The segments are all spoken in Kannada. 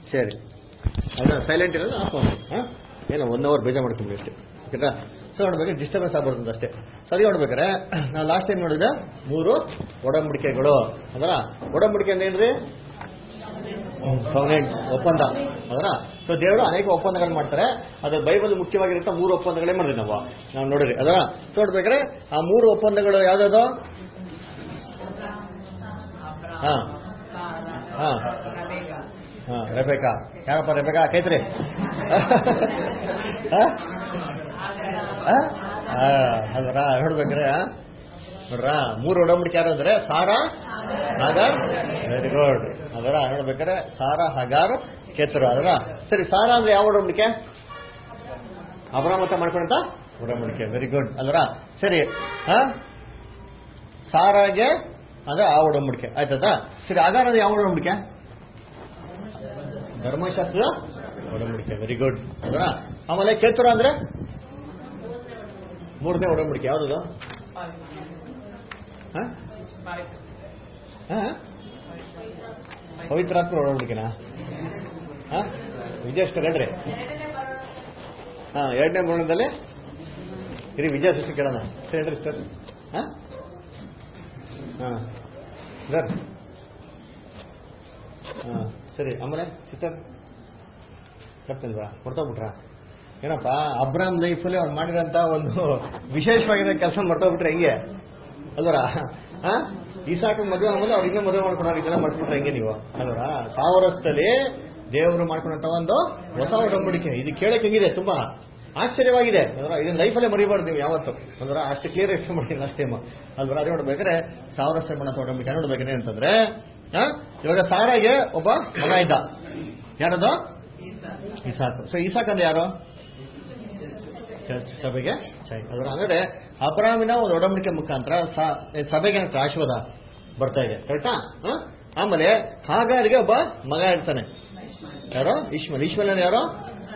ಸರಿ ಅಲ್ಲ ಸೈಲೆಂಟ್ ಇರೋದು ಆಫ್ ಮಾಡಿ ಹಾಂ ಏನೋ ಒನ್ ಅವರ್ ಬೇಜಾರು ಮಾಡ್ಕೊಂಬಿಡಿ ಅಷ್ಟೇ ಓಕೆನಾ ಸೊ ನೋಡ್ಬೇಕಾದ್ರೆ ಡಿಸ್ಟರ್ಬೆನ್ಸ್ ಆಗ್ಬಾರ್ದು ಅಷ್ಟೇ ಸರಿ ನೋಡ್ಬೇಕಾರೆ ನಾವು ಲಾಸ್ಟ್ ಟೈಮ್ ನೋಡಿದ್ರೆ ಮೂರು ಒಡಂಬಡಿಕೆಗಳು ಅದರ ಒಡಂಬಡಿಕೆ ಅಂದ್ರೆ ಏನ್ರಿ ಕವನೆಂಟ್ಸ್ ಒಪ್ಪಂದ ಅದರ ಸೊ ದೇವರು ಅನೇಕ ಒಪ್ಪಂದಗಳು ಮಾಡ್ತಾರೆ ಅದು ಬೈಬಲ್ ಮುಖ್ಯವಾಗಿರುತ್ತ ಮೂರು ಒಪ್ಪಂದಗಳೇ ಮಾಡಿದ್ವಿ ನಾವು ನಾವು ನೋಡಿದ್ರಿ ಅದರ ಸೊ ನೋಡ್ಬೇಕಾದ್ರೆ ಆ ಮೂರು ಒಪ್ಪಂದಗಳು ಯಾವ್ದಾದ್ರು ಹಾ ಹಾ ಹಾ ರೆಬೇಕಾ ಯಾರಪ್ಪ ರೆಬೇಕಾ ಕೈತ್ರಿ ಅಲ್ವರ ನೋಡ್ಬೇಕ್ರೆ ಆ? ನೋಡ್ರ ಮೂರು ಒಡಂಬಡಿಕೆ ಯಾರು ಅಂದ್ರೆ ಸಾರಾ ಹಗಾರ್ ವೆರಿ ಗುಡ್ ಅದರ ನೋಡ್ಬೇಕಾರೆ ಸಾರಾ ಹಗಾರ್ ಕೆತ್ತರು ಅದರ ಸರಿ ಸಾರಾ ಅಂದ್ರೆ ಯಾವ ಒಡಂಬಡಿಕೆ ಅಬ್ರಾಮತ ಮಾಡ್ಕೊಂಡಂತ ಒಡಂಬಡಿಕೆ ವೆರಿ ಗುಡ್ ಅಲ್ವರ ಸರಿ ಹಾ ಸಾರಾಗೆ ಅದ ಆ ಒಡಂಬಡಿಕೆ ಆಯ್ತದ ಸರಿ ಆಗಾರ ಅಂದ್ರೆ ಯಾವ ಒಡಂಬಡಿಕೆ ಧರ್ಮಶಾಸ್ತ್ರದ ಒಡಂಬಡಿಕೆ ವೆರಿ ಗುಡ್ ಅದರ ಆಮೇಲೆ ಕೇತುರ ಅಂದ್ರೆ ಮೂರನೇ ಒಡಂಬಡಿಕೆ ಯಾವ್ದು ಹ? ಹ? ಪವಿತ್ರಾತ್ಮ ಒಡಂಬಡಿಕೆನಾ ಹ? ವಿಜಯಷ್ಟು ಹೇಳ್ರಿ ಹಾ ಎರಡನೇ ಬಣ್ಣದಲ್ಲಿ ಇರಿ ವಿಜಯ ಸೃಷ್ಟಿ ಕೇಳೋಣ ಸರಿ ಹೇಳ್ರಿ ಸರ್ ಹಾ ಹಾ ಸರ್ ಹಾ ಸರಿ ಆಮೇಲೆ ಸಿಸ್ಟರ್ ಕರ್ತಲ್ವಾ ಕೊಡ್ತೋಗ್ಬಿಟ್ರಾ ಏನಪ್ಪ ಅಬ್ರಾಮ್ ಲೈಫಲ್ಲಿ ಅವ್ರು ಮಾಡಿರೋಂಥ ಒಂದು ವಿಶೇಷವಾಗಿರೋ ಕೆಲಸ ಮರ್ತೋಗ್ಬಿಟ್ರೆ ಹೆಂಗೆ ಅಲ್ವರ ಹಾ ಈಸಾಕ ಮದುವೆ ಆಮೇಲೆ ಅವ್ರು ಇನ್ನೂ ಮದುವೆ ಮಾಡ್ಕೊಂಡ್ರೆ ಇದೆಲ್ಲ ಮಾಡ್ಬಿಟ್ರೆ ಹೆಂಗೆ ನೀವು ಅಲ್ವರ ಸಾವಿರಸ್ಥಲ್ಲಿ ದೇವರು ಮಾಡ್ಕೊಂಡಂತ ಒಂದು ಹೊಸ ಒಡಂಬಡಿಕೆ ಇದು ಕೇಳಕ್ ಹೆಂಗಿದೆ ತುಂಬಾ ಆಶ್ಚರ್ಯವಾಗಿದೆ ಅಲ್ವರ ಇದನ್ನ ಲೈಫಲ್ಲೇ ಮರಿಬಾರ್ದು ನೀವು ಯಾವತ್ತು ಅಲ್ವರ ಅಷ್ಟು ಕ್ಲಿಯರ್ ಎಕ್ಸ್ಪ್ಲೇನ್ ಮಾಡಿ ಲಾಸ್ಟ್ ಟೈಮ್ ಅಲ್ವರ ಅದೇ ನೋಡ್ಬೇಕಾದ್ರೆ ಸಾವಿರ ಮಾಡೋ ಒಡಂಬಡಿಕೆ ನೋಡ್ಬೇಕೇನೆ ಅಂತಂದ್ರೆ ಹಾ ಇವಾಗ ಸಾರಾಗೆ ಒಬ್ಬ ಮಗ ಇದ್ದ ಯಾರದು ಇಸಾಕು ಸೊ ಇಸಾಕ್ ಅಂದ್ರೆ ಯಾರು ಚರ್ಚ್ ಸಭೆಗೆ ಚೈ ಅದರ ಅಂದ್ರೆ ಅಬ್ರಾಮಿನ ಒಂದು ಒಡಂಬಡಿಕೆ ಮುಖಾಂತರ ಸ- ಸಭೆಗೆ ಅಂತ ಆಶೀರ್ವಾದ ಬರ್ತಾ ಇದೆ ಕರೆಕ್ಟಾ ಹ? ಆಮೇಲೆ ಹಾಗಾರಿಗೆ ಒಬ್ಬ ಮಗ ಇರ್ತಾನೆ ಯಾರೋ ಇಶ್ಮಲ್ ಇಶ್ಮಲ್ ಅಂದ್ರೆ ಯಾರೋ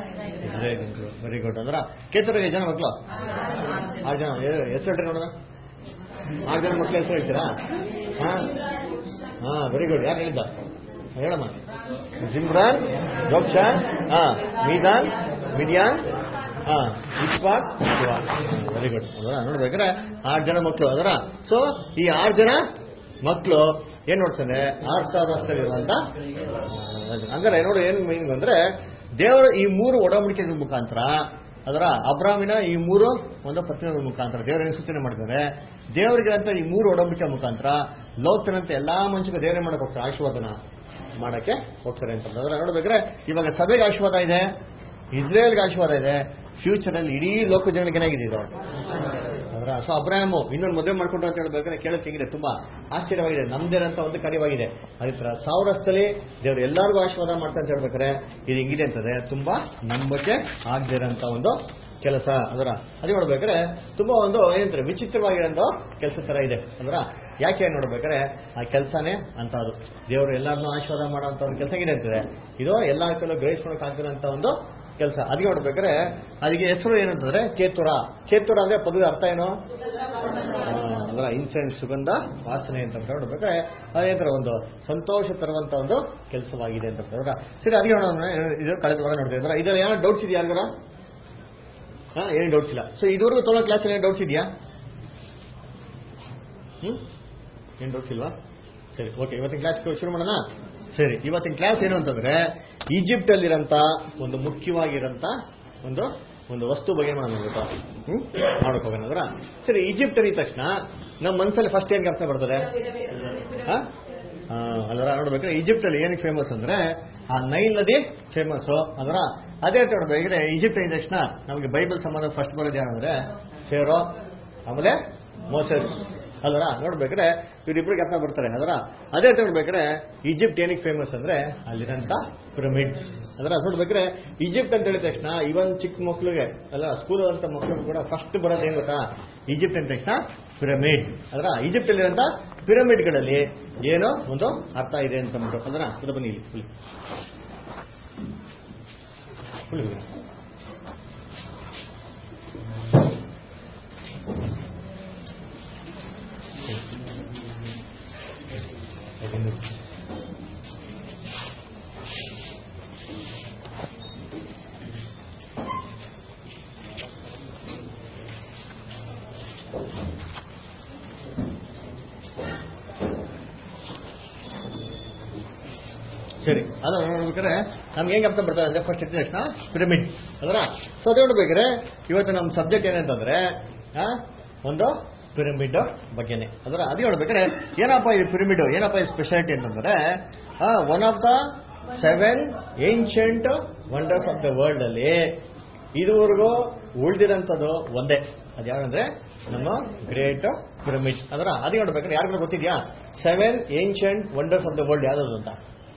ವೆರಿ ಗುಡ್ ಅಂದ್ರ ಕೇತರಿಗೆ ಜನ ಮಕ್ಕಳು ಆರು ಜನ ಹೆಸರು ಹೇಳ್ರಿ ನೋಡೋಣ ಆರು ಜನ ಮಕ್ಕಳು ಹೆಸರು ಹೇಳ್ತೀರಾ ಹಾ ಹಾ ವೆರಿ ಗುಡ್ ಯಾರು ಹೇಳಿದ್ದ ಹೇಳಮ್ಮ ಜಿಮ್ರಾನ್ ಜೋಕ್ಷಾನ್ ಹಾ ಮೀದಾನ್ ಮಿಡಿಯಾನ್ ಹಾ ಇಸ್ಪಾಕ್ ವೆರಿ ಗುಡ್ ಅದರ ನೋಡ್ಬೇಕಾದ್ರೆ ಆರು ಜನ ಮಕ್ಕಳು ಅದರ ಸೊ ಈ ಆರು ಜನ ಮಕ್ಕಳು ಏನ್ ನೋಡ್ತಾನೆ ಆರು ಸಾವಿರ ವರ್ಷದಲ್ಲಿ ಇರುವಂತ ಹಂಗಾರೆ ನೋಡಿ ಏನ್ ಮೀನಿಂಗ್ ಅಂದ್ರೆ ದೇವರ ಈ ಮೂರು ಒಡಂಬಡಿಕೆಗಳ ಮುಖಾಂತರ ಅದರ ಅಬ್ರಾಮಿನ ಈ ಮೂರು ಒಂದು ಪತ್ನಿಗಳ ಮುಖಾಂತರ ದೇವರ ಏನು ಸೂಚನೆ ಮಾಡಿದ್ದಾರೆ ದೇವರಿಗೆ ಅಂತ ಈ ಮೂರು ಒಡಂಬಡಿಕೆ ಮುಖಾಂತರ ಲೋಕನಂತೆ ಎಲ್ಲಾ ಮನುಷ್ಯಗೂ ದೇವರೇ ಮಾಡಕ್ ಹೋಗ್ತಾರೆ ಆಶೀರ್ವಾದನ ಮಾಡಕ್ಕೆ ಹೋಗ್ತಾರೆ ಅಂತ ಅದರ ನೋಡ್ಬೇಕಾದ್ರೆ ಇವಾಗ ಸಭೆಗೆ ಆಶೀರ್ವಾದ ಇದೆ ಇಸ್ರೇಲ್ಗೆ ಆಶೀರ್ವಾದ ಇದೆ ಫ್ಯೂಚರ್ ಅಲ್ಲಿ ಇಡೀ ಲೋಕ ಜನಗಳಿಗೆ ಏನಾಗಿದೆ ಇದು ಅದರ ಸೊ ಅಬ್ರಾಹಮು ಇನ್ನೊಂದು ಮದುವೆ ಮಾಡ್ಕೊಂಡು ಅಂತ ಹೇಳ್ಬೇಕಾದ್ರೆ ಕೇಳಕ್ಕೆ ಹೇಗಿದೆ ತುಂಬಾ ಆಶ್ಚರ್ಯವಾಗಿದೆ ನಮ್ದೇನಂತ ಒಂದು ಕಾರ್ಯವಾಗಿದೆ ಅದೇ ತರ ಸಾವಿರಸ್ಥಲಿ ದೇವರು ಎಲ್ಲರಿಗೂ ಆಶೀರ್ವಾದ ಮಾಡ್ತಾ ಅಂತ ಹೇಳ್ಬೇಕಾದ್ರೆ ಇದು ಹಿಂಗಿದೆ ಅಂತಂದ್ರೆ ತುಂಬಾ ನಂಬಕ್ಕೆ ಆಗದೆ ಇರೋಂಥ ಒಂದು ಕೆಲಸ ಅದರ ಅದೇ ನೋಡ್ಬೇಕಾದ್ರೆ ತುಂಬಾ ಒಂದು ಏನಂತಾರೆ ವಿಚಿತ್ರವಾಗಿರೋ ಕೆಲಸ ತರ ಇದೆ ಅದರ ಯಾಕೆ ನೋಡ್ಬೇಕಾದ್ರೆ ಆ ಕೆಲಸನೇ ಅಂತ ಅದು ದೇವರು ಎಲ್ಲರನ್ನೂ ಆಶೀರ್ವಾದ ಮಾಡೋಂಥ ಒಂದು ಕೆಲಸ ಇದೆ ಅಂತದೆ ಇದು ಎಲ್ಲರ ಕೈಲೂ ಗ್ರಹಿಸ್ಕೊಳಕ್ ಆಗ್ತಿರೋಂಥ ಒಂದು ಕೆಲಸ ಅದಕ್ಕೆ ನೋಡ್ಬೇಕಾದ್ರೆ ಅದಕ್ಕೆ ಹೆಸರು ಏನಂತಂದ್ರೆ ಕೇತುರ ಕೇತುರ ಅಂದ್ರೆ ಪದದ ಅರ್ಥ ಏನು ಆ, ಅದರ ಇನ್ಸೆನ್ಸ್ ಸುಗಂಧ ವಾಸನೆ ಅಂತ ನೋಡ್ಬೇಕಾದ್ರೆ ಅದೇ ತರ ಒಂದು ಸಂತೋಷ ತರುವಂತ ಒಂದು ಕೆಲಸವಾಗಿದೆ ಅಂತ ಹೇಳ್ತಾರೆ. ಸರಿ ಅದಕ್ಕೆ ನೋಡೋಣ ಇದು ಕಳೆದ ವಾರ ನೋಡ್ತಾ ಇದ್ದಾರೆ ಇದರಲ್ಲಿ ಏನೋ ಡೌಟ್ಸ್ ಇದೆಯಾ ಯಾರಿಗಾರ ಹಾ ಏನು ಡೌಟ್ಸ್ ಇಲ್ಲ ಸೊ ಇದುವರೆಗೂ ತೊಗೊಳ್ಳೋ ಕ್ಲಾಸಲ್ಲಿ ಏನು ಡೌಟ್ಸ್ ಇದೆಯಾ ಹ್ಮ್ ಏನು ಡೌಟ್ಸ್ ಇಲ್ವಾ ಸರಿ ಓಕೆ ಇವತ್ತಿನ ಕ್ಲಾಸ್ ಶುರು ಮಾಡೋಣ ಸರಿ ಇವತ್ತಿನ ಕ್ಲಾಸ್ ಏನು ಅಂತಂದ್ರೆ ಈಜಿಪ್ಟ್ ಅಲ್ಲಿರಂತ ಒಂದು ಮುಖ್ಯವಾಗಿರಂತ ಒಂದು ಒಂದು ವಸ್ತು ಬಗ್ಗೆ ಮಾಡೋಣ ಗೊತ್ತಾ ಹ್ಮ್ ಮಾಡಕ್ ಹೋಗೋಣ ಅಂದ್ರ ಸರಿ ಈಜಿಪ್ಟ್ ಅಂದಿದ ತಕ್ಷಣ ನಮ್ಮ ಮನಸ್ಸಲ್ಲಿ ಫಸ್ಟ್ ಏನ್ ಅರ್ಥ ಬರ್ತದೆ ಹಾ ಅದರ ನೋಡ್ಬೇಕಾದ್ರೆ ಈಜಿಪ್ಟ್ ಅಲ್ಲಿ ಏನಕ್ಕೆ ಫೇಮಸ್ ಅಂದ್ರೆ ಆ ನೈಲ್ ನದಿ ಫೇಮಸ್ ಅದರ ಅದೇ ರೀತಿ ನೋಡ್ಬೇಕಾದ್ರೆ ಈಜಿಪ್ಟ್ ಅಂದ ತಕ್ಷಣ ನಮಗೆ ಬೈಬಲ್ ಸಂಬಂಧ ಫಸ್ಟ್ ಬರೋದು ಏನಂದ್ರೆ ಫೇರೋ ಆಮೇಲೆ ಮೋಸಸ್ ಅದರ ನೋಡ್ಬೇಕಾದ್ರೆ ಇವರಿಬ್ಬರಿಗೆ ಅರ್ಥ ಬರ್ತಾರೆ ಅದರ ಅದೇ ರೀತಿ ನೋಡ್ಬೇಕಾದ್ರೆ ಈಜಿಪ್ಟ್ ಏನಕ್ಕೆ ಫೇಮಸ್ ಅಂದ್ರೆ ಅಲ್ಲಿರಂತ ಪಿರಮಿಡ್ಸ್ ಅದರ ನೋಡ್ಬೇಕಾದ್ರೆ ಈಜಿಪ್ಟ್ ಅಂತ ಹೇಳಿದ ತಕ್ಷಣ ಇವನ್ ಚಿಕ್ಕ ಮಕ್ಳಿಗೆ ಅಲ್ಲ ಸ್ಕೂಲ್ ಅಂತ ಮಕ್ಳಿಗೆ ಕೂಡ ಫಸ್ಟ್ ಬರೋದು ಏನ್ ಗೊತ್ತಾ ಈಜಿಪ್ಟ್ ಅಂದ ತಕ್ಷಣ ಪಿರಮಿಡ್ ಅದರ ಈಜಿಪ್ಟ್ ಅಲ್ಲಿರಂತ ಪಿರಮಿಡ್ಗಳಲ್ಲಿ ಏನೋ ಒಂದು ಅರ್ಥ ಇದೆ ಅಂತ ಅಂದ್ಬಿಟ್ಟು ಅದರ ಇದು ಬನ್ನಿ ಇಲ್ಲಿ ಫುಲ್ ಫುಲ್ ಸರಿ ಅದು ನೋಡ್ಬೇಕಾದ್ರೆ ನಮ್ಗೆ ಹೆಂಗೆ ಅರ್ಥ ಬರ್ತಾರೆ ಅಂದ್ರೆ ಫಸ್ಟ್ ಇದ್ದ ತಕ್ಷಣ ಪಿರಮಿಡ್ ಅದರ ಸೊ ಅದು ನೋಡ್ಬೇಕಾದ್ರೆ ಇವತ್ತು ನಮ್ಮ ಸಬ್ಜೆಕ್ಟ್ ಏನಂತಂದ್ರೆ ಆ, ಒಂದು ಪಿರಮಿಡ್ ಬಗ್ಗೆನೆ ಅದರ ಅದು ನೋಡ್ಬೇಕಾದ್ರೆ ಏನಪ್ಪ ಇದು ಪಿರಮಿಡ್ ಏನಪ್ಪ ಇದು ಸ್ಪೆಷಾಲಿಟಿ ಅಂತಂದ್ರೆ one of the seven ancient wonders of the world ಅಲ್ಲಿ ಇದುವರೆಗೂ ಉಳಿದಿರೋಂಥದ್ದು ಒಂದೇ ಅದು ಯಾವಂದ್ರೆ ನಮ್ಮ ಗ್ರೇಟ್ ಪಿರಮಿಡ್ ಅದರ ಅದು ನೋಡ್ಬೇಕಾದ್ರೆ ಯಾರಿಗೂ ಗೊತ್ತಿದ್ಯಾ seven ancient wonders of the world ಯಾವ್ದು ಅಂತ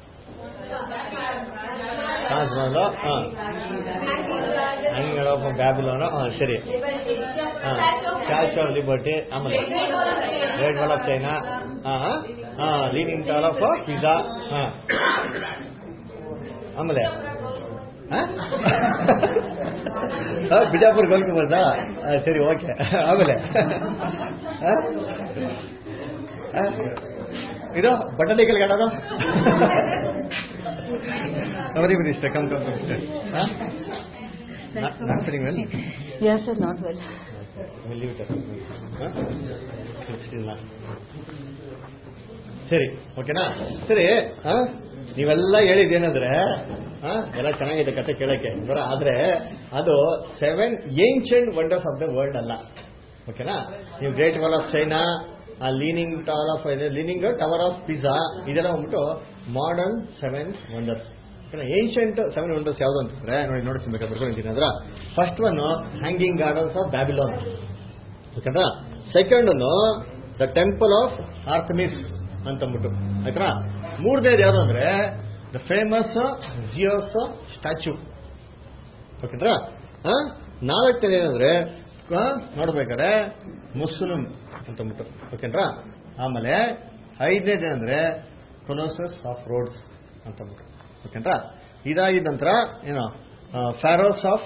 ತಾಜ್ ಮಹಲ್ ಹಾ ಹಂಗಿಂಗ್ ಆಫ್ ಬ್ಯಾಬಿಲೋನ್ ಹಾ ಸರಿ ಹಾ ಸ್ಟ್ಯಾಚ್ಯೂ ಆಫ್ ಲಿಬರ್ಟಿ ಆಮೇಲೆ ರೇಡ್ ವಾಲ್ ಆಫ್ ಚೈನಾ ಹಾ ಹಾ ಲೀನಿಂಗ್ ಟಾಲ್ ಆಫ್ ಪಿಜ್ಜಾ ಹಾ ಆಮೇಲೆ ಹಾ? ಹಾ, ಬಿಜಾಪುರ ಗೋಲ್ಕೊಂಬರ್ದಾ ಸರಿ ಓಕೆ ಆಮೇಲೆ ಹಾ? ಹಾ? ಇದು ಬಟನೆ ಕೆಳಗಡೋದು ಅವರಿ ಬಿಡಿ ಇಷ್ಟ ಕಮ್ ಕಮ್ ಕಮ್ ಇಷ್ಟ not feeling well Yes, sir, not well. leave it at huh? Still not. ಸರಿ ಓಕೆನಾ ಸರಿ ಆ? ನೀವೆಲ್ಲ ಹೇಳಿದ್ದೇನಂದ್ರೆ ಆ? ಎಲ್ಲ ಚೆನ್ನಾಗಿದೆ ಕತೆ ಕೇಳಕ್ಕೆ ಬರ ಆದ್ರೆ ಅದು seven ancient wonders of the world ಅಲ್ಲ ಓಕೆನಾ ನೀವು ಗ್ರೇಟ್ ವಾಲ್ ಆಫ್ ಚೈನಾ ಆ leaning tower of leaning tower of Pisa ಇದೆಲ್ಲ ಬಂದ್ಬಿಟ್ಟು modern seven wonders ancient seven wonders ಯಾವ್ದು ಅಂತಂದ್ರೆ ನೋಡಿ ನೋಡಿಸ್ಬೇಕಾದ್ರೆ ಬರ್ಕೊಂಡಿದ್ದೀನಿ ಅಂದ್ರೆ first one hanging gardens of Babylon ಓಕೆನಾ second one the temple of Artemis ಅಂತಂದ್ಬಿಟ್ಟು ಆಯ್ತಾ ಮೂರನೇದು ಯಾವುದು ಅಂದ್ರೆ ದ ಫೇಮಸ್ ಜಿಯೋಸ್ ಸ್ಟ್ಯಾಚ್ಯೂ ಓಕೆನಾ ನಾಲ್ಕನೇದು ಏನಂದ್ರೆ ಆ, ನೋಡ್ಬೇಕಾದ್ರೆ ಮುಸ್ಲಿಂ ಅಂತಂದ್ಬಿಟ್ಟು ಓಕೆನಾ ಆಮೇಲೆ ಐದನೇದು ಏನಂದ್ರೆ ಕೊಲೋಸಸ್ ಆಫ್ ರೋಡ್ಸ್ ಅಂತಂದ್ಬಿಟ್ಟು ಓಕೆನಾ ಇದಾಗಿದ ನಂತರ ಏನು ಫ್ಯಾರೋಸ್ ಆಫ್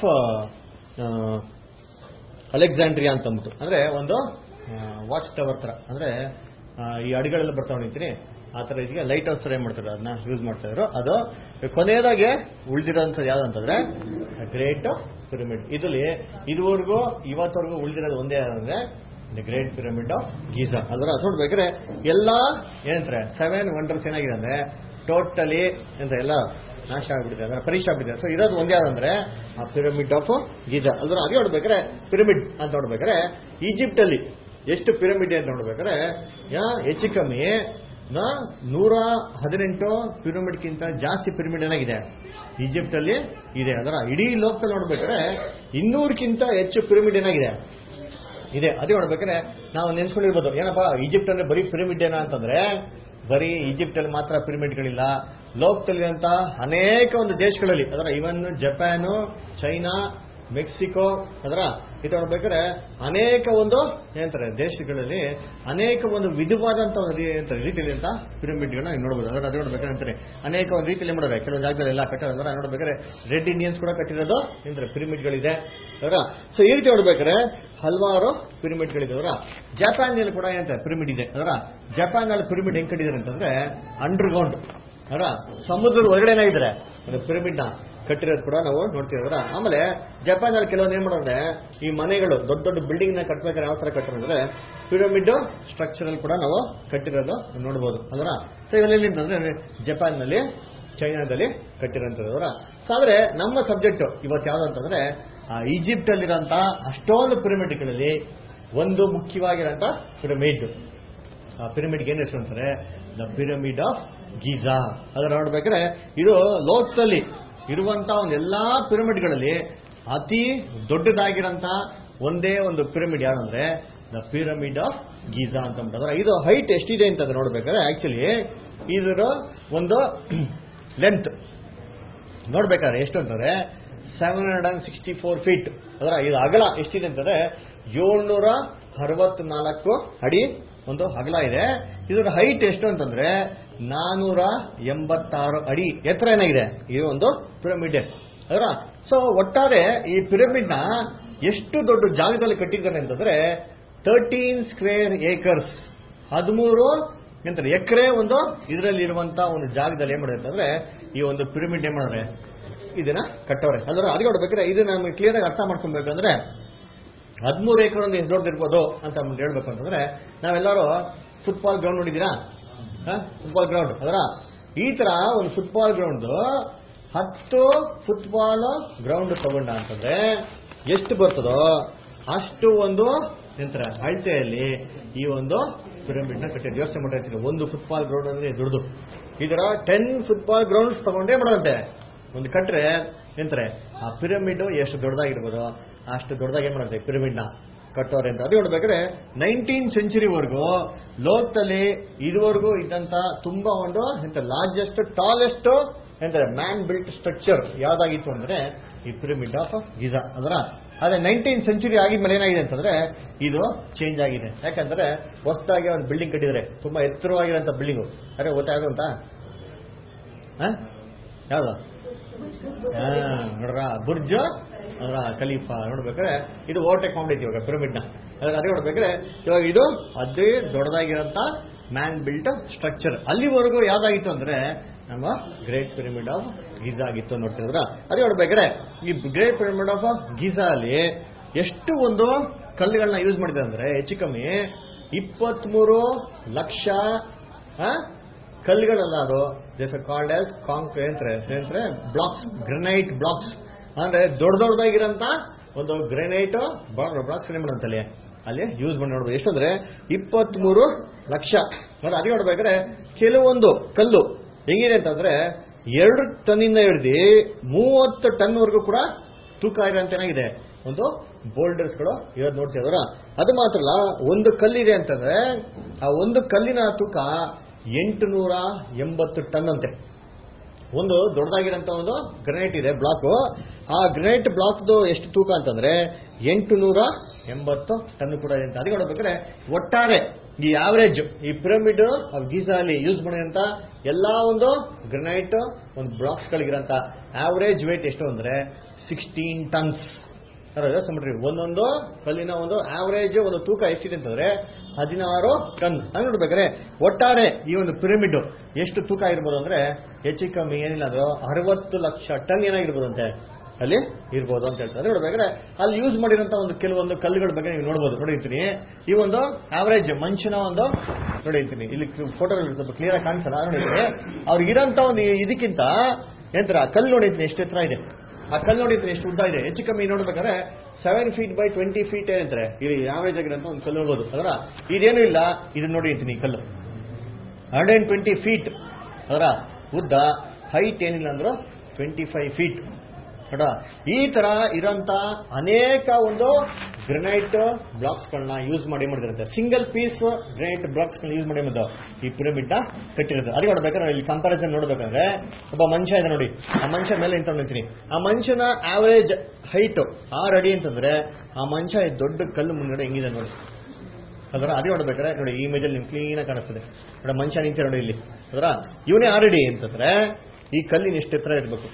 ಅಲೆಕ್ಸಾಂಡ್ರಿಯಾ ಅಂತಂದ್ಬಿಟ್ಟು ಅಂದ್ರೆ ಒಂದು ವಾಚ್ ಟವರ್ ತರ ಅಂದ್ರೆ ಆ, ಈ ಅಡಿಗಳೆಲ್ಲ ಬರ್ತಾವ ನಿಂತೀನಿ ಆ ತರ ಇದಕ್ಕೆ ಲೈಟ್ ಹೌಸ್ ತರ ಏನ್ ಮಾಡ್ತಾರೆ ಅದನ್ನ ಯೂಸ್ ಮಾಡ್ತಾ ಇದ್ರು ಅದು ಕೊನೆಯದಾಗಿ ಉಳಿದಿರೋಂಥದ್ದು ಯಾವ್ದಂತಂದ್ರೆ ಗ್ರೇಟ್ ಪಿರಮಿಡ್ ಇದಲ್ಲಿ ಇದುವರೆಗೂ ಇವತ್ತವರೆಗೂ ಉಳಿದಿರೋದು ಒಂದೇ ಅಂದ್ರೆ the great pyramid of Giza ಅದರ ನೋಡ್ಬೇಕಾದ್ರೆ ಎಲ್ಲ ಏನಂತಾರೆ ಸೆವೆನ್ ವಂಡರ್ಸ್ ಏನಾಗಿದೆ ಅಂದ್ರೆ ಟೋಟಲಿ ಎಂತ ಎಲ್ಲ ನಾಶ ಆಗ್ಬಿಟ್ಟಿದೆ ಅಂದ್ರೆ ಪರೀಕ್ಷೆ ಆಗ್ಬಿಟ್ಟಿದೆ ಸೊ ಇರೋದು ಒಂದೇ ಯಾವ್ದಂದ್ರೆ ಆ ಪಿರಮಿಡ್ ಆಫ್ ಗೀಜಾ ಅದ್ರ ಅದೇ ನೋಡ್ಬೇಕಾದ್ರೆ ಪಿರಮಿಡ್ ಅಂತ ನೋಡ್ಬೇಕಾದ್ರೆ ಈಜಿಪ್ಟ್ ಅಲ್ಲಿ ಎಷ್ಟು ಪಿರಮಿಡ್ ಅಂತ ನೋಡ್ಬೇಕಾದ್ರೆ ಯಾ ಹೆಚ್ಚು ಕಮ್ಮಿ ನಾ ನೂರ ಹದಿನೆಂಟು ಪಿರಮಿಡ್ಗಿಂತ ಜಾಸ್ತಿ ಪಿರಮಿಡ್ ಏನಾಗಿದೆ ಈಜಿಪ್ಟ್ ಅಲ್ಲಿ ಇದೆ ಅದರ ಇಡೀ ಲೋಕದಲ್ಲಿ ನೋಡ್ಬೇಕಾದ್ರೆ ಇನ್ನೂರಕ್ಕಿಂತ ಹೆಚ್ಚು ಪಿರಮಿಡ್ ಏನಾಗಿದೆ ಇದೆ ಅದೇ ನೋಡ್ಬೇಕಾದ್ರೆ ನಾವು ನೆನ್ಸ್ಕೊಂಡಿರ್ಬೋದು ಏನಪ್ಪ ಈಜಿಪ್ಟ್ ಅಂದ್ರೆ ಬರೀ ಪಿರಮಿಡ್ ಏನ ಅಂತಂದ್ರೆ ಬರೀ ಈಜಿಪ್ಟ್ ಅಲ್ಲಿ ಮಾತ್ರ ಪಿರಮಿಡ್ಗಳಿಲ್ಲ ಲೋಕದಲ್ಲಿರುವಂತ ಅನೇಕ ಒಂದು ದೇಶಗಳಲ್ಲಿ ಅದರ ಇವನ್ ಜಪಾನು ಚೈನಾ ಮೆಕ್ಸಿಕೋ ಅದರ ಇದು ನೋಡ್ಬೇಕಾದ್ರೆ ಅನೇಕ ಒಂದು ಏನಂತಾರೆ ದೇಶಗಳಲ್ಲಿ ಅನೇಕ ಒಂದು ವಿಧವಾದಂತ ಒಂದು ರೀ- ಎಂತ ರೀತಿಯಲ್ಲಿ ಅಂತ ಪಿರಮಿಡ್ಗಳನ್ನ ನೀವು ನೋಡ್ಬೋದು ಅದರ ಅದು ನೋಡ್ಬೇಕಾದ್ರೆ ಅಂತಾರೆ ಅನೇಕ ಒಂದು ರೀತಿಯಲ್ಲಿ ಮಾಡೋರೆ ಕೆಲವೊಂದು ಜಾಗದಲ್ಲಿ ಎಲ್ಲ ಕಟ್ಟೋದು ಅದರ ನೋಡ್ಬೇಕಾದ್ರೆ ರೆಡ್ ಇಂಡಿಯನ್ಸ್ ಕೂಡ ಕಟ್ಟಿರೋದು ಏನಂತಾರೆ ಪಿರಮಿಡ್ಗಳಿದೆ ಅದರ ಸೊ ಈ ರೀತಿ ನೋಡ್ಬೇಕಾದ್ರೆ ಹಲವಾರು ಪಿರಮಿಡ್ಗಳಿದೆ ಅವರ ಜಪಾನ್ ನಲ್ಲಿ ಕೂಡ ಏನಂತ ಪಿರಮಿಡ್ ಇದೆ ಅದರ ಜಪಾನ್ ನಲ್ಲಿ ಪಿರಮಿಡ್ ಹೆಂಗ್ ಕಟ್ಟಿದ್ದಾರೆ ಅಂತಂದ್ರೆ ಅಂಡರ್ಗ್ರೌಂಡ್ ಅದರ ಸಮುದ್ರದ ಒಳಗಡೆ ಏನಾಗಿದ್ದಾರೆ ಪಿರಮಿಡ್ ನ ಕಟ್ಟಿರೋದು ಕೂಡ ನಾವು ನೋಡ್ತೀವಿ ಅದರ ಆಮೇಲೆ ಜಪಾನ್ ಅಲ್ಲಿ ಕೆಲವೊಂದು ಏನ್ ಮಾಡೋದ್ರೆ ಈ ಮನೆಗಳು ದೊಡ್ಡ ದೊಡ್ಡ ಬಿಲ್ಡಿಂಗ್ ನ ಕಟ್ಬೇಕಾದ್ರೆ ಯಾವ ತರ ಕಟ್ಟಿರೋದ್ರೆ ಪಿರಮಿಡ್ ಸ್ಟ್ರಕ್ಚರಲ್ ಕೂಡ ನಾವು ಕಟ್ಟಿರೋದು ನೋಡಬಹುದು ಅದರ ಸೊ ಇವೆಲ್ಲ ಅಂತಂದ್ರೆ ಜಪಾನ್ ನಲ್ಲಿ ಚೈನಾದಲ್ಲಿ ಕಟ್ಟಿರೋಂಥದ್ದು ಅದರ ಸೊ ಆದ್ರೆ ನಮ್ಮ ಸಬ್ಜೆಕ್ಟ್ ಇವತ್ತು ಯಾವ್ದು ಅಂತಂದ್ರೆ ಆ ಈಜಿಪ್ಟ್ ಅಲ್ಲಿರೋಂಥ ಅಷ್ಟೊಂದು ಪಿರಮಿಡ್ಗಳಲ್ಲಿ ಒಂದು ಮುಖ್ಯವಾಗಿರೋಂಥ ಪಿರಮಿಡ್ ಆ ಪಿರಮಿಡ್ಗೆ ಏನು ಹೆಸರು ಅಂತಾರೆ ದ ಪಿರಮಿಡ್ ಆಫ್ ಗೀಜಾ ಅದನ್ನ ನೋಡ್ಬೇಕಾದ್ರೆ ಇದು ಲೋಕದಲ್ಲಿ ಇರುವಂತ ಒಂದು ಎಲ್ಲಾ ಪಿರಮಿಡ್ಗಳಲ್ಲಿ ಅತಿ ದೊಡ್ಡದಾಗಿರೋಂಥ ಒಂದೇ ಒಂದು ಪಿರಮಿಡ್ ಯಾವಂದ್ರೆ ದ ಪಿರಮಿಡ್ ಆಫ್ ಗೀಜಾ ಅಂತ ಅಂದ್ಬಿಟ್ಟು. ಇದು ಹೈಟ್ ಎಷ್ಟಿದೆ ಅಂತ ನೋಡ್ಬೇಕಾದ್ರೆ ಆಕ್ಚುಲಿ ಇದರ ಒಂದು ಲೆಂತ್ ನೋಡ್ಬೇಕಾದ್ರೆ ಎಷ್ಟು ಅಂತಂದ್ರೆ seven hundred and sixty four feet ಅದರ ಇದು ಅಗಲ ಎಷ್ಟಿದೆ ಅಂತಂದ್ರೆ ಏಳ್ನೂರ ಅರವತ್ನಾಲ್ಕು ಅಡಿ ಒಂದು ಅಗಲ ಇದೆ ಇದರ ಹೈಟ್ ಎಷ್ಟು ಅಂತಂದ್ರೆ ನಾನೂರ ಎಂಬತ್ತಾರು ಅಡಿ ಎತ್ತರ ಏನಾಗಿದೆ ಇದು ಒಂದು ಪಿರಮಿಡ್ ಅದರ ಸೊ ಒಟ್ಟಾರೆ ಈ ಪಿರಮಿಡ್ ನ ಎಷ್ಟು ದೊಡ್ಡ ಜಾಗದಲ್ಲಿ ಕಟ್ಟಿದ್ದಾರೆ ಅಂತಂದ್ರೆ ತರ್ಟೀನ್ ಸ್ಕ್ವೇರ್ ಏಕರ್ಸ್ ಹದಿಮೂರು ಎಂತಾರೆ ಎಕರೆ ಒಂದು ಇದರಲ್ಲಿ ಇರುವಂತ ಒಂದು ಜಾಗದಲ್ಲಿ ಏನ್ ಮಾಡಿದ್ರೆ ಅಂತಂದ್ರೆ ಈ ಒಂದು ಪಿರಮಿಡ್ ಏನ್ ಮಾಡಿದ್ರೆ ಇದನ್ನ ಕಟ್ಟವ್ರೆ ಅದರ ಅದಕ್ಕೆ ನೋಡ್ಬೇಕಾದ್ರೆ ಇದು ನಮಗೆ ಕ್ಲಿಯರ್ ಆಗಿ ಅರ್ಥ ಮಾಡ್ಕೊಬೇಕಂದ್ರೆ ಹದಿಮೂರು ಏಕರ್ ಒಂದು ಎಷ್ಟು ದೊಡ್ಡದಿರ್ಬೋದು ಅಂತ ನಮ್ಗೆ ಹೇಳ್ಬೇಕು ಅಂತಂದ್ರೆ ನಾವೆಲ್ಲರೂ ಫುಟ್ಬಾಲ್ ಗ್ರೌಂಡ್ ನೋಡಿದ್ದೀರಾ ಫುಟ್ಬಾಲ್ ಗ್ರೌಂಡ್ ಅದರ ಈ ತರ ಒಂದು ಫುಟ್ಬಾಲ್ ಗ್ರೌಂಡ್ ಹತ್ತು ಫುಟ್ಬಾಲ್ ಗ್ರೌಂಡ್ ತಗೊಂಡ ಅಂತಂದ್ರೆ ಎಷ್ಟು ಬರ್ತದೋ ಅಷ್ಟು ಒಂದು ನಂತರ ಅಳತೆಯಲ್ಲಿ ಈ ಒಂದು ಪಿರಮಿಡ್ ನ ಕಟ್ಟಿದ್ರು ಯೋಚನೆ ಮಾಡಿರ್ತೀನಿ ಒಂದು ಫುಟ್ಬಾಲ್ ಗ್ರೌಂಡ್ ಅಂದ್ರೆ ದೊಡ್ಡದು ಇದರ ಟೆನ್ ಫುಟ್ಬಾಲ್ ಗ್ರೌಂಡ್ಸ್ ತಗೊಂಡೇ ಮಾಡೋದಂತೆ ಒಂದು ಕಟ್ರೆ ಎಂತಾರೆ ಆ ಪಿರಮಿಡ್ ಎಷ್ಟು ದೊಡ್ಡದಾಗಿರ್ಬೋದು ಅಷ್ಟು ದೊಡ್ಡದಾಗಿ ಏನ್ ಮಾಡುತ್ತೆ ಪಿರಮಿಡ್ ನ ಕಟ್ಟೋರೆ ಅಂತ ಅದು ನೋಡ್ಬೇಕಾದ್ರೆ ನೈನ್ಟೀನ್ ಸೆಂಚುರಿವರೆಗೂ ಲೋಕದಲ್ಲಿ ಇದುವರೆಗೂ ಇದ್ದಂತ ತುಂಬಾ ಒಂದು ಎಂತ ಲಾರ್ಜೆಸ್ಟ್ ಟಾಲೆಸ್ಟ್ ಎಂತಾರೆ ಮ್ಯಾನ್ ಬಿಲ್ಟ್ ಸ್ಟ್ರಕ್ಚರ್ ಯಾವ್ದಾಗಿತ್ತು ಅಂದ್ರೆ ಈ ಪಿರಮಿಡ್ ಆಫ್ ಗಿಜಾ ಅದರ ಅದೇ ನೈನ್ಟೀನ್ ಸೆಂಚುರಿ ಆಗಿದ್ಮೇಲೆ ಏನಾಗಿದೆ ಅಂತಂದ್ರೆ ಇದು ಚೇಂಜ್ ಆಗಿದೆ ಯಾಕಂದ್ರೆ ಹೊಸದಾಗಿ ಒಂದು ಬಿಲ್ಡಿಂಗ್ ಕಟ್ಟಿದ್ರೆ ತುಂಬಾ ಎತ್ತರವಾಗಿರೋಂಥ ಬಿಲ್ಡಿಂಗು ಅರೆ ಗೊತ್ತಾಯ್ತು ಅಂತ ಯಾವ್ದು ಹಾ, ನೋಡ್ರ ಬುರ್ಜ್ ಅದರ ಖಲೀಫಾ ನೋಡ್ಬೇಕಾದ್ರೆ ಇದು ಓವರ್ಟೇಕ್ ಮಾಡಿದ್ವಿ ಇವಾಗ ಪಿರಮಿಡ್ ನ ಅದ್ರ ಅದೇ ನೋಡ್ಬೇಕಾದ್ರೆ ಇವಾಗ ಇದು ಅದೇ ದೊಡ್ಡದಾಗಿರೋಂಥ ಮ್ಯಾನ್ ಬಿಲ್ಟ್ ಸ್ಟ್ರಕ್ಚರ್ ಅಲ್ಲಿವರೆಗೂ ಯಾವ್ದಾಗಿತ್ತು ಅಂದ್ರೆ ನಮ್ಮ ಗ್ರೇಟ್ ಪಿರಮಿಡ್ ಆಫ್ ಗೀಜಾ ಆಗಿತ್ತು ನೋಡ್ತಿದ್ರ ಅದೇ ನೋಡ್ಬೇಕಾದ್ರೆ ಈ ಗ್ರೇಟ್ ಪಿರಮಿಡ್ ಆಫ್ ಗೀಜಾ ಅಲ್ಲಿ ಎಷ್ಟು ಒಂದು ಕಲ್ಲುಗಳನ್ನ ಯೂಸ್ ಮಾಡಿದ್ದಾರೆ ಅಂದ್ರೆ ಹೆಚ್ಚು ಕಮ್ಮಿ ಇಪ್ಪತ್ಮೂರು ಲಕ್ಷ ಆ, ಕಲ್ಲುಗಳಲ್ಲ ಅದು ದೇಸ್ ಕಾಲ್ಡ್ ಆಸ್ ಕಾಂಕ್ ಏನಂತಾರೆ ಏನಂತಾರೆ ಬ್ಲಾಕ್ಸ್ ಗ್ರನೈಟ್ ಬ್ಲಾಕ್ಸ್ ಅಂದ್ರೆ ದೊಡ್ಡ ದೊಡ್ಡದಾಗಿರೋಂಥ ಒಂದು ಗ್ರೆನೈಟ್ ಬ್ಲಾಕ್ಸ್ ಏನ್ ಮಾಡಂತಲ್ಲಿ ಅಲ್ಲಿ ಯೂಸ್ ಮಾಡಿ ನೋಡ್ಬೋದು ಎಷ್ಟಂದ್ರೆ ಇಪ್ಪತ್ಮೂರು ಲಕ್ಷ ನೋಡಿ ಅದೇ ನೋಡ್ಬೇಕಾದ್ರೆ ಕೆಲವೊಂದು ಕಲ್ಲು ಹೆಂಗಿದೆ ಅಂತಂದ್ರೆ ಎರಡು ಟನ್ನಿಂದ ಹಿಡಿದು ಮೂವತ್ತು ಟನ್ ವರೆಗೂ ಕೂಡ ತೂಕ ಇರೋಂತ ಏನಾಗಿದೆ ಒಂದು ಬೋಲ್ಡರ್ಸ್ಗಳು ಇರೋದು ನೋಡ್ತಿದ್ರ ಅದು ಮಾತ್ರ ಅಲ್ಲ ಒಂದು ಕಲ್ಲಿದೆ ಅಂತಂದ್ರೆ ಆ ಒಂದು ಕಲ್ಲಿನ ತೂಕ ಎಂಟು ನೂರ ಎಂಬತ್ತು ಟನ್ ಅಂತೆ ಒಂದು ದೊಡ್ಡದಾಗಿರೋಂಥ ಒಂದು ಗ್ರನೈಟ್ ಇದೆ ಬ್ಲಾಕ್ ಆ ಗ್ರನೈಟ್ ಬ್ಲಾಕ್ದು ಎಷ್ಟು ತೂಕ ಅಂತಂದ್ರೆ ಎಂಟು ನೂರ ಎಂಬತ್ತು ಟನ್ ಕೂಡ ಇದೆ ಅಂತ ಅದಕ್ಕೆ ನೋಡ್ಬೇಕಾದ್ರೆ ಒಟ್ಟಾರೆ ಈ ಆವರೇಜ್ ಈ ಪಿರಮಿಡ್ ಗೀಸಾ ಅಲ್ಲಿ ಯೂಸ್ ಮಾಡಿದಂತ ಎಲ್ಲಾ ಒಂದು ಗ್ರನೈಟ್ ಒಂದು ಬ್ಲಾಕ್ಸ್ ಗಳಿಗಿರಂತ ಆವರೇಜ್ ವೇಟ್ ಎಷ್ಟು ಅಂದ್ರೆ ಸಿಕ್ಸ್ಟೀನ್ ಟನ್ಸ್ ಯೋಚನೆ ಮಾಡ್ರಿ ಒಂದೊಂದು ಕಲ್ಲಿನ ಒಂದು ಆವರೇಜ್ ಒಂದು ತೂಕ ಎಷ್ಟಿದೆ ಅಂತಂದ್ರೆ ಹದಿನಾರು ಟನ್ ಹಂಗ್ ನೋಡ್ಬೇಕಾದ್ರೆ ಒಟ್ಟಾರೆ ಈ ಒಂದು ಪಿರಮಿಡ್ ಎಷ್ಟು ತೂಕ ಇರ್ಬೋದು ಅಂದ್ರೆ ಹೆಚ್ಚು ಕಮ್ಮಿ ಏನಿಲ್ಲ ಅಂದ್ರೂ ಅರವತ್ತು ಲಕ್ಷ ಟನ್ ಏನಾಗಿರ್ಬೋದಂತೆ ಅಲ್ಲಿ ಇರ್ಬೋದು ಅಂತ ಹೇಳ್ತಾರೆ ನೋಡ್ಬೇಕಾದ್ರೆ ಅಲ್ಲಿ ಯೂಸ್ ಮಾಡಿರೋಂಥ ಒಂದು ಕೆಲವೊಂದು ಕಲ್ಲುಗಳ ಬಗ್ಗೆ ನೀವು ನೋಡ್ಬೋದು ನೋಡಿರ್ತೀನಿ ಈ ಒಂದು ಆವರೇಜ್ ಮನುಷ್ಯನ ಒಂದು ನೋಡಿರ್ತೀನಿ ಇಲ್ಲಿ ಫೋಟೋ ಸ್ವಲ್ಪ ಕ್ಲಿಯರ್ ಆಗಿ ಕಾಣಿಸಲ್ಲ ನೋಡಿದ್ರೆ ಅವ್ರಿಗೆ ಇರೋಂಥ ಒಂದು ಇದಕ್ಕಿಂತ ಎಂತರ ಕಲ್ಲು ನೋಡಿರ್ತೀನಿ ಎಷ್ಟು ಎತ್ತರ ಇದೆ ಆ ಕಲ್ಲು ನೋಡಿದ್ರೆ ಎಷ್ಟು ಉದ್ದ ಇದೆ ಹೆಚ್ಚು ಕಮ್ಮಿ ನೋಡ್ಬೇಕಾದ್ರೆ seven feet by twenty feet ಏನಂತಾರೆ ಇಲ್ಲಿ ಆವರೇಜ್ ಆಗಿರೋಂಥ ಒಂದು ಕಲ್ಲು ನೋಡ್ಬೋದು ಅದರ ಇದೇನು ಇಲ್ಲ ಇದನ್ನ ನೋಡಿ ಅಂತೀನಿ ಈ ಕಲ್ಲು ಹಂಡ್ರೆಡ್ ಅಂಡ್ ಟ್ವೆಂಟಿ ಫೀಟ್ ಅದರ ಉದ್ದ ಹೈಟ್ ಏನಿಲ್ಲ ಅಂದ್ರು ಟ್ವೆಂಟಿ ಫೈವ್ ಫೀಟ್ ನೋಡ ಈ ತರ ಇರೋಂತ ಅನೇಕ ಒಂದು ಗ್ರನೈಟ್ ಬ್ಲಾಕ್ಸ್ ಗಳನ್ನ ಯೂಸ್ ಮಾಡಿ ಮಾಡಿದಿರುತ್ತೆ ಸಿಂಗಲ್ ಪೀಸ್ ಗ್ರನೈಟ್ ಬ್ಲಾಕ್ಸ್ ಗಳನ್ನ ಯೂಸ್ ಮಾಡಿ ಮಾಡಿದ್ದು ಈ ಪಿರಮಿಡ್ ನ ಕಟ್ಟಿರೋದು ಅದಕ್ಕೆ ನೋಡ್ಬೇಕಾದ್ರೆ ಇಲ್ಲಿ ಕಂಪಾರಿಸನ್ ನೋಡ್ಬೇಕಂದ್ರೆ ಒಬ್ಬ ಮನುಷ್ಯ ಇದೆ ನೋಡಿ ಆ ಮನುಷ್ಯ ಮೇಲೆ ನಿಂತ ನಿಂತೀನಿ ಆ ಮನುಷ್ಯನ ಆವರೇಜ್ ಹೈಟ್ ಆರು ಅಡಿ ಅಂತಂದ್ರೆ ಆ ಮನುಷ್ಯ ಈ ದೊಡ್ಡ ಕಲ್ಲು ಮುಂದ್ಗಡೆ ಹೆಂಗಿದೆ ನೋಡಿ ಅದರ ಅದೇ ನೋಡ್ಬೇಕಾದ್ರೆ ನೋಡಿ ಈ ಇಮೇಜ್ ಅಲ್ಲಿ ನಿಮ್ಗೆ ಕ್ಲೀನ್ ಆಗಿ ಕಾಣಿಸ್ತದೆ ನೋಡಿ ಮನುಷ್ಯ ನಿಂತ ನೋಡಿ ಇಲ್ಲಿ ಅದರ ಇವನೇ ಆರಡಿ ಅಂತಂದ್ರೆ ಈ ಕಲ್ಲಿನ ಎಷ್ಟು ಎತ್ತರ ಇರಬೇಕು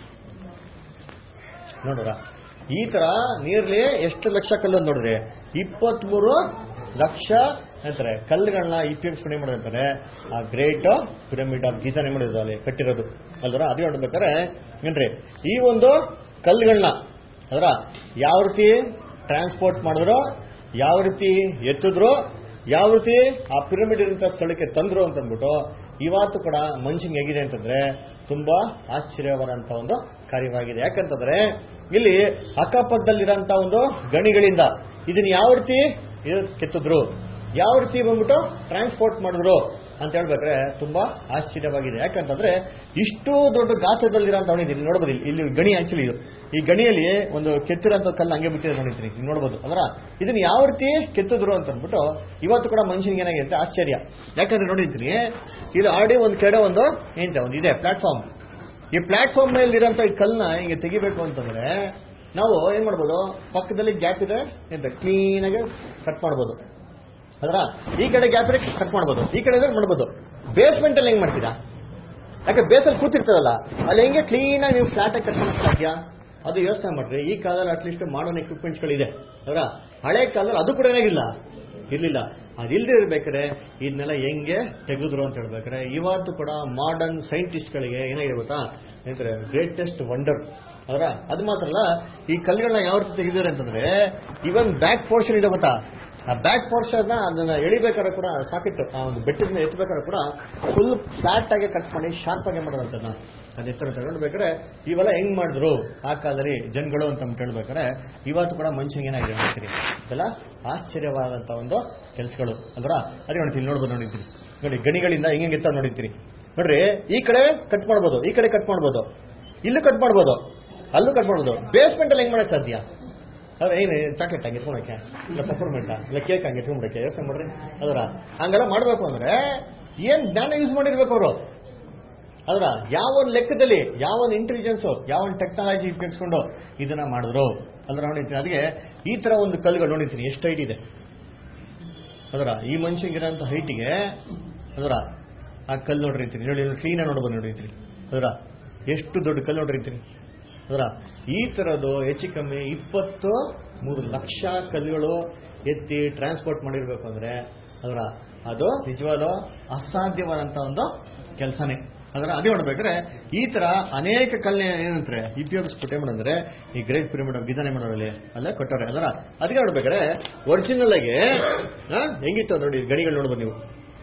ನೋಡ್ರ ಈ ತರ ನೀರ್ಲಿ ಎಷ್ಟು ಲಕ್ಷ ಕಲ್ಲು ಅಂತ ನೋಡಿದ್ರೆ ಇಪ್ಪತ್ಮೂರು ಲಕ್ಷ ಅಂತಾರೆ ಕಲ್ಲುಗಳನ್ನ ಉಪಯೋಗಿಸ್ಕೊಂಡು ಏನ್ ಮಾಡಿರ್ತಾರೆ ಆ ಗ್ರೇಟ್ ಪಿರಮಿಡ್ ಆಫ್ ಗೀತಾನೆ ಮಾಡಿರೋದು ಅಲ್ಲಿ ಕಟ್ಟಿರೋದು ಅಲ್ವರ ಅದೇ ನೋಡ್ಬೇಕಾದ್ರೆ ಏನ್ರಿ ಈ ಒಂದು ಕಲ್ಲುಗಳನ್ನ ಅದರ ಯಾವ ರೀತಿ ಟ್ರಾನ್ಸ್ಪೋರ್ಟ್ ಮಾಡಿದ್ರು ಯಾವ ರೀತಿ ಎತ್ತಿದ್ರು ಯಾವ ರೀತಿ ಆ ಪಿರಮಿಡ್ ಇರುವಂತ ಸ್ಥಳಕ್ಕೆ ತಂದ್ರು ಅಂತ ಅಂದ್ಬಿಟ್ಟು ಇವತ್ತು ಕೂಡ ಮನುಷ್ಯನಿಗೆ ಹೇಗಿದೆ ಅಂತಂದ್ರೆ ತುಂಬಾ ಆಶ್ಚರ್ಯವಾದಂತ ಒಂದು ಕಾರ್ಯವಾಗಿದೆ ಯಾಕಂತಂದ್ರೆ ಇಲ್ಲಿ ಅಕ್ಕಪಕ್ಕದಲ್ಲಿರೋಂತ ಒಂದು ಗಣಿಗಳಿಂದ ಇದನ್ನ ಯಾವ ರೀತಿ ಇದು ಕೆತ್ತಿದ್ರು ಯಾವ ರೀತಿ ಬಂದ್ಬಿಟ್ಟು ಟ್ರಾನ್ಸ್ಪೋರ್ಟ್ ಮಾಡಿದ್ರು ಅಂತ ಹೇಳ್ಬೇಕಾದ್ರೆ ತುಂಬಾ ಆಶ್ಚರ್ಯವಾಗಿದೆ ಯಾಕಂತಂದ್ರೆ ಇಷ್ಟು ದೊಡ್ಡ ಗಾತ್ರದಲ್ಲಿರೋಂಥ ಹೊಣಿದ್ದೀನಿ ನೋಡ್ಬೋದು ಇಲ್ಲಿ ಇಲ್ಲಿ ಗಣಿ ಆಕ್ಚುಲಿ ಇದು ಈ ಗಣಿಯಲ್ಲಿ ಒಂದು ಕೆತ್ತಿರೋಂಥ ಕಲ್ಲು ಹಂಗೆ ಬಿಟ್ಟಿದೆ ನೋಡಿದ್ದೀನಿ ನೀವು ನೋಡ್ಬೋದು ಅದರ ಇದನ್ನ ಯಾವ ರೀತಿ ಕೆತ್ತಿದ್ರು ಅಂತ ಅಂದ್ಬಿಟ್ಟು ಇವತ್ತು ಕೂಡ ಮನುಷ್ಯನಿಗೆ ಏನಾಗಿದೆ ಅಂತ ಆಶ್ಚರ್ಯ ಯಾಕಂದ್ರೆ ನೋಡಿದ್ದೀನಿ ಇದು ಆಲ್ರೆಡಿ ಒಂದು ಕಡೆ ಒಂದು ಏನಿದೆ ಒಂದು ಇದೆ ಪ್ಲಾಟ್ಫಾರ್ಮ್ ಈ ಪ್ಲಾಟ್ಫಾರ್ಮ್ ಮೇಲೆ ಇರೋಂಥ ಈ ಕಲ್ಲನ್ನ ಹಿಂಗೆ ತೆಗಿಬೇಕು ಅಂತಂದ್ರೆ ನಾವು ಏನ್ ಮಾಡ್ಬೋದು ಪಕ್ಕದಲ್ಲಿ ಗ್ಯಾಪ್ ಇದೆ ಎಂತ ಕ್ಲೀನಾಗಿ ಕಟ್ ಮಾಡ್ಬೋದು ಅದರ ಈ ಕಡೆ ಗ್ಯಾಪ್ ಇದ್ರೆ ಕಟ್ ಮಾಡ್ಬೋದು ಈ ಕಡೆ ಇದ್ರೆ ಮಾಡ್ಬೋದು ಬೇಸ್ಮೆಂಟ್ ಅಲ್ಲಿ ಹೆಂಗ್ ಮಾಡ್ತೀರಾ ಯಾಕೆ ಬೇಸಲ್ಲಿ ಕೂತಿರ್ತದಲ್ಲ ಅಲ್ಲಿ ಹೆಂಗೆ ಕ್ಲೀನ್ ಆಗಿ ನೀವು ಫ್ಲಾಟ್ ಆಗಿ ಕಟ್ ಮಾಡಕ್ ಸಾಧ್ಯ ಅದು ಯೋಚನೆ ಮಾಡ್ರಿ ಈ ಕಾಲದಲ್ಲಿ ಅಟ್ಲೀಸ್ಟ್ ಮಾಡರ್ನ್ ಎಕ್ವಿಪ್ಮೆಂಟ್ಸ್ ಗಳಿದೆ ಅದರ ಹಳೆ ಕಾಲದಲ್ಲಿ ಅದು ಕೂಡ ಏನಾಗಿಲ್ಲ ಇರ್ಲಿಲ್ಲ ಅದಿಲ್ಲದೆ ಇರ್ಬೇಕಾದ್ರೆ ಇದನ್ನೆಲ್ಲ ಹೆಂಗೆ ತೆಗೆದ್ರು ಅಂತ ಹೇಳ್ಬೇಕಾರೆ ಇವತ್ತು ಕೂಡ ಮಾಡರ್ನ್ ಸೈಂಟಿಸ್ಟ್ಗಳಿಗೆ ಏನಾಗಿದೆ ಗೊತ್ತಾ ಏನಂತಾರೆ ಗ್ರೇಟೆಸ್ಟ್ ವಂಡರ್ ಅವರ ಅದು ಮಾತ್ರ ಅಲ್ಲ ಈ ಕಲ್ಲುಗಳನ್ನ ಯಾವ ರೀತಿ ತೆಗೆದಿದ್ದಾರೆ ಅಂತಂದ್ರೆ ಇವನ್ ಬ್ಯಾಕ್ ಪೋರ್ಷನ್ ಇದೆ ಗೊತ್ತಾ ಆ ಬ್ಯಾಕ್ ಪೋರ್ಷನ್ ಅದನ್ನ ಎಳಿಬೇಕಾದ್ರೆ ಕೂಡ ಸಾಕಿತ್ತು ಆ ಒಂದು ಬೆಟ್ಟದಿಂದ ಎತ್ತಬೇಕಾದ್ರೆ ಕೂಡ ಫುಲ್ ಫ್ಲಾಟ್ ಆಗಿ ಕಟ್ ಮಾಡಿ ಶಾರ್ಪ್ ಆಗಿ ಮಾಡೋದಂತನ್ನ ಅದು ಎತ್ತರ ತಗೊಂಡ್ಬೇಕಾದ್ರೆ ಇವೆಲ್ಲ ಹೆಂಗ್ ಮಾಡಿದ್ರು ಆ ಕಾಲದಲ್ಲಿ ಜನಗಳು ಅಂತ ಅಂದ್ಬಿಟ್ಟು ಹೇಳ್ಬೇಕಾದ್ರೆ ಇವತ್ತು ಕೂಡ ಮನುಷ್ಯಂಗೆ ಏನಾಗಿದೆ ನೋಡ್ತೀರಿ ಇದೆಲ್ಲ ಆಶ್ಚರ್ಯವಾದಂತ ಒಂದು ಕೆಲಸಗಳು ಅಲ್ವಾ ಅದೇ ನೋಡ್ತೀವಿ ನೋಡ್ಬೋದು ನೋಡಿದ್ರಿ ನೋಡಿ ಗಣಿಗಳಿಂದ ಹೆಂಗೆ ಎತ್ತ ನೋಡಿರ್ತೀರಿ ನೋಡ್ರಿ ಈ ಕಡೆ ಕಟ್ ಮಾಡ್ಬೋದು ಈ ಕಡೆ ಕಟ್ ಮಾಡ್ಬೋದು ಇಲ್ಲೂ ಕಟ್ ಮಾಡ್ಬೋದು ಅಲ್ಲೂ ಕಟ್ ಮಾಡ್ಬೋದು ಬೇಸ್ಮೆಂಟ್ ಅಲ್ಲಿ ಹೆಂಗ್ ಮಾಡಕ್ ಸಾಧ್ಯ ಅದ್ರ ಏನು ಚಾಕ್ಲೇಟ್ ಹಂಗೆ ಎತ್ಕೊಳಕ್ಕೆ ಇಲ್ಲ ಪಪ್ಪರ್ಮೆಂಟ ಇಲ್ಲ ಕೇಕ್ ಹಂಗೆ ಎತ್ಕೊಂಡ್ಬಿಡಕ್ಕೆ ಯೋಚನೆ ಮಾಡ್ರಿ ಅದರ ಹಂಗೆಲ್ಲ ಮಾಡ್ಬೇಕು ಅಂದ್ರೆ ಏನ್ ಜ್ಞಾನ ಯೂಸ್ ಮಾಡಿರ್ಬೇಕು ಅವರು ಅದರ ಯಾವ ಒಂದು ಲೆಕ್ಕದಲ್ಲಿ ಯಾವ ಒಂದು ಇಂಟೆಲಿಜೆನ್ಸ್ ಯಾವ ಒಂದು ಟೆಕ್ನಾಲಜಿ ಉಪಯೋಗಿಸ್ಕೊಂಡು ಇದನ್ನ ಮಾಡಿದ್ರು ಅಂದ್ರೆ ನೋಡಿರ್ತೀನಿ ಅದಕ್ಕೆ ಈ ತರ ಒಂದು ಕಲ್ಲುಗಳು ನೋಡಿರ್ತೀನಿ ಎಷ್ಟು ಹೈಟ್ ಇದೆ ಅದರ ಈ ಮನುಷ್ಯಂಗಿರೋಂಥ ಹೈಟಿಗೆ ಅದರ ಆ ಕಲ್ಲು ನೋಡಿರ್ತೀನಿ ನೋಡಿ ಕ್ಲೀನಾಗಿ ನೋಡ್ಬೋದು ನೋಡಿರ್ತೀನಿ ಅದರ ಎಷ್ಟು ದೊಡ್ಡ ಕಲ್ಲು ನೋಡಿರ್ತೀನಿ ಅದರ ಈ ತರದ್ದು ಹೆಚ್ಚು ಕಮ್ಮಿ ಇಪ್ಪತ್ತು ಮೂರು ಲಕ್ಷ ಕಲ್ಲುಗಳು ಎತ್ತಿ ಟ್ರಾನ್ಸ್ಪೋರ್ಟ್ ಮಾಡಿರ್ಬೇಕು ಅಂದ್ರೆ ಅದರ ಅದು ನಿಜವಾದ ಅಸಾಧ್ಯವಾದಂತ ಒಂದು ಕೆಲಸನೇ ಅದರ ಅದೇ ನೋಡ್ಬೇಕಾದ್ರೆ ಈ ತರ ಅನೇಕ ಕಲ್ನ ಏನಂತಾರೆ ಉಪಯೋಗಿಸ್ಬಿಟ್ಟು ಏನ್ ಮಾಡಂದ್ರೆ ಈ ಗ್ರೇಟ್ ಪಿರಮಿಡ್ ವಿಧಾನ ಮಾಡೋರಲ್ಲಿ ಅಲ್ಲೇ ಕೊಟ್ಟವ್ರೆ ಅದರ ಅದಕ್ಕೆ ನೋಡ್ಬೇಕಾದ್ರೆ ಒರಿಜಿನಲ್ ಆಗಿ ಆ, ಹೆಂಗಿತ್ತು ನೋಡಿ ಗಣಿಗಳು ನೋಡ್ಬೋದು ನೀವು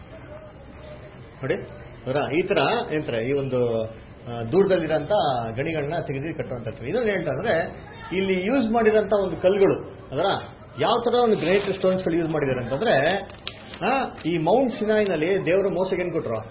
ನೋಡಿ ಅವರ ಈ ತರ ಏನಂತಾರೆ ಈ ಒಂದು ಆ, ದೂರದಲ್ಲಿರೋಂಥ ಗಣಿಗಳನ್ನ ತೆಗೆದು ಕಟ್ಟುವಂಥದ್ದು ಇದನ್ನ ಹೇಳ್ತಾ ಅಂದ್ರೆ ಇಲ್ಲಿ ಯೂಸ್ ಮಾಡಿರೋಂಥ ಒಂದು ಕಲ್ಲುಗಳು ಅದರ ಯಾವ ತರ ಒಂದು ಗ್ರೇಟ್ ಸ್ಟೋನ್ಸ್ಗಳು ಯೂಸ್ ಮಾಡಿದ್ದಾರೆ ಅಂತಂದ್ರೆ ಆ, ಈ ಮೌಂಟ್ ಸಿನಾಯ್ನಲ್ಲಿ ದೇವರು ಮೋಸಗೆ ಏನ್ ಕೊಟ್ರು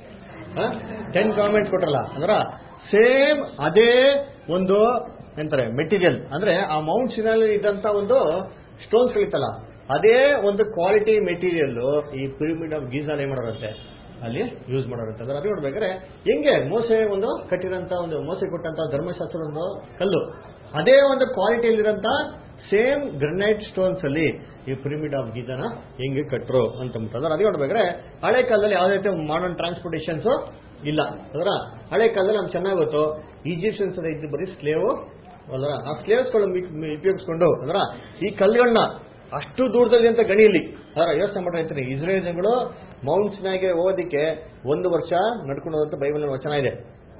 ಟೆನ್ ಕಾಮೆಂಟ್ಸ್ ಕೊಟ್ರಲ್ಲ ಅಂದ್ರ ಸೇಮ್ ಅದೇ ಒಂದು ಎಂತಾರೆ ಮೆಟೀರಿಯಲ್ ಅಂದ್ರೆ ಆ ಮೌಂಟ್ ಸಿನಲ್ಲಿ ಇದ್ದಂತ ಒಂದು ಸ್ಟೋನ್ಸ್ ಇತ್ತಲ್ಲ ಅದೇ ಒಂದು ಕ್ವಾಲಿಟಿ ಮೆಟೀರಿಯಲ್ ಈ ಪಿರಮಿಡ್ ಆಫ್ ಗೀಸಾಲ್ ಏನ್ ಮಾಡೋರಂತೆ ಅಲ್ಲಿ ಯೂಸ್ ಮಾಡೋರಂತೆ ಅಂದ್ರೆ ಅದು ನೋಡ್ಬೇಕಾದ್ರೆ ಹೆಂಗೆ ಮೋಸೆ ಒಂದು ಕಟ್ಟಿರಂತ ಒಂದು ಮೋಸೆ ಕೊಟ್ಟಂತ ಧರ್ಮಶಾಸ್ತ್ರದ ಒಂದು ಕಲ್ಲು ಅದೇ ಒಂದು ಕ್ವಾಲಿಟಿಯಲ್ಲಿರಂತ ಸೇಮ್ ಗ್ರನೈಟ್ ಸ್ಟೋನ್ಸ್ ಅಲ್ಲಿ ಈ ಪಿರಮಿಡ್ ಆಫ್ ಗೀಜನ ಹೆಂಗೆ ಕಟ್ರು ಅಂತ ಅಂದ್ರೆ ಅದೇ ನೋಡ್ಬೇಕಾದ್ರೆ ಹಳೆ ಕಾಲದಲ್ಲಿ ಯಾವುದೇ ರೀತಿ ಮಾಡರ್ನ್ ಟ್ರಾನ್ಸ್ಪೋರ್ಟೇಷನ್ಸ್ ಇಲ್ಲ ಅದರ ಹಳೆ ಕಾಲದಲ್ಲಿ ನಮ್ಗೆ ಚೆನ್ನಾಗಿ ಗೊತ್ತು ಈಜಿಪ್ಷಿಯನ್ಸ್ ಇದ್ದು ಬರೀ ಸ್ಲೇವ್ ಅದರ ಆ ಸ್ಲೇವ್ಸ್ಗಳು ಉಪಯೋಗಿಸ್ಕೊಂಡು ಅದರ ಈ ಕಲ್ಲುಗಳನ್ನ ಅಷ್ಟು ದೂರದಲ್ಲಿ ಅಂತ ಗಣಿಯಲ್ಲಿ ಅದರ ಯೋಚನೆ ಮಾಡ್ರೆ ಅಂತೀನಿ ಇಸ್ರೇಲ್ ಜನಗಳು ಮೌಂಟ್ಸ್ನಾಗೆ ಹೋಗೋದಿಕ್ಕೆ ಒಂದು ವರ್ಷ ನಡ್ಕೊಂಡು ಹೋದಂತ ಬೈಬಲ್ ವಚನ ಇದೆ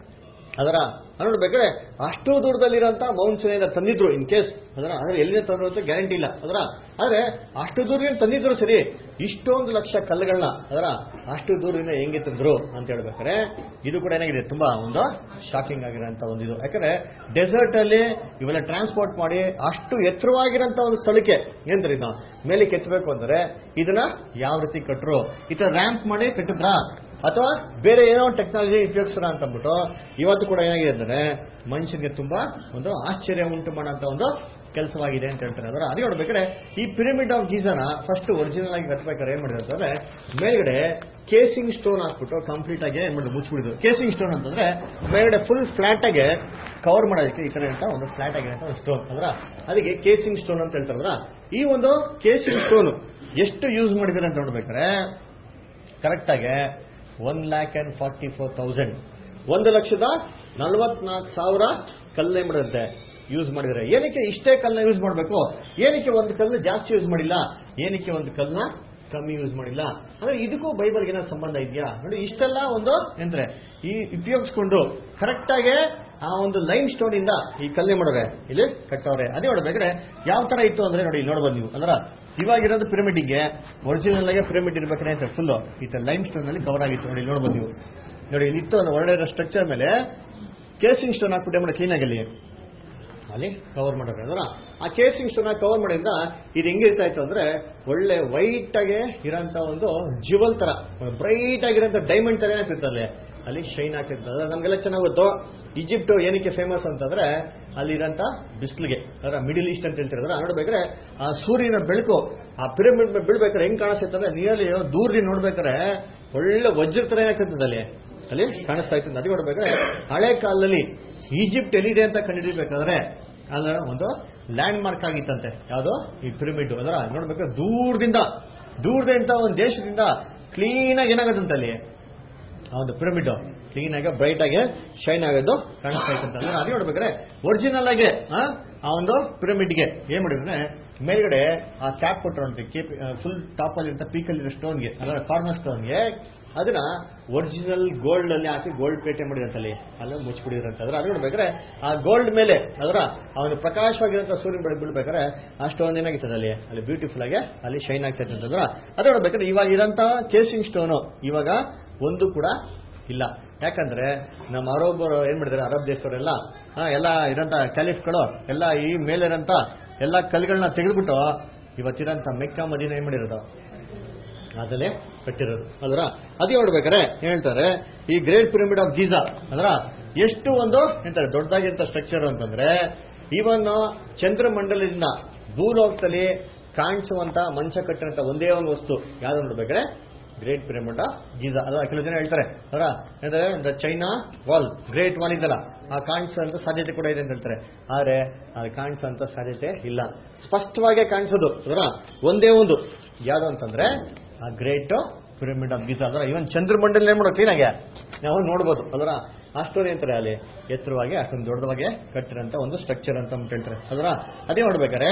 ಅದರ ನೋಡ್ಬೇಕಾದ್ರೆ ಅಷ್ಟು ದೂರದಲ್ಲಿರೋಂಥ ಮೌಂಟ್ಸ್ನಿಂದ ತಂದಿದ್ರು ಇನ್ ಕೇಸ್ ಅದರ ಅಂದ್ರೆ ಎಲ್ಲಿಂದ ತಂದ್ರು ಅಂತ ಗ್ಯಾರಂಟಿ ಇಲ್ಲ ಅದರ ಆದ್ರೆ ಅಷ್ಟು ದೂರದಿಂದ ತಂದಿದ್ರು ಸರಿ ಇಷ್ಟೊಂದು ಲಕ್ಷ ಕಲ್ಲುಗಳನ್ನ ಅದರ ಅಷ್ಟು ದೂರದಿಂದ ಹೆಂಗೆ ತಂದ್ರು ಅಂತ ಹೇಳ್ಬೇಕಾದ್ರೆ ಇದು ಕೂಡ ಏನಾಗಿದೆ ತುಂಬಾ ಒಂದು ಶಾಕಿಂಗ್ ಆಗಿರೋಂಥ ಒಂದು ಇದು ಯಾಕಂದ್ರೆ ಡೆಸರ್ಟ್ ಅಲ್ಲಿ ಇವೆಲ್ಲ ಟ್ರಾನ್ಸ್ಪೋರ್ಟ್ ಮಾಡಿ ಅಷ್ಟು ಎತ್ತರವಾಗಿರೋಂಥ ಒಂದು ಸ್ಥಳಕ್ಕೆ ಏನ್ರಿ ನಾವು ಮೇಲೆ ಕೆತ್ತಬೇಕು ಅಂದ್ರೆ ಇದನ್ನ ಯಾವ ರೀತಿ ಕಟ್ರು ಈ ತರ ರ್ಯಾಂಪ್ ಮಾಡಿ ಕಟ್ಟಿದ್ರಾ ಅಥವಾ ಬೇರೆ ಏನೋ ಟೆಕ್ನಾಲಜಿ ಉಪಯೋಗಿಸ್ರ ಅಂತ ಅಂದ್ಬಿಟ್ಟು ಇವತ್ತು ಕೂಡ ಏನಾಗಿದೆ ಅಂದ್ರೆ ಮನುಷ್ಯನಿಗೆ ತುಂಬಾ ಒಂದು ಆಶ್ಚರ್ಯ ಉಂಟು ಮಾಡೋಂಥ ಒಂದು ಕೆಲಸವಾಗಿದೆ ಅಂತ ಹೇಳ್ತಾರೆ ಅದರ ಅದೇ ನೋಡ್ಬೇಕಾದ್ರೆ ಈ ಪಿರಮಿಡ್ ಆಫ್ ಗೀಸನ ಫಸ್ಟ್ ಒರಿಜಿನಲ್ ಆಗಿ ಕಟ್ಟಬೇಕಾದ್ರೆ ಏನ್ ಮಾಡಿದ್ರು ಅಂತಂದ್ರೆ ಮೇಲ್ಗಡೆ ಕೇಸಿಂಗ್ ಸ್ಟೋನ್ ಹಾಕ್ಬಿಟ್ಟು ಕಂಪ್ಲೀಟ್ ಆಗಿ ಏನ್ ಮಾಡಿದ್ರು ಮುಚ್ಚಿಬಿಡಿದ್ರು ಕೇಸಿಂಗ್ ಸ್ಟೋನ್ ಅಂತಂದ್ರೆ ಮೇಲ್ಗಡೆ ಫುಲ್ ಫ್ಲಾಟ್ ಆಗಿ ಕವರ್ ಮಾಡೋದಕ್ಕೆ ಈ ತರ ಅಂತ ಒಂದು ಫ್ಲಾಟ್ ಆಗಿರೋ ಒಂದು ಸ್ಟೋನ್ ಅದರ ಅದಕ್ಕೆ ಕೇಸಿಂಗ್ ಸ್ಟೋನ್ ಅಂತ ಹೇಳ್ತಾರಲ್ಲ ಈ ಒಂದು ಕೇಸಿಂಗ್ ಸ್ಟೋನ್ ಎಷ್ಟು ಯೂಸ್ ಮಾಡಿದ್ದಾರೆ ಅಂತ ನೋಡ್ಬೇಕಾದ್ರೆ ಕರೆಕ್ಟ್ ಆಗಿ one lakh and forty four thousand ಒಂದು ಲಕ್ಷದ ನಲವತ್ನಾಲ್ಕು ಸಾವಿರ ಕಲ್ಲೇ ಮಾಡಿರುತ್ತೆ ಯೂಸ್ ಮಾಡಿದ್ರೆ ಏನಕ್ಕೆ ಇಷ್ಟೇ ಕಲ್ಲನ್ನ ಯೂಸ್ ಮಾಡಬೇಕು ಏನಕ್ಕೆ ಒಂದು ಕಲ್ಲು ಜಾಸ್ತಿ ಯೂಸ್ ಮಾಡಿಲ್ಲ ಏನಕ್ಕೆ ಒಂದು ಕಲ್ಲನ್ನ ಕಮ್ಮಿ ಯೂಸ್ ಮಾಡಿಲ್ಲ ಅಂದ್ರೆ ಇದಕ್ಕೂ ಬೈಬಲ್ಗೆ ಏನೋ ಸಂಬಂಧ ಇದೆಯಾ ನೋಡಿ ಇಷ್ಟೆಲ್ಲ ಒಂದು ಎಂದ್ರೆ ಈ ಉಪಯೋಗಿಸ್ಕೊಂಡು ಕರೆಕ್ಟ್ ಆಗಿ ಆ ಒಂದು ಲೈನ್ ಸ್ಟೋನ್ ಇಂದ ಈ ಕಲ್ಲೆ ಮಾಡೋರೆ ಇಲ್ಲಿ ಕಟ್ಟವ್ರೆ ಅದೇ ನೋಡ್ಬೇಕಾದ್ರೆ ಯಾವ ತರ ಇತ್ತು ಅಂದ್ರೆ ನೋಡಿ ಇಲ್ಲಿ ನೋಡ್ಬೋದು ನೀವು ಅಂದ್ರ ಇವಾಗಿರೋದು ಪಿರಮಿಡ್ಗೆ ಒರಿಜಿನಲ್ ಆಗಿ ಪಿರಮಿಡ್ ಇರ್ಬೇಕಾದ್ರೆ ಅಂತ ಫುಲ್ ಈ ತರ ಲೈನ್ ಸ್ಟೋನ್ ಅಲ್ಲಿ ಕವರ್ ಆಗಿತ್ತು ನೋಡಿ ಇಲ್ಲಿ ನೋಡ್ಬೋದು ನೀವು ನೋಡಿ ಇಲ್ಲಿ ಇತ್ತು ಒಂದು ಒಳ್ಳೆ ಸ್ಟ್ರಕ್ಚರ್ ಮೇಲೆ ಕೇಸಿಂಗ್ ಸ್ಟೋನ್ ಹಾಕ್ಬಿಟ್ಟೆ ಮಾಡಿ ಕ್ಲೀನ್ ಆಗಿ ಅಲ್ಲಿ ಅಲ್ಲಿ ಕವರ್ ಮಾಡೋದು ಅದರ ಆ ಕೇಸಿಂಗ್ ಸ್ಟೋನ್ ಕವರ್ ಮಾಡಿಂದ ಇದು ಹೆಂಗಿರ್ತಾ ಇತ್ತು ಅಂದ್ರೆ ಒಳ್ಳೆ ವೈಟ್ ಆಗಿ ಇರೋಂತ ಒಂದು ಜ್ಯುವಲ್ ತರ ಬ್ರೈಟ್ ಆಗಿರೋಂಥ ಡೈಮಂಡ್ ತರ ಏನಾಗ್ತಿತ್ತು ಅಲ್ಲಿ ಅಲ್ಲಿ ಶೈನ್ ಆಗ್ತಿತ್ತು ಅದ್ರ ನಮ್ಗೆಲ್ಲ ಚೆನ್ನಾಗಿ ಗೊತ್ತು ಈಜಿಪ್ಟ್ ಏನಕ್ಕೆ ಫೇಮಸ್ ಅಂತಂದ್ರೆ ಅಲ್ಲಿರೋಂಥ ಬಿಸಿಲಿಗೆ ಅದರ ಮಿಡಿಲ್ ಈಸ್ಟ್ ಅಂತ ಹೇಳ್ತಿರೋದ್ರ ನೋಡ್ಬೇಕಾದ್ರೆ ಆ ಸೂರ್ಯನ ಬೆಳಕು ಆ ಪಿರಮಿಡ್ ಮೇಲೆ ಬೀಳ್ಬೇಕಾದ್ರೆ ಹೆಂಗ್ ಕಾಣಿಸ್ತಿತ್ತು ಅಂದ್ರೆ ನಿಯರ್ಲಿ ದೂರದಿಂದ ನೋಡ್ಬೇಕಾದ್ರೆ ಒಳ್ಳೆ ವಜ್ರ ತರ ಏನಾಗ್ತಿತ್ತು ಅಲ್ಲಿ ಅಲ್ಲಿ ಕಾಣಿಸ್ತಾ ಇತ್ತು ಅದು ನೋಡ್ಬೇಕಾದ್ರೆ ಹಳೆ ಕಾಲದಲ್ಲಿ ಈಜಿಪ್ಟ್ ಎಲ್ಲಿದೆ ಅಂತ ಕಂಡುಹಿಡಿಬೇಕಾದ್ರೆ ಅದರ ಒಂದು ಲ್ಯಾಂಡ್ ಮಾರ್ಕ್ ಆಗಿತ್ತಂತೆ ಯಾವುದು ಈ ಪಿರಮಿಡ್ ಅದರ ನೋಡ್ಬೇಕು ದೂರದಿಂದ ದೂರದಿಂದ ಒಂದು ದೇಶದಿಂದ ಕ್ಲೀನ್ ಆಗಿ ಏನಾಗತ್ತಂತೆ ಅಲ್ಲಿ ಆ ಒಂದು ಪಿರಮಿಡ್ ಕ್ಲೀನ್ ಆಗಿ ಬ್ರೈಟ್ ಆಗಿ ಶೈನ್ ಆಗೋದು ಕಾಣಿಸ್ತಾ ಇತ್ತಂತೆ ಅಂದ್ರೆ ಅದು ನೋಡ್ಬೇಕಾದ್ರೆ ಒರಿಜಿನಲ್ ಆಗಿ ಆ, ಆ ಒಂದು ಪಿರಮಿಡ್ಗೆ ಏನ್ ಮಾಡಿದ್ರೆ ಮೇಲ್ಗಡೆ ಆ ಕ್ಯಾಪ್ ಕೊಟ್ಟರು ಕೇಪ್ ಫುಲ್ ಟಾಪ್ ಅಲ್ಲಿ ಪೀಕ್ ಅಲ್ಲಿ ಸ್ಟೋನ್ಗೆ ಅದರ ಕಾರ್ನರ್ ಸ್ಟೋನ್ಗೆ ಅದನ್ನ ಒರಿಜಿನಲ್ ಗೋಲ್ಡ್ ಅಲ್ಲಿ ಹಾಕಿ ಗೋಲ್ಡ್ ಪ್ಲೇಟ್ ಮಾಡಿರಂತಲ್ಲಿ ಅಲ್ಲ ಮುಚ್ಚಿಬಿಡಿದ್ರಂತ ಅದ್ರ ಅದು ನೋಡ್ಬೇಕಾದ್ರೆ ಆ ಗೋಲ್ಡ್ ಮೇಲೆ ಅದರ ಅವನು ಪ್ರಕಾಶವಾಗಿರೋಂಥ ಸೂರ್ಯನ ಬೆಳಕು ಬೀಳ್ಬೇಕಾದ್ರೆ ಅಷ್ಟೊಂದು ಏನಾಗಿರ್ತದೆ ಅಲ್ಲಿ ಅಲ್ಲಿ ಬ್ಯೂಟಿಫುಲ್ ಆಗಿ ಅಲ್ಲಿ ಶೈನ್ ಆಗ್ತೈತೆ ಅಂತಂದ್ರ ಅದು ನೋಡ್ಬೇಕಾದ್ರೆ ಇವಾಗ ಇರೋಂಥ ಚೇಸಿಂಗ್ ಸ್ಟೋನು ಇವಾಗ ಒಂದು ಕೂಡ ಇಲ್ಲ ಯಾಕಂದ್ರೆ ನಮ್ಮ ಅರಬ್ ಏನ್ ಮಾಡಿದ್ದಾರೆ ಅರಬ್ ದೇಶದವರೆಲ್ಲ ಹಾ, ಎಲ್ಲ ಇರೋಂಥ ಕ್ಯಾಲಿಫ್ಗಳು ಎಲ್ಲ ಈ ಮೇಲಿರೋಂಥ ಎಲ್ಲ ಕಲ್ಗಳನ್ನ ತೆಗೆದ್ಬಿಟ್ಟು ಇವತ್ತಿರೋಂಥ ಮೆಕ್ಕ ಮದಿನ ಏನ್ ಮಾಡಿರೋದು ಅದಲ್ಲೇ ಕಟ್ಟಿರೋದು ಅಲ್ರ ಅದೇ ನೋಡ್ಬೇಕಾರೆ ಏನ್ ಹೇಳ್ತಾರೆ ಈ ಗ್ರೇಟ್ ಪಿರಮಿಡ್ ಆಫ್ ಗೀಜಾ ಅಂದ್ರ ಎಷ್ಟು ಒಂದು ಎಂತಾರೆ ದೊಡ್ಡದಾಗಿರಂತ ಸ್ಟ್ರಕ್ಚರ್ ಅಂತಂದ್ರೆ ಇವನ್ ಚಂದ್ರಮಂಡಲದಿಂದ ಭೂಲೋಕದಲ್ಲಿ ಕಾಣಿಸುವಂತ ಮಂಚ ಕಟ್ಟಿರಂತ ಒಂದೇ ಒಂದು ವಸ್ತು ಯಾವ್ದು ನೋಡ್ಬೇಕಾದ್ರೆ ಗ್ರೇಟ್ ಪಿರಮಿಡ್ ಆಫ್ ಗೀಜಾ ಅದ ಕೆಲವು ಜನ ಹೇಳ್ತಾರೆ ಅವರ ಅಂದ್ರೆ the China wall great wall ಇದಲ್ಲ ಆ ಕಾಣಿಸೋಂತ ಸಾಧ್ಯತೆ ಕೂಡ ಇದೆ ಅಂತ ಹೇಳ್ತಾರೆ ಆದ್ರೆ ಅದು ಕಾಣಿಸೋಂತ ಸಾಧ್ಯತೆ ಇಲ್ಲ ಸ್ಪಷ್ಟವಾಗಿ ಕಾಣಿಸೋದು ಅದರ ಒಂದೇ ಒಂದು ಯಾವ್ದು ಅಂತಂದ್ರೆ ಆ ಗ್ರೇಟ್ ಪಿರಮಿಡ್ ಆಫ್ ಗೀಜಾ ಅಂದ್ರೆ ಇವನ್ ಚಂದ್ರಮಂಡಲ ಏನ್ ಮಾಡೋ ಕ್ಲೀನಾಗೆ ನಾವು ನೋಡ್ಬೋದು ಅದರ ಅಷ್ಟೊಂದು ಅಂತಾರೆ ಅಲ್ಲಿ ಎತ್ತರವಾಗಿ ಅಷ್ಟೊಂದು ದೊಡ್ಡದಾಗಿ ಕಟ್ಟಿರಂತ ಒಂದು ಸ್ಟ್ರಕ್ಚರ್ ಅಂತ ಅಂದ್ಬಿಟ್ಟು ಹೇಳ್ತಾರೆ ಅದರ ಅದೇ ನೋಡ್ಬೇಕಾರೆ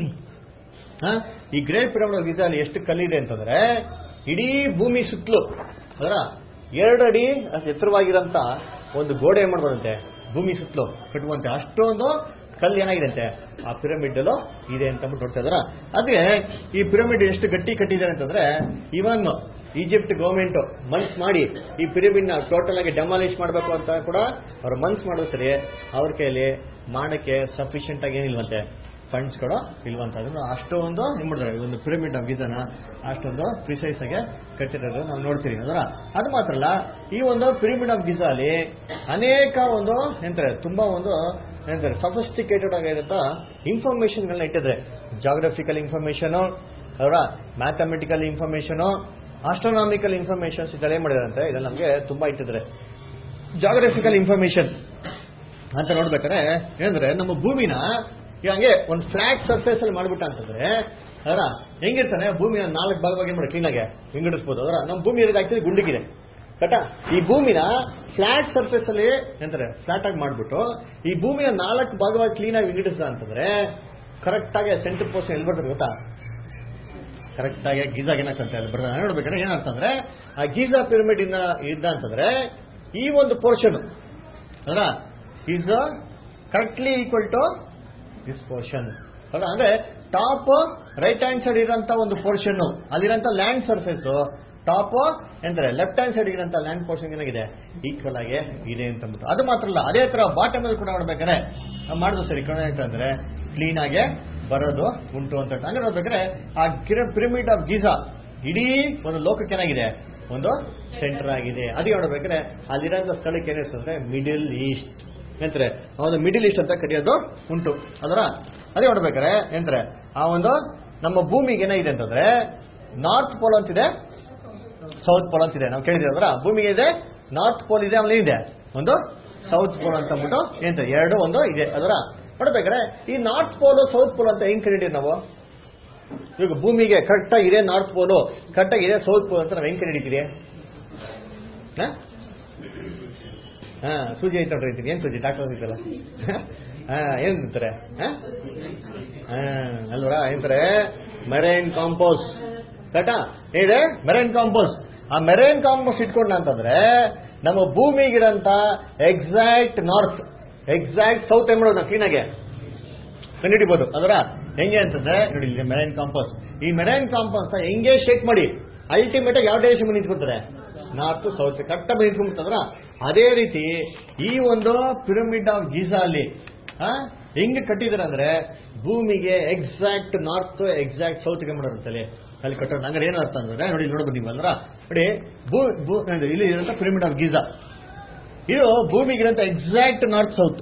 ಆ, ಈ ಗ್ರೇಟ್ ಪಿರಮಿಡ್ ಆಫ್ ಗೀಜಾ ಅಲ್ಲಿ ಎಷ್ಟು ಕಲ್ಲಿದೆ ಅಂತಂದ್ರೆ ಇಡೀ ಭೂಮಿ ಸುತ್ತಲೂ ಅದರ ಎರಡು ಅಡಿ ಅಷ್ಟು ಎತ್ತರವಾಗಿರಂತ ಒಂದು ಗೋಡೆ ಏನ್ ಮಾಡ್ಬೋದಂತೆ ಭೂಮಿ ಸುತ್ತಲೂ ಕಟ್ಟುವಂತೆ ಅಷ್ಟೊಂದು ಕಲ್ಲು ಏನಾಗಿದಂತೆ ಆ ಪಿರಮಿಡ್ ಅಲ್ಲೂ ಇದೆ ಅಂತ ಅಂದ್ಬಿಟ್ಟು ನೋಡ್ತಾ ಇದಾರ ಅದೇ ಈ ಪಿರಮಿಡ್ ಎಷ್ಟು ಗಟ್ಟಿ ಕಟ್ಟಿದ್ದಾರೆ ಅಂತಂದ್ರೆ ಇವನ್ ಈಜಿಪ್ಟ್ ಗೌರ್ಮೆಂಟ್ ಮನ್ಸ್ ಮಾಡಿ ಈ ಪಿರಮಿಡ್ ನ ಟೋಟಲ್ ಆಗಿ ಡೆಮಾಲಿಷ್ ಮಾಡಬೇಕು ಅಂತ ಕೂಡ ಅವ್ರು ಮನ್ಸ್ ಮಾಡೋದು ಸರಿ ಅವ್ರ ಕೈಯಲ್ಲಿ ಮಾಡಕ್ಕೆ ಸಫಿಷಿಯಂಟ್ ಆಗಿ ಏನಿಲ್ವಂತೆ ಫಂಡ್ಸ್ ಕೂಡ ಇಲ್ವಂತ ಅದನ್ನು ಅಷ್ಟೊಂದು ಏನ್ ಮಾಡಿದ್ರೆ ಈ ಒಂದು ಪಿರಮಿಡ್ ಆಫ್ ಗೀಜನ ಅಷ್ಟೊಂದು ಪ್ರಿಸೈಸ್ ಆಗಿ ಕಟ್ಟಿರೋದು ನಾವು ನೋಡ್ತೀವಿ ಅದರ ಅದು ಮಾತ್ರ ಅಲ್ಲ ಈ ಒಂದು ಪಿರಮಿಡ್ ಆಫ್ ಗೀಜಾ ಅಲ್ಲಿ ಅನೇಕ ಒಂದು ಎಂತಾರೆ ತುಂಬಾ ಒಂದು ಏನಂತಾರೆ ಸಫಿಸ್ಟಿಕೇಟೆಡ್ ಆಗಿರೋಂಥ ಇನ್ಫಾರ್ಮೇಶನ್ಗಳನ್ನ ಇಟ್ಟಿದ್ರೆ ಜಾಗ್ರಫಿಕಲ್ ಇನ್ಫಾರ್ಮೇಶನ್ ಅವರ ಮ್ಯಾಥಮೆಟಿಕಲ್ ಇನ್ಫಾರ್ಮೇಶನ್ ಆಸ್ಟ್ರೋನಾಮಿಕಲ್ ಇನ್ಫಾರ್ಮೇಶನ್ಸ್ ಇದೆಲ್ಲ ಏನ್ ಮಾಡಿದಾರಂತೆ ಇದೆಲ್ಲ ನಮಗೆ ತುಂಬಾ ಇಟ್ಟಿದ್ರೆ ಜಾಗ್ರಫಿಕಲ್ ಇನ್ಫಾರ್ಮೇಶನ್ ಅಂತ ನೋಡ್ಬೇಕಾದ್ರೆ ಏನಂದ್ರೆ ನಮ್ಮ ಭೂಮಿನ ಈಗ ಹಂಗೆ ಒಂದು ಫ್ಲಾಟ್ ಸರ್ಫೇಸ್ ಅಲ್ಲಿ ಮಾಡ್ಬಿಟ್ಟ ಅಂತಂದ್ರೆ ಅದರ ಹೆಂಗಿರ್ತಾನೆ ಭೂಮಿನ ನಾಲ್ಕು ಭಾಗವಾಗಿ ಮಾಡಿ ಕ್ಲೀನಾಗೆ ವಿಂಗಡಿಸ್ಬೋದು ಅದರ ನಮ್ಮ ಭೂಮಿ ಇರೋದು ಆಕ್ಚುಲಿ ಗುಂಡಿಗಿದೆ ಕಟ ಈ ಭೂಮಿನ ಫ್ಲಾಟ್ ಸರ್ಫೇಸ್ ಅಲ್ಲಿ ಎಂತಾರೆ ಫ್ಲಾಟ್ ಆಗಿ ಮಾಡ್ಬಿಟ್ಟು ಈ ಭೂಮಿನ ನಾಲ್ಕು ಭಾಗವಾಗಿ ಕ್ಲೀನ್ ಆಗಿ ವಿಂಗಡಿಸ್ದ ಅಂತಂದ್ರೆ ಕರೆಕ್ಟ್ ಆಗಿ ಸೆಂಟರ್ ಪೋರ್ಷನ್ ಎಲ್ಲಿ ಬರ್ತದೆ ಗೊತ್ತಾ ಕರೆಕ್ಟ್ ಆಗಿ ಗೀಜಾಗ್ ಏನಾಗ್ತಂತೆ ಅಲ್ಲಿ ಬರ್ತದೆ ನೋಡ್ಬೇಕಾದ್ರೆ ಏನಂತಂದ್ರೆ ಆ ಗೀಜಾ ಪಿರಮಿಡ್ ಇಂದ ಇದ್ದ ಅಂತಂದ್ರೆ ಈ ಒಂದು ಪೋರ್ಷನ್ ಅದರ is correctly equal to this portion ಅಂದ್ರೆ ಟಾಪ್ ರೈಟ್ ಹ್ಯಾಂಡ್ ಸೈಡ್ ಇರೋಂತ ಒಂದು ಪೋರ್ಷನ್ ಅಲ್ಲಿರೋಂಥ ಲ್ಯಾಂಡ್ ಸರ್ಫೇಸ್ ಟಾಪ್ ಅಂದ್ರೆ ಲೆಫ್ಟ್ ಹ್ಯಾಂಡ್ ಸೈಡ್ ಇರೋಂಥ ಲ್ಯಾಂಡ್ ಪೋರ್ಷನ್ ಏನಾಗಿದೆ ಈಕ್ವಲ್ ಆಗಿ ಇದೆ ಅಂತ ಅಂದ್ಬಿಟ್ಟು ಅದು ಮಾತ್ರ ಅಲ್ಲ ಅದೇ ತರ ಬಾಟಮ್ ಅಲ್ಲಿ ಕೂಡ ನೋಡ್ಬೇಕಾದ್ರೆ ನಾವ್ ಮಾಡೋದು ಸರಿ ಕಣ ಅಂದ್ರೆ ಕ್ಲೀನ್ ಆಗಿ ಬರೋದು ಉಂಟು ಅಂತ ಹಂಗೆ ನೋಡ್ಬೇಕಾದ್ರೆ ಆ ಪಿರಮಿಡ್ ಆಫ್ ಗೀಜಾ ಇಡೀ ಒಂದು ಲೋಕಕ್ಕೆ ಏನಾಗಿದೆ ಒಂದು ಸೆಂಟರ್ ಆಗಿದೆ ಅದಕ್ಕೆ ನೋಡ್ಬೇಕಾದ್ರೆ ಅಲ್ಲಿರೋಂಥ ಸ್ಥಳಕ್ಕೆ ಏನ್ ಹೆಸರು ಅಂದ್ರೆ ಮಿಡಿಲ್ ಈಸ್ಟ್ ಎಂತಾರೆ ಒಂದು ಮಿಡಿಲ್ ಈಸ್ಟ್ ಅಂತ ಕರೆಯೋದು ಉಂಟು ಅದರ ಅದೇ ನೋಡ್ಬೇಕಾರೆ ಎಂತಾರೆ ಆ ಒಂದು ನಮ್ಮ ಭೂಮಿಗೆ ಏನಾಗಿದೆ ಅಂತಂದ್ರೆ ನಾರ್ತ್ ಪೋಲ್ ಅಂತಿದೆ ಸೌತ್ ಪೋಲ್ ಅಂತಿದೆ ನಾವು ಕೇಳಿದ್ವಿ ಅದರ ಭೂಮಿಗೆ ಇದೆ ನಾರ್ತ್ ಪೋಲ್ ಇದೆ ಆಮೇಲೆ ಇದೆ ಒಂದು ಸೌತ್ ಪೋಲ್ ಅಂತ ಅಂದ್ಬಿಟ್ಟು ಎಂತ ಎರಡು ಒಂದು ಇದೆ ಅದರ ನೋಡ್ಬೇಕಾದ್ರೆ ಈ ನಾರ್ತ್ ಪೋಲು ಸೌತ್ ಪೋಲ್ ಅಂತ ಹೆಂಗ್ ಕರೀತೀವಿ ನಾವು ಇವಾಗ ಭೂಮಿಗೆ ಕರೆಕ್ಟ್ ಆಗಿ ಇದೆ ನಾರ್ತ್ ಪೋಲು ಕರೆಕ್ಟ್ ಆಗಿ ಇದೆ ಸೌತ್ ಪೋಲ್ ಅಂತ ನಾವು ಹೆಂಗ್ ಕರೀತೀರಿ ಹಾ ಹಾ ಸೂಜಿ ಐತೆ ನೋಡ್ರಿ ಅಂತೀನಿ ಏನ್ ಸೂಜಿ ಡಾಕ್ಟರ್ ಐತಲ್ಲ ಹಾ ಏನ್ ಅಂತಾರೆ ಹಾ ಹಾ ಅಲ್ವರಾ ಏನಂತಾರೆ ಮೆರೈನ್ ಕಾಂಪೋಸ್ ಕರೆಕ್ಟಾ ಇದೆ ಮೆರೈನ್ ಕಾಂಪೋಸ್ ಆ ಮೆರೈನ್ ಕಾಂಪೋಸ್ ಇಟ್ಕೊಂಡ ಅಂತಂದ್ರೆ ನಮ್ಮ ಭೂಮಿಗಿರಂತ ಎಕ್ಸಾಕ್ಟ್ ನಾರ್ತ್ ಎಕ್ಸಾಕ್ಟ್ ಸೌತ್ ಏನ್ ಮಾಡೋದು ಕ್ಲೀನಾಗೆ ಕಂಡುಹಿಡಿಬಹುದು ಅದರ ಹೆಂಗೆ ಅಂತಂದ್ರೆ ನೋಡಿ ಇಲ್ಲಿ ಮೆರೈನ್ ಕಾಂಪೋಸ್ ಈ ಮೆರೈನ್ ಕಾಂಪೋಸ್ ಹೆಂಗೆ ಶೇಕ್ ಮಾಡಿ ಅಲ್ಟಿಮೇಟ್ ಯಾವ ಡೈರೆಕ್ಷನ್ ನಿಂತ್ಕೊಳ್ತಾರೆ ನಾರ್ತ್ ಸೌತ್ ಕರೆಕ್ಟ್ ಆಗಿ ನಿಂತ್ಕೊಂಡ್ಬಿಡ್ತದ್ರ ಅದೇ ರೀತಿ ಈ ಒಂದು ಪಿರಮಿಡ್ ಆಫ್ ಗೀಸಾ ಅಲ್ಲಿ ಆ, ಹೆಂಗೆ ಕಟ್ಟಿದಾರೆ ಅಂದ್ರೆ ಭೂಮಿಗೆ ಎಕ್ಸಾಕ್ಟ್ ನಾರ್ತ್ ಎಕ್ಸಾಕ್ಟ್ ಸೌತ್ಗೆ ಮಾಡೋರಂತಲ್ಲಿ ಅಲ್ಲಿ ಕಟ್ಟೋದು ಹಂಗಾರೆ ಏನು ಅರ್ಥ ಅಂದ್ರೆ ನೋಡಿ ನೋಡ್ಬೋದು ನೀವು ಅಲ್ರ ನೋಡಿ ಭೂ ಭೂ ಇದು ಇಲ್ಲಿ ಇರೋಂಥ ಪಿರಮಿಡ್ ಆಫ್ ಗೀಸಾ ಇದು ಭೂಮಿಗಿರಂತ ಎಕ್ಸಾಕ್ಟ್ ನಾರ್ತ್ ಸೌತ್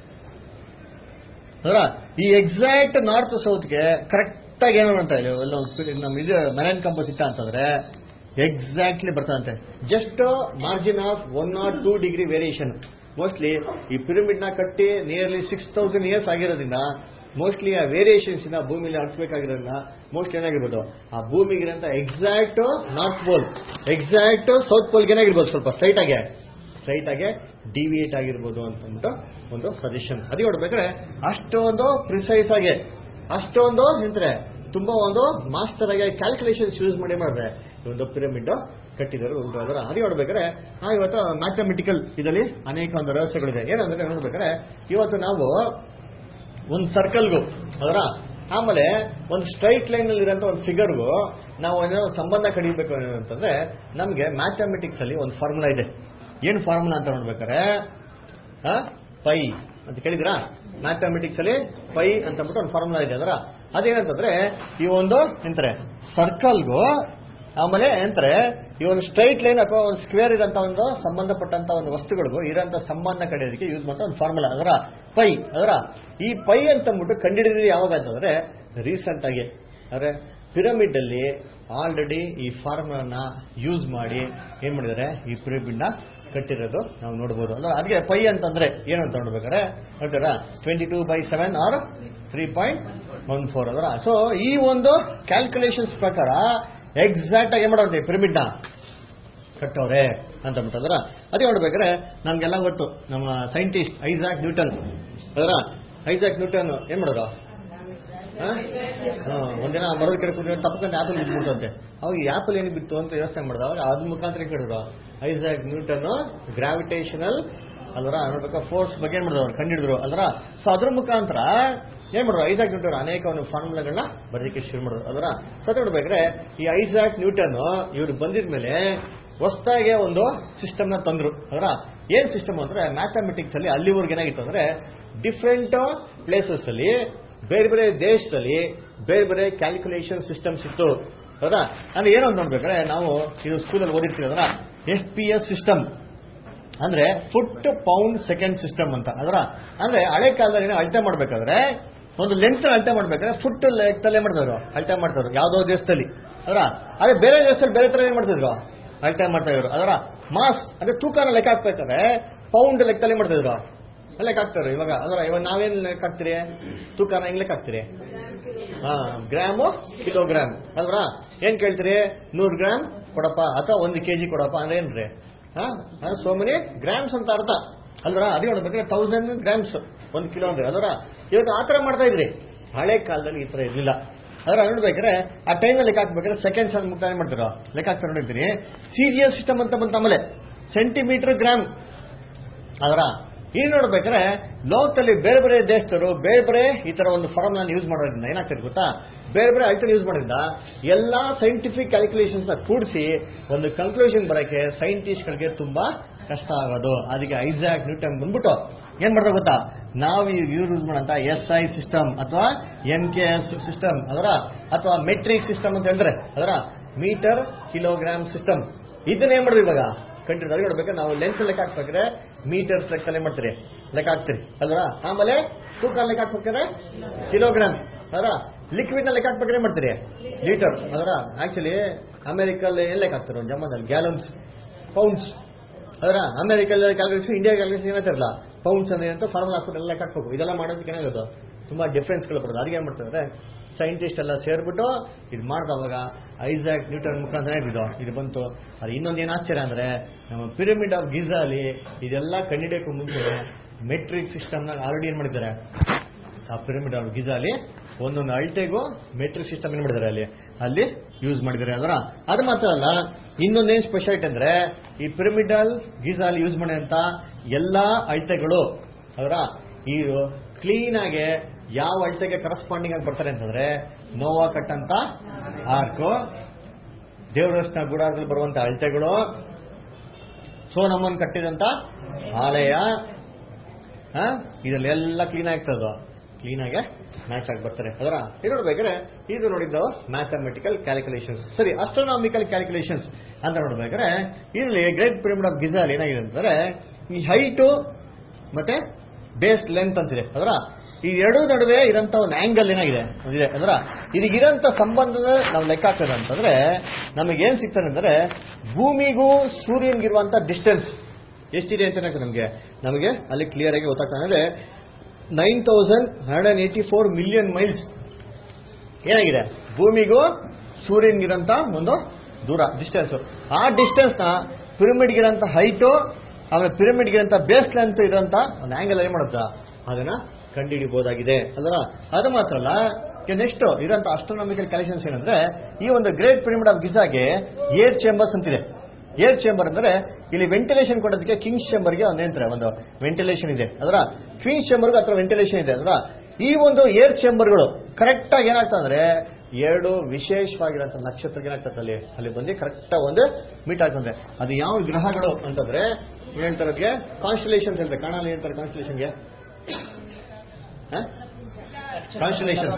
ಅದರ ಈ ಎಕ್ಸಾಕ್ಟ್ ನಾರ್ತ್ ಸೌತ್ಗೆ ಕರೆಕ್ಟ್ ಆಗಿ ಏನು ಮಾಡ್ತಾ ಇಲ್ಲ ಎಲ್ಲ ಒಂದು ಪಿ- ನಮ್ಮ ಇದು ಮೆರೈನ್ ಕಂಪಸ್ ಇಟ್ಟ ಅಂತಂದ್ರೆ ಎಕ್ಸಾಕ್ಟ್ಲಿ ಬರ್ತದಂತೆ just margin of one not two degree variation mostly ಈ ಪಿರಮಿಡ್ ನ ಕಟ್ಟಿ ನಿಯರ್ಲಿ ಸಿಕ್ಸ್ ತೌಸಂಡ್ ಇಯರ್ಸ್ ಆಗಿರೋದ್ರಿಂದ ಮೋಸ್ಟ್ಲಿ ಆ ವೇರಿಯೇಷನ್ಸ್ ಇಂದ ಭೂಮಿಲಿ ಹಂಚಬೇಕಾಗಿರೋದ್ರಿಂದ ಮೋಸ್ಟ್ಲಿ ಏನಾಗಿರ್ಬೋದು ಆ ಭೂಮಿಗಿರಂತ exact north pole exact south ಪೋಲ್ಗೆ ಏನಾಗಿರ್ಬೋದು ಸ್ವಲ್ಪ ಸ್ಟ್ರೈಟ್ ಆಗಿ ಸ್ಟ್ರೈಟ್ ಆಗಿ ಡಿವಿಯೇಟ್ ಆಗಿರ್ಬೋದು ಅಂತ ಅಂದ್ಬಿಟ್ಟು ಒಂದು ಸಜೆಷನ್ ಅದೇ ನೋಡ್ಬೇಕಾದ್ರೆ ಅಷ್ಟೊಂದು ಪ್ರಿಸೈಸ್ ಆಗಿ ಅಷ್ಟೊಂದು ಎಂದ್ರೆ ತುಂಬಾ ಒಂದು ಮಾಸ್ಟರ್ ಆಗಿ ಕ್ಯಾಲ್ಕುಲೇಷನ್ಸ್ ಯೂಸ್ ಮಾಡಿ ಮಾಡಿದ್ರೆ ಈ ಒಂದು ಪಿರಮಿಡ್ ಕಟ್ಟಿದ್ದಾರೆ ಉಂಟು ಅದರ ಅದೇ ನೋಡ್ಬೇಕಾದ್ರೆ ನಾವು ಇವತ್ತು ಮ್ಯಾಥಮೆಟಿಕಲ್ ಇದರಲ್ಲಿ ಅನೇಕ ಒಂದು ರಹಸ್ಯಗಳಿದೆ ಏನಂದ್ರೆ ನೋಡ್ಬೇಕಾದ್ರೆ ಇವತ್ತು ನಾವು ಒಂದು ಸರ್ಕಲ್ಗೂ ಅದರ ಆಮೇಲೆ ಒಂದು ಸ್ಟ್ರೈಟ್ ಲೈನ್ ಅಲ್ಲಿ ಇರೋಂಥ ಒಂದು ಫಿಗರ್ಗೂ ನಾವು ಏನೋ ಸಂಬಂಧ ಕಡಿಬೇಕು ಅಂತಂದ್ರೆ ನಮಗೆ ಮ್ಯಾಥಮೆಟಿಕ್ಸ್ ಅಲ್ಲಿ ಒಂದು ಫಾರ್ಮುಲಾ ಇದೆ ಏನು ಫಾರ್ಮುಲಾ ಅಂತ ನೋಡ್ಬೇಕಾರೆ ಆ, ಪೈ ಅಂತ ಕೇಳಿದ್ರಾ ಮ್ಯಾಥಮೆಟಿಕ್ಸ್ ಅಲ್ಲಿ ಪೈ ಅಂತ ಅಂದ್ಬಿಟ್ಟು ಒಂದು ಫಾರ್ಮುಲಾ ಇದೆ ಅದರ ಅದೇನಂತಂದ್ರೆ ಈ ಒಂದು ಎಂತಾರೆ ಸರ್ಕಲ್ಗೂ ಆಮೇಲೆ ಎಂತಾರೆ ಈ ಒಂದು ಸ್ಟ್ರೈಟ್ ಲೈನ್ ಅಥವಾ ಒಂದು ಸ್ಕ್ವೇರ್ ಇರೋಂಥ ಒಂದು ಸಂಬಂಧಪಟ್ಟಂತ ಒಂದು ವಸ್ತುಗಳಿಗೂ ಇರೋಂಥ ಸಂಬಂಧ ಕಡಿಯೋದಕ್ಕೆ ಯೂಸ್ ಮಾಡೋ ಒಂದು ಫಾರ್ಮುಲಾ ಅದರ ಪೈ ಅದರ ಈ ಪೈ ಅಂತ ಅಂದ್ಬಿಟ್ಟು ಕಂಡುಹಿಡಿದ್ರೆ ಯಾವಾಗ ಅಂತಂದ್ರೆ ರೀಸೆಂಟ್ ಆಗಿ ಅಂದ್ರೆ ಪಿರಮಿಡ್ ಅಲ್ಲಿ ಆಲ್ರೆಡಿ ಈ ಫಾರ್ಮುಲಾನ ಯೂಸ್ ಮಾಡಿ ಏನ್ ಮಾಡಿದ್ದಾರೆ ಈ ಪಿರಮಿಡ್ ನ ಕಟ್ಟಿರೋದು ನಾವು ನೋಡ್ಬೋದು ಅಲ್ಲ ಅದಕ್ಕೆ ಪೈ ಅಂತಂದ್ರೆ ಏನು ಅಂತ ನೋಡ್ಬೇಕಾರೆ ಹೇಳ್ತಾರಾ twenty two by seven or three point one four ಅದರ ಸೊ ಈ ಒಂದು ಕ್ಯಾಲ್ಕುಲೇಷನ್ಸ್ ಪ್ರಕಾರ ಎಕ್ಸಾಕ್ಟ್ ಆಗಿ ಏನ್ ಮಾಡೋದು ಪಿರಮಿಡ್ ನ ಕಟ್ಟವ್ರೆ ಅಂತ ಅಂದ್ಬಿಟ್ಟಂದ್ರ ಅದೇ ನೋಡ್ಬೇಕಾದ್ರೆ ನಮ್ಗೆಲ್ಲ ಗೊತ್ತು ನಮ್ಮ ಸೈಂಟಿಸ್ಟ್ ಐಸಾಕ್ ನ್ಯೂಟನ್ ಅದರ ಐಸಾಕ್ ನ್ಯೂಟನ್ ಏನ್ ಮಾಡೋದು ಹಾ? ಹಾ, ಒಂದಿನ ಮರದ ಕಡೆ ಕೂತ್ಕೊಂಡು ತಪ್ಪಕಂತ ಆಪಲ್ ಬಿದ್ಬಿಟ್ಟಂತೆ ಅವಾಗ ಈ ಆಪಲ್ ಏನು ಬಿತ್ತು ಅಂತ ಯೋಚನೆ ಮಾಡಿದ ಅವಾಗ ಅದ್ರ ಮುಖಾಂತರ ಕೇಳಿದ್ರು ಐಸಾಕ್ ನ್ಯೂಟನ್ ಗ್ರಾವಿಟೇಷನಲ್ ಅಲ್ವರ ನೋಡ್ಬೇಕಾ ಫೋರ್ಸ್ ಬಗ್ಗೆ ಏನ್ ಮಾಡಿದ್ರು ಅವ್ರು ಕಂಡಿಡಿದ್ರು ಅಲ್ವರ ಸೊ ಅದ್ರ ಮುಖಾಂತರ ಏನ್ ಮಾಡಿದ್ರು ಐಸಾಕ್ ನ್ಯೂಟನ್ ಅನೇಕ ಒಂದು ಫಾರ್ಮುಲಾಗಳನ್ನ ಬರೋದಕ್ಕೆ ಶುರು ಮಾಡಿದ್ರು ಅಲ್ವರ ಸೊ ನೋಡ್ಬೇಕಾದ್ರೆ ಈ ಐಸಾಕ್ ನ್ಯೂಟನ್ ಇವ್ರು ಬಂದಿದ್ಮೇಲೆ ಹೊಸದಾಗೆ ಒಂದು ಸಿಸ್ಟಮ್ ನ ತಂದ್ರು ಅದರ ಏನ್ ಸಿಸ್ಟಮ್ ಅಂದ್ರೆ ಮ್ಯಾಥಮೆಟಿಕ್ಸ್ ಅಲ್ಲಿ ಅಲ್ಲಿವರೆಗೆ ಏನಾಗಿತ್ತು ಅಂದ್ರೆ ಡಿಫ್ರೆಂಟ್ ಪ್ಲೇಸಸ್ ಅಲ್ಲಿ ಬೇರೆ ಬೇರೆ ದೇಶದಲ್ಲಿ ಬೇರೆ ಬೇರೆ ಕ್ಯಾಲ್ಕುಲೇಷನ್ ಸಿಸ್ಟಮ್ಸ್ ಇತ್ತು ಹೌದಾ ಅಂದ್ರೆ ಏನೋ ಒಂದ್ ನೋಡ್ಬೇಕಾದ್ರೆ ನಾವು ಇದು ಸ್ಕೂಲಲ್ಲಿ ಓದಿರ್ತೀವಿ ಅದರ ಎಫ್ ಪಿ ಎಸ್ ಸಿಸ್ಟಮ್ ಅಂದ್ರೆ ಫುಟ್ ಪೌಂಡ್ ಸೆಕೆಂಡ್ ಸಿಸ್ಟಮ್ ಅಂತ ಅದರ ಅಂದ್ರೆ ಹಳೆ ಕಾಲದಲ್ಲಿ ಏನೋ ಅಳತೆ ಮಾಡ್ಬೇಕಾದ್ರೆ ಒಂದು ಲೆಂತ್ ಅಳತೆ ಮಾಡ್ಬೇಕಾದ್ರೆ ಫುಟ್ ಲೆಕ್ಕದಲ್ಲೇ ಮಾಡ್ತಿದ್ರು ಅಳತೆ ಮಾಡ್ತಿದ್ರು ಯಾವ್ದೋ ದೇಶದಲ್ಲಿ ಅದರ ಅದೇ ಬೇರೆ ದೇಶದಲ್ಲಿ ಬೇರೆ ತರ ಏನ್ ಮಾಡ್ತಿದ್ರು ಅಳತೆ ಮಾಡ್ತಾ ಇದ್ರು ಅದರ ಮಾಸ್ ಅಂದ್ರೆ ತೂಕನ ಲೆಕ್ಕ ಹಾಕ್ಬೇಕಾದ್ರೆ ಪೌಂಡ್ ಲೆಕ್ಕದಲ್ಲಿ ಮಾಡ್ತಿದ್ರು ಲೆಕ್ಕ ಹಾಕ್ತಾರೆ ಇವಾಗ ಅದರ ಇವಾಗ ನಾವೇನ್ ಲೆಕ್ಕ ಹಾಕ್ತೀರಿ ತೂಕನ ಹೆಂಗ್ ಲೆಕ್ಕ ಹಾಕ್ತೀರಿ ಹಾ ಗ್ರಾಮು ಕಿಲೋಗ್ರಾಮ್ ಅಲ್ವಾ ಏನ್ ಕೇಳ್ತೀರಿ ನೂರು ಗ್ರಾಮ್ ಕೊಡಪ್ಪ ಅಥವಾ ಒಂದು ಕೆಜಿ ಕೊಡಪ್ಪ ಅಂದ್ರೆ ಏನ್ರಿ ಹಾ ಸೋ ಮೆನಿ ಗ್ರಾಮ್ಸ್ ಅಂತ ಅರ್ಥ ಅಲ್ವರ ಅದೇ ನೋಡ್ಬೇಕಾದ್ರೆ ತೌಸಂಡ್ ಗ್ರಾಮ್ಸ್ ಒಂದು ಕಿಲೋ ಅಂದ್ರೆ ಅದರ ಇವತ್ತು ಆ ಥರ ಮಾಡ್ತಾ ಇದ್ರಿ ಹಳೆ ಕಾಲದಲ್ಲಿ ಈ ಥರ ಇರಲಿಲ್ಲ ಅದರ ನೋಡ್ಬೇಕಾದ್ರೆ ಆ ಟೈಮಲ್ಲಿ ಲೆಕ್ಕ ಹಾಕ್ಬೇಕಾದ್ರೆ ಸೆಕೆಂಡ್ಸ್ ಅಂತ ಮುಕ್ತಾಯ ಮಾಡ್ತಿರೋ ಲೆಕ್ಕ ಹಾಕ್ತಾ ನೋಡಿರ್ತೀನಿ ಸೀರಿಯಸ್ ಸಿಸ್ಟಮ್ ಅಂತ ಬಂತ ಆಮೇಲೆ ಸೆಂಟಿಮೀಟರ್ ಗ್ರಾಮ್ ಅದರ ಈ ನೋಡ್ಬೇಕಾದ್ರೆ ಲೋಕದಲ್ಲಿ ಬೇರೆ ಬೇರೆ ದೇಶದವರು ಬೇರೆ ಬೇರೆ ಈ ತರ ಒಂದು ಫಾರ್ಮ್ನ ಯೂಸ್ ಮಾಡೋದ್ರಿಂದ ಏನಾಗ್ತದೆ ಗೊತ್ತಾ ಬೇರೆ ಬೇರೆ ಅಳ್ತಾರೆ ಯೂಸ್ ಮಾಡೋದ್ರಿಂದ ಎಲ್ಲಾ ಸೈಂಟಿಫಿಕ್ ಕ್ಯಾಲ್ಕುಲೇಷನ್ಸ್ ಕೂಡಿಸಿ ಒಂದು ಕನ್ಕ್ಲೂಷನ್ ಬರೋಕ್ಕೆ ಸೈಂಟಿಸ್ಟ್ಗಳಿಗೆ ತುಂಬಾ ಕಷ್ಟ ಆಗೋದು ಅದಕ್ಕೆ ಐಸಾಕ್ ನ್ಯೂಟನ್ ಬಂದ್ಬಿಟ್ಟು ಏನ್ ಮಾಡ್ತಾರೆ ಗೊತ್ತಾ ನಾವು ಯೂಸ್ ಮಾಡೋಂತ ಎಸ್ ಐ ಸಿಸ್ಟಮ್ ಅಥವಾ ಎನ್ ಕೆ ಎಸ್ ಸಿಸ್ಟಮ್ ಅದರ ಅಥವಾ ಮೆಟ್ರಿಕ್ ಸಿಸ್ಟಮ್ ಅಂತ ಹೇಳಿದ್ರೆ ಅದರ ಮೀಟರ್ ಕಿಲೋಗ್ರಾಮ್ ಸಿಸ್ಟಮ್ ಇದನ್ನ ಏನ್ ಮಾಡಿದ್ವಿ ಇವಾಗ ಕಂಟಿನ್ಯೂ ಅದೇ ನೋಡ್ಬೇಕಾದ್ರೆ ನಾವು ಲೆಂತ್ ಲೆಕ್ಕ ಹಾಕ್ಬೇಕಾದ್ರೆ ಮೀಟರ್ಸ್ ಲೆಕ್ಕದಲ್ಲಿ ಮಾಡ್ತೀರಿ ಲೆಕ್ಕ ಹಾಕ್ತೀರಿ ಅಲ್ವಾ ಆಮೇಲೆ ತೂಕ ಲೆಕ್ಕ ಹಾಕ್ಬೇಕಾದ್ರೆ ಕಿಲೋಗ್ರಾಮ್ ಅದರ ಲಿಕ್ವಿಡ್ ನ ಲೆಕ್ಕ ಹಾಕ್ಬೇಕಾದ್ರೆ ಏನ್ ಮಾಡ್ತೀರಿ ಲೀಟರ್ ಅದರ ಆಕ್ಚುಲಿ ಅಮೆರಿಕಲ್ಲಿ ಏನ್ ಲೆಕ್ಕ ಹಾಕ್ತಾರೆ ಒಂದು ಜಮಾನಲ್ಲಿ ಗ್ಯಾಲನ್ಸ್ ಪೌಂಡ್ಸ್ ಅದರ ಅಮೆರಿಕಲ್ಲಿ ಕ್ಯಾಲ್ಕುಲೇಷನ್ ಇಂಡಿಯಾ ಕ್ಯಾಲ್ಕುಲೇಷನ್ ಏನಾಗ್ತಿರಲ್ಲ ಪೌಂಡ್ಸ್ ಅಂದ್ರೆ ಅಂತ ಫಾರ್ಮಲ್ ಹಾಕ್ಬಿಟ್ಟು ಎಲ್ಲ ಲೆಕ್ಕ ಹಾಕ್ಬೇಕು ಇದೆಲ್ಲ ಮಾಡೋದಕ್ಕೆ ಏನಾಗೋದು ತುಂಬಾ ಡಿಫ್ರೆನ್ಸ್ಗಳು ಬರೋದು ಅದಕ್ಕೆ ಏನ್ ಮಾಡ್ತಾರೆ ಸೈಂಟಿಸ್ಟ್ ಎಲ್ಲ ಸೇರ್ಬಿಟ್ಟು ಇದು ಮಾಡಿದವಾಗ ಐಸಾಕ್ ನ್ಯೂಟನ್ ಮುಖಾಂತರ ಇದು ಇದು ಬಂತು ಅದು ಇನ್ನೊಂದು ಏನು ಆಶ್ಚರ್ಯ ಅಂದ್ರೆ ನಮ್ಮ ಪಿರಮಿಡ್ ಆಫ್ ಗಿಜಾ ಅಲ್ಲಿ ಇದೆಲ್ಲ ಕಂಡಿಡಿಯೋಕ್ಕೂ ಮುಂಚೆ ಮೆಟ್ರಿಕ್ ಸಿಸ್ಟಮ್ನಾಗ ಆಲ್ರೆಡಿ ಏನ್ ಮಾಡಿದ್ದಾರೆ ಆ ಪಿರಮಿಡ್ ಆಫ್ ಗಿಜಾ ಅಲ್ಲಿ ಒಂದೊಂದು ಅಳತೆಗೂ ಮೆಟ್ರಿಕ್ ಸಿಸ್ಟಮ್ ಏನ್ ಮಾಡಿದ್ದಾರೆ ಅಲ್ಲಿ ಅಲ್ಲಿ ಯೂಸ್ ಮಾಡಿದ್ದಾರೆ ಅದರ ಅದು ಮಾತ್ರ ಅಲ್ಲ ಇನ್ನೊಂದೇನು ಸ್ಪೆಷಾಲಿಟಿ ಅಂದ್ರೆ ಈ ಪಿರಮಿಡಲ್ ಗೀಜಾ ಅಲ್ಲಿ ಯೂಸ್ ಮಾಡಿದಂತ ಎಲ್ಲಾ ಅಳತೆಗಳು ಅದರ ಈ ಕ್ಲೀನ್ ಆಗಿ ಯಾವ ಅಳತೆಗೆ ಕರಸ್ಪಾಂಡಿಂಗ್ ಆಗಿ ಬರ್ತಾರೆ ಅಂತಂದ್ರೆ ನೋವಾ ಕಟ್ಟಂತ ಆರ್ಕು ದೇವರಸ್ನ ಗುಡಾರದಲ್ಲಿ ಬರುವಂತ ಅಳತೆಗಳು ಸೋನಮ್ಮನ್ ಕಟ್ಟಿದಂತ ಆಲಯ ಆ, ಇದರಲ್ಲೆಲ್ಲ ಕ್ಲೀನ್ ಆಗ್ತದ ಕ್ಲೀನ್ ಆಗಿ ಮ್ಯಾಚ್ ಆಗಿ ಬರ್ತಾರೆ ಅದರ ಇದು ನೋಡ್ಬೇಕಾದ್ರೆ ಇದು ನೋಡಿದ್ದು ಮ್ಯಾಥಮೆಟಿಕಲ್ ಕ್ಯಾಲ್ಕುಲೇಷನ್ಸ್ ಸರಿ ಅಸ್ಟ್ರೋನಾಮಿಕಲ್ ಕ್ಯಾಲ್ಕುಲೇಷನ್ಸ್ ಅಂತ ನೋಡ್ಬೇಕಾದ್ರೆ ಇಲ್ಲಿ ಗ್ರೇಟ್ ಪಿರಮಿಡ್ ಆಫ್ ಗಿಜಾಲ್ ಏನಾಗಿದೆ ಅಂತಂದ್ರೆ ಈ ಹೈಟು ಮತ್ತೆ ಬೇಸ್ ಲೆಂತ್ ಅಂತಿದೆ ಅದರ ಈ ಎರಡೂ ನಡುವೆ ಇರೋಂಥ ಒಂದು ಆಂಗಲ್ ಏನಾಗಿದೆ ಒಂದಿದೆ ಅದರ ಇದಕ್ಕಿರೋಂಥ ಸಂಬಂಧದ ನಾವು ಲೆಕ್ಕ ಹಾಕೋದು ಅಂತಂದ್ರೆ ನಮಗೆ ಏನ್ ಸಿಗ್ತದೆ ಅಂದ್ರೆ ಭೂಮಿಗೂ ಸೂರ್ಯನ್ಗಿರುವಂತ ಡಿಸ್ಟೆನ್ಸ್ ಎಷ್ಟಿದೆ ಅಂತ ಏನಾಗ್ತದೆ ನಮಗೆ ನಮಗೆ ಅಲ್ಲಿ ಕ್ಲಿಯರ್ ಆಗಿ ಗೊತ್ತಾಗ್ತದೆ ಅಂದ್ರೆ nine thousand hundred and eighty four million miles ಏನಾಗಿದೆ ಭೂಮಿಗೂ ಸೂರ್ಯನ್ಗಿರಂತ ಒಂದು ದೂರ ಡಿಸ್ಟೆನ್ಸ್ ಆ ಡಿಸ್ಟೆನ್ಸ್ ನ ಪಿರಮಿಡ್ ಗಿರಂತ ಹೈಟು ಆಮೇಲೆ ಪಿರಮಿಡ್ ಗಿರಂತ ಬೇಸ್ ಲೆಂತ್ ಇರೋಂತ ಒಂದು ಆಂಗಲ್ ಏನ್ ಮಾಡುತ್ತಾ ಅದನ್ನ ಕಂಡುಹಿಡಿಬಹುದಾಗಿದೆ ಅಲ್ವಾ ಅದು ಮಾತ್ರ ಅಲ್ಲ ನೆಕ್ಸ್ಟ್ ಇರೋಂಥ ಅಸ್ಟ್ರೋನಾಮಿಕಲ್ ಕ್ಯಾಲ್ಕುಲೇಷನ್ಸ್ ಏನಂದ್ರೆ ಈ ಒಂದು ಗ್ರೇಟ್ ಪಿರಮಿಡ್ ಆಫ್ ಗಿಜಾಗೆ ಏರ್ ಚೇಂಬರ್ಸ್ ಅಂತಿದೆ ಏರ್ ಚೇಂಬರ್ ಅಂದ್ರೆ ಇಲ್ಲಿ ವೆಂಟಿಲೇಷನ್ ಕೊಡೋದಕ್ಕೆ ಕಿಂಗ್ಸ್ ಚೇಂಬರ್ಗೆ ಒಂದು ಏನಂತಾರೆ ಒಂದು ವೆಂಟಿಲೇಷನ್ ಇದೆ ಅದರ ಕ್ವೀನ್ಸ್ ಚೇಂಬರ್ಗೂ ಹತ್ರ ವೆಂಟಿಲೇಷನ್ ಇದೆ ಅದರ ಈ ಒಂದು ಏರ್ ಚೇಂಬರ್ಗಳು ಕರೆಕ್ಟ್ ಆಗಿ ಏನಾಗ್ತದೆ ಅಂದ್ರೆ ಎರಡು ವಿಶೇಷವಾಗಿರೋಂಥ ನಕ್ಷತ್ರಕ್ಕೆ ಏನಾಗ್ತದೆ ಅಲ್ಲಿ ಅಲ್ಲಿ ಬಂದು ಕರೆಕ್ಟ್ ಒಂದು ಮೀಟ್ ಆಗ್ತದೆ ಅದು ಯಾವ ಗ್ರಹಗಳು ಅಂತಂದ್ರೆ ಏನ್ ಹೇಳ್ತಾರೆ ಅದಕ್ಕೆ ಕಾನ್ಸ್ಟಲೇಷನ್ಸ್ ಹೇಳ್ತಾರೆ ಕಾಣಲ್ಲ ಹೇಳ್ತಾರೆ ಕಾನ್ಸ್ಟಲೇಷನ್ಗೆ ಕಾನ್ಸ್ಟಲೇಷನ್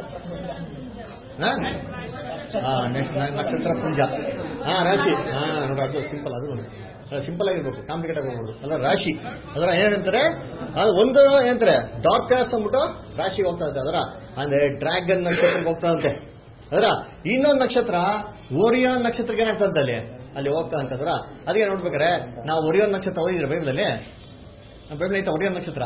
ನಕ್ಷತ್ರ ಪುಂಜ ಹಾ ರಾಶಿ ಹಾ ನೋಡಿ ಅದು ಸಿಂಪಲ್ ಅದು ಸಿಂಪಲ್ ಆಗಿರ್ಬೇಕು ಕಾಂಪ್ಲಿಕೇಟ್ ಆಗಬಹುದು ಅಲ್ಲ ರಾಶಿ ಅದರ ಏನಂತಾರೆ ಅದು ಒಂದು ಏನಂತಾರೆ ಡಾರ್ಕಸ್ ಅಂದ್ಬಿಟ್ಟು ರಾಶಿಗೆ ಹೋಗ್ತಾ ಇರುತ್ತೆ ಅದರ ಅಂದ್ರೆ ಡ್ರ್ಯಾಗನ್ ನಕ್ಷತ್ರಕ್ಕೆ ಹೋಗ್ತಾ ಅಂತೆ ಅದರ ಇನ್ನೊಂದು ನಕ್ಷತ್ರ ಓರಿಯಾನ್ ನಕ್ಷತ್ರಕ್ಕೆ ಏನಾಗ್ತದೆ ಅಲ್ಲಿ ಅಲ್ಲಿ ಹೋಗ್ತಾ ಅಂತಂದ್ರ ಅದಕ್ಕೆ ನೋಡ್ಬೇಕಾರೆ ನಾವು ಒರಿಯೋನ್ ನಕ್ಷತ್ರ ಓದಿದ್ರೆ ಬೈಬಲಲ್ಲಿ ಬೈಬಲ್ ಐತೆ ಒರಿಯೋನ್ ನಕ್ಷತ್ರ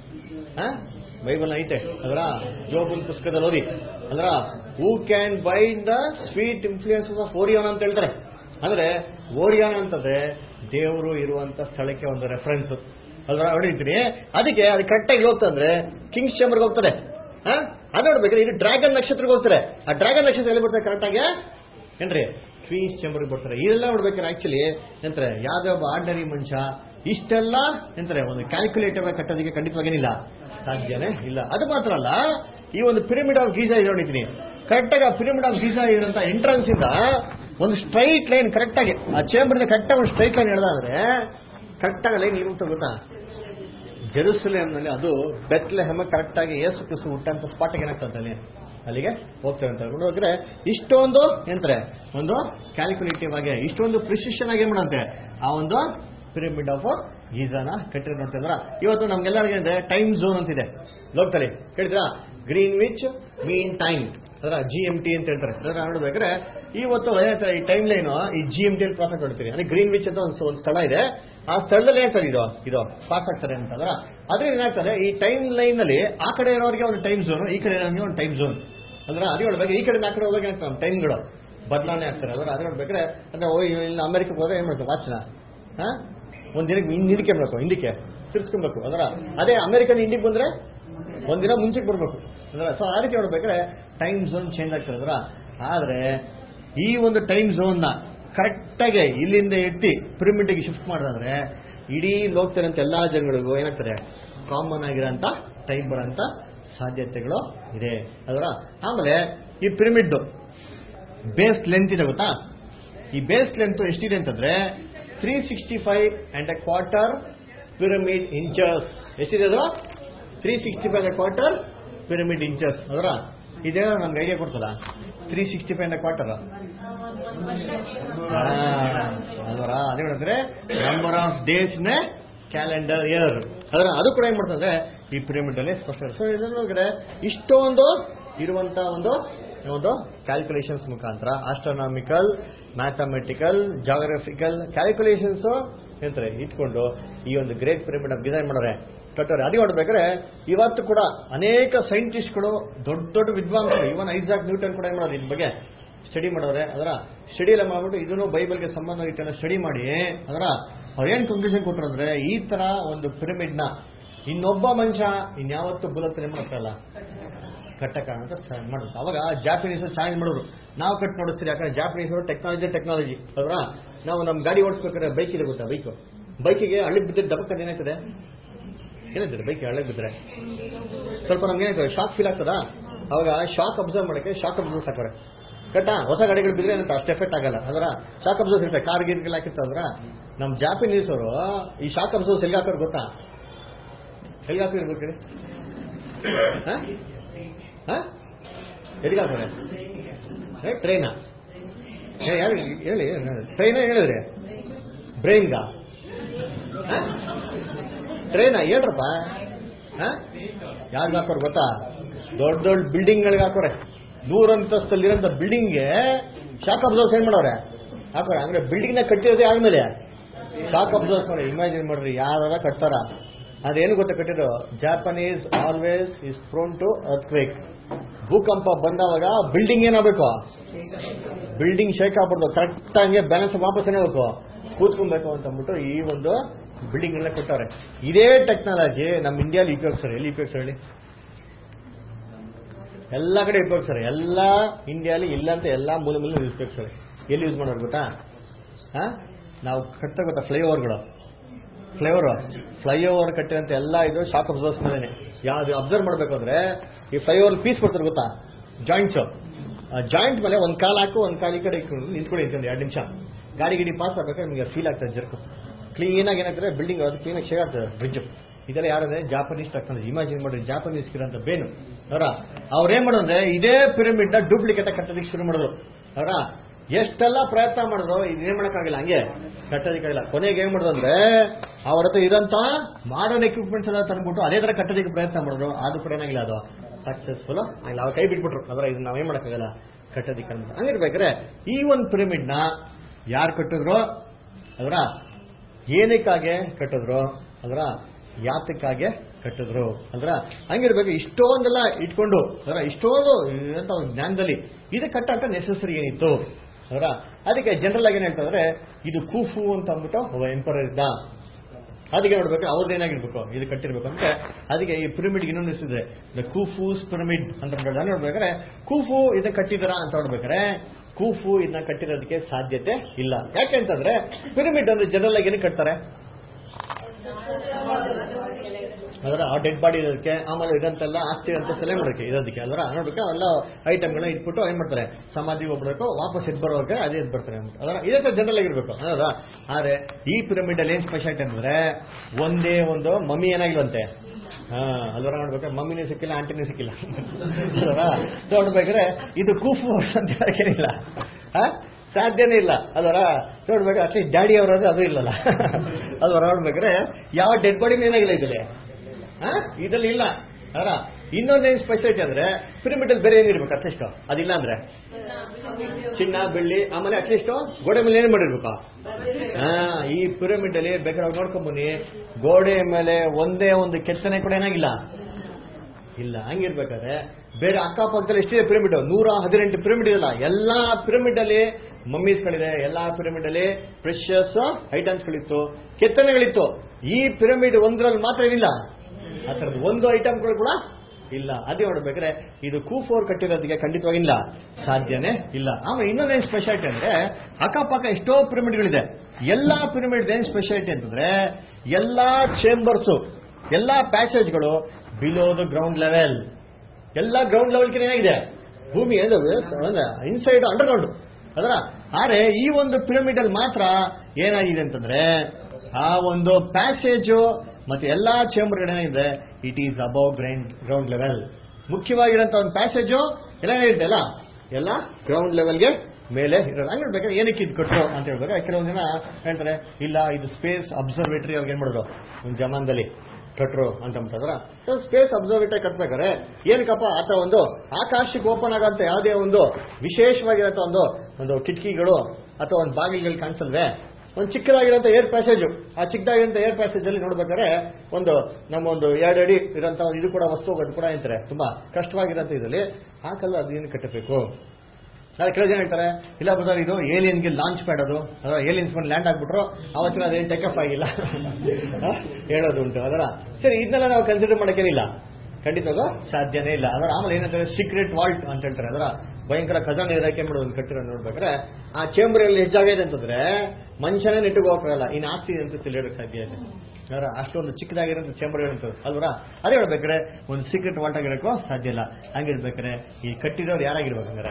ಹಾ ಬೈಬಲ್ ಐತೆ ಅದರ ಜೋಬನ್ ಪುಸ್ತಕದಲ್ಲಿ ಓದಿ ಅಂದ್ರ who can bind the sweet influences of Orion ಅಂತ ಹೇಳ್ತಾರೆ ಅಂದ್ರೆ ಓರಿಯಾನ್ ಅಂತಂದ್ರೆ ದೇವರು ಇರುವಂತ ಸ್ಥಳಕ್ಕೆ ಒಂದು ರೆಫರೆನ್ಸ್ ಅಲ್ವಾ ಹೊಡಿತೀನಿ ಅದಕ್ಕೆ ಅದು ಕರೆಕ್ಟಾಗಿ ಹೋಗ್ತಂದ್ರೆ ಕಿಂಗ್ಸ್ ಚೇಂಬರ್ಗೆ ಹೋಗ್ತಾರೆ ಹಾ ಅದು ನೋಡ್ಬೇಕಾದ್ರೆ ಇದು ಡ್ರ್ಯಾಗನ್ ನಕ್ಷತ್ರಕ್ಕೆ ಹೋಗ್ತಾರೆ ಆ ಡ್ರ್ಯಾಗನ್ ನಕ್ಷತ್ರ ಎಲ್ಲಿ ಬರ್ತಾರೆ ಕರೆಕ್ಟಾಗಿ ಏನ್ರಿ ಕ್ವೀನ್ಸ್ ಚೇಂಬರ್ಗೆ ಬರ್ತಾರೆ ಇದೆಲ್ಲ ನೋಡ್ಬೇಕಾದ್ರೆ ಆಕ್ಚುಲಿ ಎಂತಾರೆ ಯಾವ್ದೇ ಒಬ್ಬ ಆರ್ಡಿನರಿ ಮನುಷ್ಯ ಇಷ್ಟೆಲ್ಲ ಎಂತಾರೆ ಒಂದು ಕ್ಯಾಲ್ಕುಲೇಟರ್ ಕಟ್ಟೋದಕ್ಕೆ ಖಂಡಿತವಾಗೇನಿಲ್ಲ ಸಾಧ್ಯನೇ ಇಲ್ಲ ಅದು ಮಾತ್ರ ಅಲ್ಲ ಈ ಒಂದು ಪಿರಮಿಡ್ ಆಫ್ ಗೀಜಾ ಇದೆ ನೋಡಿದ್ದೀನಿ ಕರೆಕ್ಟಾಗಿ ಆ ಪಿರಮಿಡ್ ಆಫ್ ಗೀಜಾ ಇರೋಂಥ ಎಂಟ್ರೆನ್ಸ್ ಇಂದ ಒಂದು ಸ್ಟ್ರೈಟ್ ಲೈನ್ ಕರೆಕ್ಟಾಗಿ ಆ ಚೇಂಬರ್ ಕರೆಕ್ಟಾಗಿ ಒಂದು ಸ್ಟ್ರೈಟ್ ಲೈನ್ ಎಳೆದಾದ್ರೆ ಕರೆಕ್ಟಾಗಿ ಲೈನ್ ಇರುತ್ತೆ ಗೊತ್ತಾ ಜೆರುಸಲೇಮ್ನಲ್ಲಿ ಅದು ಬೆತ್ಲೆ ಹೆಮ್ಮ ಕರೆಕ್ಟಾಗಿ ಏಸು ಕಿಸು ಹುಟ್ಟಂತ ಸ್ಪಾಟ್ಗೆ ಏನಾಗ್ತದೆ ಅಲ್ಲಿ ಅಲ್ಲಿಗೆ ಹೋಗ್ತಾರೆ ಅಂತ ಹೇಳ್ಕೊಂಡು ಹೋದ್ರೆ ಇಷ್ಟೊಂದು ಎಂತಾರೆ ಒಂದು ಕ್ಯಾಲ್ಕುಲೇಟಿವ್ ಆಗಿ ಇಷ್ಟೊಂದು ಪ್ರಿಸಿಷನ್ ಆಗಿ ಏನ್ ಮಾಡಂತೆ ಆ ಒಂದು ಪಿರಮಿಡ್ ಆಫ್ ಗೀಜಾನ ಕಟ್ಟಿರೋ ನೋಡ್ತಿದ್ರ ಇವತ್ತು ನಮ್ಗೆಲ್ಲರಿಗೆ ಅಂದ್ರೆ ಟೈಮ್ ಝೋನ್ ಅಂತಿದೆ ಲೋಕದಲ್ಲಿ ಕೇಳಿದ್ರಾ ಗ್ರೀನ್ ವಿಚ್ ಮೀನ್ ಟೈಮ್ ಅದರ ಜಿ ಎಂ ಟಿ ಅಂತ ಹೇಳ್ತಾರೆ ಅದರ ನೋಡ್ಬೇಕಾದ್ರೆ ಇವತ್ತು ಏನಾಗ್ತದೆ ಈ ಟೈಮ್ ಲೈನ್ ಈ ಜಿ ಎಂ ಟಿ ಅಲ್ಲಿ ಪಾಸ್ ಆಗ್ಬಿಡ್ತೀರಿ ಅಂದ್ರೆ ಗ್ರೀನ್ ವಿಚ್ ಅಂತ ಒಂದು ಒಂದು ಸ್ಥಳ ಇದೆ ಆ ಸ್ಥಳದಲ್ಲಿ ಏನಾಗ್ತದೆ ಇದು ಇದು ಪಾಸ್ ಆಗ್ತಾರೆ ಅಂತಂದ್ರ ಅದ್ರಿಂದ ಏನಾಗ್ತದೆ ಈ ಟೈಮ್ ಲೈನ್ ನಲ್ಲಿ ಆ ಕಡೆ ಇರೋರಿಗೆ ಒಂದು ಟೈಮ್ ಝೋನ್ ಈ ಕಡೆ ಇರೋರಿಗೆ ಒಂದು ಟೈಮ್ ಝೋನ್ ಅಂದ್ರೆ ಅದೇ ಹೇಳ್ಬೇಕು ಈ ಕಡೆ ಆ ಕಡೆ ಹೋದಾಗ ಏನಾಗ್ತದೆ ಟೈಮ್ಗಳು ಬದಲಾವಣೆ ಆಗ್ತಾರೆ ಅದರ ಅದೇ ನೋಡ್ಬೇಕಾದ್ರೆ ಅಂದ್ರೆ ಓ ಇಲ್ಲಿ ಅಮೆರಿಕಕ್ಕೆ ಹೋದ್ರೆ ಏನ್ ಮಾಡ್ತಾರೆ ವಾಚನ ಹಾ ಒಂದ್ ದಿನಕ್ಕೆ ಹಿಂದಕ್ಕೆ ಬರ್ಬೇಕು ಹಿಂದಕ್ಕೆ ತಿರ್ಸ್ಕೊಬೇಕು ಅದರ ಅದೇ ಅಮೆರಿಕನ್ ಹಿಂದಿಗೆ ಬಂದ್ರೆ ಒಂದಿನ ಮುಂಚೆಗೆ ಬರ್ಬೇಕು ಅಂದ್ರೆ ಸೊ ಆ ರೀತಿ ನೋಡ್ಬೇಕಾದ್ರೆ ಟೈಮ್ ಝೋನ್ ಚೇಂಜ್ ಆಗ್ತದೆ ಅದರ ಆದ್ರೆ ಈ ಒಂದು ಟೈಮ್ ಝೋನ್ ನ ಕರೆಕ್ಟಾಗಿ ಇಲ್ಲಿಂದ ಎತ್ತಿ ಪಿರಮಿಡ್ಗೆ ಶಿಫ್ಟ್ ಮಾಡಿದ್ರೆ ಇಡೀ ಲೋಕದಲ್ಲಿರುವಂತ ಎಲ್ಲಾ ಜನಗಳಿಗೂ ಏನಾಗ್ತದೆ ಕಾಮನ್ ಆಗಿರೋಂಥ ಟೈಮ್ ಬರೋಂಥ ಸಾಧ್ಯತೆಗಳು ಇದೆ ಅದರ ಆಮೇಲೆ ಈ ಪಿರಮಿಡ್ ಬೇಸ್ ಲೆಂತ್ ಇದೆ ಗೊತ್ತಾ ಈ ಬೇಸ್ ಲೆಂತ್ ಎಷ್ಟಿದೆ ಅಂತಂದ್ರೆ three sixty five and a quarter pyramid inches ಎಷ್ಟಿದೆ ಅದು three sixty five and quarter pyramid inches ಅದರ ಇದೇನೋ ನಮ್ಗೆ ಐಡಿಯಾ ಕೊಡ್ತದ three sixty five and quarter ಅಲ್ವರ ಅದೇ ಹೇಳಿದ್ರೆ ನಂಬರ್ ಆಫ್ ಡೇಸ್ ನೇ ಕ್ಯಾಲೆಂಡರ್ ಇಯರ್ ಅದರ ಅದು ಕೂಡ ಏನ್ ಮಾಡ್ತಂದ್ರೆ ಈ ಪಿರಮಿಡ್ ಅಲ್ಲಿ ಸ್ಪಷ್ಟ ಸೊ ಇದನ್ನು ನೋಡಿದ್ರೆ ಇಷ್ಟೊಂದು ಇರುವಂತ ಒಂದು ಒಂದು ಕ್ಯಾಲ್ಕುಲೇಷನ್ಸ್ ಮುಖಾಂತರ ಆಸ್ಟ್ರೋನಾಮಿಕಲ್ ಮ್ಯಾಥಮೆಟಿಕಲ್ ಜಾಗ್ರಫಿಕಲ್ ಕ್ಯಾಲ್ಕುಲೇಷನ್ಸ್ ಎಂತಾರೆ ಇಟ್ಕೊಂಡು ಈ ಒಂದು ಗ್ರೇಟ್ ಪಿರಮಿಡ್ ಆಫ್ ಡಿಸೈನ್ ಮಾಡೋರೆ ಕಟ್ಟೋರೆ ಅದೇ ನೋಡ್ಬೇಕಾದ್ರೆ ಇವತ್ತು ಕೂಡ ಅನೇಕ ಸೈಂಟಿಸ್ಟ್ಗಳು ದೊಡ್ಡ ದೊಡ್ಡ ವಿದ್ವಾಂಸರು ಇವನ್ ಐಸಾಕ್ ನ್ಯೂಟನ್ ಕೂಡ ಏನ್ ಮಾಡೋದು ಇದ್ರ ಬಗ್ಗೆ ಸ್ಟಡಿ ಮಾಡೋರೆ ಅದರ ಸ್ಟಡಿ ಎಲ್ಲ ಮಾಡ್ಬಿಟ್ಟು ಇದನ್ನು ಬೈಬಲ್ಗೆ ಸಂಬಂಧ ಇಟ್ಟೆಲ್ಲ ಸ್ಟಡಿ ಮಾಡಿ ಅದರ ಅವ್ರೇನ್ ಕನ್ಕ್ಲೂಷನ್ ಕೊಟ್ಟರು ಅಂದ್ರೆ ಈ ತರ ಒಂದು ಪಿರಮಿಡ್ ನ ಇನ್ನೊಬ್ಬ ಮನುಷ್ಯ ಇನ್ಯಾವತ್ತು ಬುಲತ್ತನೆ ಮಾಡ್ತಾರಲ್ಲ ಕಟ್ಟಕ ಅಂತ ಮಾಡೋದು ಅವಾಗ ಜಾಪನೀಸ್ ಚಾಲೆಂಜ್ ಮಾಡೋರು ನಾವು ಕಟ್ ನೋಡಿಸ್ತೀರಿ ಯಾಕಂದ್ರೆ ಜಾಪನೀಸ್ ಟೆಕ್ನಾಲಜಿ ಟೆಕ್ನಾಲಜಿ ಅಲ್ವಾ ನಾವು ನಮ್ಮ ಗಾಡಿ ಓಡಿಸ್ಬೇಕಾದ್ರೆ ಬೈಕ್ ಇದೆ ಗೊತ್ತಾ ಬೈಕ್ ಬೈಕಿಗೆ ಹಳ್ಳಿಗೆ ಬಿದ್ದರೆ ದಬಕ್ಕಂತ ಏನಾಯ್ತದೆ ಏನಾಯ್ತದೆ ಬೈಕ್ ಹಳ್ಳಿಗೆ ಬಿದ್ದರೆ ಸ್ವಲ್ಪ ನಮ್ಗೆ ಏನಾಯ್ತದೆ ಶಾಕ್ ಫೀಲ್ ಆಗ್ತದಾ ಅವಾಗ ಶಾಕ್ ಅಬ್ಸರ್ವ್ ಮಾಡಕ್ಕೆ ಶಾಕ್ ಅಬ್ಸರ್ವ್ ಸಾಕೋರೆ ಕಟ್ಟಾ ಹೊಸ ಗಾಡಿಗಳು ಬಿದ್ರೆ ಏನಂತ ಅಷ್ಟು ಎಫೆಕ್ಟ್ ಆಗಲ್ಲ ಅದರ ಶಾಕ್ ಅಬ್ಸರ್ವ್ ಇರ್ತಾರೆ ಕಾರ್ ಗೀರ್ಗೆಲ್ಲ ಹಾಕಿರ್ತಾದ್ರ ನಮ್ಮ ಜಾಪನೀಸ್ ಅವರು ಈ ಶಾಕ್ ಅಬ್ಸರ್ವ್ ಎಲ್ಲಿ ಹಾಕೋರು ಗೊತ್ತಾ ಎಲ್ಲಿ ಹಾಕಿರ್ಬೇಕು ಹೇಳಿ ಎಲ್ಲಿಗೆ ಹಾಕೋರೆ ಟ್ರೈನಾ ಯಾರು ಹೇಳಿ ಟ್ರೈನ ಹೇಳಿದ್ರಿ ಬ್ರೈನ್ಗ ಟ್ರೈನಾ ಹೇಳ್ರಪ್ಪ ಯಾರಿಗೆ ಹಾಕೋರು ಗೊತ್ತಾ ದೊಡ್ಡ ದೊಡ್ಡ ಬಿಲ್ಡಿಂಗ್ಗಳಿಗೆ ಹಾಕೋರೆ ನೂರಂತಸ್ತಲ್ಲಿರೋಂಥ ಬಿಲ್ಡಿಂಗ್ಗೆ ಶಾಕ್ ಅಬ್ಸರ್ವ್ಸ್ ಏನ್ ಮಾಡೋರೆ ಹಾಕೋರೆ ಅಂದ್ರೆ ಬಿಲ್ಡಿಂಗ್ ನ ಕಟ್ಟಿರೋದೇ ಆದ್ಮೇಲೆ ಶಾಕ್ ಅಬ್ಸರ್ವ್ಸ್ ಮಾಡಿ ಇಮ್ಯಾಜಿನ್ ಮಾಡ್ರಿ ಯಾರ ಕಟ್ತಾರ ಅದೇನು ಗೊತ್ತಾ ಕಟ್ಟಿದ್ದು Japanese always is prone to earthquake ಭೂಕಂಪ ಬಂದವಾಗ ಬಿಲ್ಡಿಂಗ್ ಏನಾಗಬೇಕು ಬಿಲ್ಡಿಂಗ್ ಶೇಕ್ ಆಗ್ಬಾರ್ದು ಕರೆಕ್ಟ್ ಹಂಗೆ ಬ್ಯಾಲೆನ್ಸ್ ವಾಪಸ್ ಏನಾಗಬೇಕು ಕೂತ್ಕೊಬೇಕು ಅಂತ ಅಂದ್ಬಿಟ್ಟು ಈ ಒಂದು ಬಿಲ್ಡಿಂಗ್ ಎಲ್ಲ ಕೊಟ್ಟವ್ರೆ ಇದೇ ಟೆಕ್ನಾಲಜಿ ನಮ್ಮ ಇಂಡಿಯಾಲಿ ಉಪಯೋಗಿಸ್ತಾರೆ ಎಲ್ಲಿ ಉಪಯೋಗಿಸ್ತಾರೆ ಹೇಳಿ ಎಲ್ಲ ಕಡೆ ಉಪಯೋಗಿಸ್ತಾರೆ ಎಲ್ಲ ಇಂಡಿಯಾಲಿ ಇಲ್ಲ ಅಂತ ಎಲ್ಲ ಮೂಲೆ ಮೂಲೆ ಉಪಯೋಗಿಸ್ತಾರೆ ಎಲ್ಲಿ ಯೂಸ್ ಮಾಡೋರು ಗೊತ್ತಾ ಹಾ ನಾವು ಕಟ್ತಾ ಗೊತ್ತಾ ಫ್ಲೈಓವರ್ಗಳು ಫ್ಲೈಓವರ್ ಫ್ಲೈಓವರ್ ಕಟ್ಟಿದಂತ ಎಲ್ಲ ಇದು ಶಾಕ್ ಅಬ್ಸರ್ವ್ಸ್ ಮೇಲೆ ಯಾವ್ದು ಅಬ್ಸರ್ವ್ ಮಾಡ್ಬೇಕು ಅಂದ್ರೆ ಈ ಫ್ಲೈಓವರ್ ಪೀಸ್ ಕೊಡ್ತಾರೆ ಗೊತ್ತಾ ಜಾಯಿಂಟ್ಸ್ ಜಾಯಿಂಟ್ ಮೇಲೆ ಒಂದ್ ಕಾಲ್ ಹಾಕು ಒಂದ್ ಕಾಲ್ ಈ ಕಡೆ ಇಟ್ಕೊಂಡು ನಿಂತ್ಕೊಳ್ಳಿ ನಿಂತ್ಕೊಂಡು ಎರಡು ನಿಮಿಷ ಗಾಡಿ ಗಿಡಿ ಪಾಸ್ ಆಗ್ಬೇಕಾದ್ರೆ ನಿಮಗೆ ಫೀಲ್ ಆಗ್ತದೆ ಜರ್ಕು ಕ್ಲೀನ್ ಆಗಿ ಏನಾಗ್ತದೆ ಬಿಲ್ಡಿಂಗ್ ಅದು ಕ್ಲೀನ್ ಆಗಿ ಶೇರ್ ಆಗ್ತದೆ ಬ್ರಿಡ್ಜ್ ಇದೆಲ್ಲ ಯಾರಂದ್ರೆ ಜಾಪನೀಸ್ ಟೆಕ್ನಾಲಜಿ ಇಮ್ಯಾಜಿನ್ ಮಾಡ್ರಿ ಜಾಪನೀಸ್ ಇರೋಂಥ ಬೇನು ಅವರ ಅವ್ರು ಏನ್ ಮಾಡೋದ್ರೆ ಇದೇ ಪಿರಮಿಡ್ ನ ಡೂಪ್ಲಿಕೇಟ್ ಕಟ್ಟೋದಕ್ಕೆ ಶುರು ಮಾಡಿದ್ರು ಅವರ ಎಷ್ಟೆಲ್ಲ ಪ್ರಯತ್ನ ಮಾಡಿದ್ರು ಇದೇನ್ ಮಾಡಕ್ಕಾಗಿಲ್ಲ ಹಂಗೆ ಕಟ್ಟೋದಕ್ಕಾಗಿಲ್ಲ ಕೊನೆಗೆ ಏನ್ ಮಾಡಿದ್ರು ಅಂದ್ರೆ ಅವ್ರ ಹತ್ರ ಇರೋಂತ ಮಾಡರ್ನ್ ಎಕ್ವಿಪ್ಮೆಂಟ್ಸ್ ಎಲ್ಲ ತಂದ್ಬಿಟ್ಟು ಅದೇ ತರ ಕಟ್ಟೋದಕ್ಕೆ ಪ್ರಯತ್ನ ಮಾಡಿದ್ರು ಅದು ಕೂಡ ಏನಾಗಿಲ್ಲ ಅದು ಸಕ್ಸಸ್ಫುಲ್ ಆಗಿಲ್ಲ ಅವ್ರು ಕೈ ಬಿಟ್ಬಿಟ್ರು ಅದ್ರ ಇದನ್ನ ನಾವೇನ್ ಮಾಡಕ್ಕಾಗಲ್ಲ ಕಟ್ಟೋದಕ್ಕೆ ಅಂತ ಹಂಗಿರ್ಬೇಕಾದ್ರೆ ಈ ಒಂದು ಪಿರಮಿಡ್ ನ ಯಾರು ಕಟ್ಟಿದ್ರು ಅದರ ಏನಕ್ಕಾಗೆ ಕಟ್ಟಿದ್ರು ಅದರ ಯಾತಕ್ಕಾಗೆ ಕಟ್ಟಿದ್ರು ಅಂದ್ರ ಹಂಗಿರ್ಬೇಕು ಇಷ್ಟೊಂದೆಲ್ಲ ಇಟ್ಕೊಂಡು ಅದರ ಇಷ್ಟೊಂದು ಇರೋಂಥ ಒಂದು ಜ್ಞಾನದಲ್ಲಿ ಇದು ಕಟ್ಟಂತ ನೆಸೆಸರಿ ಏನಿತ್ತು ಅದರ ಅದಕ್ಕೆ ಜನರಲ್ ಆಗಿ ಏನ್ ಹೇಳ್ತಾರೆ ಇದು ಕೂಫು ಅಂತ ಅಂದ್ಬಿಟ್ಟು ಒಬ್ಬ ಎಂಪರರ್ ಇದ್ದ ಅದಕ್ಕೆ ನೋಡ್ಬೇಕು ಅವ್ರದ್ದು ಏನಾಗಿರ್ಬೇಕು ಇದು ಕಟ್ಟಿರ್ಬೇಕು ಅಂದ್ರೆ ಅದಕ್ಕೆ ಈ ಪಿರಮಿಡ್ ಇನ್ನೊಂದು ಹೆಸರಿದೆ ದ ಕೂಫೂಸ್ ಪಿರಮಿಡ್ ಅಂತ ಹೇಳ್ತಾರೆ ನೋಡ್ಬೇಕಾದ್ರೆ ಕೂಫು ಇದನ್ನ ಕಟ್ಟಿದಾರ ಅಂತ ನೋಡ್ಬೇಕಾದ್ರೆ ಕೂಫು ಇದನ್ನ ಕಟ್ಟಿರೋದಕ್ಕೆ ಸಾಧ್ಯತೆ ಇಲ್ಲ ಯಾಕೆಂತಂದ್ರೆ ಪಿರಮಿಡ್ ಅಂದ್ರೆ ಜನರಲ್ ಆಗಿ ಏನಕ್ಕೆ ಕಟ್ತಾರೆ ಅದರ ಆ ಡೆಡ್ ಬಾಡಿ ಇರೋದಕ್ಕೆ ಆಮೇಲೆ ಇದಂತೆಲ್ಲ ಆಸ್ತಿ ಅಂತ ಸೆಲೆ ಮಾಡೋಕೆ ಇರೋದಕ್ಕೆ ಅದರ ನೋಡ್ಬೇಕು ಎಲ್ಲ ಐಟಮ್ಗಳನ್ನ ಇಟ್ಬಿಟ್ಟು ಏನ್ ಮಾಡ್ತಾರೆ ಸಮಾಧಿಗೆ ಹೋಗ್ಬೇಕು ವಾಪಸ್ ಎದ್ ಬರೋರ್ಗೆ ಅದೇ ಎದ್ ಬರ್ತಾರೆ ಅಂದ್ಬಿಟ್ಟು ಅದರ ಇದೇ ತರ ಜನರಲ್ ಆಗಿರ್ಬೇಕು ಅದರ ಆದ್ರೆ ಈ ಪಿರಮಿಡ್ ಅಲ್ಲಿ ಏನ್ ಸ್ಪೆಷಾಲಿಟಿ ಅಂದ್ರೆ ಒಂದೇ ಒಂದು ಮಮ್ಮಿ ಏನಾಗಿಲ್ವಂತೆ ಹಾ ಅಲ್ವರ ನೋಡ್ಬೇಕಾದ್ರೆ ಮಮ್ಮಿನೂ ಸಿಕ್ಕಿಲ್ಲ ಆಂಟಿನೂ ಸಿಕ್ಕಿಲ್ಲ ಅಲ್ವರ ಸೊ ನೋಡ್ಬೇಕಾದ್ರೆ ಇದು ಕೂಫು ಅಂತ ಹೇಳಕ್ಕೇನಿಲ್ಲ ಹಾ ಸಾಧ್ಯನೇ ಇಲ್ಲ ಅದರ ನೋಡ್ಬೇಕು ಅಟ್ಲೀಸ್ಟ್ ಡ್ಯಾಡಿ ಅವರಾದ್ರೆ ಅದು ಇಲ್ಲಲ್ಲ ಅದು ಹೊರ ನೋಡ್ಬೇಕಾದ್ರೆ ಯಾವ ಡೆಡ್ ಬಾಡಿನೂ ಏನಾಗಿಲ್ಲ ಇದಲ್ಲಿ ಹಾ ಇದ್ರಲ್ಲಿ ಇಲ್ಲ ಅದರ ಇನ್ನೊಂದೇನು ಸ್ಪೆಷಾಲಿಟಿ ಅಂದ್ರೆ ಪಿರಮಿಡ್ ಅಲ್ಲಿ ಬೇರೆ ಏನಿರ್ಬೇಕು ಅಟ್ಲೀಸ್ಟ್ ಅದಿಲ್ಲ ಅಂದ್ರೆ ಚಿನ್ನ ಬೆಳ್ಳಿ ಆಮೇಲೆ ಅಟ್ಲೀಸ್ಟ್ ಗೋಡೆ ಮೇಲೆ ಏನ್ ಮಾಡಿರ್ಬೇಕು ಹಾ ಈ ಪಿರಮಿಡ್ ಅಲ್ಲಿ ಬೇಕಾದ್ರೆ ನೋಡ್ಕೊಂಡ್ ಬನ್ನಿ ಗೋಡೆ ಮೇಲೆ ಒಂದೇ ಒಂದು ಕೆತ್ತನೆ ಕೂಡ ಏನಾಗಿಲ್ಲ ಇಲ್ಲ ಹಂಗಿರ್ಬೇಕಾದ್ರೆ ಬೇರೆ ಅಕ್ಕಪಕ್ಕದಲ್ಲಿ ಎಷ್ಟಿದೆ ಪಿರಮಿಡ್ ನೂರ ಹದಿನೆಂಟು ಪಿರಮಿಡ್ ಇದಲ್ಲ ಎಲ್ಲಾ ಪಿರಮಿಡ್ ಅಲ್ಲಿ ಮಮ್ಮೀಸ್ಗಳಿದೆ ಎಲ್ಲಾ ಪಿರಮಿಡ್ ಅಲ್ಲಿ ಪ್ರೆಷಸ್ ಐಟಮ್ಸ್ಗಳಿತ್ತು ಕೆತ್ತನೆಗಳಿತ್ತು ಈ ಪಿರಮಿಡ್ ಒಂದರಲ್ಲಿ ಮಾತ್ರ ಏನಿಲ್ಲ ಆ ಥರದ್ದು ಒಂದು ಐಟಮ್ಗಳು ಕೂಡ ಇಲ್ಲ ಅದೇ ನೋಡ್ಬೇಕಾದ್ರೆ ಇದು ಕೂಫೋರ್ ಕಟ್ಟಿರೋದಕ್ಕೆ ಖಂಡಿತವಾಗಿಲ್ಲ ಸಾಧ್ಯನೇ ಇಲ್ಲ ಆಮೇಲೆ ಇನ್ನೊಂದೇನು ಸ್ಪೆಷಾಲಿಟಿ ಅಂದ್ರೆ ಅಕ್ಕಪಕ್ಕ ಎಷ್ಟೋ ಪಿರಮಿಡ್ಗಳಿದೆ ಎಲ್ಲಾ ಪಿರಮಿಡ್ ಏನ್ ಸ್ಪೆಷಾಲಿಟಿ ಅಂತಂದ್ರೆ ಎಲ್ಲಾ ಚೇಂಬರ್ಸು ಎಲ್ಲಾ ಪ್ಯಾಸೇಜ್ಗಳು ಬಿಲೋ ದ ಗ್ರೌಂಡ್ ಲೆವೆಲ್ ಎಲ್ಲ ಗ್ರೌಂಡ್ ಲೆವೆಲ್ಗೆ ಏನಾಗಿದೆ ಭೂಮಿ ಇನ್ಸೈಡ್ ಅಂಡರ್ಗ್ರೌಂಡ್ ಅದರ ಆದ್ರೆ ಈ ಒಂದು ಪಿರಮಿಡ್ ಅಲ್ಲಿ ಮಾತ್ರ ಏನಾಗಿದೆ ಅಂತಂದ್ರೆ ಆ ಒಂದು ಪ್ಯಾಸೇಜು ಮತ್ತೆ ಎಲ್ಲಾ ಚೇಂಬರ್ ಏನಾಗಿದೆ it is above ground ground level ಮುಖ್ಯವಾಗಿರೋಂಥ ಒಂದು ಪ್ಯಾಸೇಜು ಎಲ್ಲ ಏನಿದೆ ಅಲ್ಲ ಎಲ್ಲ ಗ್ರೌಂಡ್ ಲೆವೆಲ್ಗೆ ಮೇಲೆ ಇರೋದು ಹಂಗೆ ಬೇಕಾದ್ರೆ ಏನಕ್ಕೆ ಇದು ಕೊಟ್ಟರು ಅಂತ ಹೇಳ್ಬೇಕಾದ್ರೆ ಕೆಲವೊಂದು ಜನ ಹೇಳ್ತಾರೆ ಇಲ್ಲ ಇದು ಸ್ಪೇಸ್ ಅಬ್ಸರ್ವೇಟರಿ ಅವ್ರಿಗೆ ಏನ್ ಮಾಡಿದ್ರು ಒಂದು ಜಮಾನದಲ್ಲಿ ಕಟ್ರು ಅಂತ ಅಂತಾದ್ರ ಸೊ ಸ್ಪೇಸ್ ಅಬ್ಸರ್ವೇಟರಿ ಕಟ್ಬೇಕಾದ್ರೆ ಏನಕ್ಕಪ್ಪ ಆತ ಒಂದು ಆಕಾಶಕ್ಕೆ ಓಪನ್ ಆಗಂತ ಯಾವುದೇ ಒಂದು ವಿಶೇಷವಾಗಿರಂತ ಒಂದು ಒಂದು ಕಿಟಕಿಗಳು ಅಥವಾ ಒಂದು ಬಾಗಿಲುಗಳು ಕಾಣಿಸಲ್ವೇ ಒಂದು ಚಿಕ್ಕದಾಗಿರೋಂಥ ಏರ್ ಪ್ಯಾಸೇಜ್ ಆ ಚಿಕ್ಕದಾಗಿರೋಂಥ ಏರ್ ಪ್ಯಾಸೇಜ್ ಅಲ್ಲಿ ನೋಡ್ಬೇಕಾದ್ರೆ ಒಂದು ನಮ್ಮ ಒಂದು ಎರಡು ಅಡಿ ಇರೋಂಥ ಒಂದು ಇದು ಕೂಡ ವಸ್ತು ಅದು ಕೂಡ ಅಂತಾರೆ ತುಂಬಾ ಕಷ್ಟವಾಗಿರೋಂಥ ಇದರಲ್ಲಿ ಆ ಕಲ್ಲು ಅದೇನು ಕಟ್ಟಬೇಕು ನಾಳೆ ಕೆಲವು ಜನ ಹೇಳ್ತಾರೆ ಇಲ್ಲ ಬ್ರದರ್ ಇದು ಏಲಿಯನ್ಗೆ ಲಾಂಚ್ ಪ್ಯಾಡ್ ಅದು ಅದರ ಏಲಿಯನ್ಸ್ ಬಂದು ಲ್ಯಾಂಡ್ ಆಗ್ಬಿಟ್ರು ಅವತ್ತಿನ ಅದೇನು ಟೆಕಪ್ ಆಗಿಲ್ಲ ಹ? ಹೇಳೋದು ಉಂಟು ಅದರ ಸರಿ ಇದನ್ನೆಲ್ಲ ನಾವು ಕನ್ಸಿಡರ್ ಮಾಡೋಕ್ಕೇನಿಲ್ಲ ಖಂಡಿತವಾಗೂ ಸಾಧ್ಯನೇ ಇಲ್ಲ ಅದರ ಆಮೇಲೆ ಏನಂತಾರೆ ಸೀಕ್ರೆಟ್ ವಾಲ್ಟ್ ಅಂತ ಹೇಳ್ತಾರೆ ಅದರ ಭಯಂಕರ ಖಜಾನೆ ಇರೋಕೆ ಮಾಡೋದು ಕಟ್ಟಿರೋ ನೋಡ್ಬೇಕಾದ್ರೆ ಆ ಚೇಂಬರ್ ಎಲ್ಲಿ ಹೆಚ್ಚಾಗಿದೆ ಅಂತಂದ್ರೆ ಮನುಷ್ಯನೇ ನೆಟ್ಟಿಗೆ ಹೋಗಕ್ಕಾಗಲ್ಲ ಇನ್ನು ಆಸ್ತಿ ಅಂತ ತಿಳಿಯೋದಕ್ಕೆ ಸಾಧ್ಯ ಇದೆ ಅವರ ಅಷ್ಟೊಂದು ಚಿಕ್ಕದಾಗಿರೋಂಥ ಚೇಂಬರ್ ಏನಂತದ್ದು ಅಲ್ವರ ಅದೇ ಹೇಳ್ಬೇಕಾದ್ರೆ ಒಂದು ಸೀಕ್ರೆಟ್ ವಾಲ್ಟ್ ಆಗಿರೋಕ್ಕೂ ಸಾಧ್ಯ ಇಲ್ಲ ಹಂಗಿರ್ಬೇಕಾದ್ರೆ ಈ ಕಟ್ಟಿರೋರು ಯಾರಾಗಿರ್ಬೇಕು ಹಂಗಾರೆ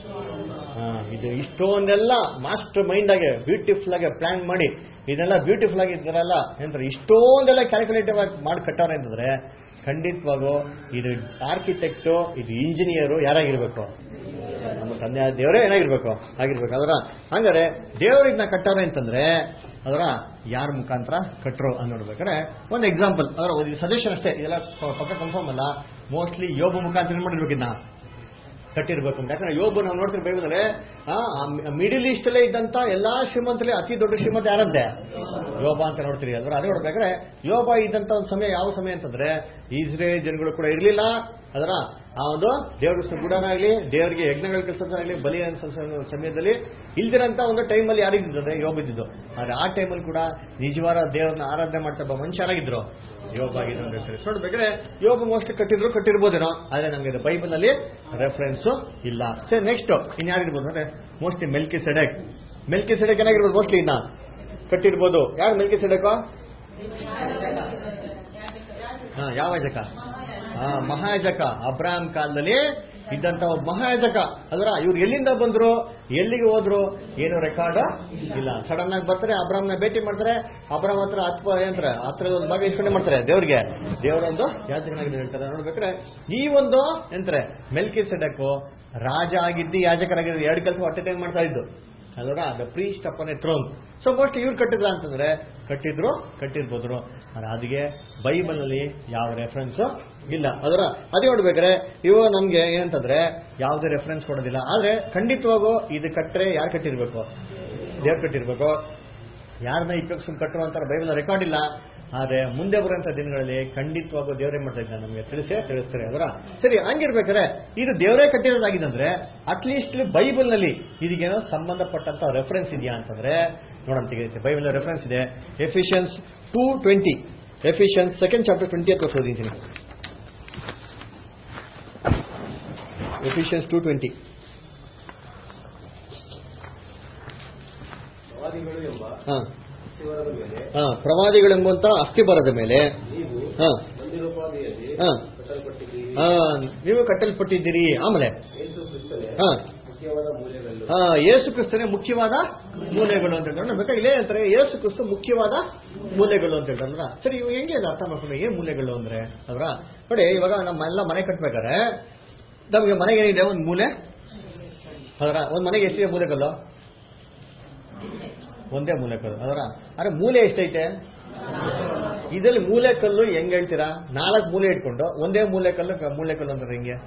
ಹಾ, ಇದು ಇಷ್ಟೊಂದೆಲ್ಲ ಮಾಸ್ಟರ್ ಮೈಂಡ್ ಆಗಿ ಬ್ಯೂಟಿಫುಲ್ ಆಗಿ ಪ್ಲಾನ್ ಮಾಡಿ ಇದೆಲ್ಲ ಬ್ಯೂಟಿಫುಲ್ ಆಗಿ ಇದ್ದಾರಲ್ಲ ಏನಂತಾರೆ ಇಷ್ಟೊಂದೆಲ್ಲ ಕ್ಯಾಲ್ಕುಲೇಟಿವ್ ಆಗಿ ಮಾಡಿ ಕಟ್ಟವ್ರೆ ಅಂತಂದ್ರೆ ಖಂಡಿತವಾಗೂ ಇದು ಆರ್ಕಿಟೆಕ್ಟು ಇದು ಇಂಜಿನಿಯರು ಯಾರಾಗಿರ್ಬೇಕು ನಮ್ಮ ತಂದೆ ಆದ ದೇವರೇ ಏನಾಗಿರ್ಬೇಕು ಆಗಿರ್ಬೇಕು ಅದರ ಹಂಗಾರೆ ದೇವರು ಇದನ್ನ ಕಟ್ಟವ್ರೆ ಅಂತಂದ್ರೆ ಅದರ ಯಾರ ಮುಖಾಂತರ ಕಟ್ರು ಅಂತ ನೋಡ್ಬೇಕಾದ್ರೆ ಒಂದು ಎಕ್ಸಾಂಪಲ್ ಅದರ ಒಂದು ಸಜೆಷನ್ ಅಷ್ಟೇ ಇದೆಲ್ಲ ಪ- ಪಕ್ಕ ಕನ್ಫರ್ಮ್ ಅಲ್ಲ ಮೋಸ್ಟ್ಲಿ ಯೋಬ ಮುಖಾಂತರ ಏನ್ ಮಾಡಿರ್ಬೇಕು ಇದನ್ನ ಕಟ್ಟಿರ್ಬೇಕು ಅಂತ ಯಾಕಂದ್ರೆ ಯೋಬ ನಾವು ನೋಡ್ತೀವಿ ಬೈಬಲಲ್ಲಿ ಮಿಡಿಲ್ ಈಸ್ಟ್ ಅಲ್ಲೇ ಇದ್ದಂತ ಎಲ್ಲಾ ಶ್ರೀಮಂತರಲ್ಲಿ ಅತಿ ದೊಡ್ಡ ಶ್ರೀಮಂತ ಯಾರಂತೆ ಯೋಬ ಅಂತ ನೋಡ್ತೀರಿ ಅಲ್ವ ಅದೇ ನೋಡ್ಬೇಕಾದ್ರೆ ಯೋಬ ಇದ್ದಂತ ಒಂದು ಸಮಯ ಯಾವ ಸಮಯ ಅಂತಂದ್ರೆ ಇಸ್ರೇಲ್ ಜನಗಳು ಕೂಡ ಇರಲಿಲ್ಲ ಅದರ ಆ ಒಂದು ದೇವ್ರ ಗುಡನಾಗ್ಲಿ ದೇವರಿಗೆ ಯಜ್ಞಗಳ ಕೆಲಸದಾಗಲಿ ಬಲಿ ಅನ್ಸೋ ಸಮಯದಲ್ಲಿ ಇಲ್ದಿರಂತ ಒಂದು ಟೈಮಲ್ಲಿ ಯಾರಿದ್ದು ಅಂದ್ರೆ ಯೋಬ ಇದ್ದಿದ್ದು ಆದ್ರೆ ಆ ಟೈಮಲ್ಲಿ ಕೂಡ ನಿಜವಾದ ದೇವ್ರನ್ನ ಆರಾಧನೆ ಮಾಡ್ತಾ ಒಬ್ಬ ಮನುಷ್ಯ ಯಾರಾಗಿದ್ರು ಯೋಬ ಆಗಿದ್ರು ಅಂತ ಹೇಳ್ತಾರೆ ಸೊ ನೋಡ್ಬೇಕಾದ್ರೆ ಯೋಬ ಮೋಸ್ಟ್ ಕಟ್ಟಿದ್ರು ಕಟ್ಟಿರ್ಬೋದೇನೋ ಆದ್ರೆ ನಮ್ಗೆ ಇದು ಬೈಬಲ್ ಅಲ್ಲಿ ರೆಫರೆನ್ಸ್ ಇಲ್ಲ ಸರಿ ನೆಕ್ಸ್ಟ್ ಇನ್ಯಾರಿರ್ಬೋದು ಅಂದ್ರೆ ಮೋಸ್ಟ್ಲಿ ಮೆಲ್ಕಿ ಸೆಡೆಕ್ ಮೆಲ್ಕಿ ಸೆಡೆಕ್ ಏನಾಗಿರ್ಬೋದು ಮೋಸ್ಟ್ಲಿ ಇನ್ನ ಕಟ್ಟಿರ್ಬೋದು ಯಾರು ಮೆಲ್ಕಿ ಸಿಡಕ ಹಾ ಯಾವ ಯಾಜಕ ಹಾ ಮಹಾಯಾಜಕ ಅಬ್ರಾಹಂ ಕಾಲದಲ್ಲಿ ಇದ್ದಂತ ಒಬ್ಬ ಮಹಾಯಾಜಕ ಅಲ್ರ ಇವ್ರು ಎಲ್ಲಿಂದ ಬಂದ್ರು ಎಲ್ಲಿಗೆ ಹೋದ್ರು ಏನು ರೆಕಾರ್ಡ್ ಇಲ್ಲ ಸಡನ್ ಆಗಿ ಬರ್ತಾರೆ ಅಬ್ರಾಮ್ನ ಭೇಟಿ ಮಾಡ್ತಾರೆ ಅಬ್ರಾಮ್ ಹತ್ರ ಹತ್ತು ಏನಂತಾರೆ ಹತ್ರ ಒಂದು ಭಾಗ ಇಸ್ಕೊಂಡೆ ಮಾಡ್ತಾರೆ ದೇವ್ರಿಗೆ ದೇವರೊಂದು ಯಾಜಕನಾಗಿ ಹೇಳ್ತಾರೆ ನೋಡ್ಬೇಕಾದ್ರೆ ಈ ಒಂದು ಎಂತಾರೆ ಮೆಲ್ಕಿ ಸೆಡಕ್ಕು ರಾಜ ಆಗಿದ್ದು ಯಾಜಕರಾಗಿದ್ದು ಎರಡು ಕೆಲಸ ಹೊಟ್ಟೆ ಟೈಮ್ ಮಾಡ್ತಾ ಇದ್ದು ಅಲ್ವರ the priest upon a throne so most ಇವ್ರು ಕಟ್ಟಿದ್ರ ಅಂತಂದ್ರೆ ಕಟ್ಟಿದ್ರು ಕಟ್ಟಿರ್ಬೋದ್ರು ಆದ್ರೆ ಅದಕ್ಕೆ ಬೈಬಲ್ ನಲ್ಲಿ ಯಾವ ರೆಫರೆನ್ಸ್ ಇಲ್ಲ ಅದರ ಅದೇ ನೋಡ್ಬೇಕಾದ್ರೆ ಇವು ನಮ್ಗೆ ಏನಂತಂದ್ರೆ ಯಾವುದೇ ರೆಫರೆನ್ಸ್ ಕೊಡೋದಿಲ್ಲ ಆದ್ರೆ ಖಂಡಿತವಾಗೂ ಇದು ಕಟ್ಟರೆ ಯಾರು ಕಟ್ಟಿರ್ಬೇಕು ದೇವ್ರು ಕಟ್ಟಿರ್ಬೇಕು ಯಾರನ್ನ ಇಪ್ಪತ್ತು ಕಟ್ಟರು ಅಂತಾರೆ ಬೈಬಲ್ ರೆಕಾರ್ಡ್ ಇಲ್ಲ ಆದ್ರೆ ಮುಂದೆ ಬರುವಂತ ದಿನಗಳಲ್ಲಿ ಖಂಡಿತವಾಗೂ ದೇವರೇ ಮಾಡ್ತಾ ಇದ್ದಾನೆ ನಮಗೆ ತಿಳಿಸೇ ತಿಳಿಸ್ತಾರೆ ಅದರ ಸರಿ ಹಂಗಿರ್ಬೇಕಾದ್ರೆ ಇದು ದೇವರೇ ಕಟ್ಟಿರೋದಾಗಿದ್ದಂದ್ರೆ ಅಟ್ಲೀಸ್ಟ್ ಬೈಬಲ್ ನಲ್ಲಿ ಇದಕ್ಕೇನೋ ಸಂಬಂಧಪಟ್ಟಂತ ರೆಫರೆನ್ಸ್ ಇದೆಯಾ ಅಂತಂದ್ರೆ ನೋಡಂತ ಬೈಬಲ್ ರೆಫರೆನ್ಸ್ ಇದೆ Ephesians two twenty Ephesians second chapter twenty ಅಂತ ಓದಿದ್ದೀನಿ ಎಫಿಷಿಯನ್ಸ್ ಟೂ ಟ್ವೆಂಟಿ ಪ್ರವಾದಿಗಳು ಎಂಬ ಹಾ ಶಿವರದ ಮೇಲೆ ಹಾ ಪ್ರವಾದಿಗಳೆಂಬಂತ ಅಸ್ಥಿ ಬರದ ಮೇಲೆ ನೀವು ಹಾ ಮಂದಿರೋಪಾದಿಯಲ್ಲಿ ಹಾ ಕಟ್ಟಲ್ಪಟ್ಟಿದ್ದೀರಿ ಹಾ ನೀವು ಕಟ್ಟಲ್ಪಟ್ಟಿದ್ದೀರಿ ಆಮೇಲೆ ಯೇಸು ಕ್ರಿಸ್ತನೇ ಹಾ ಮುಖ್ಯವಾದ ಮೂಲೆಗಲ್ಲು ಹಾ ಯೇಸು ಕ್ರಿಸ್ತನೇ ಮುಖ್ಯವಾದ ಮೂಲೆಗಳು ಅಂತ ಹೇಳ್ತಾರೆ ನೋಡ್ಬೇಕಾ ಇಲ್ಲೇ ಅಂತಾರೆ ಯೇಸು ಕ್ರಿಸ್ತು ಮುಖ್ಯವಾದ ಮೂಲೆಗಳು ಅಂತ ಹೇಳ್ತಾರಲ್ಲ ಸರಿ ಇವಾಗ ಹೆಂಗೆ ಅದು ಅರ್ಥ ಮಾಡ್ಕೊಂಡು ಏನ್ ಮೂಲೆಗಳು ಅಂದ್ರೆ ಅವರ ನೋಡಿ ಇವಾಗ ನಮ್ಮೆಲ್ಲ ಮನೆ ಕಟ್ಬೇಕಾದ್ರೆ ನಮಗೆ ಮನೆಗೆ ಏನಿದೆ ಒಂದು ಮೂಲೆ ಅದರ ಒಂದ್ ಮನೆಗೆ ಎಷ್ಟಿದೆ ಮೂಲೆಗಲ್ಲು ಒಂದೇ ಮೂಲೆಕಲ್ಲು ಅದರ ಅರೆ ಮೂಲೆ ಎಷ್ಟೈತೆ ಇದರಲ್ಲಿ ಮೂಲೆಕಲ್ಲು ಹೆಂಗ್ ಹೇಳ್ತೀರಾ ನಾಲ್ಕು ಮೂಲೆ ಇಟ್ಕೊಂಡು ಒಂದೇ ಮೂಲೆಕಲ್ಲು ಕ- ಮೂಲೆಕಲ್ಲು ಅಂದ್ರೆ ಹೆಂಗೆ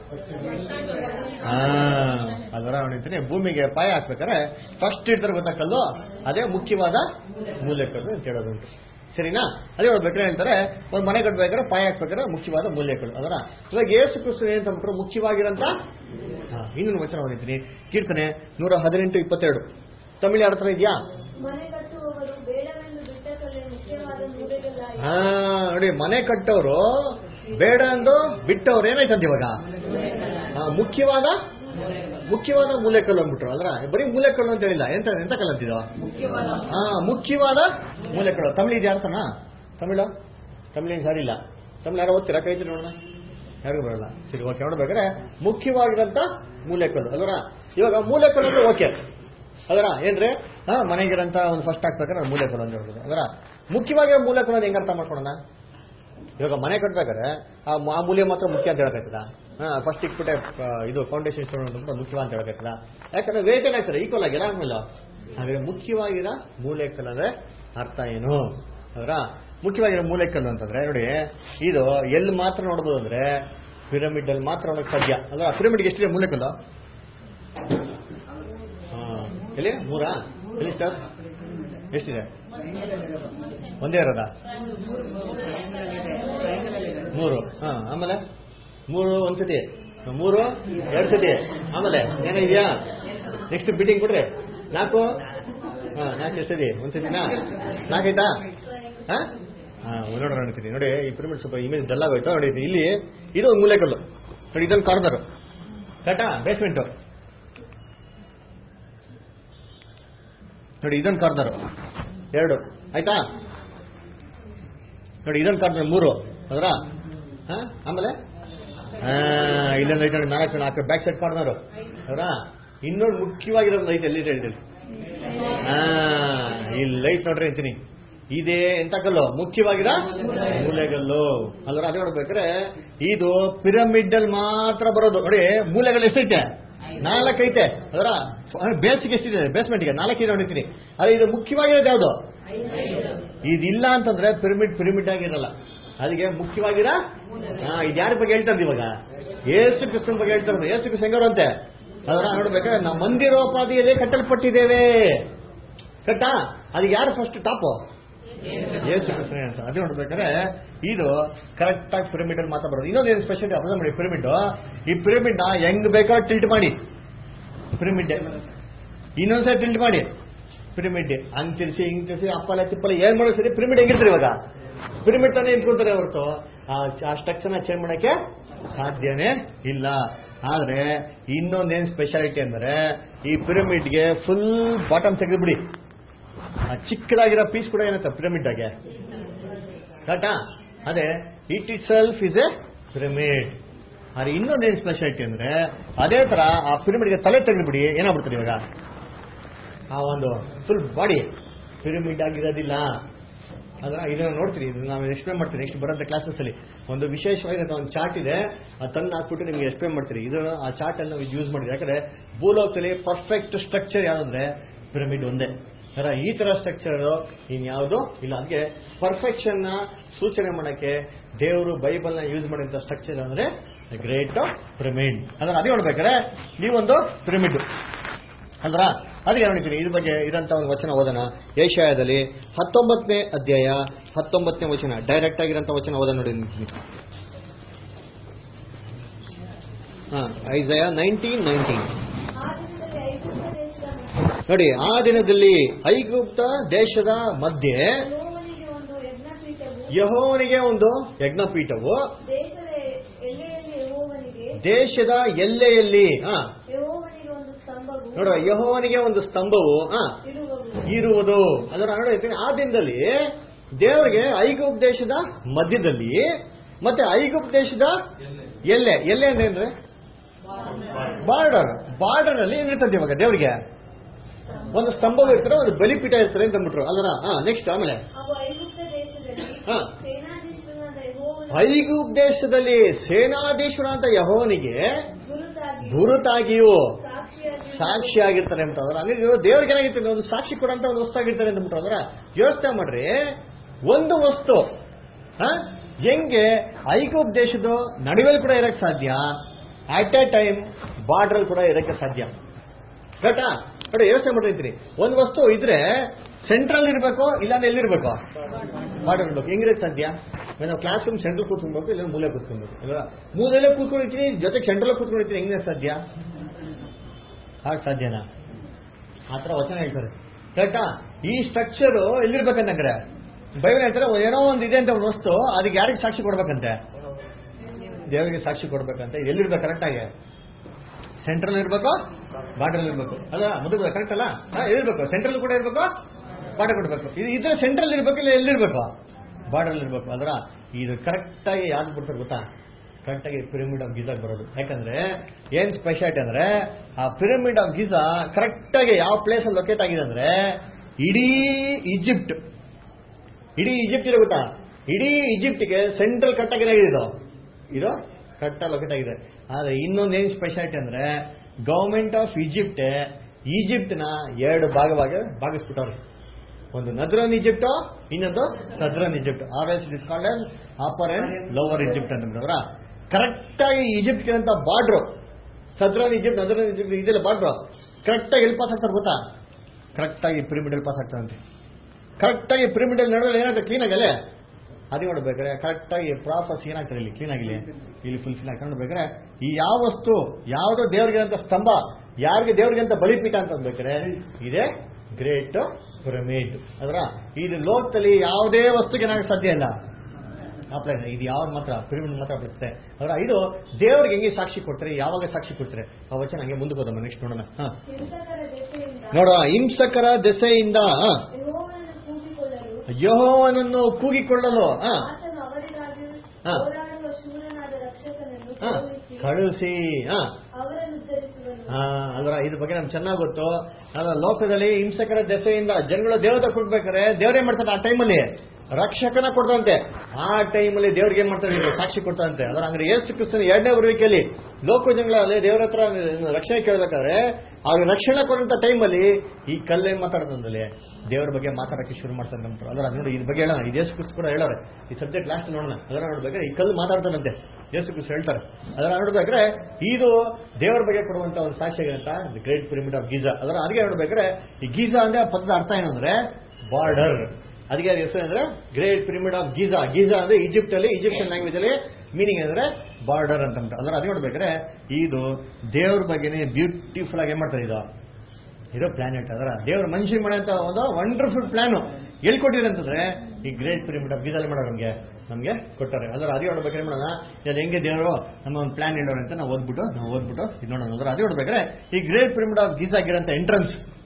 ಹಾ ಅದರ ನೋಡಿರ್ತೀನಿ ಭೂಮಿಗೆ ಪಾಯ ಹಾಕ್ಬೇಕಾದ್ರೆ ಫಸ್ಟ್ ಇಡ್ತಾರೆ ಗೊತ್ತಾ ಕಲ್ಲು ಅದೇ ಮುಖ್ಯವಾದ ಮೂಲೆಕಲ್ಲು ಅಂತ ಹೇಳೋದುಂಟು ಸರಿನಾ ಅದೇ ಹೇಳ್ಬೇಕಾದ್ರೆ ಹೇಳ್ತಾರೆ ಒಂದು ಮನೆ ಕಟ್ಬೇಕಾದ್ರೆ ಪಾಯ ಹಾಕ್ಬೇಕಾದ್ರೆ ಮುಖ್ಯವಾದ ಮೂಲೆಕಲ್ಲು ಅದರ ಇವಾಗ ಏಸು ಕ್ರಿಸ್ತು ಏನಂತ ಅಂದ್ಬಿಟ್ರು ಮುಖ್ಯವಾಗಿರಂತ ಹಾ ಇನ್ನೊಂದು ವಚನ ಓದಿದ್ದೀನಿ ಕೀರ್ತನೆ ನೂರ ಹದಿನೆಂಟು ಇಪ್ಪತ್ತೆರಡು ತಮಿಳು ಯಾರ ಹತ್ರ ಇದೆಯಾ ಮನೆ ಕಟ್ಟುವವರು ಬೇಡವೆಂದು ಬಿಟ್ಟ ಕಲೆ ಮುಖ್ಯವಾದ ಮೂಲೆಗಲ್ಲಾಯಿತು ಹಾ ನೋಡಿ ಮನೆ ಕಟ್ಟೋರು ಬೇಡ ಅಂದು ಬಿಟ್ಟವ್ರು ಏನಾಯ್ತಂತ ಇವಾಗ ಹಾ, ಮುಖ್ಯವಾದ ಮುಖ್ಯವಾದ ಮೂಲೆಕಲ್ಲು ಅಂದ್ಬಿಟ್ರು ಅಲ್ರ ಬರೀ ಮೂಲೆಕಲ್ಲು ಅಂತ ಹೇಳಿಲ್ಲ ಎಂತ ಎಂತ ಕಲ್ಲು ಅಂತಿದ ಹಾ ಮುಖ್ಯವಾದ ಮೂಲೆಕಲ್ಲು ತಮಿಳು ಇದೆಯಾ ಅಂತನಾ ತಮಿಳು ತಮಿಳಿನ ಸರಿ ಇಲ್ಲ ತಮಿಳು ಯಾರೋ ಓದ್ತೀರಾ ಕೈ ಎತ್ತಿ ನೋಡೋಣ ಯಾರಿಗೂ ಬರಲ್ಲ ಸರಿ ಓಕೆ ನೋಡ್ಬೇಕಾದ್ರೆ ಮುಖ್ಯವಾಗಿರಂತ ಮೂಲೆಕಲ್ಲು ಅಲ್ವರ ಇವಾಗ ಮೂಲೆಕಲ್ಲು ಅಂದ್ರೆ ಓಕೆ ಅದರ ಏನ್ರಿ ಹಾ ಮನೆಗಿರಂತ ಒಂದು ಫಸ್ಟ್ ಹಾಕ್ಬೇಕಾದ್ರೆ ಅದು ಮೂಲೆಕಲ್ಲು ಅಂತ ಹೇಳ್ಬೋದು ಅದರ ಮುಖ್ಯವಾಗಿ ಮೂಲೆಕಲ್ಲು ಅದು ಹೆಂಗ್ ಅರ್ಥ ಮಾಡ್ಕೊಳ್ಳೋಣ ಇವಾಗ ಮನೆ ಕಟ್ಬೇಕಾದ್ರೆ ಆ ಮೂ- ಆ ಮೂಲೆ ಮಾತ್ರ ಮುಖ್ಯ ಅಂತ ಹೇಳಕತ್ತದ ಹಾ ಫಸ್ಟ್ ಇಟ್ಬಿಟ್ಟೆ ಆ, ಇದು ಫೌಂಡೇಶನ್ ಸ್ಟೋನ್ ಅಂತ ಮುಖ್ಯ ಅಂತ ಹೇಳಕತ್ತದ ಯಾಕಂದ್ರೆ ವೇಟ್ ಏನಾಗ್ತದೆ ಈಕ್ವಲ್ ಆಗಿಲ್ಲ ಆಮೇಲೆ ಹಾಗಾದ್ರೆ ಮುಖ್ಯವಾಗಿರೋ ಮೂಲೆಕಲ್ಲು ಅಂದ್ರೆ ಅರ್ಥ ಏನು ಅದರ ಮುಖ್ಯವಾಗಿರೋ ಮೂಲೆಕಲ್ಲು ಅಂತಂದ್ರೆ ನೋಡಿ ಇದು ಎಲ್ಲಿ ಮಾತ್ರ ನೋಡ್ಬೋದು ಅಂದ್ರೆ ಪಿರಮಿಡ್ ಅಲ್ಲಿ ಮಾತ್ರ ನೋಡಕ್ ಸಾಧ್ಯ ಅಲ್ವಾ ಪಿರಮಿಡ್ಗೆ ಎಷ್ಟಿದೆ ಮೂಲೆಕಲ್ಲು ಹಾ ಎಲ್ಲಿ ಮೂರಾ ಎಲ್ಲಿ ಸರ್ ಎಷ್ಟಿದೆ ಒಂದೇ ಇರೋದಾ ಮೂರು ಹಾ ಆಮೇಲೆ ಮೂರು ಒಂದ್ಸತಿ ಮೂರು ಎರಡು ಸತಿ ಆಮೇಲೆ ಏನಿದೆಯಾ ನೆಕ್ಸ್ಟ್ ಬಿಟ್ಟಿಂಗ್ ಕೊಡ್ರಿ ನಾಲ್ಕು ಹಾ ನಾಲ್ಕು ಎಷ್ಟು ಸತಿ ಒಂದ್ಸತಿನಾ ನಾಲ್ಕೈತಾ ಹಾ ಹಾ ನೋಡೋಣ ನೋಡ್ತೀನಿ ನೋಡಿ ಈ ಪಿರಮಿಡ್ ಸ್ವಲ್ಪ ಇಮೇಜ್ ಡಲ್ ಆಗೋಯ್ತು ನೋಡಿ ಇಲ್ಲಿ ಇದು ಒಂದು ಮೂಲೆಕಲ್ಲು ನೋಡಿ ಇದೊಂದು ಕಾರ್ನರ್ ಕರೆಕ್ಟಾ ಬೇಸ್ಮೆಂಟು ನೋಡಿ ಇದೊಂದು ಕಾರ್ನರ್ ಎರಡು ಆಯ್ತಾ ನೋಡಿ ಇದೊಂದು ಕಾರ್ನರ್ ಮೂರು ಅದರ ಆಮೇಲೆ ಆ, ಇಲ್ಲೊಂದು ಐತೆ ನೋಡಿ ನಾಲ್ಕು ನಾಲ್ಕು ಬ್ಯಾಕ್ ಸೈಡ್ ಕಾರ್ನರ್ ಅವರ ಇನ್ನೊಂದು ಮುಖ್ಯವಾಗಿರೋದು ಐತೆ ಎಲ್ಲಿ ಹೇಳಿ ಹಾ ಇಲ್ಲಿ ಐತ್ ನೋಡ್ರಿ ಅಂತೀನಿ ಇದೇ ಎಂತ ಕಲ್ಲು ಮುಖ್ಯವಾಗಿರೋ ಮೂಲೆಗಲ್ಲು ಅಲ್ರ ಅದೇ ನೋಡ್ಬೇಕಾದ್ರೆ ಇದು ಪಿರಮಿಡ್ ಅಲ್ಲಿ ಮಾತ್ರ ಬರೋದು ನೋಡಿ ಮೂಲೆಗಳು ಎಷ್ಟೈತೆ ನಾಲ್ಕೈತೆ ಅದರ ಬೇಸಿಗೆ ಎಷ್ಟಿದೆ ಬೇಸ್ಮೆಂಟ್ಗೆ ನಾಲ್ಕಿದೆ ನೋಡಿರ್ತೀನಿ ಅದೇ ಇದು ಮುಖ್ಯವಾಗಿರೋದು ಯಾವುದು ಇದಿಲ್ಲ ಅಂತಂದ್ರೆ ಪಿರಮಿಡ್ ಪಿರಮಿಡ್ ಆಗಿರಲ್ಲ ಅದಕ್ಕೆ ಮುಖ್ಯವಾಗಿರ ಹಾ ಇದು ಯಾರ ಬಗ್ಗೆ ಹೇಳ್ತಾರೆ ಇವಾಗ ಏಸು ಕ್ರಿಸ್ತನ್ ಬಗ್ಗೆ ಹೇಳ್ತಾರೆ ಏಸು ಕ್ರಿಸ್ತ ಹೆಂಗಾರು ಅಂತೆ ಅದರ ನೋಡ್ಬೇಕಾದ್ರೆ ನಾವು ಮಂದಿರೋಪಾದಿಯಲ್ಲಿ ಕಟ್ಟಲ್ಪಟ್ಟಿದ್ದೇವೆ ಕಟ್ಟಾ ಅದಕ್ಕೆ ಯಾರು ಫಸ್ಟ್ ಟಾಪು ಏಸು ಕ್ರಿಸ್ತನೇ ಅಂತ ಅದೇ ನೋಡ್ಬೇಕಾದ್ರೆ ಇದು ಕರೆಕ್ಟ್ ಆಗಿ ಪಿರಮಿಡ್ ಅಲ್ಲಿ ಮಾತ್ರ ಬರೋದು ಇನ್ನೊಂದು ಏನು ಸ್ಪೆಷಲ್ ಅಬ್ಸರ್ವ್ ಮಾಡಿ ಪಿರಮಿಡ್ ಈ ಪಿರಮಿಡ್ ನ ಹೆಂಗ್ ಬೇಕಾದ್ರೆ ಟಿಲ್ಟ್ ಮಾಡಿ ಪಿರಮಿಡ್ ಇನ್ನೊಂದ್ಸರಿ ಟಿಲ್ಟ್ ಮಾಡಿ ಪಿರಮಿಡ್ ಹಂಗ್ ತಿರ್ಸಿ ಹಿಂಗ್ ತಿರ್ಸಿ ಅಪ್ಪಲ ತಿಪ್ಪಲ ಏನ್ ಮಾಡೋ ಸರಿ ಪಿರಮಿಡ್ ಹೆಂಗಿರ್ತಾರೆ ಇವಾಗ ಪಿರಮಿಡ್ ತಾನೇ ನಿಂತ್ಕೊಂತಾರೆ ಹೊರತು ಆ ಸ್ಟ್ರಕ್ಚರ್ನ ಚೇಂಜ್ ಮಾಡಕ್ಕೆ ಸಾಧ್ಯನೇ ಇಲ್ಲ ಆದ್ರೆ ಇನ್ನೊಂದೇನ್ ಸ್ಪೆಷಾಲಿಟಿ ಅಂದ್ರೆ ಈ ಪಿರಮಿಡ್ಗೆ ಫುಲ್ ಬಾಟಮ್ ತೆಗೆದ್ಬಿಡಿ ಆ ಚಿಕ್ಕದಾಗಿರೋ ಪೀಸ್ ಕೂಡ ಏನಂತ ಪಿರಮಿಡ್ ಆಗೆ ಕರೆಕ್ಟಾ ಅದೇ it itself is a pyramid ಆದ್ರೆ ಇನ್ನೊಂದೇನು ಸ್ಪೆಷಾಲಿಟಿ ಅಂದ್ರೆ ಅದೇ ತರ ಆ ಪಿರಮಿಡ್ಗೆ ತಲೆ ತೆಗೆದ್ಬಿಡಿ ಏನಾಗ್ಬಿಡ್ತದೆ ಇವಾಗ ಆ ಒಂದು ಫುಲ್ ಬಾಡಿ ಪಿರಮಿಡ್ ಆಗಿರೋದಿಲ್ಲ ಅದರ ಇದನ್ನ ನೋಡ್ತೀರಿ ಇದನ್ನ ನಾವು ಎಕ್ಸ್ಪ್ಲೇನ್ ಮಾಡ್ತೀವಿ ನೆಕ್ಸ್ಟ್ ಬರೋಂಥ ಕ್ಲಾಸಸ್ ಅಲ್ಲಿ ಒಂದು ವಿಶೇಷವಾಗಿರೋ ಒಂದು ಚಾರ್ಟ್ ಇದೆ ಅದು ತಂದು ಹಾಕ್ಬಿಟ್ಟು ನಿಮಗೆ ಎಕ್ಸ್ಪ್ಲೇನ್ ಮಾಡ್ತೀರಿ ಇದು ಆ ಚಾರ್ಟ್ ಅಲ್ಲಿ ನಾವು ಯೂಸ್ ಮಾಡಿದ್ವಿ ಯಾಕಂದ್ರೆ ಭೂಲೋಕದಲ್ಲಿ ಪರ್ಫೆಕ್ಟ್ ಸ್ಟ್ರಕ್ಚರ್ ಯಾವ್ದಂದ್ರೆ ಪಿರಮಿಡ್ ಒಂದೇ ಅದರ ಈ ತರ ಸ್ಟ್ರಕ್ಚರ್ ಇನ್ಯಾವುದು ಇಲ್ಲ ಅದಕ್ಕೆ ಪರ್ಫೆಕ್ಷನ್ ನ ಸೂಚನೆ ಮಾಡಕ್ಕೆ ದೇವರು ಬೈಬಲ್ ನ ಯೂಸ್ ಮಾಡಿದಂತ ಸ್ಟ್ರಕ್ಚರ್ ಅಂದ್ರೆ ಗ್ರೇಟ್ ಪಿರಮಿಡ್ ಅದರ ಅದೇ ನೋಡ್ಬೇಕಾದ್ರೆ ನೀವೊಂದು ಪಿರಮಿಡ್ ಅಲ್ರ ಅದಕ್ಕೆ ನೋಡಿದ್ದೀನಿ ಇದ್ರ ಬಗ್ಗೆ ಇರೋಂಥ ಒಂದು ವಚನ ಓದೋಣ ಏಷಾಯದಲ್ಲಿ ಹತ್ತೊಂಬತ್ತನೇ ಅಧ್ಯಾಯ ಹತ್ತೊಂಬತ್ತನೇ ವಚನ ಡೈರೆಕ್ಟ್ ಆಗಿರೋಂಥ ವಚನ ಓದ ನೋಡಿ ಹಾ ಐಸಯ ನೈನ್ಟೀನ್ ನೈನ್ಟೀನ್ ಆ ದಿನದಲ್ಲಿ ಐಗುಪ್ತ ದೇಶದ ಮತ್ತು ನೋಡಿ ಆ ದಿನದಲ್ಲಿ ಐಗುಪ್ತ ದೇಶದ ಮಧ್ಯೆ ಯೆಹೋವನಿಗೆ ಒಂದು ಯಜ್ಞಪೀಠವು ಯಹೋವನಿಗೆ ಒಂದು ಯಜ್ಞಪೀಠವು ದೇಶದ ಎಲ್ಲೆಯಲ್ಲಿ ಯೆಹೋವನಿಗೆ ದೇಶದ ಎಲ್ಲೆಯಲ್ಲಿ ಹಾ ಯೆಹೋವನಿಗೆ ಒಂದು ಸ್ತಂಭವು ನೋಡುವ ಯಹೋವನಿಗೆ ಒಂದು ಸ್ತಂಭವು ಹಾ ಇರುವವು ಇರುವುದು ಅದರ ನೋಡಿ ಆ ದಿನದಲ್ಲಿ ದೇವರಿಗೆ ಐಗುಪ್ತ ದೇಶದ ಮಧ್ಯದಲ್ಲಿ ಮತ್ತೆ ಐಗುಪ್ತ ದೇಶದ ಎಲ್ಲೆ ಎಲ್ಲೆ ಅಂದ್ರೆ ಅಂದ್ರೆ ಬಾರ್ಡರ್ ಬಾರ್ಡರ್ ಅಲ್ಲಿ ಏನಿರ್ತದೆ ಇವಾಗ ದೇವರಿಗೆ ಒಂದು ಸ್ತಂಭವು ಇರ್ತಾರೆ ಒಂದು ಬಲಿಪೀಠ ಇರ್ತಾರೆ ಅಂತ ಅಂದ್ಬಿಟ್ರು ಅಲ್ಲರ ಹಾ ನೆಕ್ಸ್ಟ್ ಆಮೇಲೆ ಅವು ಐಗುಪ್ತ ದೇಶದಲ್ಲಿ ಹಾ. ಸೇನಾಧೀಶ್ವರನಾದ ಯೆಹೋವನ ಐಗುಪ್ತ ದೇಶದಲ್ಲಿ ಸೇನಾಧೀಶ್ವರ ಅಂತ ಯಹೋವನಿಗೆ ಗುರುತಾಗಿ ಗುರುತಾಗಿಯೂ ಸಾಕ್ಷಿಯಾಗಿ ಸಾಕ್ಷಿಯಾಗಿರ್ತಾರೆ ಅಂತ ಅಂದ್ರೆ ಅಂದ್ರೆ ಇದು ದೇವ್ರಿಗೆ ಏನಾಗಿರ್ತಾರೆ ಒಂದು ಸಾಕ್ಷಿ ಕೊಡಂತ ಒಂದು ವಸ್ತು ಆಗಿರ್ತಾರೆ ಅಂತ ಬಿಟ್ರು ಅಂದ್ರೆ ಯೋಚನೆ ಮಾಡ್ರಿ ಒಂದು ವಸ್ತು ಹ? ಹೆಂಗೆ ಐಗುಪ್ ದೇಶದ ನಡುವೆಲ್ ಕೂಡ ಇರಕ್ಕೆ ಸಾಧ್ಯ ಅಟ್ ಎ ಟೈಮ್ ಬಾರ್ಡರ್ ಕೂಡ ಇರಕ್ಕೆ ಸಾಧ್ಯ ಕರೆಕ್ಟಾ ನೋಡಿ ಯೋಚನೆ ಮಾಡಿರ್ತೀರಿ ಒಂದು ವಸ್ತು ಇದ್ರೆ ಸೆಂಟ್ರಲ್ ಇರಬೇಕು ಇಲ್ಲಾಂದ್ರೆ ಎಲ್ಲಿರ್ಬೇಕು ಬಾರ್ಡರ್ ಇರ್ಬೇಕು ಹೆಂಗಿರಕ್ಕೆ ಸಾಧ್ಯ ನಾವು ಕ್ಲಾಸ್ ರೂಮ್ ಸೆಂಟ್ರಲ್ ಕೂತ್ಕೊಬೇಕು ಇಲ್ಲ ಮೂಲೆ ಕೂತ್ಕೊಬೇಕು ಅಲ್ವಾ ಮೂಲೆಲ್ಲೇ ಕೂತ್ಕೊಂಡಿರ್ತೀನಿ ಜೊತೆಗೆ ಸೆಂಟ್ರಲ್ ಕೂತ್ಕೊಂಡಿರ್ತೀನಿ ಹೆಂಗಿದೆ ಸಾಧ್ಯ ಹಾಗೆ ಸಾಧ್ಯನಾ ಆ ಥರ ವಚನ ಹೇಳ್ತಾರೆ ಕರೆಕ್ಟಾ ಈ ಸ್ಟ್ರಕ್ಚರ್ ಎಲ್ಲಿರ್ಬೇಕಂದ್ರೆ ಬೈಬಲ್ ಹೇಳ್ತಾರೆ ಏನೋ ಒಂದು ಇದೆ ಅಂತ ಒಂದು ವಸ್ತು ಅದಕ್ಕೆ ಯಾರಿಗೆ ಸಾಕ್ಷಿ ಕೊಡ್ಬೇಕಂತೆ ದೇವರಿಗೆ ಸಾಕ್ಷಿ ಕೊಡ್ಬೇಕಂತ ಇದು ಎಲ್ಲಿರ್ಬೇಕು ಕರೆಕ್ಟಾಗಿ ಸೆಂಟ್ರಲ್ ಇರ್ಬೇಕು ಬಾರ್ಡರ್ ಇರ್ಬೇಕು ಅಲ್ಲ ಮೊದಲು ಕರೆಕ್ಟ್ ಅಲ್ಲ ಹಾ, ಎಲ್ಲಿರ್ಬೇಕು ಸೆಂಟ್ರಲ್ ಕೂಡ ಇರ್ಬೇಕು ಬಾರ್ಡರ್ ಕೊಡ್ಬೇಕು ಇದು ಇದ್ರೆ ಸೆಂಟ್ರಲ್ ಇರ್ಬೇಕು ಇಲ್ಲ ಎಲ್ಲಿರ್ಬೇಕು ಬಾರ್ಡರ್ ಇರ್ಬೇಕು ಅದ್ರ ಇದು ಕರೆಕ್ಟಾಗಿ ಯಾವ್ದು ಬಿಡ್ತಾರೆ ಗೊತ್ತಾ ಕರೆಕ್ಟಾಗಿ ಪಿರಮಿಡ್ ಆಫ್ ಗಿಜಾಗ್ ಬರೋದು ಯಾಕಂದ್ರೆ ಏನ್ ಸ್ಪೆಷಾಲಿಟಿ ಅಂದ್ರೆ ಆ ಪಿರಮಿಡ್ ಆಫ್ ಗಿಜಾ ಕರೆಕ್ಟಾಗಿ ಯಾವ ಪ್ಲೇಸ್ ಅಲ್ಲಿ ಲೊಕೇಟ್ ಆಗಿದೆ ಅಂದ್ರೆ ಇಡೀ ಈಜಿಪ್ಟ್ ಇಡೀ ಈಜಿಪ್ಟ್ ಇದೆ ಗೊತ್ತಾ ಇಡೀ ಈಜಿಪ್ಟ್ಗೆ ಸೆಂಟ್ರಲ್ ಕರೆಕ್ಟಾಗಿ ಏನಾಗಿದೆ ಇದು ಇದು ಕರೆಕ್ಟಾಗಿ ಲೊಕೇಟ್ ಆಗಿದೆ ಆದ್ರೆ ಇನ್ನೊಂದು ಏನ್ ಸ್ಪೆಷಾಲಿಟಿ ಅಂದ್ರೆ ಗವರ್ಮೆಂಟ್ ಆಫ್ ಈಜಿಪ್ಟ್ ಈಜಿಪ್ಟ್ನ ಎರಡು ಭಾಗವಾಗಿ ಭಾಗಿಸ್ಬಿಟ್ಟವ್ರೆ ಒಂದು ನದ್ರನ್ ಈಜಿಪ್ಟ್ ಇನ್ನೊಂದು southern Egypt are as is called upper and lower Egypt ಅಂತ ಬಿಟ್ಟವ್ರ ಕರೆಕ್ಟಾಗಿ ಈಜಿಪ್ಟ್ ಅಂತ border southern Egypt northern Egypt ಇದೆಲ್ಲ ಬಾರ್ಡ್ರು ಕರೆಕ್ಟಾಗಿ ಎಲ್ಲಿ ಪಾಸ್ ಆಗ್ತಾರೆ ಗೊತ್ತಾ ಕರೆಕ್ಟಾಗಿ ಪಿರಿಮಿಡಲ್ ಪಾಸ್ ಆಗ್ತಾರಂತೆ ಕರೆಕ್ಟಾಗಿ ಪಿರಿಮಿಡಲ್ ನಡುವೆ ಏನಾಗುತ್ತೆ ಕ್ಲೀನ್ ಆಗಲ್ಲೇ ಅದೇ ನೋಡ್ಬೇಕಾದ್ರೆ ಕರೆಕ್ಟಾಗಿ ಪ್ರಾಸೆಸ್ ಏನಾಗ್ತದೆ ಇಲ್ಲಿ ಕ್ಲೀನ್ ಆಗಿಲ್ಲ ಇಲ್ಲಿ ಫುಲ್ ಫಿಲ್ ಆಗ್ತಾ ನೋಡ್ಬೇಕಾದ್ರೆ ಈ ಯಾವ ವಸ್ತು ಯಾವುದೋ ದೇವ್ರಿಗೆ ಅಂತ ಸ್ತಂಭ ಯಾರಿಗೆ ದೇವ್ರಿಗೆ ಅಂತ ಬಲಿಪೀಠ ಅಂತ ಅಂದ್ಬೇಕಾದ್ರೆ ಇದೇ ಗ್ರೇಟ್ ಪಿರಮಿಡ್ ಅದರ ಇದು ಲೋಕದಲ್ಲಿ ಯಾವುದೇ ವಸ್ತುಗೆ ಏನಾಗ ಸಾಧ್ಯ ಇಲ್ಲ ಅಪ್ಲೈ ಇದು ಯಾವ್ದು ಮಾತ್ರ ಪಿರಮಿಡ್ ಮಾತ್ರ ಬರುತ್ತೆ ಅದರ ಇದು ದೇವ್ರಿಗೆ ಹೆಂಗೆ ಸಾಕ್ಷಿ ಕೊಡ್ತಾರೆ ಯಾವಾಗ ಸಾಕ್ಷಿ ಕೊಡ್ತಾರೆ ಆ ವಚನ ಹಂಗೆ ಮುಂದಕ್ಕೆ ಹೋದಮ್ಮ ನೆಕ್ಸ್ಟ್ ನೋಡೋಣ ಹಾ ಹಿಂಸಕರ ದೆಸೆಯಿಂದ ನೋಡುವ ಹಿಂಸಕರ ದೆಸೆಯಿಂದ ಆ, ಯೆಹೋವನನ್ನು ಕೂಗಿಕೊಳ್ಳಲು ಯೆಹೋವನನ್ನು ಕೂಗಿಕೊಳ್ಳಲು ಆ, ಆತನು ಅವರಿಗಾಗಿ ಹಾ. ಹೋರಾಡುವ ಶೂರನಾದ ರಕ್ಷಕನನ್ನು ಆ, ಕಳುಹಿಸಿ ಕಳುಹಿಸಿ ಆ, ಅವರನ್ನು ಉದ್ಧರಿಸುವನು ಆ, ಅಲ್ರ ಇದ್ರ ಬಗ್ಗೆ ನಮ್ಗೆ ಚೆನ್ನಾಗಿ ಗೊತ್ತು ಅಲ್ಲ ಲೋಕದಲ್ಲಿ ಹಿಂಸಕರ ದೆಸೆಯಿಂದ ಜನಗಳು ದೇವತೆ ಕೊಡ್ಬೇಕಾರೆ ದೇವ್ರೇನ್ ಮಾಡ್ತಾರೆ ಆ ಟೈಮಲ್ಲಿ ರಕ್ಷಕನ ಕೊಡ್ತಂತೆ ಆ ಟೈಮಲ್ಲಿ ದೇವ್ರಿಗೆ ಏನ್ ಮಾಡ್ತಾರೆ ಇವ್ರು ಸಾಕ್ಷಿ ಕೊಡ್ತಂತೆ ಅದ್ರ ಅಂದ್ರೆ ಏಸು ಕ್ರಿಸ್ತನ ಎರಡನೇ ಬರುವಿಕೆಯಲ್ಲಿ ಲೋಕ ಜನಗಳಲ್ಲಿ ದೇವ್ರ ಹತ್ರ ರಕ್ಷಣೆ ಕೇಳಬೇಕಾದ್ರೆ ಅವ್ರಿಗೆ ರಕ್ಷಣೆ ಕೊಡಂತ ಟೈಮಲ್ಲಿ ಈ ಕಲ್ಲೇನ್ ಮಾತಾಡ್ತಂದಲ್ಲಿ ದೇವ್ರ ಬಗ್ಗೆ ಮಾತಾಡಕ್ಕೆ ಶುರು ಮಾಡ್ತಾರೆ ನಮ್ಗೆ ಅದರ ನೋಡಿ ಇದ್ರ ಬಗ್ಗೆ ಹೇಳೋಣ ಈ ಯೇಸು ಕ್ರಿಸ್ತ ಕೂಡ ಹೇಳೋರೆ ಈ ಸಬ್ಜೆಕ್ಟ್ ಲಾಸ್ಟ್ ನೋಡೋಣ ಅದರ ನೋಡ್ಬೇಕಾದ್ರೆ ಈ ಕಲ್ಲು ಮಾತಾಡ್ತಾನಂತೆ ಯೇಸು ಕ್ರಿಸ್ತ ಹೇಳ್ತಾರೆ ಅದರ ನೋಡ್ಬೇಕಾದ್ರೆ ಇದು ದೇವರ ಬಗ್ಗೆ ಕೊಡುವಂತ ಒಂದು ಸಾಕ್ಷಿ ಆಗಿರಂತ ಗ್ರೇಟ್ ಪಿರಮಿಡ್ ಆಫ್ ಗೀಜಾ ಅದರ ಅದಕ್ಕೆ ನೋಡ್ಬೇಕಾದ್ರೆ ಈ ಗೀಜಾ ಅಂದ್ರೆ ಆ ಪದದ ಅರ್ಥ ಏನು ಅಂದ್ರೆ ಬಾರ್ಡರ್ ಅದಕ್ಕೆ ಅದ್ರ ಹೆಸರು ಅಂದ್ರೆ great pyramid of Giza Giza ಅಂದ್ರೆ ಈಜಿಪ್ಟ್ ಅಲ್ಲಿ ಈಜಿಪ್ಷಿಯನ್ ಲ್ಯಾಂಗ್ವೇಜ್ ಅಲ್ಲಿ ಮೀನಿಂಗ್ ಅಂದ್ರೆ ಬಾರ್ಡರ್ ಅಂತ ಅಂದ್ಬಿಟ್ಟು ಅಂದ್ರೆ ಅದೇ ನೋಡ್ಬೇಕಾದ್ರೆ ಇದು ದೇವ್ರ ಬಗ್ಗೆನೇ ಬ್ಯೂಟಿಫುಲ್ ಆಗಿ ಏನ್ ಮಾಡ್ತಾರೆ ಇದು ಇರೋ ಪ್ಲಾನೆಟ್ ಅದರ ದೇವ್ರ ಮನುಷ್ಯನ್ ಮಾಡೋ ಅಂತ ಒಂದು ವಂಡರ್ಫುಲ್ ಪ್ಲಾನ್ ಎಲ್ಲಿ ಕೊಟ್ಟಿದ್ರೆ ಅಂತಂದ್ರೆ ಈ ಗ್ರೇಟ್ ಪಿರಮಿಡ್ ಆಫ್ ಗೀಜಲ್ಲಿ ಮಾಡೋರು ನಮಗೆ ನಮಗೆ ಕೊಟ್ಟಾರೆ ಅದರ ಅದೇ ನೋಡ್ಬೇಕಾದ್ರೆ ಮಾಡೋಣ ಇದು ಹೆಂಗೆ ದೇವರು ನಮ್ಮ ಒಂದು ಪ್ಲಾನ್ ಹೇಳೋರು ಅಂತ ನಾವು ಓದ್ಬಿಟ್ಟು ನಾವು ಓದ್ಬಿಟ್ಟು ಇದು ನೋಡೋಣ ಅದರ ಅದೇ ನೋಡ್ಬೇಕಾದ್ರೆ ಈ ಗ್ರೇಟ್ ಪಿರಮಿಡ್ ಆಫ್ ಗೀಜಾ ಆಗಿರೋಂಥ ಎಂಟ್ರೆನ್ಸ್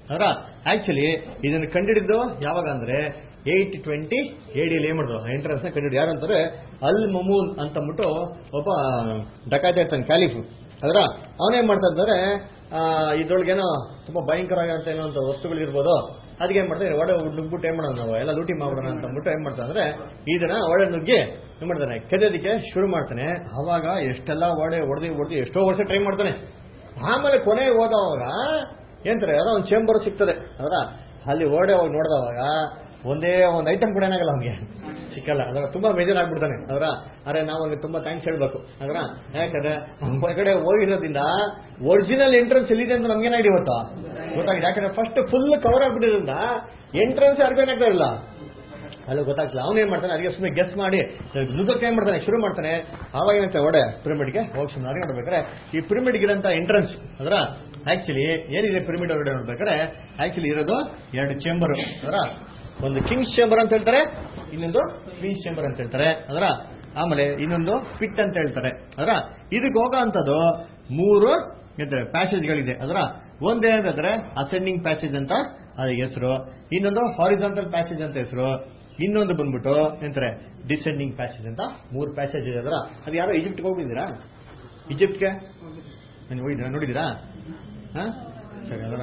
ಅವರ ಆಕ್ಚುಲಿ ಇದನ್ನು ಕಂಡಿಡಿದ್ದು ಯಾವಾಗ ಅಂದ್ರೆ ಏಯ್ಟ್ ಟ್ವೆಂಟಿ ಏಡಿಯಲ್ಲಿ ಏನ್ ಮಾಡಿದ್ರು ಎಂಟ್ರೆನ್ಸ್ ಕಂಡಿಡಿದು ಯಾರು ಅಂತಾರೆ ಅಲ್ ಮಮೂನ್ ಅಂತ ಅಂದ್ಬಿಟ್ಟು ಒಬ್ಬ ಡಕಾಯ್ತಾ ಇರ್ತಾನೆ ಕ್ಯಾಲಿಫ್ ಅದರ ಅವನೇನ್ ಮಾಡ್ತಾ ಇದ್ದಾರೆ ಇದ್ರೊಳಗೇನೋ ತುಂಬಾ ಭಯಂಕರವಾಗಿರಂತ ಏನೋ ಅಂತ ವಸ್ತುಗಳು ಇರ್ಬೋದು ಅದಕ್ಕೆ ಏನ್ ಮಾಡ್ತಾರೆ ಒಡೆ ನುಗ್ಬಿಟ್ಟು ಏನ್ ಮಾಡೋಣ ನಾವು ಎಲ್ಲ ಲೂಟಿ ಮಾಡ್ಬಿಡೋಣ ಅಂತ ಅಂದ್ಬಿಟ್ಟು ಏನ್ ಮಾಡ್ತಾನೆ ಅಂದ್ರೆ ಇದನ್ನ ಒಡೆ ನುಗ್ಗಿ ಏನ್ ಮಾಡ್ತಾನೆ ಕೆದೋದಕ್ಕೆ ಶುರು ಮಾಡ್ತಾನೆ ಅವಾಗ ಎಷ್ಟೆಲ್ಲ ಒಡೆ ಹೊಡೆದು ಹೊಡೆದು ಎಷ್ಟೋ ವರ್ಷ ಟ್ರೈ ಮಾಡ್ತಾನೆ ಆಮೇಲೆ ಕೊನೆ ಹೋದವಾಗ ಏನಂತಾರೆ ಯಾರೋ ಒಂದು ಚೇಂಬರ್ ಸಿಗ್ತದೆ ಅದರ ಅಲ್ಲಿ ಓಡೆ ಹೋಗಿ ನೋಡಿದವಾಗ ಒಂದೇ ಒಂದು ಐಟಮ್ ಕೂಡ ಏನಾಗಲ್ಲ ಅವ್ನಿಗೆ ಸಿಕ್ಕಲ್ಲ ಅದರ ತುಂಬಾ ಬೇಜಾರಾಗ್ಬಿಡ್ತಾನೆ ಅದರ ಅರೆ ನಾವು ಅವ್ನಿಗೆ ತುಂಬಾ ಥ್ಯಾಂಕ್ಸ್ ಹೇಳ್ಬೇಕು ಅದರ ಯಾಕಂದ್ರೆ ಅವ್ನ್ ಹೊರಗಡೆ ಹೋಗಿರೋದ್ರಿಂದ ಒರಿಜಿನಲ್ ಎಂಟ್ರೆನ್ಸ್ ಎಲ್ಲಿದೆ ಅಂತ ನಮ್ಗೇನ ಐಡಿ ಗೊತ್ತಾ ಗೊತ್ತಾಗಿದೆ ಯಾಕಂದ್ರೆ ಫಸ್ಟ್ ಫುಲ್ ಕವರ್ ಆಗ್ಬಿಟ್ಟಿದ್ರಿಂದ ಎಂಟ್ರೆನ್ಸ್ ಯಾರಿಗೇನಾಗ್ತಾ ಇಲ್ಲ ಅಲ್ಲಿ ಗೊತ್ತಾಗ್ತಿಲ್ಲ ಅವನು ಏನ್ ಮಾಡ್ತಾನೆ ಅದಕ್ಕೆ ಸುಮ್ಮನೆ ಗೆಸ್ ಮಾಡಿ ನುಗ್ಗಕ್ಕೆ ಏನ್ ಮಾಡ್ತಾನೆ ಶುರು ಮಾಡ್ತಾನೆ ಆವಾಗ ಏನಂತ ಒಡೆ ಪಿರಮಿಡ್ಗೆ ಹೋಗಿ ಸುಮ್ಮನೆ ಅದೇ ನೋಡ್ಬೇಕಾರೆ ಈ ಪಿರಮಿಡ್ ಇರೋಂಥ ಎಂಟ್ರೆನ್ಸ್ ಅದರ ಆಕ್ಚುಲಿ ಏನಿದೆ ಪಿರಮಿಡ್ ಒಳಗಡೆ ನೋಡ್ಬೇಕಾದ್ರೆ ಆಕ್ಚುಲಿ ಇರೋದು ಎರಡು ಚೇಂಬರ್ ಅದರ ಒಂದು ಕಿಂಗ್ಸ್ ಚೇಂಬರ್ ಅಂತ ಹೇಳ್ತಾರೆ ಇನ್ನೊಂದು ಕ್ವೀನ್ಸ್ ಚೇಂಬರ್ ಅಂತ ಹೇಳ್ತಾರೆ ಅದರ ಆಮೇಲೆ ಇನ್ನೊಂದು ಪಿಟ್ ಅಂತ ಹೇಳ್ತಾರೆ ಅದರ ಇದಕ್ಕೆ ಹೋಗೋ ಅಂಥದ್ದು ಮೂರು ಎಂತಾರೆ ಪ್ಯಾಸೇಜ್ಗಳಿದೆ ಅದರ ಒಂದೇನಂದ್ರೆ ಅಸೆಂಡಿಂಗ್ ಪ್ಯಾಸೇಜ್ ಅಂತ ಅದಕ್ಕೆ ಹೆಸರು ಇನ್ನೊಂದು ಹಾರಿಜಾಂಟಲ್ ಪ್ಯಾಸೇಜ್ ಅಂತ ಹೆಸರು ಇನ್ನೊಂದು ಬಂದ್ಬಿಟ್ಟು ಎಂತಾರೆ ಡಿಸೆಂಡಿಂಗ್ ಪ್ಯಾಸೇಜ್ ಅಂತ ಮೂರು ಪ್ಯಾಸೇಜ್ ಇದೆ ಅದರ ಅದು ಯಾರೋ ಈಜಿಪ್ಟ್ಗೆ ಹೋಗಿದ್ದೀರಾ ಈಜಿಪ್ಟ್ಗೆ ನಾನು ಹೋಗಿದ್ದೀರಾ ನೋಡಿದ್ದೀರಾ ಹಾ ಸರಿ ಅದರ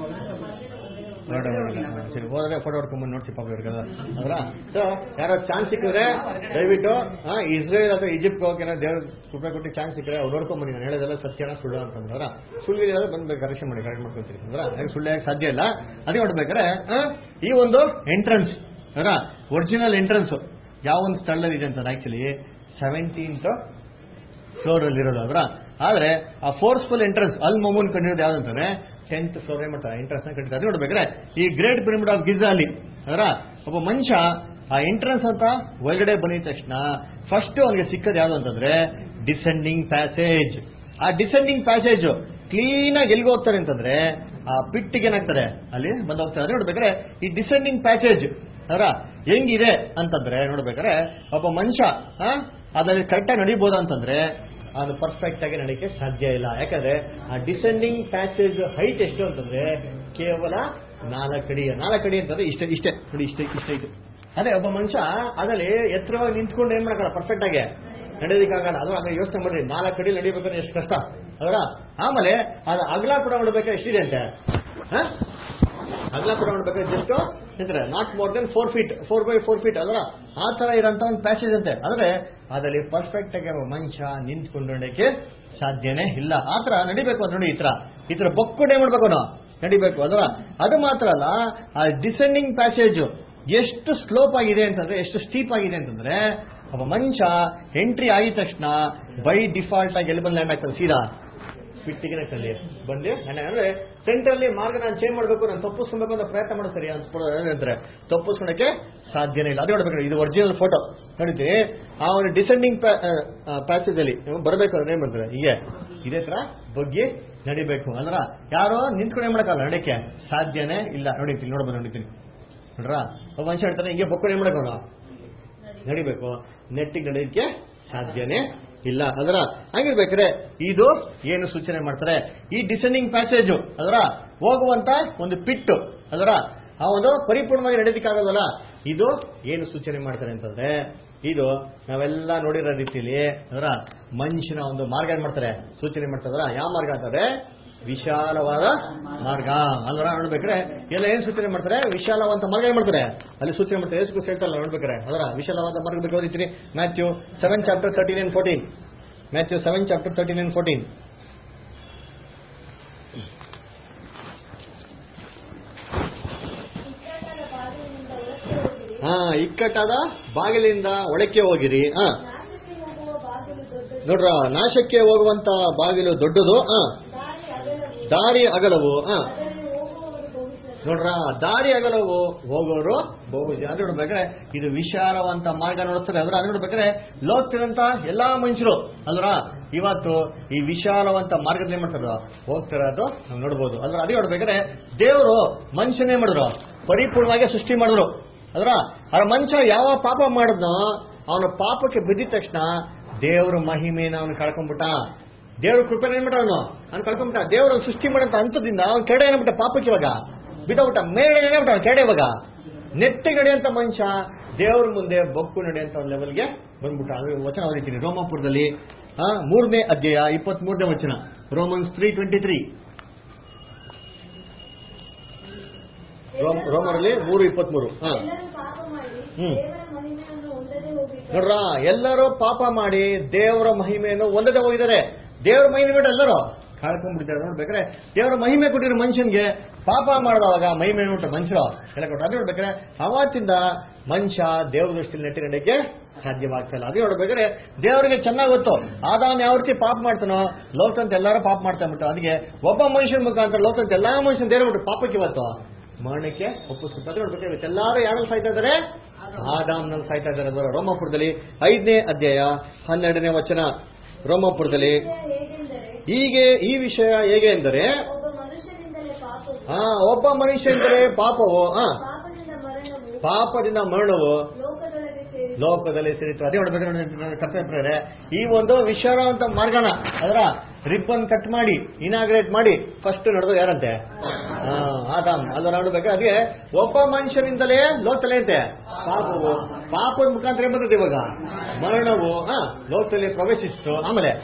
ನೋಡ ಸರಿ ಹೋದ್ರೆ ಫೋಟೋ ಹೊಡ್ಕೊಂಡ್ಬಂದು ನೋಡ್ಸಿ ಪಾಪ ಇವ್ರಿಗೆಲ್ಲ ಅದರ ಸೊ ಯಾರೋ ಚಾನ್ಸ್ ಸಿಕ್ಕಿದ್ರೆ ದಯವಿಟ್ಟು ಹಾ ಇಸ್ರೇಲ್ ಅಥವಾ ಈಜಿಪ್ಟ್ ಹೋಗಕ್ಕೆ ದೇವ್ರ ಕೃಪೆ ಕೊಟ್ಟು ಚಾನ್ಸ್ ಸಿಕ್ಕರೆ ಅವ್ರು ನೋಡ್ಕೊಂಬಂದಿ ನಾನು ಹೇಳೋದೆಲ್ಲ ಸತ್ಯನ ಸುಳ್ಳು ಅಂತಂದ್ರ ಸುಳ್ಳು ಇರೋದು ಬಂದ್ಬೇಕು ಕರೆಕ್ಷನ್ ಮಾಡಿ ಕರೆಕ್ಟ್ ಮಾಡ್ಕೊಂತೀನಿ ಅಂದ್ರ ಯಾಕೆ ಸುಳ್ಳು ಯಾಕೆ ಸಾಧ್ಯ ಇಲ್ಲ ಅದೇ ನೋಡ್ಬೇಕಾರೆ ಆ, ಈ ಒಂದು ಎಂಟ್ರೆನ್ಸ್ ಅದರ ಒರಿಜಿನಲ್ ಎಂಟ್ರೆನ್ಸ್ ಯಾವ ಒಂದು ಸ್ಥಳದಲ್ಲಿ ಇದೆ ಅಂತ ಆಕ್ಚುಲಿ ಸೆವೆಂಟೀನ್ತ್ ಫ್ಲೋರ್ ಅಲ್ಲಿ ಇರೋದು ಅದರ ಆದ್ರೆ ಆ ಫೋರ್ಸ್ಫುಲ್ ಎಂಟ್ರೆನ್ಸ್ ಅಲ್ ಮೊಮೂನ್ ಕಂಡಿರೋದು ಯಾವ್ದಂತಂದ್ರೆ ಟೆಂತ್ ಫ್ಲೋರ್ ಏನ್ ಮಾಡ್ತಾರೆ ಎಂಟ್ರೆನ್ಸ್ ಕಂಡಿದ್ದಾರೆ ಅದು ನೋಡ್ಬೇಕಾದ್ರೆ ಈ ಗ್ರೇಟ್ ಪಿರಮಿಡ್ ಆಫ್ ಗಿಜಾ ಅಲ್ಲಿ ಅದರ ಒಬ್ಬ ಮನುಷ್ಯ ಆ ಎಂಟ್ರೆನ್ಸ್ ಅಂತ ಒಳಗಡೆ ಬಂದಿದ ತಕ್ಷಣ ಫಸ್ಟ್ ಅವನಿಗೆ ಸಿಕ್ಕದು ಯಾವ್ದು ಅಂತಂದ್ರೆ ಡಿಸೆಂಡಿಂಗ್ ಪ್ಯಾಸೇಜ್ ಆ ಡಿಸೆಂಡಿಂಗ್ ಪ್ಯಾಸೇಜ್ ಕ್ಲೀನ್ ಆಗಿ ಎಲ್ಲಿಗೆ ಹೋಗ್ತಾರೆ ಅಂತಂದ್ರೆ ಆ ಪಿಟ್ಟಿಗೆ ಏನಾಗ್ತಾರೆ ಅಲ್ಲಿ ಬಂದು ಹೋಗ್ತಾರೆ ಅದು ನೋಡ್ಬೇಕಾದ್ರೆ ಈ ಡಿಸೆಂಡಿಂಗ್ ಪ್ಯಾಸೇಜ್ ಅವರ ಹೆಂಗಿದೆ ಅಂತಂದ್ರೆ ನೋಡ್ಬೇಕಾದ್ರೆ ಒಬ್ಬ ಮನುಷ್ಯ ಆ, ಅದ್ರಲ್ಲಿ ಕರೆಕ್ಟಾಗಿ ನಡಿಬೋದು ಅಂತಂದ್ರೆ ಅದು ಪರ್ಫೆಕ್ಟ್ ಆಗಿ ನಡೀಕೆ ಸಾಧ್ಯ ಇಲ್ಲ ಯಾಕಂದ್ರೆ ಆ ಡಿಸೆಂಡಿಂಗ್ ಪ್ಯಾಸೇಜ್ ಹೈಟ್ ಎಷ್ಟು ಅಂತಂದ್ರೆ ಕೇವಲ ನಾಲ್ಕಡಿ ನಾಲ್ಕಡಿ ಅಂತಂದ್ರೆ ಇಷ್ಟೇ ಇಷ್ಟೇ ನೋಡಿ ಇಷ್ಟೇ ಇಷ್ಟೇ ಇದು ಅದೇ ಒಬ್ಬ ಮನುಷ್ಯ ಅದರಲ್ಲಿ ಎತ್ತರವಾಗಿ ನಿಂತ್ಕೊಂಡು ಏನ್ ಮಾಡಕ್ಕಲ್ಲ ಪರ್ಫೆಕ್ಟ್ ಆಗಿ ನಡೆಯೋದಕ್ಕಾಗಲ್ಲ ಅದು ಅದ್ರ ಯೋಚನೆ ಮಾಡ್ರಿ ನಾಲ್ಕು ಅಡಿ ನಡಿಬೇಕಾದ್ರೆ ಎಷ್ಟು ಕಷ್ಟ ಅದರ ಆಮೇಲೆ ಅದು ಅಗಲ ಕೂಡ ಮಾಡ್ಬೇಕಾದ್ರೆ ಎಷ್ಟಿದೆ ಅಂತೆ ಹ? ಅಗಲ ಕೂಡ ಮಾಡ್ಬೇಕಾದ್ರೆ ಜಸ್ಟ್ ಎಂದ್ರೆ not more than four feet four by four feet ಅದರ ಆ ತರ ಇರೋಂತ ಒಂದು ಪ್ಯಾಸೇಜ್ ಅಂತೆ ಆದ್ರೆ ಅದರಲ್ಲಿ ಪರ್ಫೆಕ್ಟ್ ಆಗಿ ಒಬ್ಬ ಮನುಷ್ಯ ನಿಂತ್ಕೊಂಡು ನಡೆಯಕ್ಕೆ ಸಾಧ್ಯನೇ ಇಲ್ಲ ಆ ತರ ನಡಿಬೇಕು ಅಂತ ನೋಡಿ ಈ ತರ ಈ ತರ ಬೊಕ್ಕುಡೆ ಮಾಡ್ಬೇಕು ನಾವು ನಡಿಬೇಕು ಅದರ ಅದು ಮಾತ್ರ ಅಲ್ಲ ಆ ಡಿಸೆಂಡಿಂಗ್ ಪ್ಯಾಸೇಜ್ ಎಷ್ಟು ಸ್ಲೋಪ್ ಆಗಿದೆ ಅಂತಂದ್ರೆ ಎಷ್ಟು ಸ್ಟೀಪ್ ಆಗಿದೆ ಅಂತಂದ್ರೆ ಒಬ್ಬ ಮನುಷ್ಯ ಎಂಟ್ರಿ ಆಗಿದ ತಕ್ಷಣ ಬೈ ಡಿಫಾಲ್ಟ್ ಆಗಿ ಎಲ್ಲಿ ಬಂದು ಲ್ಯಾಂಡ್ ಆಗ್ತದೆ ಸೀದಾ ಬಿಟ್ಟಿಗೆ ಕಲ್ಲಿ ಬಂದು ನಾನು ಅಂದ್ರೆ ಸೆಂಟ್ರಲ್ಲಿ ಮಾರ್ಗ ನಾನು ಚೇಂಜ್ ಮಾಡಬೇಕು ನಾನು ತಪ್ಪಿಸ್ಕೊಬೇಕು ಅಂತ ಪ್ರಯತ್ನ ಮಾಡೋ ಸರಿ ಅಂತಾರೆ ತಪ್ಪಿಸ್ಕೊಳಕ್ಕೆ ಸಾಧ್ಯನೇ ಇಲ್ಲ ಅದೇ ನೋಡ್ಬೇಕು ಇದು ಒರಿಜಿನಲ್ ಫೋಟೋ ನೋಡಿದ್ರಿ ಆ ಒಂದು ಡಿಸೆಂಡಿಂಗ್ ಪ್ಯಾಸೇಜ್ ಅಲ್ಲಿ ಬರಬೇಕು ಅಂದ್ರೆ ಏನ್ ಬಂದ್ರೆ ಹೀಗೆ ಇದೇ ತರ ಬಗ್ಗೆ ನಡಿಬೇಕು ಅಂದ್ರ ಯಾರೋ ನಿಂತ್ಕೊಂಡು ಏನ್ ಮಾಡಕ್ಕಲ್ಲ ನಡಕ್ಕೆ ಸಾಧ್ಯನೇ ಇಲ್ಲ ನೋಡಿತೀನಿ ನೋಡ್ಬೋದು ನೋಡಿತೀನಿ ನೋಡ್ರ ಒಬ್ಬ ಮನುಷ್ಯ ಹೇಳ್ತಾನೆ ಹಿಂಗೆ ಬೊಕ್ಕಡೆ ಏನ್ ಮಾಡಕ್ಕಲ್ಲ ನಡಿಬೇಕು ನೆಟ್ಟಿಗೆ ನಡೆಯಕ್ಕೆ ಸಾಧ್ಯನೇ ಇಲ್ಲ ಅದರ ಹಂಗಿರ್ಬೇಕಾದ್ರೆ ಇದು ಏನು ಸೂಚನೆ ಮಾಡ್ತಾರೆ ಈ ಡಿಸೆಂಡಿಂಗ್ ಪ್ಯಾಸೇಜ್ ಅದರ ಹೋಗುವಂತ ಒಂದು ಪಿಟ್ಟು ಅದರ ಆ ಒಂದು ಪರಿಪೂರ್ಣವಾಗಿ ನಡೆಯೋದಕ್ಕಾಗಲ್ವಲ್ಲ ಇದು ಏನು ಸೂಚನೆ ಮಾಡ್ತಾರೆ ಅಂತಂದ್ರೆ ಇದು ನಾವೆಲ್ಲ ನೋಡಿರೋ ರೀತಿಯಲ್ಲಿ ಅದರ ಮನುಷ್ಯನ ಒಂದು ಮಾರ್ಗ ಏನ್ ಮಾಡ್ತಾರೆ ಸೂಚನೆ ಮಾಡ್ತಾರ ಯಾವ ಮಾರ್ಗ ಅಂತಂದ್ರೆ ವಿಶಾಲವಾದ ಮಾರ್ಗ ಅಲ್ವರ ನೋಡ್ಬೇಕಾರೆ ಎಲ್ಲ ಏನ್ ಸೂಚನೆ ಮಾಡ್ತಾರೆ ವಿಶಾಲವಾದ ಮಾರ್ಗ ಏನ್ ಮಾಡ್ತಾರೆ ಅಲ್ಲಿ ಸೂಚನೆ ಮಾಡ್ತಾರೆ ಯೇಸು ಕ್ರಿಸ್ತ ಹೇಳ್ತಾರಲ್ಲ ನೋಡ್ಬೇಕಾರೆ ಅದರ ವಿಶಾಲವಾದ ಮಾರ್ಗ ಬಗ್ಗೆ ಓದಿತ್ರಿ Matthew seven chapter thirteen and fourteen Matthew seven chapter thirteen and fourteen ಇಕ್ಕಟ್ಟದ ಬಾಗಿಲಿನಿಂದ ಒಳಕ್ಕೆ ಹೋಗಿರಿ ಹಾ ಇಕ್ಕಟ್ಟಾದ ಬಾಗಿಲಿಂದ ಒಳಕ್ಕೆ ಹೋಗಿರಿ ಹಾ ನಾಶಕ್ಕೆ ಹೋಗುವ ಬಾಗಿಲು ದೊಡ್ಡದು ನೋಡ್ರ ನಾಶಕ್ಕೆ ಹೋಗುವಂತ ಬಾಗಿಲು ದೊಡ್ಡದು ಹಾ ದಾರಿ ಅಗಲವು ದಾರಿ ಅಗಲವು ಹಾ ಅದರಲ್ಲಿ ಹೋಗುವವರು ಬಹುಶಃ ನೋಡ್ರ ದಾರಿ ಅಗಲವು ಹೋಗೋರು ಬಹುಜ ಅದು ನೋಡ್ಬೇಕಾದ್ರೆ ಇದು ವಿಶಾಲವಂತ ಮಾರ್ಗ ನೋಡ್ತಾರೆ ಅದ್ರ ಅದು ನೋಡ್ಬೇಕಾದ್ರೆ ಲೋಗ್ತಿರಂತ ಎಲ್ಲಾ ಮನುಷ್ಯರು ಅಲ್ರ ಇವತ್ತು ಈ ವಿಶಾಲವಂತ ಮಾರ್ಗದಲ್ಲಿ ಏನ್ ಮಾಡ್ತಾರ ಹೋಗ್ತಿರೋದು ನಾವು ನೋಡ್ಬೋದು ಅಲ್ರ ಅದೇ ನೋಡ್ಬೇಕಾದ್ರೆ ದೇವರು ಮನುಷ್ಯನೇ ಮಾಡಿದ್ರು ಪರಿಪೂರ್ಣವಾಗಿ ಸೃಷ್ಟಿ ಮಾಡಿದ್ರು ಅದ್ರ ಆ ಮನುಷ್ಯ ಯಾವ ಪಾಪ ಮಾಡಿದ್ನೋ ಅವನ ಪಾಪಕ್ಕೆ ಬಿದ್ದಿದ ತಕ್ಷಣ ದೇವ್ರ ಮಹಿಮೆನ ಅವನು ಕಳ್ಕೊಂಡ್ಬಿಟ್ಟ ದೇವ್ರ ಕೃಪೆನ ಏನ್ ಮಾಡ ಅವನು ಅವ್ನು ಕಳ್ಕೊಂಡ್ಬಿಟ್ಟ ದೇವ್ರ ಸೃಷ್ಟಿ ಮಾಡಂತ ಹಂತದಿಂದ ಅವ್ನ ಕೆಡ ಏನ್ಬಿಟ್ಟ ಪಾಪಕ್ಕೆ ಇವಾಗ ಬಿದ್ದೋಗ್ಬಿಟ್ಟ ಮೇಲೆ ಬಿಟ್ಟ ಕೆಡೆ ಇವಾಗ ನೆಟ್ಟಿಗೆ ನಡೆಯಂತ ಮನುಷ್ಯ ದೇವ್ರ ಮುಂದೆ ಬೊಕ್ಕು ನಡೆಯಂತ ಒಂದು ಲೆವೆಲ್ಗೆ ಬಂದ್ಬಿಟ್ಟ ಅದು ವಚನ ಓದಿತೀನಿ ರೋಮಾಪುರದಲ್ಲಿ ಆ, ಮೂರನೇ ಅಧ್ಯಾಯ ಇಪ್ಪತ್ತ್ ಮೂರನೇ ವಚನ ರೋಮನ್ಸ್ ತ್ರೀ ಟ್ವೆಂಟಿ ತ್ರೀ ರೋಮರಲ್ಲಿ ಮೂರು ಇಪ್ಪತ್ಮೂರು ಹಾ ಎಲ್ಲರೂ ಪಾಪ ಮಾಡಿ ಹ್ಮ್. ದೇವರ ಮಹಿಮೆಯನ್ನು ಹೊಂದದೆ ಹೋಗಿದ್ದಾರೆ ನೋಡ್ರ ಎಲ್ಲರೂ ಪಾಪ ಮಾಡಿ ದೇವರ ಮಹಿಮೆಯನ್ನು ಒಂದದೇ ಹೋಗಿದ್ದಾರೆ ದೇವರ ಮಹಿಮೆ ಬಿಟ್ಟು ಎಲ್ಲರೂ ಕಳ್ಕೊಂಡ್ಬಿಟ್ಟಿದ್ದಾರೆ ನೋಡ್ಬೇಕಾದ್ರೆ ದೇವರ ಮಹಿಮೆ ಕೊಟ್ಟಿರೋ ಮನುಷ್ಯನ್ಗೆ ಪಾಪ ಮಾಡಿದವಾಗ ಮಹಿಮೆ ಉಂಟು ಮನುಷ್ಯರು ಎಲ್ಲ ಕೊಟ್ಟು ಅದು ನೋಡ್ಬೇಕಾದ್ರೆ ಅವತ್ತಿಂದ ಮನುಷ್ಯ ದೇವ್ರ ದೃಷ್ಟಿಯಲ್ಲಿ ನೆಟ್ಟಿ ನಡೆಯಕ್ಕೆ ಸಾಧ್ಯವಾಗ್ತಿಲ್ಲ ಅದು ನೋಡ್ಬೇಕಾದ್ರೆ ದೇವರಿಗೆ ಚೆನ್ನಾಗಿ ಗೊತ್ತು ಆದಾಮ್ ಯಾವ ರೀತಿ ಪಾಪ ಮಾಡ್ತಾನೋ ಲೋಕಂತ ಎಲ್ಲರೂ ಪಾಪ ಮಾಡ್ತಾ ಬಿಟ್ಟು ಅದಕ್ಕೆ ಒಬ್ಬ ಮನುಷ್ಯನ ಮುಖಾಂತರ ಲೋಕಂತ ಎಲ್ಲಾ ಮನುಷ್ಯನ ದೇವ್ರ ಬಿಟ್ಟು ಪಾಪಕ್ಕೆ ಇವತ್ತು ಮರಣಕ್ಕೆ ಒಪ್ಪಿಸ್ಬಿಟ್ಟು ಅದು ನೋಡ್ಬೇಕು ಇವತ್ತು ಎಲ್ಲರೂ ಯಾರಲ್ಲಿ ಸಾಯ್ತಾ ಇದ್ದಾರೆ ಆದಾಮ್ನಲ್ಲಿ ಸಾಯ್ತಾ ಇದ್ದಾರೆ ಅದರ ರೋಮಾಪುರದಲ್ಲಿ ಐದನೇ ಅಧ್ಯಾಯ ಹನ್ನೆರಡನೇ ವಚನ ರೋಮಾಪುರದಲ್ಲಿ ವಿಷಯ ಹೇಗೆಂದರೆ ಹೀಗೆ ಈ ವಿಷಯ ಹೇಗೆ ಎಂದರೆ ಒಬ್ಬ ಮನುಷ್ಯನಿಂದಲೇ ಪಾಪವು ಆ ಒಬ್ಬ ಮನುಷ್ಯ ಎಂದರೆ ಪಾಪವು ಆ ಪಾಪದಿಂದ ಮರಣವು ಪಾಪದಿಂದ ಮರಣವು ಲೋಕದೊಳಗೆ ಸೇರಿ ಲೋಕದಲ್ಲಿ ಸೇರಿತು ಅದೇ ನೋಡ್ಬೇಕು ಕರ್ತವ್ಯ ಈ ಒಂದು ವಿಶಾಲವಂತ ಮಾರ್ಗನ ಅದರ ರಿಬ್ಬನ್ ಕಟ್ ಮಾಡಿ ಇನಾಗ್ರೇಟ್ ಮಾಡಿ ಫಸ್ಟ್ ನಡೆದು ಯಾರಂತೆ ಆ, ಆದಾಮ್ ಅಲ್ಲ ನೋಡ್ಬೇಕು ಅದೇ ಒಬ್ಬ ಮನುಷ್ಯನಿಂದಲೇ ಲೋಕದಲ್ಲೇ ಐತೆ ಪಾಪವು ಪಾಪದ ಮುಖಾಂತರ ಏನ್ ಬರ್ತದೆ ಇವಾಗ ಮರಣವು ಹಾ ಲೋಕದಲ್ಲಿ ಪ್ರವೇಶಿಸಿತು ಆಮೇಲೆ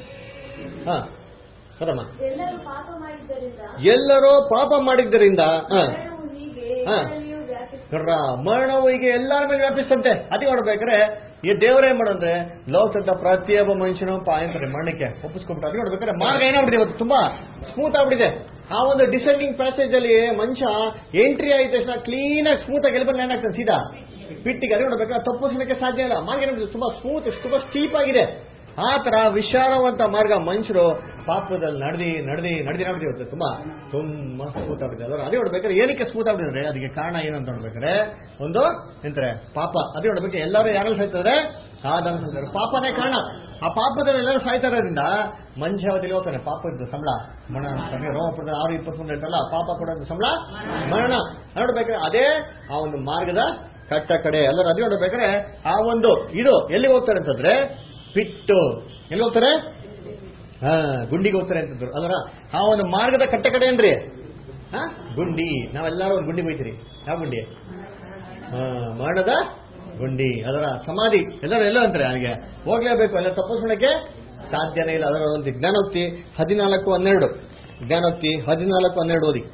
ಹಾ ಸದಮ್ಮ ಎಲ್ಲರೂ ಪಾಪ ಮಾಡಿದ್ದರಿಂದ ಎಲ್ಲರೂ ಪಾಪ ಮಾಡಿದ್ದರಿಂದ ಹಾ ಮರಣವು ಹೀಗೆ ಹಾ. ಎಲ್ಲರಲ್ಲಿಯೂ ವ್ಯಾಪಿಸಿತು ನೋಡ್ರ ಮರಣವು ಈಗ ಎಲ್ಲರ ಮೇಲೆ ವ್ಯಾಪಿಸ್ತಂತೆ ಅದೇ ನೋಡ್ಬೇಕಾದ್ರೆ ಈ ದೇವರೇ ಮಾಡಂದ್ರೆ ಲೋಕದ ಪ್ರತಿಯೊಬ್ಬ ಮನುಷ್ಯನು ಪಾಯಂತಾರೆ ಮರಣಕ್ಕೆ ಒಪ್ಪಿಸ್ಕೊಂಡ್ಬಿಟ್ಟು ಅದೇ ನೋಡ್ಬೇಕಾದ್ರೆ ಮಾರ್ಗ ಏನಾಗ್ಬಿಟ್ಟಿದೆ ಇವತ್ತು ತುಂಬಾ ಸ್ಮೂತ್ ಆಗ್ಬಿಟ್ಟಿದೆ ಆ ಒಂದು ಡಿಸೆಂಡಿಂಗ್ ಪ್ಯಾಸೇಜ್ ಅಲ್ಲಿ ಮನುಷ್ಯ ಎಂಟ್ರಿ ಆದ ತಕ್ಷಣ ಕ್ಲೀನ್ ಆಗಿ ಸ್ಮೂತ್ ಆಗಿ ಎಲ್ಲಿ ಲ್ಯಾಂಡ್ ಆಗ್ತಾನೆ ಸೀದಾ ಪಿಟ್ಟಿಗೆ ಅದೇ ನೋಡ್ಬೇಕಾದ್ರೆ ತಪ್ಪಿಸಲಿಕ್ಕೆ ಸಾಧ್ಯ ಇಲ್ಲ ಮಾರ್ಗ ಏನಾಗ್ಬಿಟ್ಟಿದೆ ತುಂಬಾ ಸ್ಮೂತ್ ತುಂಬಾ ಸ್ಟೀಪ್ ಆಗಿದೆ ಆ ತರ ವಿಶಾಲವಂತ ಮಾರ್ಗ ಮನುಷ್ಯರು ಪಾಪದಲ್ಲಿ ನಡೆದಿ ನಡೆದಿ ನಡೆದಿ ನಡೆದಿ ಹೋಗುತ್ತೆ ತುಂಬಾ ತುಂಬಾ ಸ್ಮೂತ್ ಆಗ್ಬಿಟ್ಟಿದೆ ಅಲ್ವಾ ಅದೇ ನೋಡ್ಬೇಕಾದ್ರೆ ಏನಕ್ಕೆ ಸ್ಮೂತ್ ಆಗ್ಬಿಟ್ಟಿದ್ರೆ ಅದಕ್ಕೆ ಕಾರಣ ಏನು ಅಂತ ನೋಡ್ಬೇಕಾದ್ರೆ ಒಂದು ಎಂತಾರೆ ಪಾಪ ಅದೇ ನೋಡ್ಬೇಕು ಎಲ್ಲರೂ ಯಾರಲ್ಲಿ ಸಾಯ್ತಾರೆ ಆದಾಮ ಸಾಯ್ತಾರೆ ಪಾಪನೇ ಕಾರಣ ಆ ಪಾಪದಲ್ಲಿ ಎಲ್ಲರೂ ಸಾಯ್ತಾ ಇರೋದ್ರಿಂದ ಮನುಷ್ಯ ಅವಧಿಲಿ ಹೋಗ್ತಾನೆ ಪಾಪದ ಸಂಬಳ ಮರಣ ಅಂತಾನೆ ರೋಮಪುರದ ಆರು ಇಪ್ಪತ್ಮೂರು ಹೇಳ್ತಾರಲ್ಲ ಪಾಪ ಕೊಡೋದು ಸಂಬಳ ಮರಣ ನೋಡ್ಬೇಕಾದ್ರೆ ಅದೇ ಆ ಒಂದು ಮಾರ್ಗದ ಕಟ್ಟ ಕಡೆ ಎಲ್ಲರೂ ಅದೇ ನೋಡ್ಬೇಕಾದ್ರೆ ಆ ಒಂದು ಇದು ಎಲ್ಲಿಗೆ ಹೋಗ್ತಾರೆ ಅಂತಂದ್ರೆ ಪಿಟ್ಟು ಎಲ್ಲಿ ಹೋಗ್ತಾರೆ ಹಾ ಗುಂಡಿಗೆ ಹೋಗ್ತಾರೆ ಅಂತಂದ್ರು ಅಲ್ರ ಆ ಒಂದು ಮಾರ್ಗದ ಕಟ್ಟ ಕಡೆ ಏನ್ರಿ ಹಾ ಗುಂಡಿ ನಾವೆಲ್ಲರೂ ಒಂದು ಗುಂಡಿ ಹೋಯ್ತೀರಿ ಯಾವ ಗುಂಡಿ ಹಾ ಮರಣದ ಗುಂಡಿ ಅದರ ಸಮಾಧಿ ಎಲ್ಲರೂ ಎಲ್ಲ ಅಂತಾರೆ ನನಗೆ ಹೋಗ್ಲೇಬೇಕು ಎಲ್ಲ ತಪ್ಪಿಸ್ಕೊಳ್ಳಕ್ಕೆ ಸಾಧ್ಯನೇ ಇಲ್ಲ ಅದರ ಒಂದು ಜ್ಞಾನೋಕ್ತಿ ಹದಿನಾಲ್ಕು ಹನ್ನೆರಡು ಜ್ಞಾನೋಕ್ತಿ ಹದಿನಾಲ್ಕು ಹನ್ನೆರಡು ಓದಿ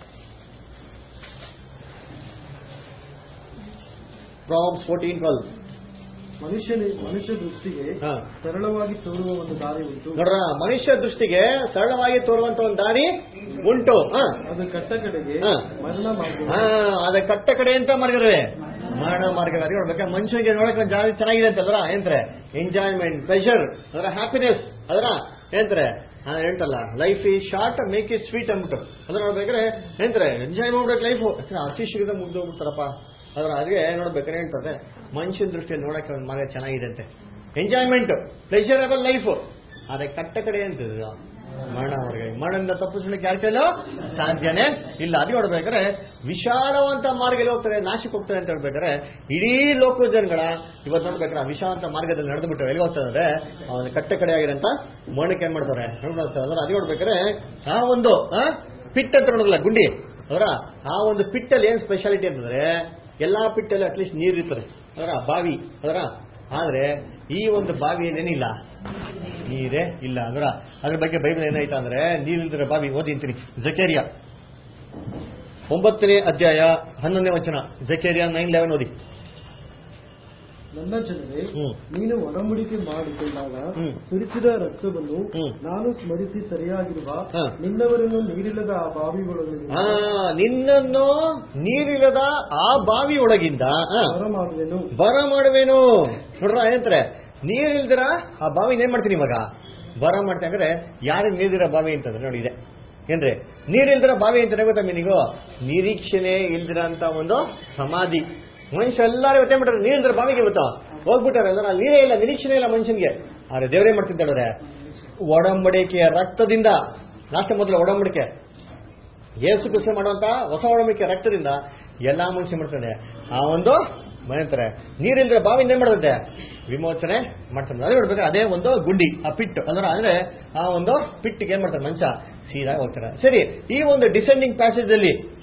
ಪ್ರಾಬ್ಸ್ ಫೋರ್ಟೀನ್ ಟ್ವೆಲ್ ಮನುಷ್ಯನ ಮನುಷ್ಯ ದೃಷ್ಟಿಗೆ ಹಾ ಸರಳವಾಗಿ ತೋರುವ ಒಂದು ದಾರಿ ಉಂಟು ನೋಡ್ರ ಮನುಷ್ಯ ದೃಷ್ಟಿಗೆ ಸರಳವಾಗಿ ತೋರುವಂತ ಒಂದು ದಾರಿ ಉಂಟು ಹಾ ಅದು ಕಟ್ಟ ಕಡೆಗೆ ಹಾ. ಮರಣ ಮಾರ್ಗ ಹಾ ಅದ ಕಟ್ಟ ಕಡೆ ಅಂತ ಮಾರ್ಗವೇ ಮರಣ ಮಾರ್ಗ ಅದೇ ನೋಡ್ಬೇಕಾ ಮನುಷ್ಯನಿಗೆ ನೋಡಕ್ಕೆ ಒಂದು ಜಾಗ ಚೆನ್ನಾಗಿದೆ ಅಂತಂದ್ರ ಏನ್ರೆ ಎಂಜಾಯ್ಮೆಂಟ್ ಪ್ಲೆಷರ್ ಅದರ ಹ್ಯಾಪಿನೆಸ್ ಅದರ ಏನ್ರೆ ಹಾ ಹೇಳ್ತಲ್ಲ life is short make is sweet ಅಂದ್ಬಿಟ್ಟು ಅದ್ರ ನೋಡ್ಬೇಕಾದ್ರೆ ಏನ್ರೆ ಎಂಜಾಯ್ ಮಾಡ್ಬೇಕು ಲೈಫ್ ಅತಿ ಶೀಘ್ರ ಮುಗ್ದು ಹೋಗ್ಬಿಡ್ತಾರಪ್ಪ ಅದ್ರ ಅದೇ ನೋಡ್ಬೇಕಾದ್ರೆ ಹೇಳ್ತದೆ ಮನುಷ್ಯನ ದೃಷ್ಟಿಯಲ್ಲಿ ನೋಡಕ್ಕೆ ಒಂದು ಮಾರ್ಗ ಚೆನ್ನಾಗಿದೆ ಅಂತೆ ಎಂಜಾಯ್ಮೆಂಟ್ ಪ್ಲೆಷರಬಲ್ ಲೈಫ್ ಆದ್ರೆ ಕಟ್ಟ ಕಡೆ ಅಂತಿದ್ರು ಮರಣ ಅವ್ರಿಗೆ ಮರಣದಿಂದ ತಪ್ಪಿಸ್ಲಿಕ್ಕೆ ಯಾರ ಕೈಲೂ ಸಾಧ್ಯನೇ ಇಲ್ಲ ಅದು ನೋಡ್ಬೇಕಾದ್ರೆ ವಿಶಾಲವಂತ ಮಾರ್ಗದಲ್ಲಿ ಹೋಗ್ತಾರೆ ನಾಶಕ್ಕೆ ಹೋಗ್ತಾರೆ ಅಂತ ಹೇಳ್ಬೇಕಾದ್ರೆ ಇಡೀ ಲೋಕ ಜನಗಳ ಇವತ್ತು ನೋಡ್ಬೇಕಾದ್ರೆ ಆ ವಿಶಾಲವಂತ ಮಾರ್ಗದಲ್ಲಿ ನಡೆದು ಬಿಟ್ಟು ಎಲ್ಲಿ ಹೋಗ್ತಾರೆ ಅಂದ್ರೆ ಆ ಒಂದು ಕಟ್ಟ ಕಡೆ ಆಗಿರಂತ ಮರಣಕ್ಕೆ ಏನ್ ಮಾಡ್ತಾರೆ ನೋಡ್ತಾರೆ ಅಂದ್ರೆ ಅದು ನೋಡ್ಬೇಕಾದ್ರೆ ಆ ಒಂದು ಆ, ಪಿಟ್ ಅಂತ ನೋಡೋದಿಲ್ಲ ಗುಂಡಿ ಅವರ ಆ ಒಂದು ಪಿಟ್ಟಲ್ಲಿ ಏನ್ ಸ್ಪೆಷಾಲಿಟಿ ಅಂತಂದ್ರೆ ಎಲ್ಲಾ ಪಿಟ್ಟಲ್ಲಿ ಅಟ್ಲೀಸ್ಟ್ ನೀರು ಇರ್ತದೆ ಅದರ ಬಾವಿ ಅದರ ಆದ್ರೆ ಈ ಒಂದು ಬಾವಿಯಲ್ಲಿ ಏನಿಲ್ಲ ನೀರೇ ಇಲ್ಲ ಅದರ ಅದ್ರ ಬಗ್ಗೆ ಬೈಬಲ್ ಏನಾಯ್ತಾ ಅಂದ್ರೆ ನೀರಿಲ್ದಿರ ಬಾವಿ ಓದಿ ಅಂತೀನಿ ಜಕೇರಿಯಾ ಒಂಬತ್ತನೇ ಅಧ್ಯಾಯ ಹನ್ನೊಂದನೇ ವಚನ ಜಕೇರಿಯಾ ನೈನ್ ಲೆವೆನ್ ಓದಿ ನನ್ನ ಜನರೇ ಹ್ಮ್. ನೀನು ಒಡಂಬಡಿಕೆ ಮಾಡಿಕೊಂಡಾಗ ಹ್ಮ್. ಸುರಿಸಿದ ರಕ್ತವನ್ನು ಹ್ಮ್. ನಾನು ಸ್ಮರಿಸಿ ಸರಿಯಾಗಿರುವ ಹಾ. ನಿನ್ನವರನ್ನು ನೀರಿಲ್ಲದ ಆ ಬಾವಿಗಳನ್ನು ಆ ನಿನ್ನನ್ನು ನೀರಿಲ್ಲದ ಆ ಬಾವಿ ಒಳಗಿಂದ ಆ, ಮಾಡುವೆನು ಬರ ಮಾಡುವೇನು ನೋಡ್ರ ಏನಂತಾರೆ ನೀರಿಲ್ದಿರ ಆ ಬಾವಿನ ಏನ್ ಮಾಡ್ತೀನಿ ಇವಾಗ ಬರ ಮಾಡ್ತೀನಿ ಅಂದ್ರೆ ಯಾರು ನೀರಿದಿರ ಬಾವಿ ಅಂತಂದ್ರೆ ನೋಡಿ ಇದೆ ಏನ್ರಿ ನೀರಿಲ್ದಿರ ಬಾವಿ ಅಂತಾನೆ ಗೊತ್ತಾ ಮೀನಿಗೂ ನಿರೀಕ್ಷಣೆ ಇಲ್ದಿರ ಅಂತ ಒಂದು ಸಮಾಧಿ ಮನುಷ್ಯ ಎಲ್ಲರೂ ಇವತ್ತೇ ಮಾಡ್ತಾರೆ ನೀರಿಲ್ದಿರ ಬಾವಿಗೆ ಇವತ್ತು ಹೋಗ್ಬಿಟ್ಟಾರೆ ಎಲ್ಲರೂ ಅಲ್ಲಿ ನೀರೇ ಇಲ್ಲ ನಿರೀಕ್ಷಣೆ ಇಲ್ಲ ಮನುಷ್ಯನಿಗೆ ಆದ್ರೆ ದೇವರೇ ಮಾಡ್ತಿದ್ದಾಳೆ ಒಡಂಬಡಿಕೆಯ ರಕ್ತದಿಂದ ನಾಷ್ಟ ಮೊದಲು ಒಡಂಬಡಿಕೆ ಯೇಸು ಕೃಷಿ ಮಾಡುವಂತ ಹೊಸ ಒಡಂಬಡಿಕೆ ರಕ್ತದಿಂದ ಎಲ್ಲಾ ಮನುಷ್ಯ ಮಾಡ್ತಾನೆ ಆ ಒಂದು ಏನಂತಾರೆ ನೀರಿಲ್ದ್ರೆ ಬಾವಿಂದ ಏನ್ ಮಾಡುತ್ತೆ ವಿಮೋಚನೆ ಮಾಡ್ತಾನೆ ಅದೇ ನೋಡ್ಬೇಕು ಅದೇ ಒಂದು ಗುಂಡಿ ಆ ಪಿಟ್ ಅಂದ್ರೆ ಅಂದ್ರೆ ಆ ಒಂದು ಪಿಟ್ಟಿಗೆ ಏನ್ ಮಾಡ್ತಾರೆ ಮನುಷ್ಯ ಸೀದಾ ಹೋಗ್ತಾರೆ ಸರಿ ಈ ಒಂದು ಡಿಸೆಂಡಿಂಗ್ ಪ್ಯಾಸೇಜ್ ಅಲ್ಲಿ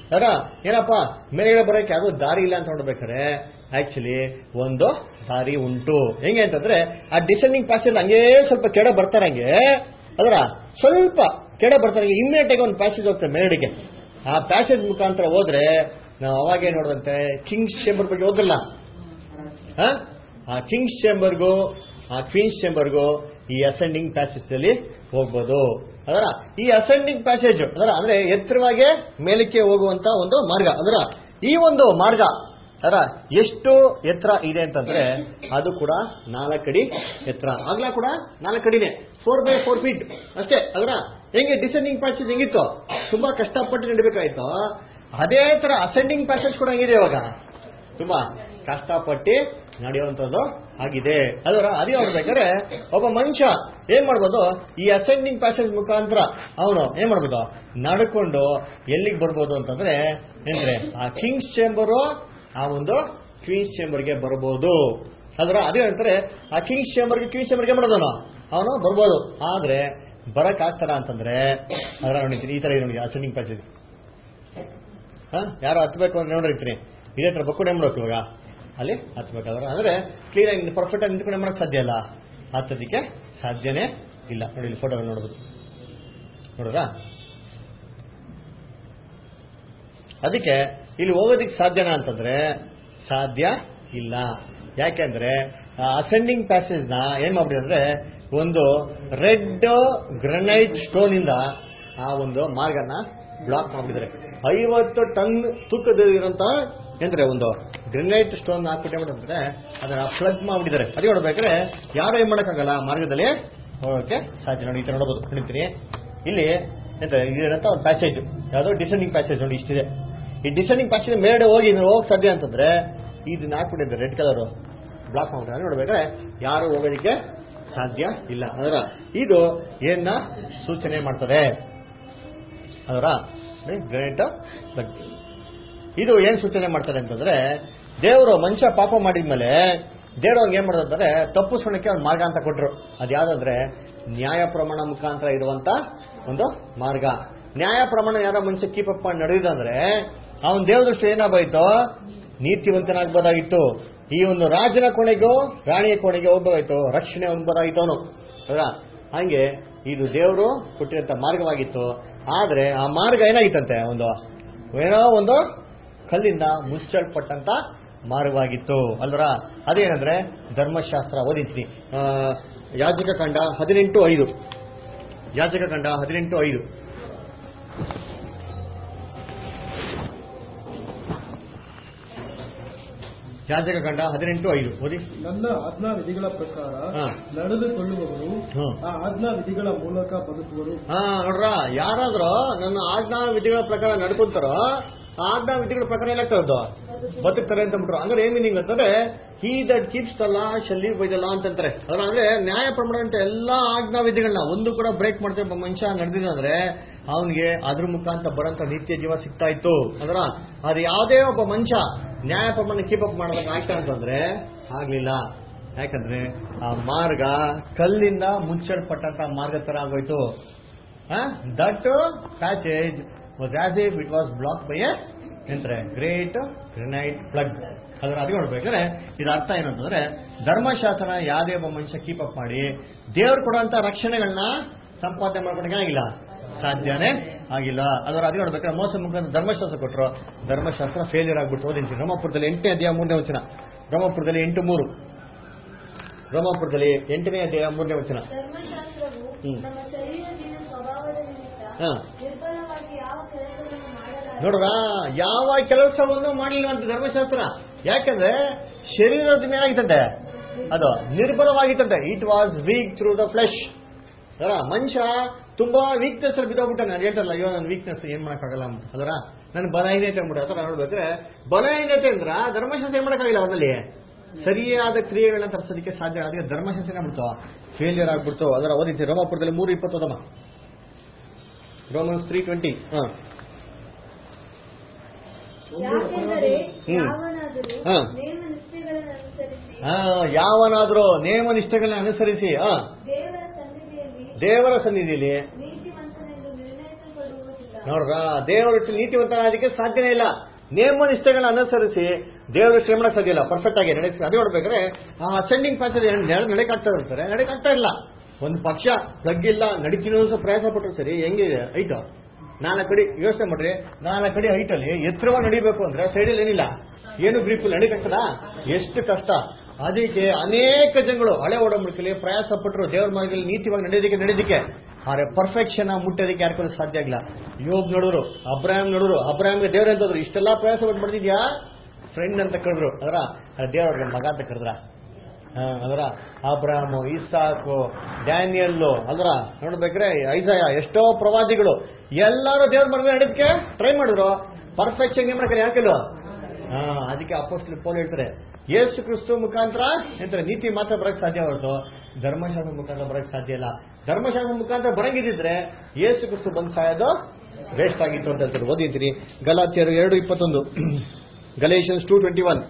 ಅದರ ಏನಪ್ಪ ಮೇಲ್ಗಡೆ ಬರೋಕೆ ಯಾವ್ದೋ ದಾರಿ ಇಲ್ಲ ಅಂತ ನೋಡ್ಬೇಕಾರೆ ಆಕ್ಚುಲಿ ಒಂದು ದಾರಿ ಉಂಟು ಹೆಂಗೆ ಅಂತಂದ್ರೆ ಆ ಡಿಸೆಂಡಿಂಗ್ ಪ್ಯಾಸೇಜ್ ಹಂಗೇ ಸ್ವಲ್ಪ ಕೆಳ ಬರ್ತಾರಂಗೆ ಅದರ ಸ್ವಲ್ಪ ಕೆಳ ಬರ್ತಾರೆ ಇಮ್ಮಿಡಿಯೇಟ್ ಆಗಿ ಒಂದು ಪ್ಯಾಸೇಜ್ ಹೋಗ್ತದೆ ಮೇಲ್ಗಡೆಗೆ ಆ ಪ್ಯಾಸೇಜ್ ಮುಖಾಂತರ ಹೋದ್ರೆ ನಾವು ಅವಾಗೇ ನೋಡಿದಂತೆ ಕಿಂಗ್ಸ್ ಚೇಂಬರ್ ಬಗ್ಗೆ ಹೋದ್ರಲ್ಲ ಆ? ಆ ಕಿಂಗ್ಸ್ ಚೇಂಬರ್ಗೂ ಆ ಕ್ವೀನ್ಸ್ ಚೇಂಬರ್ಗೂ ಈ ಅಸೆಂಡಿಂಗ್ ಪ್ಯಾಸೇಜ್ ಅಲ್ಲಿ ಹೋಗ್ಬೋದು ಅದರ ಈ ಅಸೆಂಡಿಂಗ್ ಪ್ಯಾಸೇಜ್ ಅದರ ಅಂದ್ರೆ ಎತ್ತರವಾಗಿ ಮೇಲಕ್ಕೆ ಹೋಗುವಂತ ಒಂದು ಮಾರ್ಗ ಅದರ ಈ ಒಂದು ಮಾರ್ಗ ಅದರ ಎಷ್ಟು ಎತ್ತರ ಇದೆ ಅಂತಂದ್ರೆ ಅದು ಕೂಡ ನಾಲ್ಕಡಿ ಎತ್ತರ ಆಗ್ಲಾ ಕೂಡ ನಾಲ್ಕಡಿನೇ ಫೋರ್ ಬೈ ಫೋರ್ ಫೀಟ್ ಅಷ್ಟೇ ಅದರ ಹೆಂಗೆ ಡಿಸೆಂಡಿಂಗ್ ಪ್ಯಾಸೇಜ್ ಹೆಂಗಿತ್ತು ತುಂಬಾ ಕಷ್ಟಪಟ್ಟು ನಡಿಬೇಕಾಯ್ತು ಅದೇ ತರ ಅಸೆಂಡಿಂಗ್ ಪ್ಯಾಸೇಜ್ ಕೂಡ ಹೆಂಗಿದೆ ಇವಾಗ ತುಂಬಾ ಕಷ್ಟಪಟ್ಟು ನಡೆಯುವಂಥದ್ದು ಆಗಿದೆ ಅದರ ಅದೇ ನೋಡ್ಬೇಕಾದ್ರೆ ಒಬ್ಬ ಮನುಷ್ಯ ಏನ್ ಮಾಡ್ಬೋದು ಈ ಅಸೆಂಡಿಂಗ್ ಪ್ಯಾಸೇಜ್ ಮುಖಾಂತರ ಅವನು ಏನ್ ಮಾಡ್ಬೋದು ನಡ್ಕೊಂಡು ಎಲ್ಲಿಗೆ ಬರ್ಬೋದು ಅಂತಂದ್ರೆ ಏನ್ರೆ ಆ ಕಿಂಗ್ಸ್ ಚೇಂಬರು ಆ ಒಂದು ಕ್ವೀನ್ಸ್ ಚೇಂಬರ್ಗೆ ಬರ್ಬೋದು ಅದರ ಅದೇ ಹೇಳ್ತಾರೆ ಆ ಕಿಂಗ್ಸ್ ಚೇಂಬರ್ಗೆ ಕ್ವೀನ್ಸ್ ಚೇಂಬರ್ಗೆ ಮಾಡೋದನು ಅವನು ಬರ್ಬೋದು ಆದ್ರೆ ಬರಕ್ ಆಗ್ತಾರ ಅಂತಂದ್ರೆ ಅದರ ನೋಡಿದ್ದೀನಿ ಈ ತರ ಇದೆ ನೋಡಿ ಅಸೆಂಡಿಂಗ್ ಪ್ಯಾಸೇಜ್ ಹಾ ಯಾರು ಹತ್ಬೇಕು ಅಂದ್ರೆ ನೋಡಿರ್ತೀನಿ ಇದೇ ತರ ಬಕ್ಕುಡೆ ಮಾಡ್ಬೇಕು ಇವಾಗ ಅಲ್ಲಿ ಹತ್ಬೇಕಾದ್ರೆ ಅಂದ್ರೆ ಕ್ಲೀನ್ ಆಗಿ ಪರ್ಫೆಕ್ಟ್ ಆಗಿ ನಿಂತ್ಕೊಂಡು ಮಾಡಕ್ ಸಾಧ್ಯ ಇಲ್ಲ ಹತ್ತೋದಿಕ್ಕೆ ಸಾಧ್ಯನೇ ಇಲ್ಲ ನೋಡಿ ಇಲ್ಲಿ ಫೋಟೋ ನೋಡ್ಬೋದು ನೋಡ್ರಾ ಅದಕ್ಕೆ ಇಲ್ಲಿ ಹೋಗೋದಿಕ್ಕೆ ಸಾಧ್ಯನಾ ಅಂತಂದ್ರೆ ಸಾಧ್ಯ ಇಲ್ಲ ಯಾಕೆಂದ್ರೆ ಅಸೆಂಡಿಂಗ್ ಪ್ಯಾಸೇಜ್ ನ ಏನ್ ಮಾಡ್ಬಿಟ್ಟಿದ್ರೆ ಒಂದು ರೆಡ್ ಗ್ರನೈಟ್ ಸ್ಟೋನ್ ಇಂದ ಆ ಒಂದು ಮಾರ್ಗನ ಬ್ಲಾಕ್ ಮಾಡ್ಬಿಟ್ಟಿದ್ದಾರೆ ಐವತ್ತು ಟನ್ ತೂಕದಲ್ಲಿರುವಂತ ಅಂದ್ರೆ ಒಂದು ಗ್ರೆನೈಟ್ ಸ್ಟೋನ್ ಹಾಕ್ಬಿಟ್ಟೆ ಅಂತಂದ್ರೆ ಅದನ್ನ ಪ್ಲಗ್ ಮಾಡ್ಬಿಟ್ಟಿದ್ದಾರೆ ಅದೇ ನೋಡ್ಬೇಕಾದ್ರೆ ಯಾರು ಏನ್ ಮಾಡಕ್ಕಾಗಲ್ಲ ಮಾರ್ಗದಲ್ಲಿ ಹೋಗೋಕೆ ಸಾಧ್ಯ ನೋಡಿ ಈ ತರ ನೋಡಬಹುದು ನೋಡ್ತೀನಿ ಇಲ್ಲಿ ಎಂತ ಇದಿರಂತ ಒಂದು ಪ್ಯಾಸೇಜ್ ಯಾವ್ದೋ ಡಿಸೆಂಡಿಂಗ್ ಪ್ಯಾಸೇಜ್ ನೋಡಿ ಇಷ್ಟಿದೆ ಈ ಡಿಸೆಂಡಿಂಗ್ ಪ್ಯಾಸೇಜ್ ಮೇಲ್ಗಡೆ ಹೋಗಿ ನೀವು ಹೋಗಕ್ ಸಾಧ್ಯ ಅಂತಂದ್ರೆ ಇದನ್ನ ಹಾಕ್ಬಿಟ್ಟಿದ್ದಾರೆ ರೆಡ್ ಕಲರ್ ಬ್ಲಾಕ್ ಮಾಡ್ಬಿಟ್ರೆ ನೋಡ್ಬೇಕಾದ್ರೆ ಯಾರು ಹೋಗೋದಕ್ಕೆ ಸಾಧ್ಯ ಇಲ್ಲ ಅದರ ಇದು ಏನ ಸೂಚನೆ ಮಾಡ್ತದೆ ಅದರ ಗ್ರೇಟ್ ಇದು ಏನ್ ಸೂಚನೆ ಮಾಡ್ತಾರೆ ಅಂತಂದ್ರೆ ದೇವರು ಮನುಷ್ಯ ಪಾಪ ಮಾಡಿದ್ಮೇಲೆ ದೇವರು ಅವ್ನಿಗೆ ಏನ್ ಮಾಡೋದಂದ್ರೆ ತಪ್ಪಿಸ್ಕೊಳಕ್ಕೆ ಒಂದು ಮಾರ್ಗ ಅಂತ ಕೊಟ್ರು ಅದು ಯಾವ್ದಂದ್ರೆ ನ್ಯಾಯ ಪ್ರಮಾಣ ಮುಖಾಂತರ ಇರುವಂತ ಒಂದು ಮಾರ್ಗ ನ್ಯಾಯ ಪ್ರಮಾಣ ಯಾರೋ ಮನುಷ್ಯ ಕೀಪ್ ಅಪ್ ಮಾಡಿ ನಡೆದಿದಂದ್ರೆ ಅವನ ದೇವ್ರ ದೃಷ್ಟಿ ಏನಾಗೋಯ್ತು ನೀತಿವಂತನಾಗ್ಬೋದಾಗಿತ್ತು ಈ ಒಂದು ರಾಜನ ಕೊನೆಗೂ ರಾಣಿಯ ಕೊನೆಗೆ ಹೋಗ್ಬೋದಾಯ್ತು ರಕ್ಷಣೆ ಹೊಂದ್ಬೋದಾಗಿತ್ತು ಅವನು ಹೌದಾ ಹಂಗೆ ಇದು ದೇವರು ಕೊಟ್ಟಿರಂತ ಮಾರ್ಗವಾಗಿತ್ತು ಆದ್ರೆ ಆ ಮಾರ್ಗ ಏನಾಗಿತ್ತಂತೆ ಒಂದು ಏನೋ ಒಂದು ಕಲ್ಲಿಂದ ಮುಚ್ಚಲ್ಪಟ್ಟಂತ ಮಾರ್ಗವಾಗಿತ್ತು ಅಲ್ವರ ಅದೇನಂದ್ರೆ ಧರ್ಮಶಾಸ್ತ್ರ ಓದಿದ್ದೀನಿ ಆ, ಯಾಜಕ ಕಂಡ ಹದಿನೆಂಟು ಐದು ಯಾಜಕ ಕಂಡ ಹದಿನೆಂಟು ಐದು ಯಾಜಕ ಕಂಡ ಹದಿನೆಂಟು ಐದು ಓದಿ ನನ್ನ ಆಜ್ಞಾ ವಿಧಿಗಳ ಪ್ರಕಾರ ಹಾ. ನಡೆದುಕೊಳ್ಳುವವರು ಹ್ಮ್. ಆ ಆಜ್ಞಾ ವಿಧಿಗಳ ಮೂಲಕ ಬದುಕುವರು ಹಾ ನೋಡ್ರ ಯಾರಾದ್ರೂ ನನ್ನ ಆಜ್ಞಾ ವಿಧಿಗಳ ಪ್ರಕಾರ ನಡ್ಕೊಂತಾರೋ ಆ ಆಜ್ಞಾ ವಿಧಿಗಳ ಪ್ರಕಾರ ಏನಾಗ್ತದ್ದು ಬದುಕ್ತಾರೆ ಅಂತ ಬಿಟ್ರು ಅಂದ್ರೆ ಏನ್ ಮೀನಿಂಗ್ ಅಂತಂದ್ರೆ he that keeps the law shall by the law ಅಂತಂತಾರೆ ಅದ್ರ ಅಂದ್ರೆ ನ್ಯಾಯ ಪ್ರಮಾಣ ಅಂತ ಎಲ್ಲಾ ಆಜ್ಞಾ ವಿಧಿಗಳನ್ನ ಒಂದು ಕೂಡ ಬ್ರೇಕ್ ಮಾಡ್ತಾರೆ ಒಬ್ಬ ಮನುಷ್ಯ ನಡೆದಿದ್ರೆ ಅವನಿಗೆ ಅದ್ರ ಮುಖಾಂತರ ಬರೋಂತ ನಿತ್ಯ ಜೀವ ಸಿಗ್ತಾ ಇತ್ತು ಅದರ ಅದು ಯಾವುದೇ ಒಬ್ಬ ಮನುಷ್ಯ ನ್ಯಾಯ ಪ್ರಮಾಣ ಕೀಪ್ ಅಪ್ ಮಾಡೋದಕ್ಕೆ ಆಗ್ತಾ ಅಂತಂದ್ರೆ ಆಗ್ಲಿಲ್ಲ ಯಾಕಂದ್ರೆ ಆ ಮಾರ್ಗ ಕಲ್ಲಿಂದ ಮುಚ್ಚಲ್ಪಟ್ಟಂತ ಮಾರ್ಗ ತರ ಆಗೋಯ್ತು that passage was as if it was block by a ಎಂದ್ರೆ ಗ್ರೇಟ್ ಗ್ರೆನೈಟ್ ಪ್ಲಗ್ ಅದರ ಅದು ನೋಡ್ಬೇಕಾದ್ರೆ ಇದು ಅರ್ಥ ಏನಂತಂದ್ರೆ ಧರ್ಮಶಾಸ್ತ್ರ ಯಾವುದೇ ಒಬ್ಬ ಮನುಷ್ಯ ಕೀಪ್ ಅಪ್ ಮಾಡಿ ದೇವ್ರು ಕೊಡುವಂತ ರಕ್ಷಣೆಗಳನ್ನ ಸಂಪಾದನೆ ಮಾಡ್ಕೊಳಕ್ಕೆ ಆಗಿಲ್ಲ ಸಾಧ್ಯನೇ ಆಗಿಲ್ಲ ಅದರ ಅದು ನೋಡ್ಬೇಕಾದ್ರೆ ಮೋಸ ಮುಖಾಂತರ ಧರ್ಮಶಾಸ್ತ್ರ ಕೊಟ್ಟರು ಧರ್ಮಶಾಸ್ತ್ರ ಫೇಲ್ಯೂರ್ ಆಗ್ಬಿಟ್ಟು ಓದಿಂತೀನಿ ಬ್ರಹ್ಮಪುರದಲ್ಲಿ ಎಂಟನೇ ಅಧ್ಯಾಯ ಮೂರನೇ ವಚನ ಬ್ರಹ್ಮಪುರದಲ್ಲಿ ಎಂಟು ಮೂರು ಬ್ರಹ್ಮಪುರದಲ್ಲಿ ಎಂಟನೇ ಅಧ್ಯಾಯ ಮೂರನೇ ವಚನ ಧರ್ಮಶಾಸ್ತ್ರವು ಹ್ಮ್. ನಮ್ಮ ಶರೀರದಿನ ಸ್ವಭಾವದ ನಿಮಿತ್ತ ಹಾ. ನಿರ್ಬಲವಾಗಿ ಯಾವ ಕೆಲಸವನ್ನು ಮಾಡಲಾರ ನೋಡ್ರ ಯಾವ ಕೆಲಸವನ್ನು ಮಾಡಲಿಲ್ಲ ಅಂತ ಧರ್ಮಶಾಸ್ತ್ರ ಯಾಕಂದ್ರೆ ಶರೀರದ ಏನಾಗಿತ್ತಂತೆ ಅದು ನಿರ್ಬಲವಾಗಿತ್ತಂತೆ it was weak through the flesh ಅದರ ಮನುಷ್ಯ ತುಂಬಾ ವೀಕ್ನೆಸ್ ಅಲ್ಲಿ ಬಿದ್ದೋಗ್ಬಿಟ್ಟ ನಾನು ಹೇಳ್ತಾರಲ್ಲ ಅಯ್ಯೋ ನನ್ನ ವೀಕ್ನೆಸ್ ಏನ್ ಮಾಡಕ್ಕಾಗಲ್ಲ ಅಂತ ಅದರ ನನ್ನ ಬಲಹೀನತೆ ಅಂದ್ಬಿಟ್ಟು ಅದರ ನೋಡ್ಬೇಕ್ರೆ ಬಲಹೀನತೆ ಅಂದ್ರ ಧರ್ಮಶಾಸ್ತ್ರ ಏನ್ ಮಾಡಕ್ಕಾಗಿಲ್ಲ ಅವನಲ್ಲಿ ಸರಿಯಾದ ಕ್ರಿಯೆಗಳನ್ನ ತರಿಸೋದಕ್ಕೆ ಸಾಧ್ಯ ಅದಕ್ಕೆ ಧರ್ಮಶಾಸ್ತ್ರ ಏನಾಗ್ಬಿಡ್ತು ಫೇಲಿಯರ್ ಆಗ್ಬಿಡ್ತು ಅದರ ಓದಿತ್ತು ರೋಮಾಪುರದಲ್ಲಿ ಮೂರು ಇಪ್ಪತ್ತೊಂದಮ್ಮ ರೋಮನ್ಸ್ ತ್ರೀ ಟ್ವೆಂಟಿ ಹಾ ಯಾಕೆಂದರೆ ಹ್ಮ್. ಯಾವನಾದರೂ ಹಾ. ನೇಮ ನಿಷ್ಠೆಗಳನ್ನು ಅನುಸರಿಸಿ ಆ, ಯಾವನಾದ್ರೂ ನೇಮ ನಿಷ್ಠೆಗಳನ್ನ ಅನುಸರಿಸಿ ಆ, ದೇವರ ಸನ್ನಿಧಿಯಲ್ಲಿ ದೇವರ ಸನ್ನಿಧಿಯಲ್ಲಿ ನೀತಿವಂತನೆಂದು ನಿರ್ಣಯಿಸಲ್ಪಡುವುದಿಲ್ಲ ನೋಡ್ರ ದೇವರ ನೀತಿವಂತನಾದಕ್ಕೆ ಸಾಧ್ಯನೇ ಇಲ್ಲ ನೇಮ ನಿಷ್ಠೆಗಳನ್ನ ಅನುಸರಿಸಿ ದೇವರ ಶ್ರಮ ಮಾಡಕ್ ಸಾಧ್ಯ ಇಲ್ಲ ಪರ್ಫೆಕ್ಟ್ ಆಗಿ ನಡೆಸಿ ಅದೇ ನೋಡ್ಬೇಕಾದ್ರೆ ಆ ಅಸೆಂಡಿಂಗ್ ಪ್ಯಾಸೇಜ್ ನಡೆಕಾಗ್ತದೆ ಅಂತಾರೆ ನಡೆಕಾಗ್ತಾ ಇಲ್ಲ ಒಂದು ಪಕ್ಷ ಪ್ಲಗ್ ಇಲ್ಲ ನಡಿತೀನಿ ಸಹ ಪ್ರಯಾಸ ಪಟ್ಟರು ಸರಿ ಹೆಂಗಿದೆ ಐಟು ನಾಲ್ಕು ಅಡಿ ಯೋಚನೆ ಮಾಡ್ರಿ ನಾಲ್ಕು ಅಡಿ ಹೈಟಲ್ಲಿ ಎತ್ತರವಾಗಿ ನಡಿಬೇಕು ಅಂದ್ರೆ ಸೈಡಲ್ಲಿ ಏನಿಲ್ಲ ಏನು ಗ್ರಿಪ್ ಇಲ್ಲ ನಡಿಕಾಗ್ತದ ಎಷ್ಟು ಕಷ್ಟ ಅದಕ್ಕೆ ಅನೇಕ ಜನಗಳು ಹಳೆ ಒಡಂಬಡಿಕೆಯಲ್ಲಿ ಪ್ರಯಾಸ ಪಟ್ಟರು ದೇವರ ಮಾರ್ಗದಲ್ಲಿ ನೀತಿವಾಗಿ ನಡೆಯೋದಕ್ಕೆ ನಡೆಯೋದಕ್ಕೆ ಆದ್ರೆ ಪರ್ಫೆಕ್ಷನ್ ಮುಟ್ಟೋದಕ್ಕೆ ಯಾರ್ಕೊಂಡು ಸಾಧ್ಯ ಆಗಿಲ್ಲ ಯೋಬ್ ನೋಡಿದ್ರು ಅಬ್ರಾಹಂ ನೋಡಿದ್ರು ಅಬ್ರಾಹಂಗೆ ದೇವ್ರ ಅಂತಂದ್ರು ಇಷ್ಟೆಲ್ಲ ಪ್ರಯಾಸ ಪಟ್ಟು ಮಾಡ್ತಿದ್ಯಾ ಫ್ರೆಂಡ್ ಅಂತ ಕರೆದ್ರು ಅದರ ದೇವ್ರಿಗೆ ಮಗ ಅಂತ ಕರೆದ್ರ ಅದರ ಅಬ್ರಾಹಮು ಇಸಾಕು ಡ್ಯಾನಿಯಲ್ಲು ಅದರ ನೋಡ್ಬೇಕ್ರೆ ಐಸಾಯ ಎಷ್ಟೋ ಪ್ರವಾದಿಗಳು ಎಲ್ಲರೂ ದೇವ್ರ ಮರ್ಗ ನಡೆದಕ್ಕೆ ಟ್ರೈ ಮಾಡಿದ್ರು ಪರ್ಫೆಕ್ಷನ್ ಏನ್ ಮಾಡ್ತಾರೆ ಯಾಕೆಲ್ಲ ಹಾ ಅದಕ್ಕೆ ಅಪೋಸ್ಟಲ್ ಪೋಲ್ ಹೇಳ್ತಾರೆ ಯೇಸು ಕ್ರಿಸ್ತು ಮುಖಾಂತರ ಎಂತಾರೆ ನೀತಿ ಮಾತ್ರ ಬರಕ್ ಸಾಧ್ಯ ಹೊರತು ಧರ್ಮಶಾಸ್ತ್ರ ಮುಖಾಂತರ ಬರಕ್ ಸಾಧ್ಯ ಇಲ್ಲ ಧರ್ಮಶಾಸ್ತ್ರ ಮುಖಾಂತರ ಬರಂಗಿದ್ರೆ ಯೇಸು ಕ್ರಿಸ್ತು ಬಂದ್ ಸಾಯೋದು ವೇಸ್ಟ್ ಆಗಿತ್ತು ಅಂತ ಹೇಳ್ತಾರೆ ಓದಿದ್ದೀನಿ ಗಲಾತಿಯರು ಎರಡು ಇಪ್ಪತ್ತೊಂದು ಗಲೇಷನ್ಸ್ ಟೂ ಟ್ವೆಂಟಿ ಒನ್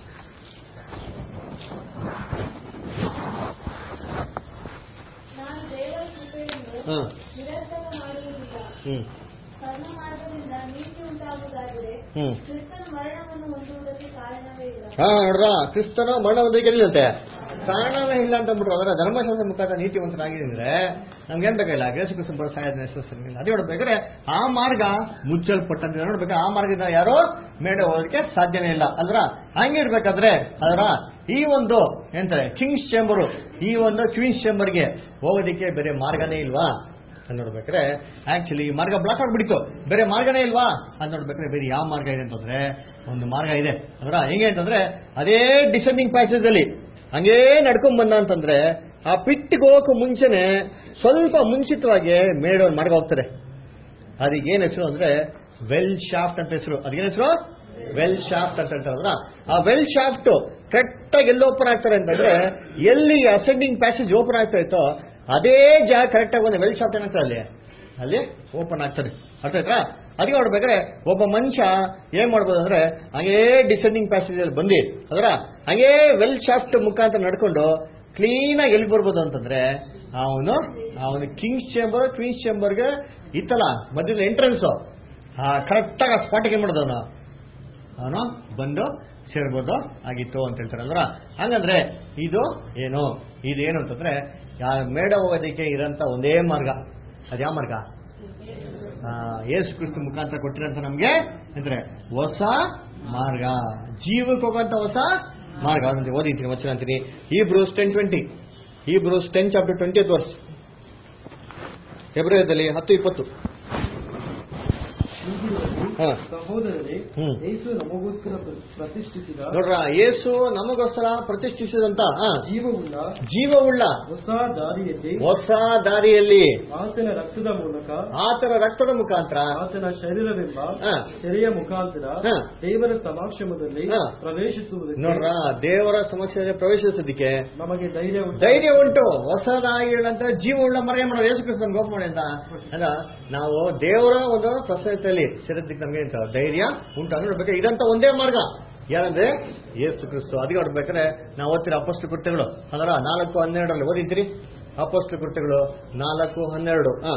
ನಾನು ದೇವರ ಕೃಪೆಯನ್ನು ಹ್ಮ್ ನಿರರ್ಥಕ ಮಾಡುವುದಿಲ್ಲ ಹ್ಮ್ ಕರ್ಮ ಮಾರ್ಗದಿಂದ ನೀತಿ ಉಂಟಾಗುವುದಾದರೆ ಹ್ಮ್ ಕ್ರಿಸ್ತನ ಮರಣವನ್ನು ಹೊಂದುವುದಕ್ಕೆ ಕಾರಣವೇ ಇಲ್ಲ ಹಾ ನೋಡ್ರ ಕ್ರಿಸ್ತನ ಮರಣ ಒಂದಕ್ಕೆ ಇಲ್ಲಂತೆ ಕಾರಣವೇ ಇಲ್ಲ ಅಂತ ಅಂದ್ಬಿಟ್ರು ಅದರ ಧರ್ಮಶಾಸ್ತ್ರ ಮುಖಾಂತರ ನೀತಿವಂತರಾಗಿದ್ರೆ ನಮ್ಗೆ ಏನ್ ಬೇಕಾಗಿಲ್ಲ ಯೇಸು ಕ್ರಿಸ್ತನ ಬರೋ ಸಾಯದ ನೆಸಸ್ಸರಿಲ್ಲ ಅದೇ ನೋಡ್ಬೇಕಾದ್ರೆ ಆ ಮಾರ್ಗ ಮುಚ್ಚಲ್ಪಟ್ಟಂತೆ ನೋಡ್ಬೇಕು ಆ ಮಾರ್ಗದಿಂದ ಯಾರೋ ಮೇಡೆ ಹೋಗೋದಕ್ಕೆ ಸಾಧ್ಯನೇ ಇಲ್ಲ ಅಲ್ರ ಹಂಗಿರ್ಬೇಕಾದ್ರೆ ಅದರ ಈ ಒಂದು ಎಂತಾರೆ ಕಿಂಗ್ಸ್ ಚೇಂಬರು ಈ ಒಂದು ಕ್ವೀನ್ಸ್ ಚೇಂಬರ್ಗೆ ಹೋಗೋದಕ್ಕೆ ಬೇರೆ ಮಾರ್ಗನೇ ಇಲ್ವಾ ಅಂತ ನೋಡ್ಬೇಕಾದ್ರೆ ಆಕ್ಚುಲಿ ಈ ಮಾರ್ಗ ಬ್ಲಾಕ್ ಆಗ್ಬಿಡಿತು ಬೇರೆ ಮಾರ್ಗನೇ ಇಲ್ವಾ ಅಂತ ನೋಡ್ಬೇಕಾದ್ರೆ ಬೇರೆ ಯಾವ ಮಾರ್ಗ ಇದೆ ಅಂತಂದ್ರೆ ಒಂದು ಮಾರ್ಗ ಇದೆ ಅದರ ಹೆಂಗೆ ಅಂತಂದ್ರೆ ಅದೇ ಡಿಸೆಂಡಿಂಗ್ ಪ್ಯಾಸೇಜ್ ಅಲ್ಲಿ ಹಂಗೇ ನಡ್ಕೊಂಡ್ ಬಂದ ಅಂತಂದ್ರೆ ಆ ಪಿಟ್ಟಿಗೆ ಹೋಗಕ್ಕೆ ಮುಂಚೆನೆ ಸ್ವಲ್ಪ ಮುಂಚಿತವಾಗಿ ಮೇಡೋ ಮಾರ್ಗ ಹೋಗ್ತಾರೆ ಅದಕ್ಕೆ ಏನ್ ಹೆಸರು ಅಂದ್ರೆ ವೆಲ್ ಶಾಫ್ಟ್ ಅಂತ ಹೆಸರು ಅದಕ್ಕೆ ಹೆಸರು ವೆಲ್ ಶಾಫ್ಟ್ ಅಂತ ಹೇಳ್ತಾರಲ್ಲ ಆ ವೆಲ್ ಶಾಫ್ಟ್ ಕರೆಕ್ಟ್ ಆಗಿ ಎಲ್ಲಿ ಓಪನ್ ಆಗ್ತಾರೆ ಅಂತಂದ್ರೆ ಎಲ್ಲಿ ಅಸೆಂಡಿಂಗ್ ಪ್ಯಾಸೇಜ್ ಓಪನ್ ಆಗ್ತಾ ಇತ್ತೋ ಅದೇ ಜಾಗ ಕರೆಕ್ಟ್ ಆಗಿ ಒಂದು ವೆಲ್ ಶಾಫ್ಟ್ ಏನಾಗ್ತದೆ ಅಲ್ಲಿ ಅಲ್ಲಿ ಓಪನ್ ಆಗ್ತದೆ ಅರ್ಥ ಆಯ್ತಾ ಅದಕ್ಕೆ ನೋಡ್ಬೇಕಾದ್ರೆ ಒಬ್ಬ ಮನುಷ್ಯ ಏನ್ ಮಾಡ್ಬೋದು ಅಂದ್ರೆ ಹಂಗೇ ಡಿಸೆಂಡಿಂಗ್ ಪ್ಯಾಸೇಜ್ ಅಲ್ಲಿ ಬಂದು ಅದರ ಹಂಗೇ ವೆಲ್ ಶಾಫ್ಟ್ ಮುಖಾಂತರ ನಡ್ಕೊಂಡು ಕ್ಲೀನ್ ಆಗಿ ಎಲ್ಲಿ ಬರ್ಬೋದು ಅಂತಂದ್ರೆ ಅವನು ಅವನು ಕಿಂಗ್ಸ್ ಚೇಂಬರ್ ಕ್ವೀನ್ಸ್ ಚೇಂಬರ್ಗೆ ಇತ್ತಲ್ಲ ಮಧ್ಯದ ಎಂಟ್ರೆನ್ಸ್ ಆ ಕರೆಕ್ಟ್ ಆಗಿ ಆ ಸ್ಪಾಟಿಗೆ ಏನ್ ಮಾಡೋದು ಅವನು ಅವನು ಬಂದು ಸೇರ್ಬೋದು ಆಗಿತ್ತು ಅಂತ ಹೇಳ್ತಾರಲ್ವ ಹಂಗಂದ್ರೆ ಇದು ಏನು ಇದು ಏನು ಅಂತಂದ್ರೆ ಯಾ ಮೇಡ ಹೋಗೋದಕ್ಕೆ ಇರೋಂಥ ಒಂದೇ ಮಾರ್ಗ ಅದ್ಯಾವ ಮಾರ್ಗ ಆ, ಯೇಸು ಕ್ರಿಸ್ತು ಮುಖಾಂತರ ಕೊಟ್ಟಿರೋಂಥ ನಮ್ಗೆ ಅಂದ್ರೆ ಹೊಸ ಮಾರ್ಗ ಜೀವಕ್ಕೆ ಹೋಗೋಂಥ ಹೊಸ ಮಾರ್ಗ ಅಂತ ಓದಿದ್ದೀನಿ ವಚನ ಅಂತೀನಿ ಈ ಬ್ರೂಸ್ ಟೆನ್ ಟ್ವೆಂಟಿ ಈ Hebrews ten chapter twenty verse ಫೆಬ್ರವರಿದಲ್ಲಿ ಹತ್ತು ಇಪ್ಪತ್ತು ಹಾ. ಸಹೋದರರೇ ಹ್ಮ್. ಯೇಸು ನಮಗೋಸ್ಕರ ಪ್ರ- ಪ್ರತಿಷ್ಠಿಸಿದ ನೋಡ್ರ ಯೇಸು ನಮಗೋಸ್ಕರ ಪ್ರತಿಷ್ಠಿಸಿದಂತ ಆ, ಜೀವವುಳ್ಳ ಜೀವವುಳ್ಳ ಹೊಸ ದಾರಿಯಲ್ಲಿ ಹೊಸ ದಾರಿಯಲ್ಲಿ ಆತನ ರಕ್ತದ ಮೂಲಕ ಆತನ ರಕ್ತದ ಮುಖಾಂತರ ಆತನ ಶರೀರವೆಂಬ ಹಾ. ತೆರೆಯ ಮುಖಾಂತರ ಹಾ. ದೇವರ ಸಮಕ್ಷಮದಲ್ಲಿ ಹಾ. ಪ್ರವೇಶಿಸುವುದಕ್ಕೆ ನೋಡ್ರ ದೇವರ ಸಮಕ್ಷದಲ್ಲಿ ಪ್ರವೇಶಿಸೋದಕ್ಕೆ ನಮಗೆ ಧೈರ್ಯ ಉಂಟು. ಧೈರ್ಯ ಉಂಟು ಹೊಸದಾಗಿರುವಂತ ಜೀವವುಳ್ಳ ಮರೆಯ ಮಾಡೋದು ಯೇಸು ಕ್ರಿಸ್ತನ ಗೋಪ ಮಾಡಿ ಅಂತ ಅಲ್ಲ ನಾವು ದೇವರ ಒಂದು ಪ್ರಸನ್ನತೆಯಲ್ಲಿ ಸೇರೋದಕ್ಕೆ ನಮಗೆ ಎಂತ ಧೈರ್ಯ ಉಂಟು ಅಂದ್ರೆ ನೋಡ್ಬೇಕು ಇದಂತ ಒಂದೇ ಮಾರ್ಗ ಏನಂದ್ರೆ ಯೇಸು ಕ್ರಿಸ್ತು ಅದಕ್ಕೆ ನೋಡ್ಬೇಕಾದ್ರೆ ನಾವು ಓದ್ತಿರೋ ಅಪೋಸ್ಟಲ್ ಕೃತ್ಯಗಳು ಅದರ ನಾಲ್ಕು ಹನ್ನೆರಡರಲ್ಲಿ ಓದಿದ್ದೀರಿ ಅಪೋಸ್ಟಲ್ ಕೃತ್ಯಗಳು ನಾಲ್ಕು ಹನ್ನೆರಡು ಹಾ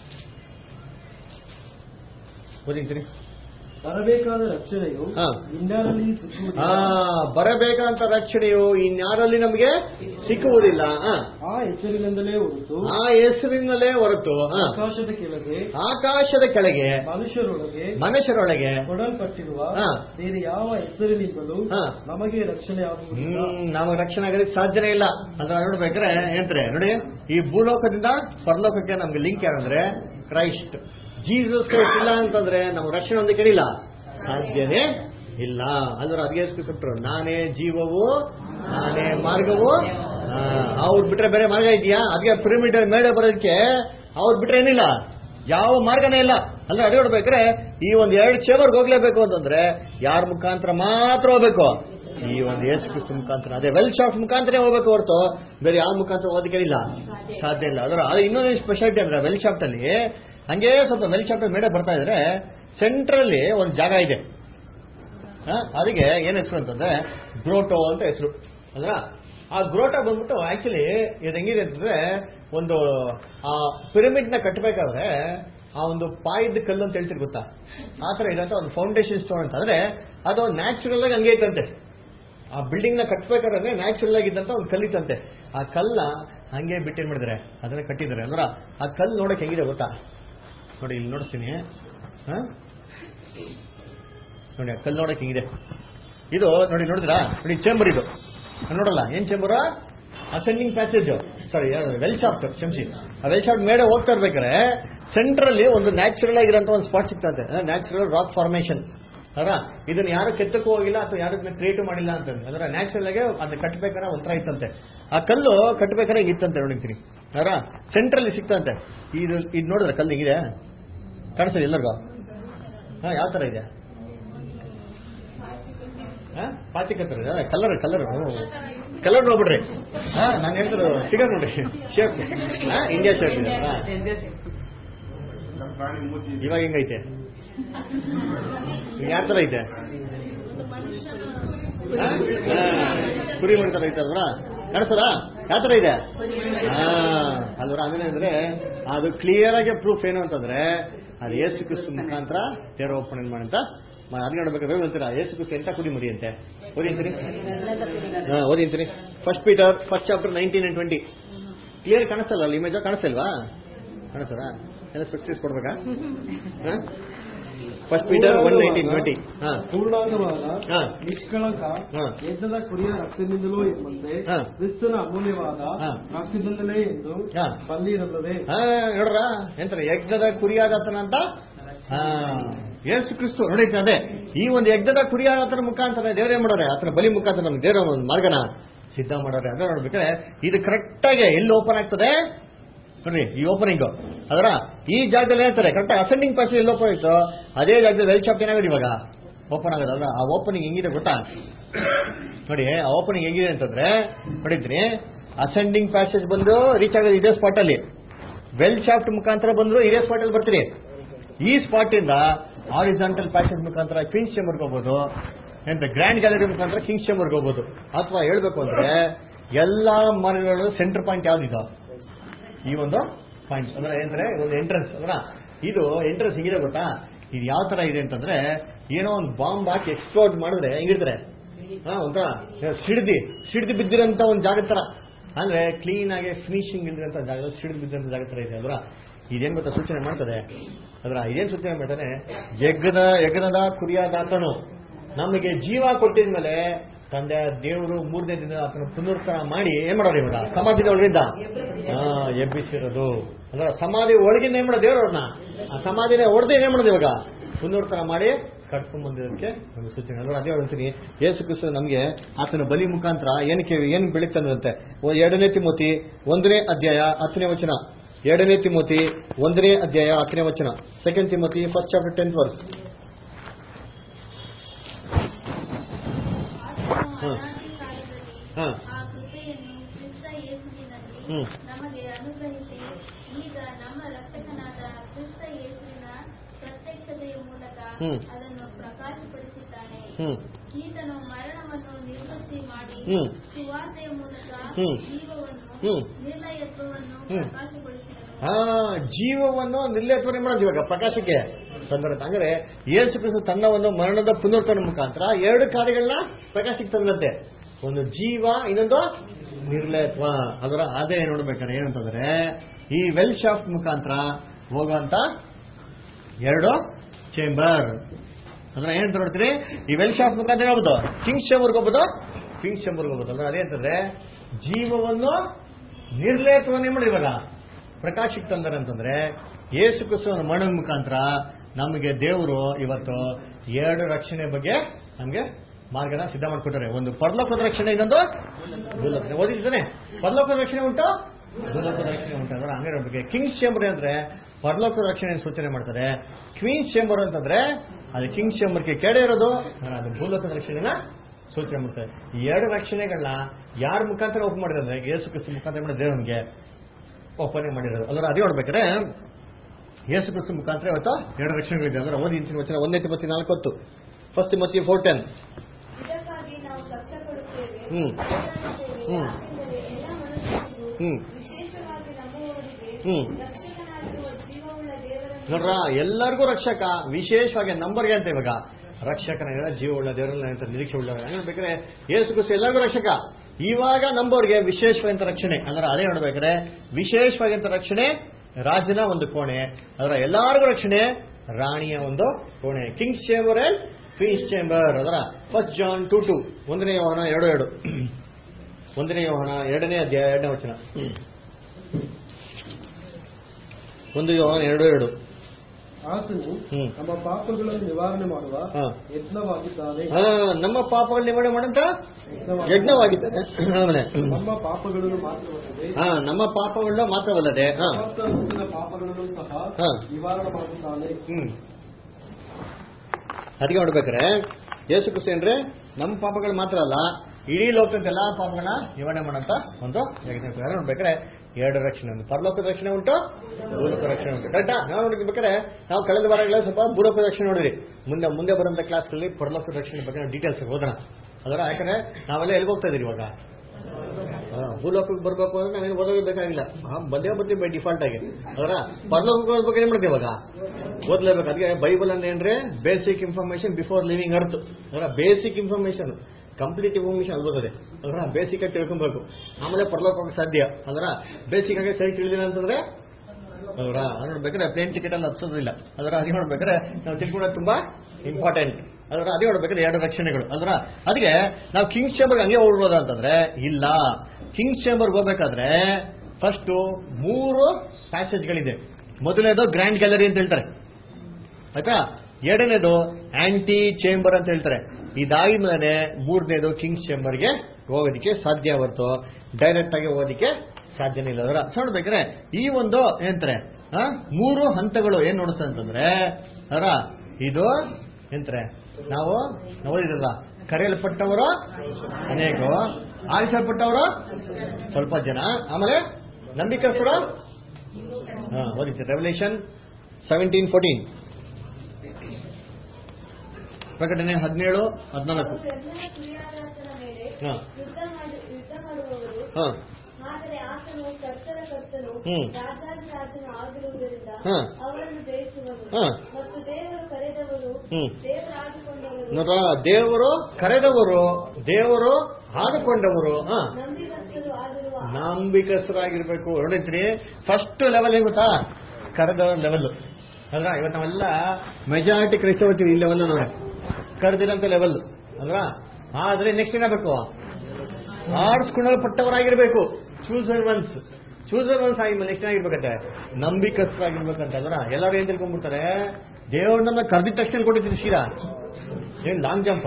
ಓದಿದ್ದೀರಿ ಬರಬೇಕಾದ ರಕ್ಷಣೆಯು ಹಾ. ಇನ್ನಾರಲ್ಲಿ ಆ ಸಿಕ್ಕುವುದಿಲ್ಲ ಬರಬೇಕಂತ ರಕ್ಷಣೆಯು ಇನ್ಯಾರಲ್ಲಿ ನಮಗೆ ಸಿಕ್ಕುವುದಿಲ್ಲ ಆ, ಆ ಹೆಸರಿನಿಂದಲೇ ಹೊರತು ಆ ಹೆಸರಿನಲ್ಲೇ ಹೊರತು ಆ, ಆಕಾಶದ ಕೆಳಗೆ ಆಕಾಶದ ಕೆಳಗೆ ಮನುಷ್ಯರೊಳಗೆ ಮನುಷ್ಯರೊಳಗೆ ಕೊಡಲ್ಪಟ್ಟಿರುವ ಹಾ. ಬೇರೆ ಯಾವ ಹೆಸರಿನಿಂದಲೂ ಹಾ. ನಮಗೆ ರಕ್ಷಣೆ ಆಗುವುದಿಲ್ಲ ಹ್ಮ್ ನಮಗೆ ರಕ್ಷಣೆ ಆಗೋದಕ್ಕೆ ಸಾಧ್ಯನೇ ಇಲ್ಲ ಅಂತ ನೋಡ್ಬೇಕಾದ್ರೆ ಏನಂತಾರೆ ನೋಡಿ ಈ ಭೂಲೋಕದಿಂದ ಪರಲೋಕಕ್ಕೆ ನಮ್ಗೆ ಲಿಂಕ್ ಯಾರಂದ್ರೆ ಕ್ರೈಸ್ಟ್ ಜೀಸಸ್ ಕ್ರೈಸ್ಟ್ ಇಲ್ಲ ಅಂತಂದ್ರೆ ನಮ್ಗೆ ರಕ್ಷಣೆ ಒಂದು ಕಡಿಲ್ಲ ಸಾಧ್ಯನೇ ಇಲ್ಲ ಅಲ್ವ ಅದಕ್ಕೆ ಸುಟ್ರು ನಾನೇ ಜೀವವು ನಾನೇ ಮಾರ್ಗವು ಆ, ಅವ್ರು ಬಿಟ್ರೆ ಬೇರೆ ಮಾರ್ಗ ಇದೆಯಾ ಅದಕ್ಕೆ ಪಿರಮಿಡ್ ಮೇಡೆ ಬರೋದಕ್ಕೆ ಅವ್ರು ಬಿಟ್ರೆ ಏನಿಲ್ಲ ಯಾವ ಮಾರ್ಗನೇ ಇಲ್ಲ ಅಂದ್ರೆ ಅದೇ ನೋಡ್ಬೇಕ್ರೆ ಈ ಒಂದು ಎರಡು ಚೇವರ್ಗೆ ಹೋಗ್ಲೇಬೇಕು ಅಂತಂದ್ರೆ ಯಾರ ಮುಖಾಂತರ ಮಾತ್ರ ಹೋಗ್ಬೇಕು ಈ ಒಂದು ಯೇಸು ಕ್ರಿಸ್ತು ಮುಖಾಂತರ ಅದೇ ವೆಲ್ ಶಾಫ್ಟ್ ಮುಖಾಂತರ ಹೋಗ್ಬೇಕು ಹೊರತು ಬೇರೆ ಯಾವ ಮುಖಾಂತರ ಹೋಗೋದಕ್ಕೆ ಇಲ್ಲ ಸಾಧ್ಯ ಇಲ್ಲ ಅದರ ಅದು ಇನ್ನೊಂದು ಸ್ಪೆಷಾಲಿಟಿ ಅಂದ್ರೆ ವೆಲ್ ಶಾಫ್ಟ್ ಅಲ್ಲಿ ಹಂಗೆ ಸ್ವಲ್ಪ ವೆಲ್ ಶಾಫ್ಟ್ ಮೇಲೆ ಬರ್ತಾ ಇದ್ರೆ ಸೆಂಟ್ರಲ್ಲಿ ಒಂದು ಜಾಗ ಇದೆ ಆ, ಅದಕ್ಕೆ ಏನ್ ಹೆಸರು ಅಂತಂದ್ರೆ ಗ್ರೋಟೋ ಅಂತ ಹೆಸರು ಅಲ್ರ ಆ ಗ್ರೋಟ ಬಂದ್ಬಿಟ್ಟು ಆಕ್ಚುಲಿ ಇದು ಹೆಂಗಿದೆ ಅಂತಂದ್ರೆ ಒಂದು ಆ ಪಿರಮಿಡ್ ನ ಕಟ್ಟಬೇಕಾದ್ರೆ ಆ ಒಂದು ಪಾಯದ ಕಲ್ಲು ಅಂತ ಹೇಳ್ತೀರಿ ಗೊತ್ತಾ ಆ ತರ ಇದಂತ ಒಂದು ಫೌಂಡೇಶನ್ ಸ್ಟೋನ್ ಅಂತ ಅಂದ್ರೆ ಅದು ನ್ಯಾಚುರಲ್ ಆಗಿ ಹಂಗೆ ಇತ್ತಂತೆ ಆ ಬಿಲ್ಡಿಂಗ್ ನ ಕಟ್ಬೇಕಾದ್ರೆ ನ್ಯಾಚುರಲ್ ಆಗಿದ್ದಂತ ಒಂದು ಕಲ್ಲಿತ್ತಂತೆ ಆ ಕಲ್ಲ ಹಂಗೆ ಬಿಟ್ಟೇನ್ ಮಾಡಿದಾರೆ ಅದನ್ನ ಕಟ್ಟಿದ್ದಾರೆ ಅಂದ್ರ ಆ ಕಲ್ಲು ನೋಡಕ್ ಹೆಂಗಿದೆ ಗೊತ್ತಾ ನೋಡಿ ಇಲ್ಲಿ ನೋಡಿಸ್ತೀನಿ ಹ? ನೋಡಿ ಆ ಕಲ್ಲು ನೋಡಕ್ ಹೆಂಗಿದೆ ಇದು ನೋಡಿ ನೋಡಿದ್ರಾ ನೋಡಿ ಚೇಂಬರ್ ಇದು ನೋಡಲ್ಲ ಏನ್ chamber ascending passage sorry well shaft ಕ್ಷಮಿಸಿ ಆ ವೆಲ್ ಶಾಫ್ಟ್ ಮೇಡೆ ಹೋಗ್ತಾ ಇರ್ಬೇಕಾದ್ರೆ ಸೆಂಟ್ರಲ್ಲಿ ಒಂದು ನ್ಯಾಚುರಲ್ ಆಗಿರೋಂಥ ಒಂದು ಸ್ಪಾಟ್ ಸಿಗ್ತದೆ ನ್ಯಾಚುರಲ್ ರಾಕ್ ಫಾರ್ಮೇಶನ್ ಅಲ್ಲ ಇದನ್ನ ಯಾರು ಕೆತ್ತಕ್ಕೂ ಹೋಗಿಲ್ಲ ಅಥವಾ ಯಾರು ಕ್ರಿಯೇಟ್ ಮಾಡಿಲ್ಲ ಅಂತ ಅಂದ್ರೆ ನ್ಯಾಚುರಲ್ ಆಗಿ ಅದನ್ನ ಕಟ್ಟಬೇಕಾದ್ರೆ ಒಂಥರ ಇತ್ತಂತೆ ಆ ಕಲ್ಲು ಕಟ್ಟಬೇಕಾದ್ರೆ ಹಿಂಗ್ ಇತ್ತಂತೆ ನೋಡಿರ್ತೀನಿ ಅರ ಸೆಂಟ್ರಲ್ಲಿ ಸಿಕ್ತಂತೆ ಇದು ಇದು ನೋಡಿದ್ರೆ ಕಲ್ಲು ಹಿಂಗಿದೆ ಕಾಣಿಸ್ತದೆ ಎಲ್ಲರಿಗೂ ಹಾ ಯಾವ ತರ ಇದೆ ಹಾ? ಪಾಚಿ ಕತ್ತರ ಕಲರ್ ಕಲರ್ ಕಲರ್ ನೋಡ್ಬಿಡ್ರಿ ಹಾ ನಾನು ಹೇಳ್ತಿರೋ ಫಿಗರ್ ನೋಡ್ರಿ ಶೇಪ್ ಹಾ ಇಂಡಿಯಾ ಶೇಪ್ ಇದೆ ಹಾ. ಇವಾಗ ಹೆಂಗೈತೆ ಯಾವ ತರ ಐತೆ ಹಾ? ಹಾ. ಕುರಿ ಮರಿ ತರ ಐತೆ ಅಲ್ವಾ ಕಾಣಿಸ್ತದ ಯಾವ ತರ ಇದೆ ಹಾ ಅಲ್ವರ ಅಂದ್ರೆ ಅಂದ್ರೆ ಅದು ಕ್ಲಿಯರ್ ಆಗಿ ಪ್ರೂಫ್ ಏನು ಅಂತಂದ್ರೆ ಅದು ಏಸು ಕ್ರಿಸ್ತು ಮುಖಾಂತರ ತೇರ ಓಪನ್ ಮಾಡಂತ ಅದ್ ನೋಡ್ಬೇಕಾದ್ರೆ ಹೇಳ್ತೀರಾ ಏಸು ಕ್ರಿಸ್ತು ಎಂತ ಕುರಿ ಮರಿ ಅಂತೆ ಓದಿ ಅಂತೀರಿ ಹಾ ಓದಿ ಅಂತೀರಿ first Peter first chapter nineteen and twenty clear ಕಾಣಿಸ್ತಲ್ಲ ಅಲ್ಲಿ ಇಮೇಜ್ ಕಾಣಿಸ್ತಲ್ವಾ ಕಾಣಿಸ್ತದ ಎಲ್ಲ ಸ್ಪೆಕ್ಟಿಸ್ ಕೊಡ್ಬೇಕಾ first Peter one nineteen twenty ಹಾ ಪೂರ್ಣಾಂಗವಾದ ಹಾ. ನಿಷ್ಕಳಂಕ ಹಾ. ಎದ್ದದ ಕುರಿಯ ರಕ್ತದಿಂದಲೂ ಎಂಬಂತೆ ಹಾ. ಕ್ರಿಸ್ತನ ಅಮೂಲ್ಯವಾದ ಹಾ. ರಕ್ತದಿಂದಲೇ ಎಂದು ಹಾ. ಬಲ್ಲಿರಲ್ಲದೆ ಹಾ ನೋಡ್ರ ಎಂತಾರೆ ಯಜ್ಞದ ಕುರಿಯಾದಾತನ ಅಂತ ಹಾ ಯೇಸು ಕ್ರಿಸ್ತು ನೋಡಿ ಅದೇ ಈ ಒಂದು ಯಜ್ಞದ ಕುರಿಯಾದಾತನ ಮುಖಾಂತರ ದೇವರೇ ಮಾಡೋರೆ ಆತನ ಬಲಿ ಮುಖಾಂತರ ನಮ್ಗೆ ದೇವರ ಒಂದು ಮಾರ್ಗನ ಸಿದ್ಧ ಮಾಡೋರೆ ಅಂದ್ರೆ ನೋಡ್ಬೇಕಾದ್ರೆ ಇದು ಕರೆಕ್ಟ್ ಆಗಿ ಎಲ್ಲಿ ಓಪನ್ ಆಗ್ತದೆ ನೋಡ್ರಿ ಈ ಓಪನಿಂಗ್ ಅದರ ಈ ಜಾಗದಲ್ಲಿ ಹೇಳ್ತಾರೆ ಕರೆಕ್ಟ್ ಅಸೆಂಡಿಂಗ್ ಪಾಸ್ ಎಲ್ಲಿ ಓಪನ್ ಆಯ್ತು ಅದೇ ಜಾಗದಲ್ಲಿ ವೆಲ್ ಶಾಪ್ ಏನಾಗೋದು ಇವಾಗ ಓಪನ್ ಆಗೋದು ಅದ್ರ ಆ ಓಪನಿಂಗ್ ಹೆಂಗಿದೆ ಗೊತ್ತಾ ನೋಡಿ ಆ ಓಪನಿಂಗ್ ಹೆಂಗಿದೆ ಅಂತಂದ್ರೆ ನೋಡಿದ್ರಿ ಅಸೆಂಡಿಂಗ್ ಪ್ಯಾಸೇಜ್ ಬಂದು ರೀಚ್ ಆಗೋದು ಇದೇ ಸ್ಪಾಟ್ ಅಲ್ಲಿ ವೆಲ್ ಶಾಫ್ಟ್ ಮುಖಾಂತರ ಬಂದ್ರು ಇದೇ ಸ್ಪಾಟ್ ಅಲ್ಲಿ ಬರ್ತೀರಿ ಈ ಸ್ಪಾಟ್ ಇಂದ ಆರಿಜಾಂಟಲ್ ಪ್ಯಾಸೇಜ್ ಮುಖಾಂತರ ಕ್ವೀನ್ಸ್ ಚೇಂಬರ್ಗೆ ಹೋಗ್ಬೋದು ಎಂತ ಗ್ರ್ಯಾಂಡ್ ಗ್ಯಾಲರಿ ಮುಖಾಂತರ ಕಿಂಗ್ಸ್ ಚೇಂಬರ್ಗೆ ಹೋಗ್ಬೋದು ಅಥವಾ ಹೇಳ್ಬೇಕು ಅಂದ್ರೆ ಎಲ್ಲಾ ಮರಗಳು ಸೆಂಟರ್ ಪಾಯಿಂಟ್ ಯಾವ್ದಿದೋ ಈ ಒಂದು ಪಾಯಿಂಟ್ ಅಂದ್ರೆ ಏನಂದ್ರೆ ಒಂದು ಎಂಟ್ರೆನ್ಸ್ ಅಲ್ಲ ಇದು ಎಂಟ್ರೆನ್ಸ್ ಹಿಂಗಿದೆ ಗೊತ್ತಾ ಇದು ಯಾವ ತರ ಇದೆ ಅಂತಂದ್ರೆ ಏನೋ ಒಂದು ಬಾಂಬ್ ಹಾಕಿ ಎಕ್ಸ್ಪ್ಲೋಡ್ ಮಾಡಿದ್ರೆ ಹೆಂಗಿರ್ತಾರೆ ಹಾ ಒಂಥರ ಸಿಡ್ದಿ ಸಿಡ್ದು ಬಿದ್ದಿರೋಂತ ಒಂದು ಜಾಗ ತರ ಅಂದ್ರೆ ಕ್ಲೀನ್ ಆಗಿ ಫಿನಿಶಿಂಗ್ ಇಲ್ದಿರಂತ ಜಾಗ ಸಿಡ್ದು ಬಿದ್ದಿರೋ ಜಾಗ ತರ ಇದೆ ಅಲ್ವಾ ಇದೇನ್ ಗೊತ್ತಾ ಸೂಚನೆ ಮಾಡ್ತದೆ ಅದ್ರ ಇದೇನ್ ಸೂಚನೆ ಮಾಡ್ತಾನೆ ಯಜ್ಞದ ಯಜ್ಞದ ಕುರಿಯಾದಾತನು ನಮಗೆ ಜೀವ ಕೊಟ್ಟಿದ್ಮೇಲೆ ತಂದೆ ದೇವರು ಮೂರನೇ ದಿನ ಆತನ ಪುನರುತ್ಥಾನ ಮಾಡಿ ಏನ್ ಮಾಡೋರು ಇವಾಗ ಸಮಾಧಿದ ಒಳಗಿಂದ ಹಾ ಎಬ್ಬಿಸಿರೋದು ಅಂದ್ರೆ ಸಮಾಧಿ ಒಳಗಿಂದ ಏನ್ ಮಾಡೋದು ದೇವ್ರವ್ರನ್ನ ಆ ಸಮಾಧಿನೇ ಹೊಡೆದೇ ಏನ್ ಮಾಡೋದು ಇವಾಗ ಪುನರುತ್ಥಾನ ಮಾಡಿ ಕಟ್ಕೊಂಡ್ ಬಂದಿರೋದಕ್ಕೆ ಒಂದು ಸೂಚನೆ ಅಂದ್ರೆ ಅದೇ ಹೇಳ್ತೀನಿ ಯೇಸು ಕ್ರಿಸ್ತ ನಮಗೆ ಆತನ ಬಲಿ ಮುಖಾಂತರ ಏನಕ್ಕೆ ಏನ್ ಬೆಳೀತಂದ್ರಂತೆ ಓ- ಎರಡನೇ ತಿಮೋತಿ ಒಂದನೇ ಅಧ್ಯಾಯ ಹತ್ತನೇ ವಚನ ಎರಡನೇ ತಿಮೋತಿ ಒಂದನೇ ಅಧ್ಯಾಯ ಹತ್ತನೇ ವಚನ second Timothy first chapter tenth verse ಆತನು ಹ್ಮ್. ಅನಾದಿ ಕಾಲದಲ್ಲಿ ಹಾ. ಆ ಕೃಪೆಯನ್ನು ಕ್ರಿಸ್ತ ಯೇಸುವಿನಲ್ಲಿ ಹ್ಮ್. ನಮಗೆ ಅನುಗ್ರಹಿಸಿ ಈಗ ನಮ್ಮ ರಕ್ಷಕನಾದ ಕ್ರಿಸ್ತ ಯೇಸುವಿನ ಪ್ರತ್ಯಕ್ಷತೆಯ ಮೂಲಕ ಹ್ಮ್. ಅದನ್ನು ಪ್ರಕಾಶಪಡಿಸಿದ್ದಾನೆ ಹ್ಮ್ ಈತನು ಮರಣವನ್ನು ನಿರ್ವೃತ್ತಿ ಮಾಡಿ ಹ್ಮ್. ಸುವಾರ್ತೆಯ ಮೂಲಕ ಹ್ಮ್. ಜೀವವನ್ನು ಹ್ಮ್. ನಿರ್ಲಯತ್ವವನ್ನು ಹ್ಮ್. ಪ್ರಕಾಶಗೊಳಿಸಿದನು ಹಾ ಜೀವವನ್ನು ನಿರ್ಲೇಪನೆ ಮಾಡೋದು ಇವಾಗ ಪ್ರಕಾಶಕ್ಕೆ ತಂದಿರುತ್ತೆ ಅಂದ್ರೆ ಯೇಸು ಕ್ರಿಸ್ತು ತನ್ನ ಒಂದು ಮರಣದ ಪುನರ್ತನ ಮುಖಾಂತರ ಎರಡು ಕಾರ್ಯಗಳನ್ನ ಪ್ರಕಾಶಕ್ಕೆ ತಂದಂತೆ ಒಂದು ಜೀವ ಇನ್ನೊಂದು ನಿರ್ಲೇಪ ಅದರ ಅದೇ ನೋಡ್ಬೇಕಾದ್ರೆ ಏನಂತಂದ್ರೆ ಈ ವೆಲ್ ಶಾಫ್ಟ್ ಮುಖಾಂತರ ಹೋಗುವಂತ ಎರಡು ಚೇಂಬರ್ ಅಂದ್ರೆ ಏನಂತ ನೋಡ್ತೀರಿ ಈ ವೆಲ್ ಶಾಫ್ಟ್ ಮುಖಾಂತರ ಹೇಳ್ಬೋದು ಕಿಂಗ್ಸ್ ಚೇಂಬರ್ಗೆ ಹೋಗ್ಬೋದು ಕಿಂಗ್ಸ್ ಚೇಂಬರ್ಗೆ ಹೋಗ್ಬೋದು ಅಂದ್ರೆ ಅದೇ ಅಂತಂದ್ರೆ ಜೀವವನ್ನು ನಿರ್ಲೇಪವನ್ನೇ ಮಾಡಿ ಇವಾಗ ಪ್ರಕಾಶಕ್ಕೆ ತಂದಾರೆ ಅಂತಂದ್ರೆ ಯೇಸು ಕ್ರಿಸ್ತನ ಮರಣದ ಮುಖಾಂತರ ನಮಗೆ ದೇವರು ಇವತ್ತು ಎರಡು ರಕ್ಷಣೆ ಬಗ್ಗೆ ನಮಗೆ ಮಾರ್ಗನ ಸಿದ್ಧ ಮಾಡಿಕೊಟ್ಟಾರೆ ಒಂದು ಪರಲೋಕದ ರಕ್ಷಣೆ ಇನ್ನೊಂದು ಭೂಲೋಕದ ಓದಿದ್ದಾನೆ ಪರಲೋಕದ ರಕ್ಷಣೆ ಉಂಟು ಭೂಲೋಕದ ರಕ್ಷಣೆ ಉಂಟು ಅಂದ್ರೆ ಹಂಗೆ ನೋಡ್ಬೇಕು ಕಿಂಗ್ಸ್ ಚೇಂಬರ್ ಅಂದ್ರೆ ಪರಲೋಕದ ರಕ್ಷಣೆ ಸೂಚನೆ ಮಾಡ್ತಾರೆ ಕ್ವೀನ್ಸ್ ಚೇಂಬರ್ ಅಂತಂದ್ರೆ ಅದು ಕಿಂಗ್ಸ್ ಚೇಂಬರ್ಗೆ ಕೆಡೆ ಇರೋದು ಅಂದ್ರೆ ಅದು ಭೂಲೋಕದ ರಕ್ಷಣೆನ ಸೂಚನೆ ಮಾಡ್ತಾರೆ ಈ ಎರಡು ರಕ್ಷಣೆಗಳನ್ನ ಯಾರ ಮುಖಾಂತರ ಓಪನ್ ಮಾಡಿದ್ರೆ ಅಂದ್ರೆ ಯೇಸು ಕ್ರಿಸ್ತು ಮುಖಾಂತರ ಮಾಡಿದ್ರೆ ದೇವನಿಗೆ ಓಪನ್ ಮಾಡಿರೋದು ಅಂದ್ರೆ ಅದೇ ನೋಡ್ಬೇಕಾದ್ರೆ ಯೇಸು ಕ್ರಿಸ್ತು ಮುಖಾಂತರ ಇವತ್ತು ಎರಡು ರಕ್ಷಣೆಗಳಿದೆ ಅಂದ್ರೆ ಓದಿ ಇಂಚಿನ ವಚನ ಒಂದೇ ತಿಮ್ಮತ್ತಿ ನಾಲ್ಕೊತ್ತು ಫಸ್ಟ್ ಮತ್ತಿ ಫೋರ್ ಟೆನ್ ಇದಕ್ಕಾಗಿ ನಾವು ಕಷ್ಟಪಡುತ್ತೇವೆ ಹ್ಮ್. ಹೋರಾಡುತ್ತೇವೆ, ಹ್ಮ್. ಯಾಕೆಂದರೆ ಎಲ್ಲ ಮನುಷ್ಯರಿಗೂ ಹ್ಮ್. ವಿಶೇಷವಾಗಿ ನಂಬುವವರಿಗೆ ಹ್ಮ್. ರಕ್ಷಕನಾಗಿರುವ ಜೀವವುಳ್ಳ ದೇವರನ್ನು ನೋಡ್ರ ಎಲ್ಲರಿಗೂ ರಕ್ಷಕ ವಿಶೇಷವಾಗಿ ನಂಬರ್ಗೆ ಅಂತ ಇವಾಗ ರಕ್ಷಕನಾಗಿರೋ ಜೀವ ಉಳ್ಳ ದೇವರನ್ನ ಅಂತ ನಿರೀಕ್ಷೆ ಉಳ್ಳ ಬೇಕಾದ್ರೆ ಏಸು ಕ್ರಿಸ್ತು ಎಲ್ಲರಿಗೂ ರಕ್ಷಕ ಇವಾಗ ನಂಬೋರ್ಗೆ ವಿಶೇಷವಾದಂತ ರಕ್ಷಣೆ ಅಂದ್ರೆ ಅದೇ ನೋಡ್ಬೇಕಾದ್ರೆ ವಿಶೇಷವಾದಂತ ರಕ್ಷಣೆ ರಾಜನ ಒಂದು ಕೋಣೆ ಅದರ ಎಲ್ಲರಿಗೂ ರಕ್ಷಣೆ ರಾಣಿಯ ಒಂದು ಕೋಣೆ king's chamber and queen's chamber ಅದರ ಫಸ್ಟ್ ಜಾನ್ ಟು ಟು ಒಂದನೇ ಯೋಹನ ಎರಡು ಎರಡು ಒಂದನೇ ಯೋಹನ ಎರಡನೇ ಅಧ್ಯಾಯ ಎರಡನೇ ವಚನ ಒಂದು ಯೋಹನ ಎರಡು ಎರಡು ಆತನು ಹ್ಮ್. ನಮ್ಮ ಪಾಪಗಳನ್ನು ನಿವಾರಣೆ ಮಾಡುವ ಹಾ. ಯತ್ನವಾಗಿದ್ದಾನೆ ಆ, ನಮ್ಮ ಪಾಪಗಳು ನಿವಾರಣೆ ಮಾಡಂತ ಯಜ್ಞವಾಗಿದ್ದಾರೆ ಆಮೇಲೆ ನಮ್ಮ ಪಾಪಗಳನ್ನು ಮಾತ್ರವಲ್ಲದೆ ಹಾ ನಮ್ಮ ಪಾಪಗಳನ್ನ ಮಾತ್ರವಲ್ಲದೆ ಹಾ ಸಮಸ್ತ ಲೋಕದ ಪಾಪಗಳನ್ನು ಸಹ ಹಾ. ನಿವಾರಣೆ ಮಾಡುತ್ತಾನೆ ಹ್ಮ್ ಅದಕ್ಕೆ ನೋಡ್ಬೇಕಾರೆ ಯೇಸು ಕ್ರಿಸ್ತ ಏನ್ರಿ ನಮ್ಮ ಪಾಪಗಳು ಮಾತ್ರ ಅಲ್ಲ ಇಡೀ ಲೋಕದ ಎಲ್ಲಾ ಪಾಪಗಳನ್ನ ನಿವಾರಣೆ ಮಾಡಂತ ಒಂದು ಯಜ್ಞ ಪ್ರಕಾರ ನೋಡ್ಬೇಕಾರೆ ಎರಡು ರಕ್ಷಣೆ ಉಂಟು ಪರಲೋಕದ ರಕ್ಷಣೆ ಉಂಟು ಭೂಲೋಕ ರಕ್ಷಣೆ ಉಂಟು ಕರೆಕ್ಟಾ ನಾವು ನೋಡ್ಬೇಕಾದ್ರೆ ನಾವು ಕಳೆದ ವಾರಗಳ ಸ್ವಲ್ಪ ಭೂಲೋಕ ರಕ್ಷಣೆ ನೋಡಿದ್ರಿ ಮುಂದೆ ಮುಂದೆ ಬರುವಂತ ಕ್ಲಾಸ್ಗಳಲ್ಲಿ ಪರಲೋಕ ರಕ್ಷಣೆ ಬಗ್ಗೆ ಡೀಟೇಲ್ಸ್ ಓದೋಣ ಅದರ ಯಾಕಂದ್ರೆ ನಾವೆಲ್ಲ ಎಲ್ಲಿ ಹೋಗ್ತಾ ಇದೀರಿ ಇವಾಗ ಹಾ, ಭೂಲೋಕಕ್ಕೆ ಬರ್ಬೇಕು ಅಂದ್ರೆ ನಾವೇನು ಓದೋದೇ ಬೇಕಾಗಿಲ್ಲ ಹಾ, ಬಂದೇ ಬರ್ತೀವಿ ಬೈ ಡಿಫಾಲ್ಟ್ ಆಗಿ ಅದರ ಪರಲೋಕಕ್ಕೆ ಹೋಗ್ಬೇಕು ಏನ್ ಮಾಡ್ತೀವಿ ಇವಾಗ ಓದ್ಲೇಬೇಕು ಅದಕ್ಕೆ ಬೈಬಲ್ ಅಂದ್ರೆ ಏನ್ರಿ basic information before living earth ಅದರ ಬೇಸಿಕ್ ಇನ್ಫಾರ್ಮೇಶನ್ ಕಂಪ್ಲೀಟ್ ಇನ್ಫಾರ್ಮೇಶನ್ ಅಲ್ಲಿ ಬರ್ತದೆ ಅದರ ಬೇಸಿಕ್ ಆಗಿ ತಿಳ್ಕೊಬೇಕು ಆಮೇಲೆ ಪರಲೋಕ ಹೋಗಕ್ಕೆ ಸಾಧ್ಯ ಅದರ ಬೇಸಿಕ್ ಆಗಿ ಸರಿ ತಿಳಿದಿಲ್ಲ ಅಂತಂದ್ರೆ ಅದರ ಅದು ನೋಡ್ಬೇಕಾದ್ರೆ ಪ್ಲೇನ್ ಟಿಕೆಟ್ ಅಲ್ಲಿ ಹತ್ಸೋದಿಲ್ಲ ಅದರ ಅದೇ ನೋಡ್ಬೇಕಾದ್ರೆ ನಾವು ತಿಳ್ಕೊಳ್ಳೋದು ತುಂಬಾ ಇಂಪಾರ್ಟೆಂಟ್ ಅದರ ಅದೇ ನೋಡ್ಬೇಕಾದ್ರೆ ಎರಡು ರಕ್ಷಣೆಗಳು ಅದರ ಅದಕ್ಕೆ ನಾವು ಕಿಂಗ್ಸ್ ಚೇಂಬರ್ಗೆ ಹಂಗೆ ಹೋಗ್ಬೋದು ಅಂತಂದ್ರೆ ಇಲ್ಲ ಕಿಂಗ್ಸ್ ಚೇಂಬರ್ಗೆ ಹೋಗ್ಬೇಕಾದ್ರೆ ಫಸ್ಟ್ ಮೂರು ಪ್ಯಾಸೇಜ್ಗಳಿದೆ ಮೊದಲನೇದು ಗ್ರ್ಯಾಂಡ್ ಗ್ಯಾಲರಿ ಅಂತ ಹೇಳ್ತಾರೆ ಆಯ್ತಾ ಎರಡನೇದು ಆಂಟಿ ಚೇಂಬರ್ ಅಂತ ಹೇಳ್ತಾರೆ ಇದಾದ್ಮೇಲೆ ಮೂರನೇದು ಕಿಂಗ್ಸ್ ಚೇಂಬರ್ಗೆ ಹೋಗೋದಕ್ಕೆ ಸಾಧ್ಯ ಹೊರತು ಡೈರೆಕ್ಟ್ ಆಗಿ ಹೋಗೋದಕ್ಕೆ ಸಾಧ್ಯನೇ ಇಲ್ಲ ಅದರ ಸೊ ನೋಡ್ಬೇಕಾದ್ರೆ ಈ ಒಂದು ಏನಂತಾರೆ ಆ, ಮೂರು ಹಂತಗಳು ಏನ್ ನೋಡುತ್ತೆ ಅಂತಂದ್ರೆ ಅದರ ಇದು ಎಂತಾರೆ ನಾವು ನಾವು ಓದಿದಲ್ಲ ಕರೆಯಲ್ಪಟ್ಟವರು ಅನೇಕ ಆರಿಸಲ್ಪಟ್ಟವರು ಸ್ವಲ್ಪ ಜನ ಆಮೇಲೆ ನಂಬಿಕಸ್ಥರು ಹಾ ಓದಿತ್ತು ರೆವಲ್ಯೂಷನ್ ಸೆವೆಂಟೀನ್ ಫೋರ್ಟೀನ್ ಪ್ರಕಟಣೆ ಹದಿನೇಳು ಹದಿನಾಲ್ಕು ಅವರು ಎಲ್ಲರ ಕುರಿಯಾದಾತನ ಮೇಲೆ ಹಾ. ಯುದ್ಧ ಮಾಡಿ ಯುದ್ಧ ಮಾಡುವವರು ಹಾ ಆದರೆ ಆತನು ಕರ್ತರ ಕರ್ತನು ಹ್ಮ್. ರಾಜಾಧಿರಾಜನು ಆಗಿರುವುದರಿಂದ ಹಾ. ಅವರನ್ನು ಜಯಿಸುವನು ಹಾ. ಮತ್ತು ದೇವರು ಕರೆದವರು ಹ್ಮ್. ದೇವರಾಗಿಕೊಂಡವರು ನೋಡ್ರ ದೇವರು ಕರೆದವರು ದೇವರು ಆದುಕೊಂಡವರು ಹಾ ನಂಬಿಗಸ್ತರು ಆಗಿರುವ ನಂಬಿಕಸ್ಥರಾಗಿರ್ಬೇಕು ನೋಡಿದ್ರಿ ಫಸ್ಟ್ ಲೆವೆಲ್ ಏನ್ ಗೊತ್ತಾ ಕರೆದವರ ಲೆವೆಲ್ ಅಲ್ವಾ ಇವತ್ತು ನಾವೆಲ್ಲ ಮೆಜಾರಿಟಿ ಕ್ರೈಸ್ತವ ಹೋಗ್ತೀವಿ ಈ ಲೆವೆಲ್ ನಾವು ಕರೆದಿರಂತ ಲೆವೆಲ್ ಅಲ್ವಾ ಆದ್ರೆ ನೆಕ್ಸ್ಟ್ ಏನಾಗಬೇಕು ಆರಿಸ್ಕೊಳ್ಳಲ್ಪಟ್ಟವರಾಗಿರ್ಬೇಕು ಚೂಸರ್ ಒನ್ಸ್ ಚೂಸರ್ ಒನ್ಸ್ ಆಗಿದ್ಮೇಲೆ ನೆಕ್ಸ್ಟ್ ಏನಾಗಿರ್ಬೇಕಂತೆ ನಂಬಿಕಸ್ಥರಾಗಿರ್ಬೇಕಂತ ಅಲ್ವಾ ಎಲ್ಲರೂ ಏನ್ ತಿಳ್ಕೊಂಡ್ಬಿಡ್ತಾರೆ ದೇವ್ರನ್ನ ಕರೆದಿದ ತಕ್ಷಣ ಕೊಟ್ಟಿದ್ದೀನಿ ಸೀರಾ ಏನ್ ಲಾಂಗ್ ಜಂಪ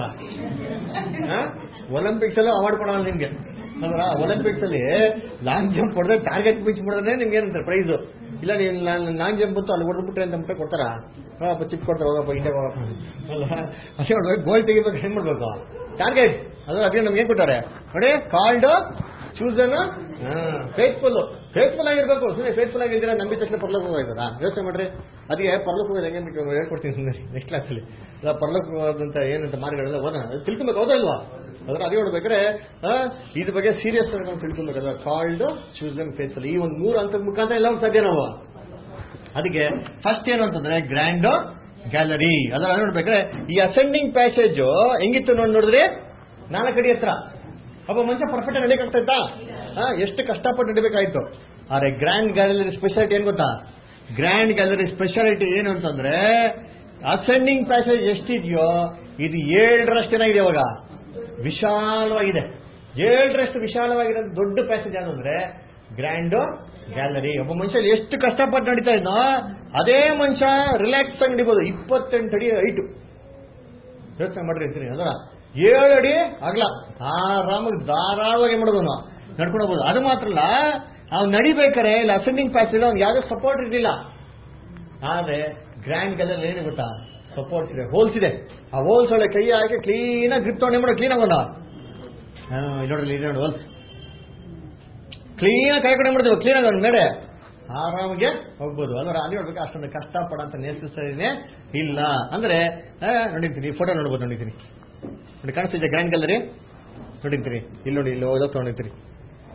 ಒಲಿಂಪಿಕ್ಸ್ ಅಲ್ಲೂ ಅವಾರ್ಡ್ ಕೊಡೋಣ ನಿಮ್ಗೆ ಅಲ್ವಾ ಒಲಿಂಪಿಕ್ಸ್ ಅಲ್ಲಿ ಲಾಂಗ್ ಜಂಪ್ ಹೊಡೆದ್ರೆ ಟಾರ್ಗೆಟ್ ಮಿಂಚ್ ಮಾಡಿದ್ರೆ ನಿಮ್ಗೆ ಏನಂತಾರೆ ಪ್ರೈಸ್ ಇಲ್ಲ ನೀವು ಲಾಂಗ್ ಜಂಪ್ ಬಂತು ಅಲ್ಲಿ ಹೊಡೆದ್ಬಿಟ್ರೆ ಅಂತ ಬಿಟ್ಟರೆ ಕೊಡ್ತಾರ ಹೋಗಪ್ಪ ಚಿಪ್ ಕೊಡ್ತಾರೆ ಹೋಗಪ್ಪ ಇಂಡಿಯಾಗೆ ಹೋಗಪ್ಪ ಅಲ್ವಾ ಅದೇ ನೋಡ್ಬೇಕು ಗೋಲ್ ತೆಗಿಬೇಕು ಏನ್ ಮಾಡ್ಬೇಕು ಟಾರ್ಗೆಟ್ ಅದು ಅದೇ ನಮ್ಗೆ ಏನ್ ಕೊಟ್ಟಾರೆ ನೋಡಿ ಕಾಲ್ಡ್ ಚೂಸನ್ ಫೇತ್ಫುಲ್ ಫೇತ್ಫುಲ್ ಆಗಿರ್ಬೇಕು ಸುಮ್ಮನೆ ಫೇತ್ಫುಲ್ ಆಗಿದ್ದೀರಾ ನಂಬಿದ ತಕ್ಷಣ ಪರ್ಲೋಕ ಹೋಗಿದ್ದಾರಾ ಯೋಚನೆ ಮಾಡ್ರಿ ಅದಕ್ಕೆ ಪರ್ಲೋಕ ಹೋಗೋದು ಹೆಂಗೆ ಅಂತ ಹೇಳ್ಕೊಡ್ತೀನಿ ಸುಮ್ಮನೆ ನೆಕ್ಸ್ಟ್ ಕ್ಲಾಸಲ್ಲಿ ಇಲ್ಲ ಪರ್ಲೋಕ ಹೋಗೋದಂತ ಏನಂತ ಮಾರ್ಗಗಳೆಲ್ಲ ಓದೋಣ ಅದು ತಿಳ್ಕೊಬೇಕು ಹೌದಾ ಇಲ್ವಾ ಅದ್ರ ಅದೇ ನೋಡ್ಬೇಕಾದ್ರೆ ಆ, ಇದ್ರ ಬಗ್ಗೆ ಸೀರಿಯಸ್ ಆಗಿ ನಾವು ತಿಳ್ಕೊಬೇಕು ಅದ್ರ ಕಾಲ್ಡ್ ಚೂಸನ್ ಫೇತ್ಫುಲ್ ಈ ಒಂದು ಮೂರು ಹಂತದ ಮುಖಾಂತರ ಎಲ್ಲ ಸಾಧ್ಯ ನಾವು ಅದಕ್ಕೆ ಫಸ್ಟ್ ಏನು ಅಂತಂದ್ರೆ ಗ್ರ್ಯಾಂಡ್ ಗ್ಯಾಲರಿ ಅದರ ನೋಡ್ಬೇಕಾದ್ರೆ ಈ ಅಸೆಂಡಿಂಗ್ ಪ್ಯಾಸೇಜ್ ಹೆಂಗಿತ್ತು ನೋಡಿ ನೋಡಿದ್ರಿ ನಾಲ್ಕು ಅಡಿ ಹತ್ರ ಒಬ್ಬ ಮನುಷ್ಯ ಪರ್ಫೆಕ್ಟ್ ನಡಿಬೇಕಾಗ್ತೈತಾ ಹಾ ಎಷ್ಟು ಕಷ್ಟಪಟ್ಟು ನಡಿಬೇಕಾಯ್ತು ಆದ್ರೆ ಗ್ರ್ಯಾಂಡ್ ಗ್ಯಾಲರಿ ಸ್ಪೆಷಾಲಿಟಿ ಏನ್ ಗೊತ್ತಾ ಗ್ರ್ಯಾಂಡ್ ಗ್ಯಾಲರಿ ಸ್ಪೆಷಾಲಿಟಿ ಏನು ಅಂತಂದ್ರೆ ಅಸೆಂಡಿಂಗ್ ಪ್ಯಾಸೇಜ್ ಎಷ್ಟಿದೆಯೋ ಇದು ಏಳರಷ್ಟು ಏನಾಗಿದೆ ಇವಾಗ ವಿಶಾಲವಾಗಿದೆ ಏಳರಷ್ಟು ವಿಶಾಲವಾಗಿರೋ ದೊಡ್ಡ ಪ್ಯಾಸೇಜ್ ಏನಂದ್ರೆ ಗ್ರ್ಯಾಂಡ್ ಗ್ಯಾಲರಿ ಒಬ್ಬ ಮನುಷ್ಯ ಎಷ್ಟು ಕಷ್ಟಪಟ್ಟು ನಡೀತಾ ಇದ್ನೋ ಅದೇ ಮನುಷ್ಯ ರಿಲ್ಯಾಕ್ಸ್ ಆಗಿ ನಡಿಬೋದು ಇಪ್ಪತ್ತೆಂಟು ಅಡಿ ಹೈಟು ಯೋಚನೆ ಮಾಡ್ರಿ ಅಂತೀನಿ ಅದರ ಏಳು ಅಡಿ ಅಗಲ ಆರಾಮಾಗಿ ಧಾರಾಳವಾಗಿ ಮಾಡೋದು ನಾವು ನಡ್ಕೊಂಡು ಹೋಗ್ಬೋದು ಅದು ಮಾತ್ರ ಅಲ್ಲ ಅವ್ನು ನಡಿಬೇಕಾರೆ ಇಲ್ಲಿ ಅಸೆಂಡಿಂಗ್ ಪ್ಯಾಸೇಜ್ ಅವ್ನಿಗೆ ಯಾವುದೇ ಸಪೋರ್ಟ್ ಇರಲಿಲ್ಲ ಆದ್ರೆ ಗ್ರ್ಯಾಂಡ್ ಗ್ಯಾಲರಿ ಏನು ಗೊತ್ತಾ ಸಪೋರ್ಟ್ಸ್ ಇದೆ ಹೋಲ್ಸ್ ಇದೆ ಆ ಹೋಲ್ಸ್ ಒಳಗೆ ಕೈ ಹಾಕಿ ಕ್ಲೀನಾಗಿ ಗ್ರಿಪ್ ತಗೊಂಡು ಮಾಡೋ ಕ್ಲೀನ್ ಆಗೋಣ ಇಲ್ಲಿ ನೋಡ್ರಿ ಇಲ್ಲಿ ನೋಡಿ ಹೋಲ್ಸ್ ಕ್ಲೀನಾಗಿ ಕೈ ಕಡೆ ಮಾಡ್ತೀವಿ ಕ್ಲೀನಾಗಿ ಅವ್ನ ಮೇಲೆ ಆರಾಮಾಗೆ ಹೋಗ್ಬೋದು ಅಂದ್ರೆ ಅಲ್ಲಿ ನೋಡ್ಬೇಕು ಅಷ್ಟೊಂದು ಕಷ್ಟಪಡಂತ ನೆಸಸರಿನೇ ಇಲ್ಲ ಅಂದ್ರೆ ಆ, ನೋಡಿರ್ತೀನಿ ಫೋಟೋ ನೋಡ್ಬೋದು ನೋಡಿರ್ತೀನಿ ನೋಡಿ ಕಾಣಿಸ್ತಿದೆ ಗ್ರ್ಯಾಂಡ್ ಗ್ಯಾಲರಿ ನೋಡಿರ್ತೀನಿ ಇಲ್ಲಿ ನೋಡಿ ಇಲ್ಲಿ ಹೋದಾಗ ತೊಗೊಂಡಿರ್ತೀನಿ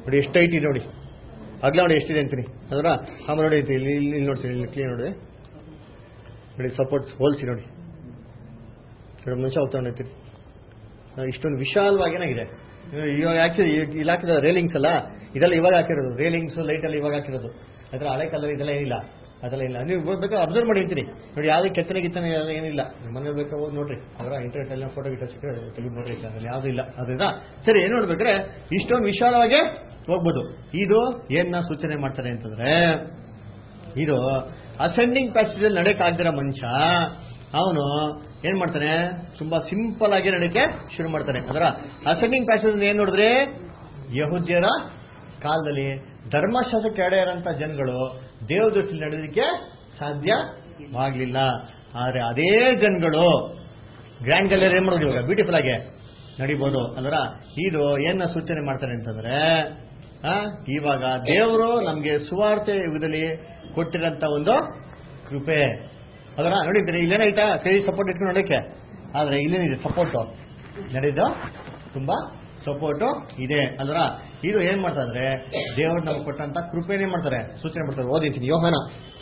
ನೋಡಿ ಎಷ್ಟು ಐಟಿ ನೋಡಿ ಅಗ್ಲ ನೋಡಿ ಎಷ್ಟಿದೆ ಅಂತೀನಿ ಅದರ ಆಮೇಲೆ ನೋಡಿ ಇದು ಇಲ್ಲಿ ಇಲ್ಲಿ ನೋಡ್ತೀನಿ ಇಲ್ಲಿ ಕ್ಲೀನ್ ನೋಡಿ ನೋಡಿ ಸಪೋರ್ಟ್ ಹೋಲ್ಸಿ ನೋಡಿ ಎರಡು ನಿಮಿಷ ಹೋಗ್ತಾ ಹೊಂಟೈತೀನಿ ಇಷ್ಟೊಂದು ವಿಶಾಲವಾಗಿ ಏನಾಗಿದೆ ಇವಾಗ ಆಕ್ಚುಲಿ ಇಲ್ಲಿ ಹಾಕಿದ ರೇಲಿಂಗ್ಸ್ ಅಲ್ಲ ಇದೆಲ್ಲ ಇವಾಗ ಹಾಕಿರೋದು ರೇಲಿಂಗ್ಸ್ ಲೈಟ್ ಎಲ್ಲ ಇವಾಗ ಹಾಕಿರೋದು ಅದ್ರ ಹಳೆ ಕಾಲದಲ್ಲಿ ಇದೆಲ್ಲ ಏನಿಲ್ಲ ಅದೆಲ್ಲ ಇಲ್ಲ ನೀವು ಬೇಕಾದ್ರೆ ಅಬ್ಸರ್ವ್ ಮಾಡಿ ಅಂತೀನಿ ನೋಡಿ ಯಾವುದೇ ಕೆತ್ತನೆ ಗಿತ್ತನೆ ಎಲ್ಲ ಏನಿಲ್ಲ ನಿಮ್ಮ ಮನೇಲಿ ಬೇಕಾ ಹೋಗಿ ನೋಡ್ರಿ ಅದರ ಇಂಟರ್ನೆಟ್ ಎಲ್ಲ ಫೋಟೋ ಗಿಟೋ ಸಿಕ್ಕರೆ ತೆಗೆದು ನೋಡ್ರಿ ಅದ್ರಲ್ಲಿ ಯಾವುದು ಇಲ್ಲ ಅದರಿಂದ ಸರಿ ಏನು ನೋಡ್ಬೇಕ್ರೆ ಇಷ್ಟೊಂದು ವಿಶಾಲವಾಗಿ ಹೋಗ್ಬೋದು ಇದು ಏನ್ನ ಸೂಚನೆ ಮಾಡ್ತಾರೆ ಅಂತಂದ್ರೆ ಇದು ಅಸೆಂಡಿಂಗ್ ಪ್ಯಾಸೇಜ್ ನಡೆಯಕ್ಕಾಗ್ದಿರೋ ಮನುಷ್ಯ ಅವನು ಏನ್ ಮಾಡ್ತಾನೆ ತುಂಬಾ ಸಿಂಪಲ್ ಆಗಿ ನಡೆಯಕ್ಕೆ ಶುರು ಮಾಡ್ತಾನೆ ಅದರ ಅಸೆಂಡಿಂಗ್ ಪ್ಯಾಸೇಜ್ ಏನ್ ನೋಡಿದ್ರೆ ಯಹುದ್ಯರ ಕಾಲದಲ್ಲಿ ಧರ್ಮಶಾಸ್ತ್ರಕ್ಕೆ ಎಡೆ ಇರೋಂಥ ಜನಗಳು ದೇವ ದೃಷ್ಟಿಯಲ್ಲಿ ನಡೆಯೋದಕ್ಕೆ ಸಾಧ್ಯವಾಗಲಿಲ್ಲ ಆದರೆ ಅದೇ ಜನಗಳು ಗ್ರ್ಯಾಂಡ್ ಗ್ಯಾಲರಿ ಏನ್ ಮಾಡೋದು ಇವಾಗ ಬ್ಯೂಟಿಫುಲ್ ಆಗಿ ನಡಿಬೋದು ಅಂದ್ರ ಇದು ಏನ ಸೂಚನೆ ಮಾಡ್ತಾರೆ ಅಂತಂದ್ರೆ ಆ, ಇವಾಗ ದೇವರು ನಮ್ಗೆ ಸುವಾರ್ತೆ ಯುಗದಲ್ಲಿ ಕೊಟ್ಟಿರಂತ ಒಂದು ಕೃಪೆ ಅದರ ನೋಡಿದ್ರೆ ಇಲ್ಲೇನಾಯ್ತಾ ಕೈ ಸಪೋರ್ಟ್ ಇಟ್ಕೊಂಡು ನೋಡಕ್ಕೆ ಆದ್ರೆ ಇಲ್ಲೇನಿದೆ ಸಪೋರ್ಟ್ ನಡೆದು ತುಂಬಾ ಸಪೋರ್ಟು ಇದೆ ಅಲ್ರ ಇದು ಏನ್ ಮಾಡ್ತಾರೆ ಅಂದ್ರೆ ದೇವರು ನಮ್ಗೆ ಕೊಟ್ಟಂತ ಕೃಪೆನೇ ಮಾಡ್ತಾರೆ ಸೂಚನೆ ಮಾಡ್ತಾರೆ ಓದಿದ್ದೀನಿ ಯೋಹನ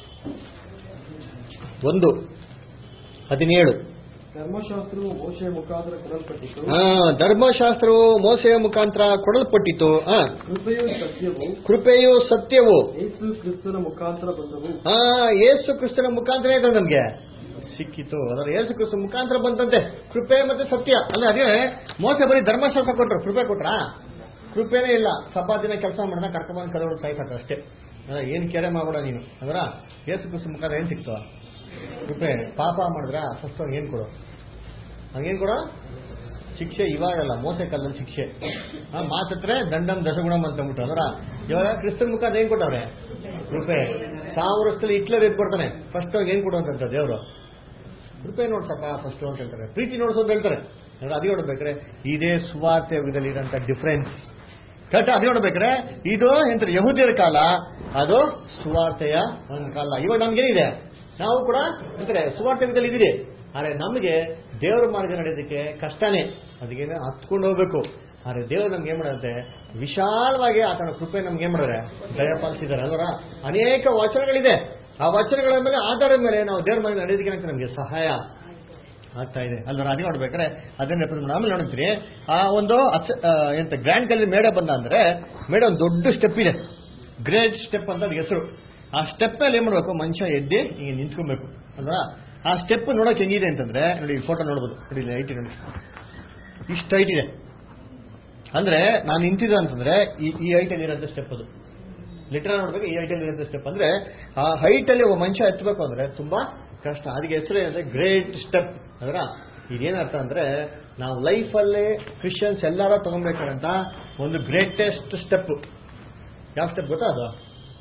ಒಂದು ಹದಿನೇಳು ಧರ್ಮಶಾಸ್ತ್ರವು ಮೋಶೆಯ ಮುಖಾಂತರ ಕೊಡಲ್ಪಟ್ಟಿತು ಆ, ಧರ್ಮಶಾಸ್ತ್ರವು ಮೋಸೆಯ ಮುಖಾಂತರ ಕೊಡಲ್ಪಟ್ಟಿತು ಆ, ಕೃಪೆಯು ಸತ್ಯವು ಕೃಪೆಯು ಸತ್ಯವು ಯೇಸು ಕ್ರಿಸ್ತನ ಮುಖಾಂತರ ಬಂದವು ಆ ಯೇಸು ಕ್ರಿಸ್ತನ ಮುಖಾಂತರ ಇದೆ ನಮ್ಗೆ ಸಿಕ್ಕಿತು ಅದರ ಯೇಸು ಕ್ರಿಸ್ತ ಮುಖಾಂತರ ಬಂದಂತೆ ಕೃಪೆ ಮತ್ತೆ ಸತ್ಯ ಅಲ್ಲ ಅದೇ ಮೋಸ ಬರೀ ಧರ್ಮಶಾಸ್ತ್ರ ಕೊಟ್ರು ಕೃಪೆ ಕೊಟ್ರಾ ಕೃಪೆನೇ ಇಲ್ಲ ಸಬ್ಬಾ ದಿನ ಕೆಲಸ ಮಾಡಿದ ಕರ್ಕೊಂಡ್ಬಂದು ಕದಗಳು ಸಾಯ್ಸಾಕ ಅಷ್ಟೇ ಅಲ್ಲ ಏನ್ ಕೆರೆ ಮಾಡ್ಬೇಡ ನೀನು ಅದರ ಯೇಸು ಕ್ರಿಸ್ತ ಮುಖಾಂತರ ಏನ್ ಸಿಕ್ತು ಕೃಪೆ ಪಾಪ ಮಾಡಿದ್ರ ಫಸ್ಟ್ ಅವ್ನಿಗೆ ಏನ್ ಕೊಡು ಹಂಗೇನ್ ಕೊಡು ಶಿಕ್ಷೆ ಇವಾಗಲ್ಲ ಮೋಸ ಕಾಲದಲ್ಲಿ ಶಿಕ್ಷೆ ಆ, ಮಾತತ್ರ ದಂಡಂ ದಶಗುಣಂ ಅಂತ ಅಂದ್ಬಿಟ್ಟು ಅದರ ಇವಾಗ ಕ್ರಿಸ್ತನ್ ಮುಖಾಂತರ ಏನ್ ಕೊಟ್ಟವ್ರೆ ಕೃಪೆ ಸಾವಿರ ವರ್ಷದಲ್ಲಿ ಹಿಟ್ಲರ್ ಎದ್ದು ಬರ್ತಾನೆ ಫಸ್ಟ್ ಅವ್ರಿಗೆ ಏನ್ ಕೊಡುವಂತ ದೇವರು ಕೃಪೆ ನೋಡ್ಸಪ್ಪ ಫಸ್ಟ್ ಅಂತ ಹೇಳ್ತಾರೆ ಪ್ರೀತಿ ನೋಡ್ಸೋ ಅಂತ ಹೇಳ್ತಾರೆ ಅಂದ್ರೆ ಅದೇ ನೋಡ್ಬೇಕ್ರೆ ಇದೇ ಸುವಾರ್ತೆ ಯುಗದಲ್ಲಿ ಇರೋಂಥ ಡಿಫ್ರೆನ್ಸ್ ಕರೆಕ್ಟ್ ಅದೇ ನೋಡ್ಬೇಕ್ರೆ ಇದು ಎಂತ ಯಹೂದ್ಯರ ಕಾಲ ಅದು ಸುವಾರ್ತೆಯ ಒಂದು ಕಾಲ ಇವಾಗ ನಮ್ಗೇನಿದೆ ನಾವು ಕೂಡ ಎಂತಾರೆ ಸುವಾರ್ತೆ ಯುಗದಲ್ಲಿ ಇದೀರಿ ಆದ್ರೆ ನಮಗೆ ದೇವರ ಮಾರ್ಗ ನಡೆಯೋದಕ್ಕೆ ಕಷ್ಟನೇ ಅದಕ್ಕೆ ಹತ್ಕೊಂಡು ಹೋಗ್ಬೇಕು ಆದ್ರೆ ದೇವರು ನಮ್ಗೆ ಏನ್ ಮಾಡುತ್ತೆ ವಿಶಾಲವಾಗಿ ಆತನ ಕೃಪೆ ನಮ್ಗೆ ಏನ್ ಮಾಡಿದ್ರೆ ದಯಪಾಲಿಸಿದ್ದಾರೆ ಅಲ್ವರ ಅನೇಕ ವಚನಗಳಿದೆ ಆ ವಚನಗಳ ಮೇಲೆ ಆಧಾರದ ಮೇಲೆ ನಾವು ದೇವರ ಮಾರ್ಗ ನಡೆಯೋದಕ್ಕೆ ಏನಾಗ್ತದೆ ನಮಗೆ ಸಹಾಯ ಆಗ್ತಾ ಇದೆ ಅಲ್ವರ ಅದೇ ನೋಡ್ಬೇಕಾದ್ರೆ ಅದನ್ನ represent ಮಾಡಿ ಆಮೇಲೆ ನೋಡ್ತೀರಿ ಆ ಒಂದು ಅಸ- ಆ, ಎಂತ ಗ್ರ್ಯಾಂಡ್ ಕಲ್ಲಿ ಮೇಡೆ ಬಂದ ಅಂದ್ರೆ ಮೇಡೆ ಒಂದು ದೊಡ್ಡ ಸ್ಟೆಪ್ ಇದೆ ಗ್ರೇಟ್ ಸ್ಟೆಪ್ ಅಂತ ಅದಕ್ಕೆ ಹೆಸರು ಆ ಸ್ಟೆಪ್ ಮೇಲೆ ಏನ್ ಮಾಡ್ಬೇಕು ಮನುಷ್ಯ ಎದ್ದಿ ಹಿಂಗೆ ನಿಂತ್ಕೊಬೇಕು ಅಲ್ವಾ ಆ ಸ್ಟೆಪ್ ನೋಡಕ್ ಹೆಂಗಿದೆ ಅಂತಂದ್ರೆ ನೋಡಿ ಫೋಟೋ ನೋಡ್ಬೋದು ನೋಡಿ ಇಲ್ಲಿ ಐಟಿ ನೋಡಿ ಇಷ್ಟು ಹೈಟ್ ಇದೆ ಅಂದ್ರೆ ನಾನು ನಿಂತಿದ್ದೆ ಅಂತಂದ್ರೆ ಈ ಈ ಹೈಟಲ್ಲಿ ಇರೋಂಥ ಸ್ಟೆಪ್ ಅದು ಲಿಟರ್ ನೋಡ್ಬೇಕು ಈ ಹೈಟಲ್ಲಿ ಇರೋಂಥ ಸ್ಟೆಪ್ ಅಂದ್ರೆ ಆ ಹೈಟ್ ಅಲ್ಲಿ ಒಬ್ಬ ಮನುಷ್ಯ ಎತ್ತಬೇಕು ಅಂದ್ರೆ ತುಂಬಾ ಕಷ್ಟ ಅದಕ್ಕೆ ಹೆಸರು ಏನಂದ್ರೆ ಗ್ರೇಟ್ ಸ್ಟೆಪ್ ಅದರ ಇದೇನರ್ಥ ಅಂದ್ರೆ ನಾವು ಲೈಫಲ್ಲೇ ಕ್ರಿಶ್ಚಿಯನ್ಸ್ ಎಲ್ಲಾರ ತಗೊಬೇಕಂತ ಒಂದು ಗ್ರೇಟೆಸ್ಟ್ ಸ್ಟೆಪ್ ಯಾವ ಸ್ಟೆಪ್ ಗೊತ್ತಾ ಅದು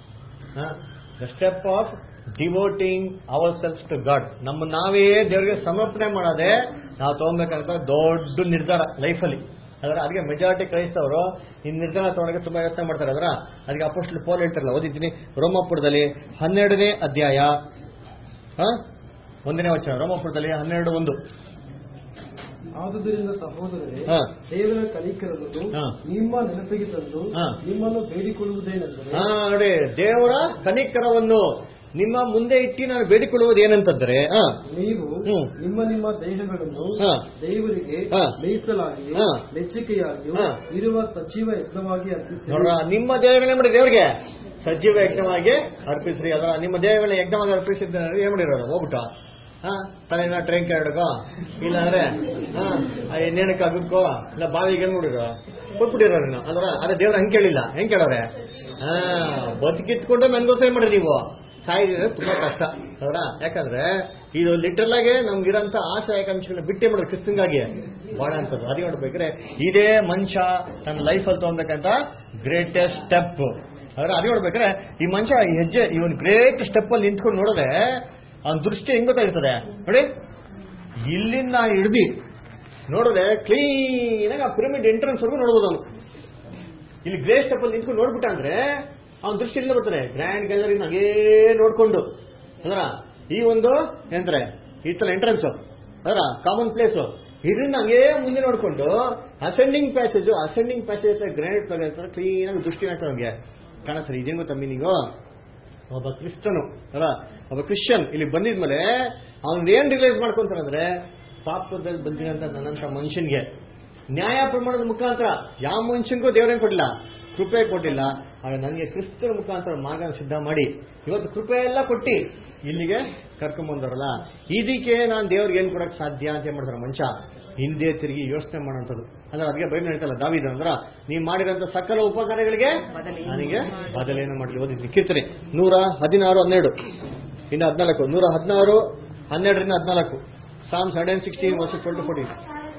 the step of devoting our self to God ನಮ್ಮ ನಾವೇ ದೇವರಿಗೆ ಸಮರ್ಪಣೆ ಮಾಡೋದೇ ನಾವು ತಗೊಬೇಕಂತ ದೊಡ್ಡ ನಿರ್ಧಾರ ಲೈಫಲ್ಲಿ ಅದರ ಅದಕ್ಕೆ ಮೆಜಾರಿಟಿ ಕ್ರೈಸ್ತವರು ಈ ನಿರ್ಧಾರ ತಗೊಳಕ್ಕೆ ತುಂಬಾ ಯೋಚನೆ ಮಾಡ್ತಾರೆ ಅದರ ಅದಕ್ಕೆ ಅಪೋಸ್ಟಲ್ ಪೋಲ್ ಹೇಳ್ತಾರಲ್ಲ ಓದಿದ್ದೀನಿ ರೋಮಾಪುರದಲ್ಲಿ ಹನ್ನೆರಡನೇ ಅಧ್ಯಾಯ ಹ? ಒಂದನೇ ವಚನ ರೋಮಾಪುರದಲ್ಲಿ ಹನ್ನೆರಡು ಒಂದು ಆದುದರಿಂದ ಸಹೋದರರೇ ಹಾ. ದೇವರ ಕನಿಕರನ್ನು ಹಾ. ನಿಮ್ಮ ನೆನಪಿಗೆ ತಂದು ಹಾ. ನಿಮ್ಮನ್ನು ಬೇಡಿಕೊಳ್ಳುವುದೇನೆಂದರೆ ಹಾ ನೋಡಿ ದೇವರ ಕನಿಕರವನ್ನು ನಿಮ್ಮ ಮುಂದೆ ಇಟ್ಟು ನಾನು ಬೇಡಿಕೊಳ್ಳುವುದು ಏನಂತಂದ್ರೆ ಹಾ ನೀವು ಹ್ಮ್. ನಿಮ್ಮ ನಿಮ್ಮ ದೇಹಗಳನ್ನು ಹಾ. ದೇವರಿಗೆ ಹಾ. ಮೀಸಲಾಗಿ ಹಾ. ಮೆಚ್ಚುಗೆಯಾಗಿಯೂ ಹಾ. ಇರುವ ಸಚಿವ ಯಜ್ಞವಾಗಿ ಅರ್ಪಿಸಿರಿ ನೋಡ್ರ ನಿಮ್ಮ ದೇಹಗಳನ್ನ ಮಾಡಿ ದೇವರಿಗೆ ಸಜೀವ ಯಜ್ಞವಾಗಿ ಅರ್ಪಿಸ್ರಿ ಅದರ ನಿಮ್ಮ ದೇಹಗಳನ್ನ ಯಜ್ಞವಾಗಿ ಅರ್ಪಿಸಿದ್ರೆ ಏನ್ ಮಾಡಿರೋದು ಹೋಗ್ಬಿಟ್ಟು ಹಾ ತಲೆನ ಟ್ರೈನ್ ಕೆರಡಕೋ ಇಲ್ಲಾಂದ್ರೆ ಹಾ ಎಣ್ಣೆಣಕ್ಕೆ ಆಗಕ್ಕೋ ಇಲ್ಲ ಬಾವಿಗೆ ಹೆಂಗ್ ನೋಡಿರೋ ಕೊಟ್ಬಿಟ್ಟಿರೋ ನೀನು ಅದರ ಅದೇ ದೇವ್ರ ಹಂಗೆ ಕೇಳಿಲ್ಲ ಹೆಂಗ್ ಕೇಳವ್ರೆ ಹಾ ಬದುಕಿತ್ಕೊಂಡು ನನ್ಗೋಸ್ಕರ ಮಾಡಿ ನೀವು ಸಾಯಿದ್ರೆ ತುಂಬಾ ಕಷ್ಟ ಅದರ ಯಾಕಂದ್ರೆ ಇದು ಲಿಟ್ರಲ್ ಆಗಿ ನಮ್ಗಿರಂತ ಆಸೆ ಆಕಾಂಕ್ಷೆಗಳನ್ನ ಬಿಟ್ಟೆ ಮಾಡೋದು ಕ್ರಿಸ್ತಂಗಾಗಿ ಬಾಳ ಅಂತದ್ದು ಅದೇ ನೋಡ್ಬೇಕ್ರೆ ಇದೇ ಮನುಷ್ಯ ತನ್ನ ಲೈಫಲ್ಲಿ ತಗೊಬೇಕಂತ ಗ್ರೇಟೆಸ್ಟ್ ಸ್ಟೆಪ್ ಆದ್ರೆ ಅದೇ ನೋಡ್ಬೇಕ್ರೆ ಈ ಮನುಷ್ಯ ಈ ಹೆಜ್ಜೆ ಈ ಒಂದು ಗ್ರೇಟ್ ಸ್ಟೆಪ್ ಅಲ್ಲಿ ನಿಂತ್ಕೊಂಡು ನೋಡಿದ್ರೆ ಅವನ ದೃಷ್ಟಿ ಹೆಂಗ್ ಗೊತ್ತಾಗಿರ್ತದೆ ನೋಡಿ ಇಲ್ಲಿಂದ ಹಿಡ್ದಿ ನೋಡಿದ್ರೆ ಕ್ಲೀನಾಗಿ ಆ ಪಿರಮಿಡ್ ಎಂಟ್ರೆನ್ಸ್ ವರ್ಗು ನೋಡ್ಬೋದು ಅವನು ಇಲ್ಲಿ ಗ್ರೇಟ್ ಸ್ಟೆಪ್ ಅಲ್ಲಿ ನಿಂತ್ಕೊಂಡು ನೋಡ್ಬಿಟ್ಟ ಅಂದ್ರೆ ಅವನ ದೃಷ್ಟಿ ಇಲ್ಲ ಬರ್ತಾರೆ ಗ್ರ್ಯಾಂಡ್ ಗ್ಯಾಲರಿ ಹಂಗೇ ನೋಡ್ಕೊಂಡು ಅದರ ಈ ಒಂದು ಏನಂತಾರೆ ಈ ತರ ಎಂಟ್ರೆನ್ಸ್ ಅದರ ಕಾಮನ್ ಪ್ಲೇಸ್ ಇದನ್ನ ಹಂಗೇ ಮುಂದೆ ನೋಡ್ಕೊಂಡು ascending passage ascending passage granite plug ಅಂತ ಕ್ಲೀನ್ ಆಗಿ ದೃಷ್ಟಿ ಹಾಕೋ ನಮ್ಗೆ ಕಾಣಿಸ್ತಾರೆ ಇದೇನು ಗೊತ್ತಾ ಮೀನಿಂಗು ಒಬ್ಬ ಕ್ರಿಸ್ತನು ಅಲ್ಲ ಒಬ್ಬ ಕ್ರಿಶ್ಚಿಯನ್ ಇಲ್ಲಿ ಬಂದಿದ್ಮೇಲೆ ಅವ್ನ್ ಏನ್ ರಿಲೈಸ್ ಮಾಡ್ಕೊಂತಾರಂದ್ರೆ ಪಾಪದಲ್ಲಿ ಬಂದಿರಂತ ನನ್ನಂತ ಮನುಷ್ಯನ್ಗೆ ನ್ಯಾಯ ಪ್ರಮಾಣದ ಮುಖಾಂತರ ಯಾವ ಮನುಷ್ಯನಿಗೂ ದೇವರೇನ್ ಕೊಟ್ಟಿಲ್ಲ ಕೃಪೆ ಕೊಟ್ಟಿಲ್ಲ ಆದ್ರೆ ನನಗೆ ಕ್ರಿಸ್ತನ ಮುಖಾಂತರ ಮಾರ್ಗ ಸಿದ್ಧ ಮಾಡಿ ಇವತ್ತು ಕೃಪೆ ಎಲ್ಲ ಕೊಟ್ಟಿ ಇಲ್ಲಿಗೆ ಕರ್ಕೊಂಬಂದವರಲ್ಲ ಇದಕ್ಕೆ ನಾನು ದೇವ್ರಿಗೆ ಏನ್ ಕೊಡಕ್ ಸಾಧ್ಯ ಅಂತ ಏನ್ ಮಾಡ್ತಾರೆ ಮನುಷ್ಯ ಹಿಂದೆ ತಿರುಗಿ ಯೋಚನೆ ಮಾಡೋಂಥದ್ದು ಅಂದ್ರೆ ಅದಕ್ಕೆ ಬೈಬಲ್ ಹೇಳ್ತಲ್ಲ ದಾವಿದ ಅಂದ್ರ ನೀವು ಮಾಡಿರೋಂಥ ಸಕಲ ಉಪಕಾರಗಳಿಗೆ ನನಗೆ ಬದಲೇನು ಮಾಡಲಿ ಓದಿದ್ವಿ ಕೀರ್ತನೆ ನೂರ ಹದಿನಾರು ಹನ್ನೆರಡು ಇನ್ನು ಹದಿನಾಲ್ಕು ನೂರ ಹದಿನಾರು ಹನ್ನೆರಡರಿಂದ ಹದಿನಾಲ್ಕು ಸಾಮ್ಸ್ ಹಂಡ್ರೆಡ್ ಸಿಕ್ಸ್ಟೀನ್ ವರ್ಷ ಟ್ವೆಂಟಿ ಫೋರ್ಟೀನ್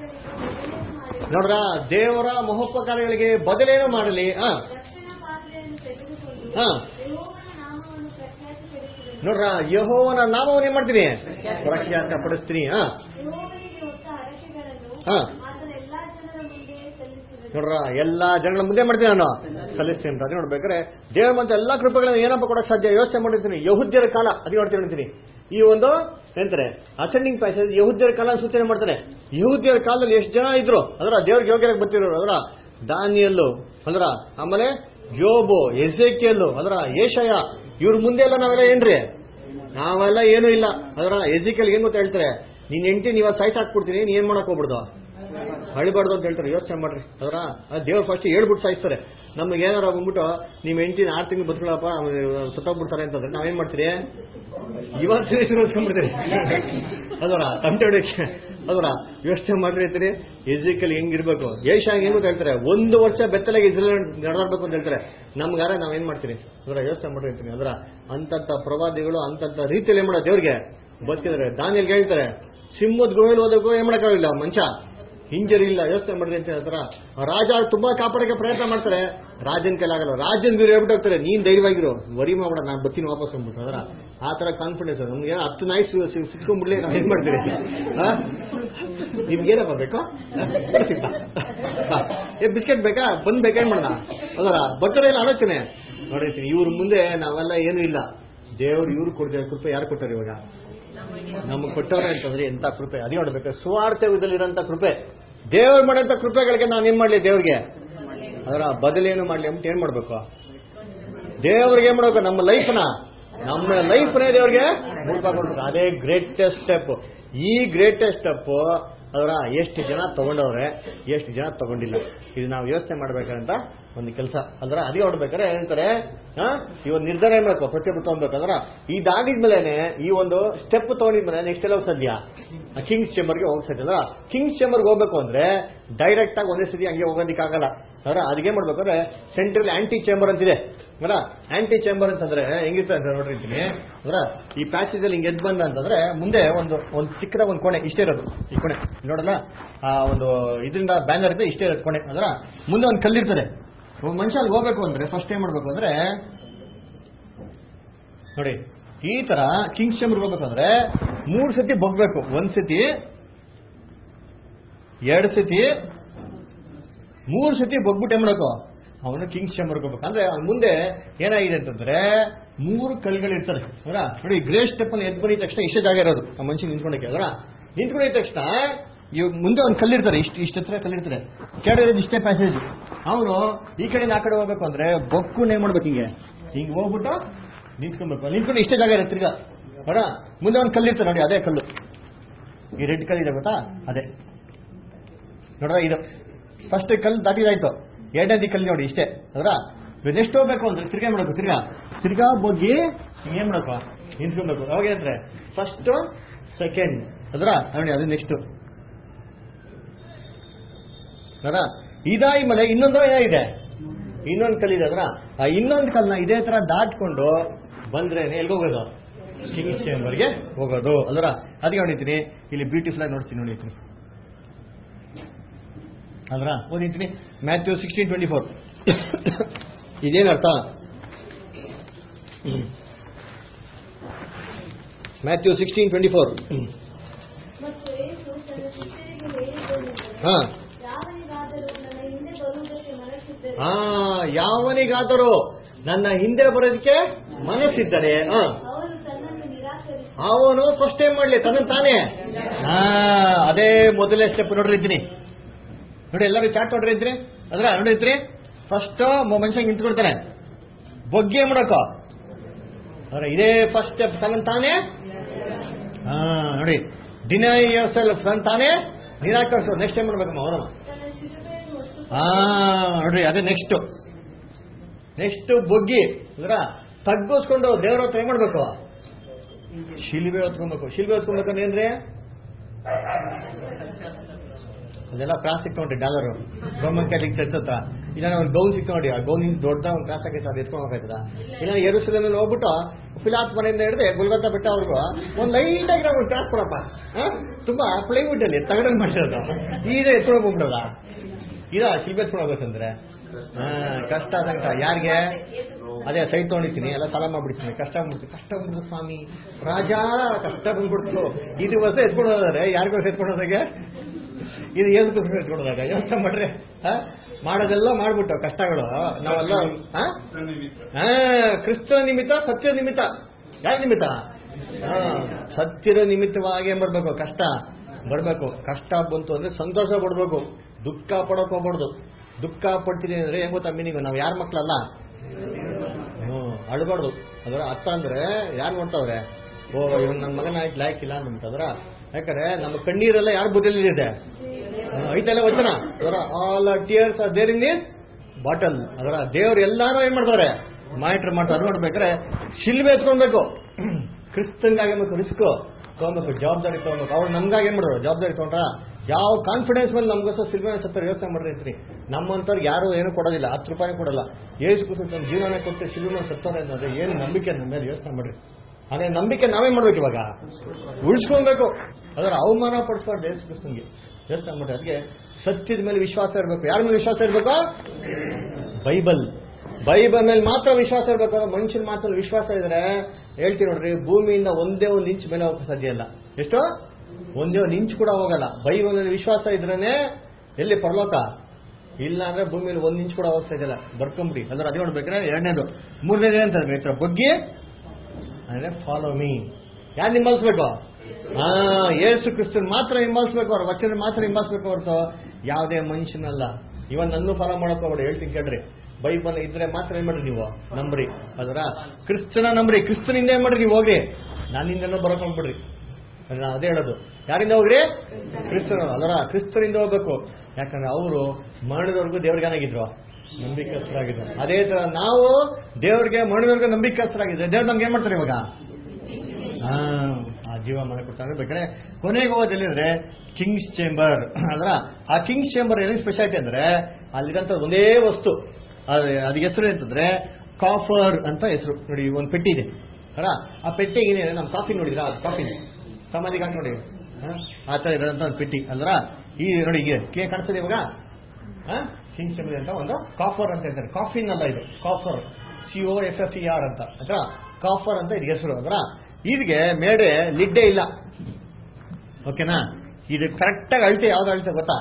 ನೋಡ್ರ ದೇವರ ಮಹೋಪಕಾರಗಳಿಗೆ ಬದಲೇನು ಮಾಡಲಿ ಹಾ ರಕ್ಷಣಾ ಪಾತ್ರೆಯನ್ನು ತೆಗೆದುಕೊಂಡು ಹಾ. ಯೆಹೋವನ ನಾಮವನ್ನು ಪ್ರಖ್ಯಾತಿಪಡಿಸಿದನು ನೋಡ್ರ ಯಹೋವನ ನಾಮವನ್ನು ಏನ್ ಮಾಡ್ತೀನಿ ಪ್ರಖ್ಯಾತ ಪಡಿಸ್ತೀನಿ ಹಾ ಯೆಹೋವನಿಗೆ ಹೊತ್ತ ಹರಕೆಗಳನ್ನು ಹಾ. ಆತನ ಎಲ್ಲಾ ಜನರ ಮುಂದೆ ಸಲ್ಲಿಸಿದನು ನೋಡ್ರ ಎಲ್ಲಾ ಜನಗಳ ಮುಂದೆ ಮಾಡ್ತೀನಿ ನಾನು ಸಲ್ಲಿಸ್ತೀನಿ ಅಂತ ಅದೇ ನೋಡ್ಬೇಕಾದ್ರೆ ದೇವ ಮತ್ತೆ ಎಲ್ಲಾ ಕೃಪೆಗಳನ್ನ ಏನಪ್ಪ ಕೊಡಕ್ ಸಾಧ್ಯ ಯೋಚನೆ ಮಾಡಿರ್ತೀನಿ ಯಹುದ್ಯರ ಕಾಲ ಅದೇ ನೋಡ್ತೀನಿ ನೋಡ್ತೀನಿ ಈ ಒಂದು ಎಂತಾರೆ ಅಸೆಂಡಿಂಗ್ ಪ್ಯಾಸೇಜ್ ಯಹುದ್ಯರ ಕಾಲ ಸೂಚನೆ ಮಾಡ್ತಾರೆ ಯಹುದ್ಯರ ಕಾಲದಲ್ಲಿ ಎಷ್ಟು ಜನ ಇದ್ರು ಅದರ ದೇವ್ರಿಗೆ ಯೋಗ್ಯರಾಗಿ ಬರ್ತಿರೋರು ಅದರ ದಾನಿಯಲ್ಲು ಅಂದ್ರ ಆಮೇಲೆ ಯೋಬು ಎಜೆಕಿಯಲ್ಲು ಅದರ ಏಷಯ ಇವ್ರ ಮುಂದೆ ಎಲ್ಲ ನಾವೆಲ್ಲ ಏನ್ರಿ ನಾವೆಲ್ಲ ಏನೂ ಇಲ್ಲ ಅದರ ಎಜಿಕಲ್ ಏನ್ ಗೊತ್ತ ಹೇಳ್ತಾರೆ ನೀನ್ ಹೆಂಡತಿ ನೀವ ಸಾಯ್ಸಾಕ್ಬಿಡ್ತೀನಿ ನೀನ್ ಏನ್ ಮಾಡಕ್ ಹೋಗ್ಬಿಡ್ದು ಅಳಿಬಾರ್ದು ಅಂತ ಹೇಳ್ತಾರೆ ಯೋಚನೆ ಮಾಡ್ರಿ ಅದರ ದೇವ್ರು ಫಸ್ಟ್ ಹೇಳ್ಬಿಟ್ಟು ಸಾಯಿಸ್ತಾರೆ ನಮ್ಗೆ ಏನಾರ ಬಂದ್ಬಿಟ್ಟು ನಿಮ್ ಹೆಂಡತಿನ ಆರು ತಿಂಗಳು ಬದುಕಳಪ್ಪ ಸತ್ತೋಗ್ಬಿಡ್ತಾರೆ ಅಂತಂದ್ರೆ ನಾವೇನ್ ಮಾಡ್ತೀರಿ ಇವತ್ತು ಹೆಸರು ಓದ್ಕೊಂಡ್ಬಿಡ್ತೀರಿ ಅದರ ತಂಟೆ ಹೊಡಿಯಕ್ಕೆ ಅದರ ಯೋಚನೆ ಮಾಡ್ರಿ ಅಂತೀರಿ ಎಜಿಕಲ್ ಹೆಂಗಿರ್ಬೇಕು ಏಷ ಹೆಂಗ್ ಅಂತ ಹೇಳ್ತಾರೆ ಒಂದು ವರ್ಷ ಬೆತ್ತಲಾಗಿ ಇಸ್ರೇಲ್ ನಡೆದಾಡ್ಬೇಕು ಅಂತ ಹೇಳ್ತಾರೆ ನಮ್ಗಾರ ನಾವೇನ್ ಮಾಡ್ತೀರಿ ಅದರ ಯೋಚನೆ ಮಾಡ್ರಿ ಅಂತೀನಿ ಅದರ ಅಂತಂತ ಪ್ರವಾದಿಗಳು ಅಂತಂತ ರೀತಿಯಲ್ಲಿ ಏನ್ ಮಾಡೋ ದೇವ್ರಿಗೆ ಬದುಕಿದ್ದಾರೆ ದಾನಿಯಲ್ಲಿ ಹೇಳ್ತಾರೆ ಸಿಂಹದ ಗುಹೆಯಲ್ಲಿ ಹೋದಕ್ಕೂ ಏನ್ ಮಾಡಕ್ಕಾಗಿಲ್ಲ ಮನುಷ್ಯ ಹಿಂಜರಿ ಇಲ್ಲ ಯೋಚನೆ ಮಾಡ್ರಿ ಅಂತ ಹೇಳ್ತಾರ ರಾಜ ತುಂಬಾ ಕಾಪಾಡಕ್ಕೆ ಪ್ರಯತ್ನ ಮಾಡ್ತಾರೆ ರಾಜನ್ ಕೈಲಾಗಲ್ಲ ರಾಜನ್ ಗುರು ಹೇಳ್ಬಿಟ್ಟು ಹೋಗ್ತಾರೆ ನೀನ್ ಧೈರ್ಯವಾಗಿರು ವರಿ ಮಾಡ್ಬೇಡ ನಾನು ಬರ್ತೀನಿ ವಾಪಸ್ ಅಂದ್ಬಿಟ್ಟು ಅದರ ಆ ತರ ಕಾನ್ಫಿಡೆನ್ಸ್ ನಮ್ಗೆ ಹತ್ತು ನಾಯಿ ಸುತ್ಕೊಂಡ್ಬಿಡ್ಲಿ ನಾವ್ ಏನ್ ಮಾಡ್ತೀರಿ ಆ? ನಿಮ್ಗೇನಪ್ಪ ಬೇಕು ಏ ಬಿಸ್ಕೆಟ್ ಬೇಕಾ ಬಂದ್ ಬೇಕಾ ಏನ್ ಮಾಡೋಣ ಅದರ ಬರ್ತಾರೆ ಇಲ್ಲ ಆಲೋಚನೆ ನೋಡಿರ್ತೀನಿ ಇವ್ರ ಮುಂದೆ ನಾವೆಲ್ಲ ಏನೂ ಇಲ್ಲ ದೇವ್ರು ಇವ್ರು ಕೊಡ್ತಾರೆ ಕೃಪೆ ಯಾರು ಕೊಟ್ಟಾರೆ ಇವಾಗ ನಮಗೆ ಕೊಟ್ಟವ್ರೆ ಅಂತಂದ್ರೆ ಎಂತ ಕೃಪೆ ಅದೇ ನೋಡ್ಬೇಕು ಸ್ವಾರ್ಥವಿದಲ್ಲಿರೋಂಥ ಕೃಪೆ ದೇವ್ರು ಮಾಡೋಂಥ ಕೃಪೆಗಳಿಗೆ ನಾನು ಏನ್ ಮಾಡ್ಲಿ ದೇವ್ರಿಗೆ ಅದರ ಬದಲೇನು ಮಾಡ್ಲಿ ಅಂತ ಏನ್ ಮಾಡ್ಬೇಕು ದೇವ್ರಿಗೆ ಏನ್ ಮಾಡ್ಬೇಕು ನಮ್ಮ ಲೈಫ್ನ ನಮ್ಮ ಲೈಫ್ನೇ ದೇವ್ರಿಗೆ ಮುಡ್ಬೇಕು ಅದೇ ಗ್ರೇಟೆಸ್ಟ್ ಸ್ಟೆಪ್ ಈ ಗ್ರೇಟೆಸ್ಟ್ ಸ್ಟೆಪ್ ಅದರ ಎಷ್ಟು ಜನ ತಗೊಂಡವ್ರೆ ಎಷ್ಟು ಜನ ತಗೊಂಡಿಲ್ಲ ಇದು ನಾವು ಯೋಚನೆ ಮಾಡ್ಬೇಕಂತ ಒಂದು ಕೆಲಸ ಅದ್ರ ಅದೇ ಹೊಡ್ಬೇಕಾದ್ರೆ ಏನಂತಾರೆ ಆ, ಈ ಒಂದು ನಿರ್ಧಾರ ಏನ್ ಮಾಡ್ಬೇಕು ಪ್ರತಿಯೊಬ್ಬರು ತಗೊಬೇಕಂದ್ರ ಇದಾಗಿದ್ಮೇಲೆ ಈ ಒಂದು ಸ್ಟೆಪ್ ತಗೊಂಡಿದ್ಮೇಲೆ ನೆಕ್ಸ್ಟ್ ಎಲ್ಲ ಸದ್ಯ ಕಿಂಗ್ಸ್ ಚೇಂಬರ್ಗೆ ಹೋಗಕ್ ಸಾಧ್ಯ ಅಲ್ಲ ಕಿಂಗ್ಸ್ ಚೇಂಬರ್ಗೆ ಹೋಗ್ಬೇಕು ಅಂದ್ರೆ ಡೈರೆಕ್ಟ್ ಆಗಿ ಒಂದೇ ಸತಿ ಹಂಗೆ ಹೋಗೋದಿಕ್ಕಾಗಲ್ಲ ಅದರ ಅದಕ್ಕೆ ಮಾಡ್ಬೇಕಾದ್ರೆ ಸೆಂಟ್ರಲ್ ಆಂಟಿ ಚೇಂಬರ್ ಅಂತಿದೆ ಅದರ ಆಂಟಿ ಚೇಂಬರ್ ಅಂತಂದ್ರೆ ಹೆಂಗಿರ್ತದೆ ಅಂತ ನೋಡ್ರಿ ಅಂತೀನಿ ಅದರ ಈ ಪ್ಯಾಸೇಜ್ ಅಲ್ಲಿ ಹಿಂಗೆ ಎದ್ದು ಬಂದ ಅಂತಂದ್ರೆ ಮುಂದೆ ಒಂದು ಒಂದು ಚಿಕ್ಕದ ಒಂದು ಕೋಣೆ ಇಷ್ಟೇ ಇರೋದು ಈ ಕೋಣೆ ಇಲ್ಲಿ ನೋಡಲ್ಲ ಆ ಒಂದು ಇದರಿಂದ ಬ್ಯಾನರ್ ಇದೆ ಇಷ್ಟೇ ಇರೋದು ಕೋಣೆ ಅದರ ಮುಂದೆ ಒಂದು ಕಲ್ಲಿರ್ತದೆ ಒಬ್ಬ ಮನುಷ್ಯ ಅಲ್ಲಿ ಹೋಗ್ಬೇಕು ಅಂದ್ರೆ ಫಸ್ಟ್ ಏನ್ ಮಾಡ್ಬೇಕು ಅಂದ್ರೆ ನೋಡಿ ಈ ತರ ಕಿಂಗ್ಸ್ ಚೇಂಬರ್ ಹೋಗ್ಬೇಕಂದ್ರೆ ಮೂರು ಸತಿ ಬಗ್ಬೇಕು ಒಂದ್ ಸತಿ ಎರಡು ಸತಿ ಮೂರು ಸತಿ ಬಗ್ಬಿಟ್ಟು ಏನ್ ಮಾಡಬೇಕು ಅವನು ಕಿಂಗ್ಸ್ ಚೇಂಬರ್ ಹೋಗ್ಬೇಕು ಅಂದ್ರೆ ಅವ್ನ ಮುಂದೆ ಏನಾಗಿದೆ ಅಂತಂದ್ರೆ ಮೂರು ಕಲ್ಗಳಿರ್ತದೆ ಅವರ ನೋಡಿ ಗ್ರೇ ಸ್ಟೆಪ್ ಅಲ್ಲಿ ಎದ್ದು ಬಂದಿದ ತಕ್ಷಣ ಇಷ್ಟೇ ಜಾಗ ಇರೋದು ಆ ಮನುಷ್ಯ ನಿಂತ್ಕೊಂಡಕ್ಕೆ ಅದರ ನಿಂತ್ಕೊಂಡಿದ ತಕ್ಷಣ ಇವ್ ಮುಂದೆ ಒಂದು ಕಲ್ಲಿರ್ತಾರೆ ಇಷ್ಟು ಇಷ್ಟ ಹತ್ರ ಕಲ್ಲಿರ್ತಾರೆ ಕೆಳಗೆ ಇರೋದು ಇಷ್ಟೇ ಪ್ಯಾಸೇಜ್ ಅವನು ಈ ಕಡೆಯಿಂದ ಆ ಕಡೆ ಹೋಗ್ಬೇಕು ಅಂದ್ರೆ ಬೊಕ್ಕು ಏನ್ ಮಾಡ್ಬೇಕು ಹಿಂಗೆ ಹಿಂಗೆ ಹೋಗ್ಬಿಟ್ಟು ನಿಂತ್ಕೊಬೇಕು ನಿಂತ್ಕೊಂಡು ಇಷ್ಟೇ ಜಾಗ ಇರುತ್ತೆ ತಿರ್ಗಾ ಅವರ ಮುಂದೆ ಒಂದು ಕಲ್ಲಿರ್ತಾರೆ ನೋಡಿ ಅದೇ ಕಲ್ಲು ಈ ರೆಡ್ ಕಲ್ಲಿದೆ ಗೊತ್ತಾ ಅದೇ ನೋಡ್ರ ಇದು ಫಸ್ಟ್ ಕಲ್ಲು ದಾಟಿದಾಯ್ತು ಎರಡನೇದಿ ಕಲ್ಲು ನೋಡಿ ಇಷ್ಟೇ ಅದರ ನೆಕ್ಸ್ಟ್ ಹೋಗ್ಬೇಕು ಅಂದ್ರೆ ತಿರ್ಗಾ ಮಾಡ್ಬೇಕು ತಿರ್ಗಾ ತಿರ್ಗಾ ಬಗ್ಗಿ ಏನ್ ಮಾಡ್ಬೇಕು ನಿಂತ್ಕೊಬೇಕು ಅವಾಗ ಏನಂದ್ರೆ ಫಸ್ಟ್ ಸೆಕೆಂಡ್ ಅದರ ನೋಡಿ ಅದು ನೆಕ್ಸ್ಟ್ ಅದರ ಇದಾಗಿ ಮೇಲೆ ಇನ್ನೊಂದು ಏನಿದೆ ಇನ್ನೊಂದು ಕಲ್ಲಿದೆ ಅದರ ಆ ಇನ್ನೊಂದು ಕಲ್ಲನ್ನ ಇದೇ ತರ ದಾಟ್ಕೊಂಡು ಬಂದ್ರೆ ಎಲ್ಗೆ ಹೋಗೋದು ಕಿಂಗ್ಸ್ ಚೇಂಬರ್ಗೆ ಹೋಗೋದು ಅದರ ಅದಕ್ಕೆ ನೋಡಿದ್ದೀನಿ ಇಲ್ಲಿ ಬ್ಯೂಟಿಫುಲ್ ಆಗಿ ನೋಡ್ತೀನಿ ನೋಡಿದ್ದೀನಿ ಅಲ್ರ ಓದಿದ್ದೀನಿ ಮ್ಯಾಥ್ಯೂ ಸಿಕ್ಸ್ಟೀನ್ ಟ್ವೆಂಟಿ ಫೋರ್ ಇದೇನು ಅರ್ಥ ಮ್ಯಾಥ್ಯೂ ಸಿಕ್ಸ್ಟೀನ್ ಟ್ವೆಂಟಿ ಫೋರ್ ಮತ್ತು ಯೇಸು ತನ್ನ ಶಿಷ್ಯರಿಗೆ ಹೇಳಿದ್ದೇನೆಂದರೆ ಹಾ ಯಾವನಿಗಾದರೂ ನನ್ನ ಹಿಂದೆ ಬರುವುದಕ್ಕೆ ಮನಸ್ಸಿದ್ದರೆ ಹಾ ಯಾವನಿಗಾದರೂ ನನ್ನ ಹಿಂದೆ ಬರೋದಕ್ಕೆ ಮನಸ್ಸಿದ್ದರೆ ಹಾ ಅವನು ತನ್ನನ್ನು ನಿರಾಕರಿಸಿ ಅವನು ಫಸ್ಟ್ ಏನ್ ಮಾಡ್ಲಿ ತನ್ನ ತಾನೇ ಹಾ ಅದೇ ಮೊದಲೇ ಸ್ಟೆಪ್ ನೋಡ್ರಿ ಇದ್ದೀನಿ ನೋಡಿ ಎಲ್ಲರೂ ಚಾಟ್ ನೋಡ್ರಿ ಇದ್ರಿ ಅದ್ರ ನೋಡಿದ್ರಿ ಫಸ್ಟ್ ಮನುಷ್ಯ ನಿಂತ್ಕೊಳ್ತಾನೆ ಬೊಗ್ಗೆ ಮಾಡಕೋ ಅದ್ರ ಇದೇ ಫಸ್ಟ್ ಸ್ಟೆಪ್ ತನ್ನ ತಾನೇ ಹಾ ನೋಡಿ ಡಿನೈ ಯೋರ್ ಸೆಲ್ಫ್ ತನ್ನ ತಾನೇ ನಿರಾಕರಿಸೋ ನೆಕ್ಸ್ಟ್ ಏನ್ ಮಾಡ್ಬೇಕಮ್ಮ ಅವರಮ್ಮ ತನ್ನ ಶಿಲುಬೆಯನ್ನು ಹೊತ್ತು ಹಾ ನೋಡ್ರಿ ಅದೇ ನೆಕ್ಸ್ಟ್ ನೆಕ್ಸ್ಟ್ ಬೊಗ್ಗಿ ಅಂದ್ರ ತಗ್ಗಿಸ್ಕೊಂಡು ದೇವರ ಹತ್ರ ಏನ್ ಮಾಡ್ಬೇಕು ಶಿಲ್ಬೆ ಹೊತ್ಕೊಬೇಕು ಶಿಲ್ಬೆ ಹೊತ್ಕೊಬೇಕಂದ್ರೆ ಏನ್ರಿ ಅದೆಲ್ಲ ಕ್ರಾಸ್ ಸಿಕ್ಕೊಂಡ್ರಿ ಡಾಲರ್ ರೋಮನ್ ಕ್ಯಾಥಲಿಕ್ ಚರ್ಚ್ ಹತ್ರ ಇಲ್ಲ ಒಂದು ಗೌನ್ ಸಿಕ್ಕೊಂಡಿ ಆ ಗೌನಿಂದ ದೊಡ್ಡ ಒಂದು ಕ್ರಾಸ್ ಆಗೈತೆ ಅದು ಎತ್ಕೊಂಡು ಹೋಗ್ತದ ಇಲ್ಲ ಎರಸಲಲ್ಲಿ ಹೋಗ್ಬಿಟ್ಟು ಫಿಲಾತ್ ಮನೆಯಿಂದ ಹಿಡಿದು ಗುಲ್ಬರ್ಗ ಬೆಟ್ಟವರೆಗೂ ಒಂದು ಲೈಟ್ ಆಗಿ ಒಂದು ಕ್ರಾಸ್ ಕೊಡಪ್ಪ ಆ? ತುಂಬಾ ಪ್ಲೈವುಡ್ ಅಲ್ಲಿ ತಗಡಲ್ಲಿ ಮಾಡಿರೋದು ಈಗ ಎತ್ಕೊಂಡು ಹೋಗ್ಬಿಡೋದ ಇದ ಶಿಲ್ಬೆ ಎತ್ಕೊಂಡು ಹೋಗ್ಬೇಕಂದ್ರೆ ಹಾ ಕಷ್ಟ ಸಂಕಟ ಯಾರಿಗೆ ಅದೇ ಸೈಟ್ ತೊಗೊಂಡಿದ್ದೀನಿ ಎಲ್ಲ ಸಾಲ ಮಾಡ್ಬಿಡ್ತೀನಿ ಕಷ್ಟ ಬಂದ್ಬಿಡ್ತು ಕಷ್ಟ ಬಂದ್ರು ಸ್ವಾಮಿ ರಾಜ ಕಷ್ಟ ಬಂದ್ಬಿಡ್ತು ಇದು ವರ್ಷ ಎತ್ಕೊಂಡು ಹೋದ್ರೆ ಯಾರಿಗೋಸ್ ಎತ್ಕೊಂಡು ಹೋದಾಗೆ ಇದು ಏದಕ್ಕೋಸ್ಕರ ಎತ್ಕೊಂಡು ಹೋದಾಗ ಯೋಚನೆ ಮಾಡ್ರಿ ಆ? ಮಾಡೋದೆಲ್ಲ ಮಾಡ್ಬಿಟ್ಟು ಕಷ್ಟಗಳು ನಾವೆಲ್ಲ ಆ? ಆ, ಕ್ರಿಸ್ತ ನಿಮಿತ್ತ ಸತ್ಯ ನಿಮಿತ್ತ ಯಾರ ನಿಮಿತ್ತ ಆ, ಸತ್ಯದ ನಿಮಿತ್ತವಾಗಿ ಏನ್ ಬರ್ಬೇಕು ಕಷ್ಟ ಬರ್ಬೇಕು ಕಷ್ಟ ಬಂತು ಅಂದ್ರೆ ಸಂತೋಷ ಪಡ್ಬೇಕು ದುಃಖ ಪಡಕ್ ಹೋಗ್ಬಾರ್ದು ದುಃಖ ಪಡ್ತೀನಿ ಅಂದ್ರೆ ಏನ್ ಗೊತ್ತಾ ಮೀನಿಂಗ್ ನಾವು ಯಾರ ಮಕ್ಳಲ್ಲ ಹ್ಮ್ ಅಳ್ಬಾರ್ದು ಅದರ ಅರ್ಥ ಅಂದ್ರೆ ಯಾರು ನೋಡ್ತಾವ್ರೆ ಓ ಇವನ್ ನನ್ನ ಮಗನ ಆಯ್ತು ಲಾಯ್ಕಿಲ್ಲ ಅಂದ್ಬಿಟ್ಟದ್ರ ಯಾಕಂದ್ರೆ ನಮ್ಮ ಕಣ್ಣೀರೆಲ್ಲ ಯಾರ ಬುದ್ಧಿಯಲ್ಲಿ ಇದೆ ಐತೆಲ್ಲ ವಚನ ಅದರ all tears are there in this bottle ಅದರ ದೇವ್ರು ಎಲ್ಲಾರು ಏನ್ ಮಾಡ್ತಾರೆ ಮಾನಿಟರ್ ಮಾಡ್ತಾರೆ ಅದು ನೋಡ್ಬೇಕಾದ್ರೆ ಶಿಲ್ಬೆ ಎತ್ಕೊಳ್ಬೇಕು ಕ್ರಿಸ್ತನ್ಗಾಗಿ ರಿಸ್ಕ್ ತಗೊಬೇಕು ಜವಾಬ್ದಾರಿ ತಗೊಬೇಕು ಅವ್ರು ನಮ್ಗಾಗಿ ಏನ್ ಮಾಡೋರು ಜವಾಬ್ದಾರಿ ತಗೊಂಡ್ರ ಯಾವ ಕಾನ್ಫಿಡೆನ್ಸ್ ಮೇಲೆ ನಮ್ಗೋಸ್ಕರ ಶಿಲ್ಬೆ ಸತ್ತರ ಯೋಚನೆ ಮಾಡಿರ್ತೀರಿ ನಮ್ಮಂತವ್ರಿಗೆ ಯಾರು ಏನು ಕೊಡೋದಿಲ್ಲ ಹತ್ತು ರೂಪಾಯಿ ಕೊಡಲ್ಲ ಏಸು ಕುಸು ತನ್ನ ಜೀವನ ಕೊಟ್ಟು ಶಿಲ್ಬೆ ಸತ್ತವ್ರೆ ಅನ್ನೋದು ಏನು ನಂಬಿಕೆ ನಮ್ಮ ಮೇಲೆ ಯೋಚನೆ ಮಾಡ್ರಿ ಅದೇ ನಂಬಿಕೆ ನಾವೇ ಮಾಡ್ಬೇಕು ಇವಾಗ ಉಳಿಸ್ಕೊಳ್ಬೇಕು ಅದರ ಅವಮಾನ ಪಡಿಸ್ಬಾರ್ದು ಯೇಸು ಕ್ರಿಸ್ತನ್ಗೆ ಯೋಚನೆ ಮಾಡ್ರಿ ಅದಕ್ಕೆ ಸತ್ಯದ ಮೇಲೆ ವಿಶ್ವಾಸ ಇರಬೇಕು ಯಾರ ಮೇಲೆ ವಿಶ್ವಾಸ ಇರಬೇಕು ಬೈಬಲ್ ಬೈಬಲ್ ಮೇಲೆ ಮಾತ್ರ ವಿಶ್ವಾಸ ಇರಬೇಕು ಮನುಷ್ಯನ ಮಾತ್ರ ವಿಶ್ವಾಸ ಇದ್ರೆ ಹೇಳ್ತೀವಿ ನೋಡ್ರಿ ಭೂಮಿಯಿಂದ ಒಂದೇ ಒಂದು ಇಂಚ್ ಮೇಲೆ ಹೋಗಕ್ಕೆ ಸಾಧ್ಯ ಇಲ್ಲ ಎಷ್ಟು ಒಂದೇ ಒಂದು ಇಂಚ್ ಕೂಡ ಹೋಗಲ್ಲ ಬೈಬಲ್ ಮೇಲೆ ವಿಶ್ವಾಸ ಇದ್ರೇನೆ ಎಲ್ಲಿ ಪರಲೋಕ ಇಲ್ಲ ಅಂದ್ರೆ ಭೂಮಿಯಲ್ಲಿ ಒಂದ್ ಇಂಚ್ ಕೂಡ ಹೋಗಕ್ ಸಾಧ್ಯ ಇಲ್ಲ ಬರ್ಕೊಂಬಿಡಿ ಅಂದ್ರೆ ಅದೇ ನೋಡ್ಬೇಕಾದ್ರೆ ಎರಡನೇದು ಮೂರನೇದು ಏನಂತಂದ್ರೆ ಈ ತರ ಬಗ್ಗೆ ಅಂದ್ರೆ ಫಾಲೋ ಮೀ ಯಾರು ಹಿಂಬಾಲಿಸ್ಬೇಕು ಹಾ ಏಸು ಕ್ರಿಸ್ತನ್ ಮಾತ್ರ ಹಿಂಬಾಲಿಸ್ಬೇಕು ಅವ್ರ ವಚನ ಮಾತ್ರ ಹಿಂಬಾಲಿಸ್ಬೇಕು ಹೊರತು ಯಾವುದೇ ಮನುಷ್ಯನಲ್ಲ ಇವನ್ ನನ್ನೂ ಫಾಲೋ ಮಾಡಕ್ ಹೋಗ್ಬೇಡಿ ಹೇಳ್ತೀನಿ ಕೇಳ್ರಿ ಬೈಬಲ್ ಇದ್ರೆ ಮಾತ್ರ ಏನ್ ಮಾಡ್ರಿ ನೀವು ನಂಬ್ರಿ ಅದರ ಕ್ರಿಸ್ತನ ನಂಬ್ರಿ ಕ್ರಿಸ್ತನಿಂದ ಏನ್ ಮಾಡ್ರಿ ನೀವು ಹೋಗಿ ನನ್ನಿಂದನೂ ಬರಕ್ ಹೋಗ್ಬಿಡ್ರಿ ಅದ್ ನಾವ್ ಅದೇ ಹೇಳೋದು ಯಾರಿಂದ ಹೋಗ್ರಿ ಕ್ರಿಸ್ತನ ಅದರ ಕ್ರಿಸ್ತನಿಂದ ಹೋಗ್ಬೇಕು ಯಾಕಂದ್ರೆ ಅವರು ಮರಣದವರೆಗೂ ದೇವ್ರಿಗೆ ಏನಾಗಿದ್ರು ನಂಬಿಕಸ್ಥರಾಗಿದ್ರು ಅದೇ ತರ ನಾವು ದೇವ್ರಿಗೆ ಮರಣದವರೆಗೂ ನಂಬಿಕಸ್ಥರಾಗಿದ್ರೆ ದೇವ್ರು ನಮ್ಗೆ ಏನ್ ಮಾಡ್ತಾರೆ ಇವಾಗ ಹಾ ಆ ಜೀವ ಮನೆ ಕೊಡ್ತಾರೆ ಬೇಕಾದ್ರೆ ಕೊನೆಗೆ ಹೋಗೋದಲ್ಲಿ ಅಂದ್ರೆ ಕಿಂಗ್ಸ್ ಚೇಂಬರ್ ಅದ್ರ ಆ ಕಿಂಗ್ಸ್ ಚೇಂಬರ್ ಏನು ಸ್ಪೆಷಾಲಿಟಿ ಅಂದ್ರೆ ಅಲ್ಲಿಗಂತ ಒಂದೇ ವಸ್ತು ಅದು ಅದಕ್ಕೆ ಹೆಸರು ಅಂತಂದ್ರೆ ಕಾಫರ್ ಅಂತ ಹೆಸರು ನೋಡಿ ಒಂದು ಪೆಟ್ಟಿ ಇದೆ ಅಲ್ಲ ಆ ಪೆಟ್ಟಿಗೆ ಏನಿದೆ ನಮ್ಮ ಕಾಫಿ ನೋಡಿದ್ರಾ ಅದು ಕಾಫಿ ಸಮಾಧಿಗೆ ಹಾಕಿ ನೋಡಿ ಹಾ? ಆ ಥರ ಇರೋಂಥ ಒಂದು ಪೆಟ್ಟಿ ಅಲ್ರ ಈ ನೋಡಿ ಈಗ ಕೇ ಕಾಣಿಸ್ತದೆ ಇವಾಗ ಕಿಂಗ್ಸ್ ಚೇಂಬರ್ ಅಂತ ಒಂದು ಕಾಫರ್ ಅಂತ ಹೇಳ್ತಾರೆ ಕಾಫಿನ್ ಅಲ್ಲ ಇದು coffer C O F F E R ಅಂತ ಅದ್ರ ಕಾಫರ್ ಅಂತ ಇದು ಹೆಸರು ಅದ್ರ ಇದಕ್ಕೆ ಮೇಡೆ ಲಿಡ್ಡೇ ಇಲ್ಲ ಓಕೆನಾ ಇದು ಕರೆಕ್ಟಾಗಿ ಅಳತೆ ಯಾವ್ದು ಅಳತೆ ಗೊತ್ತಾ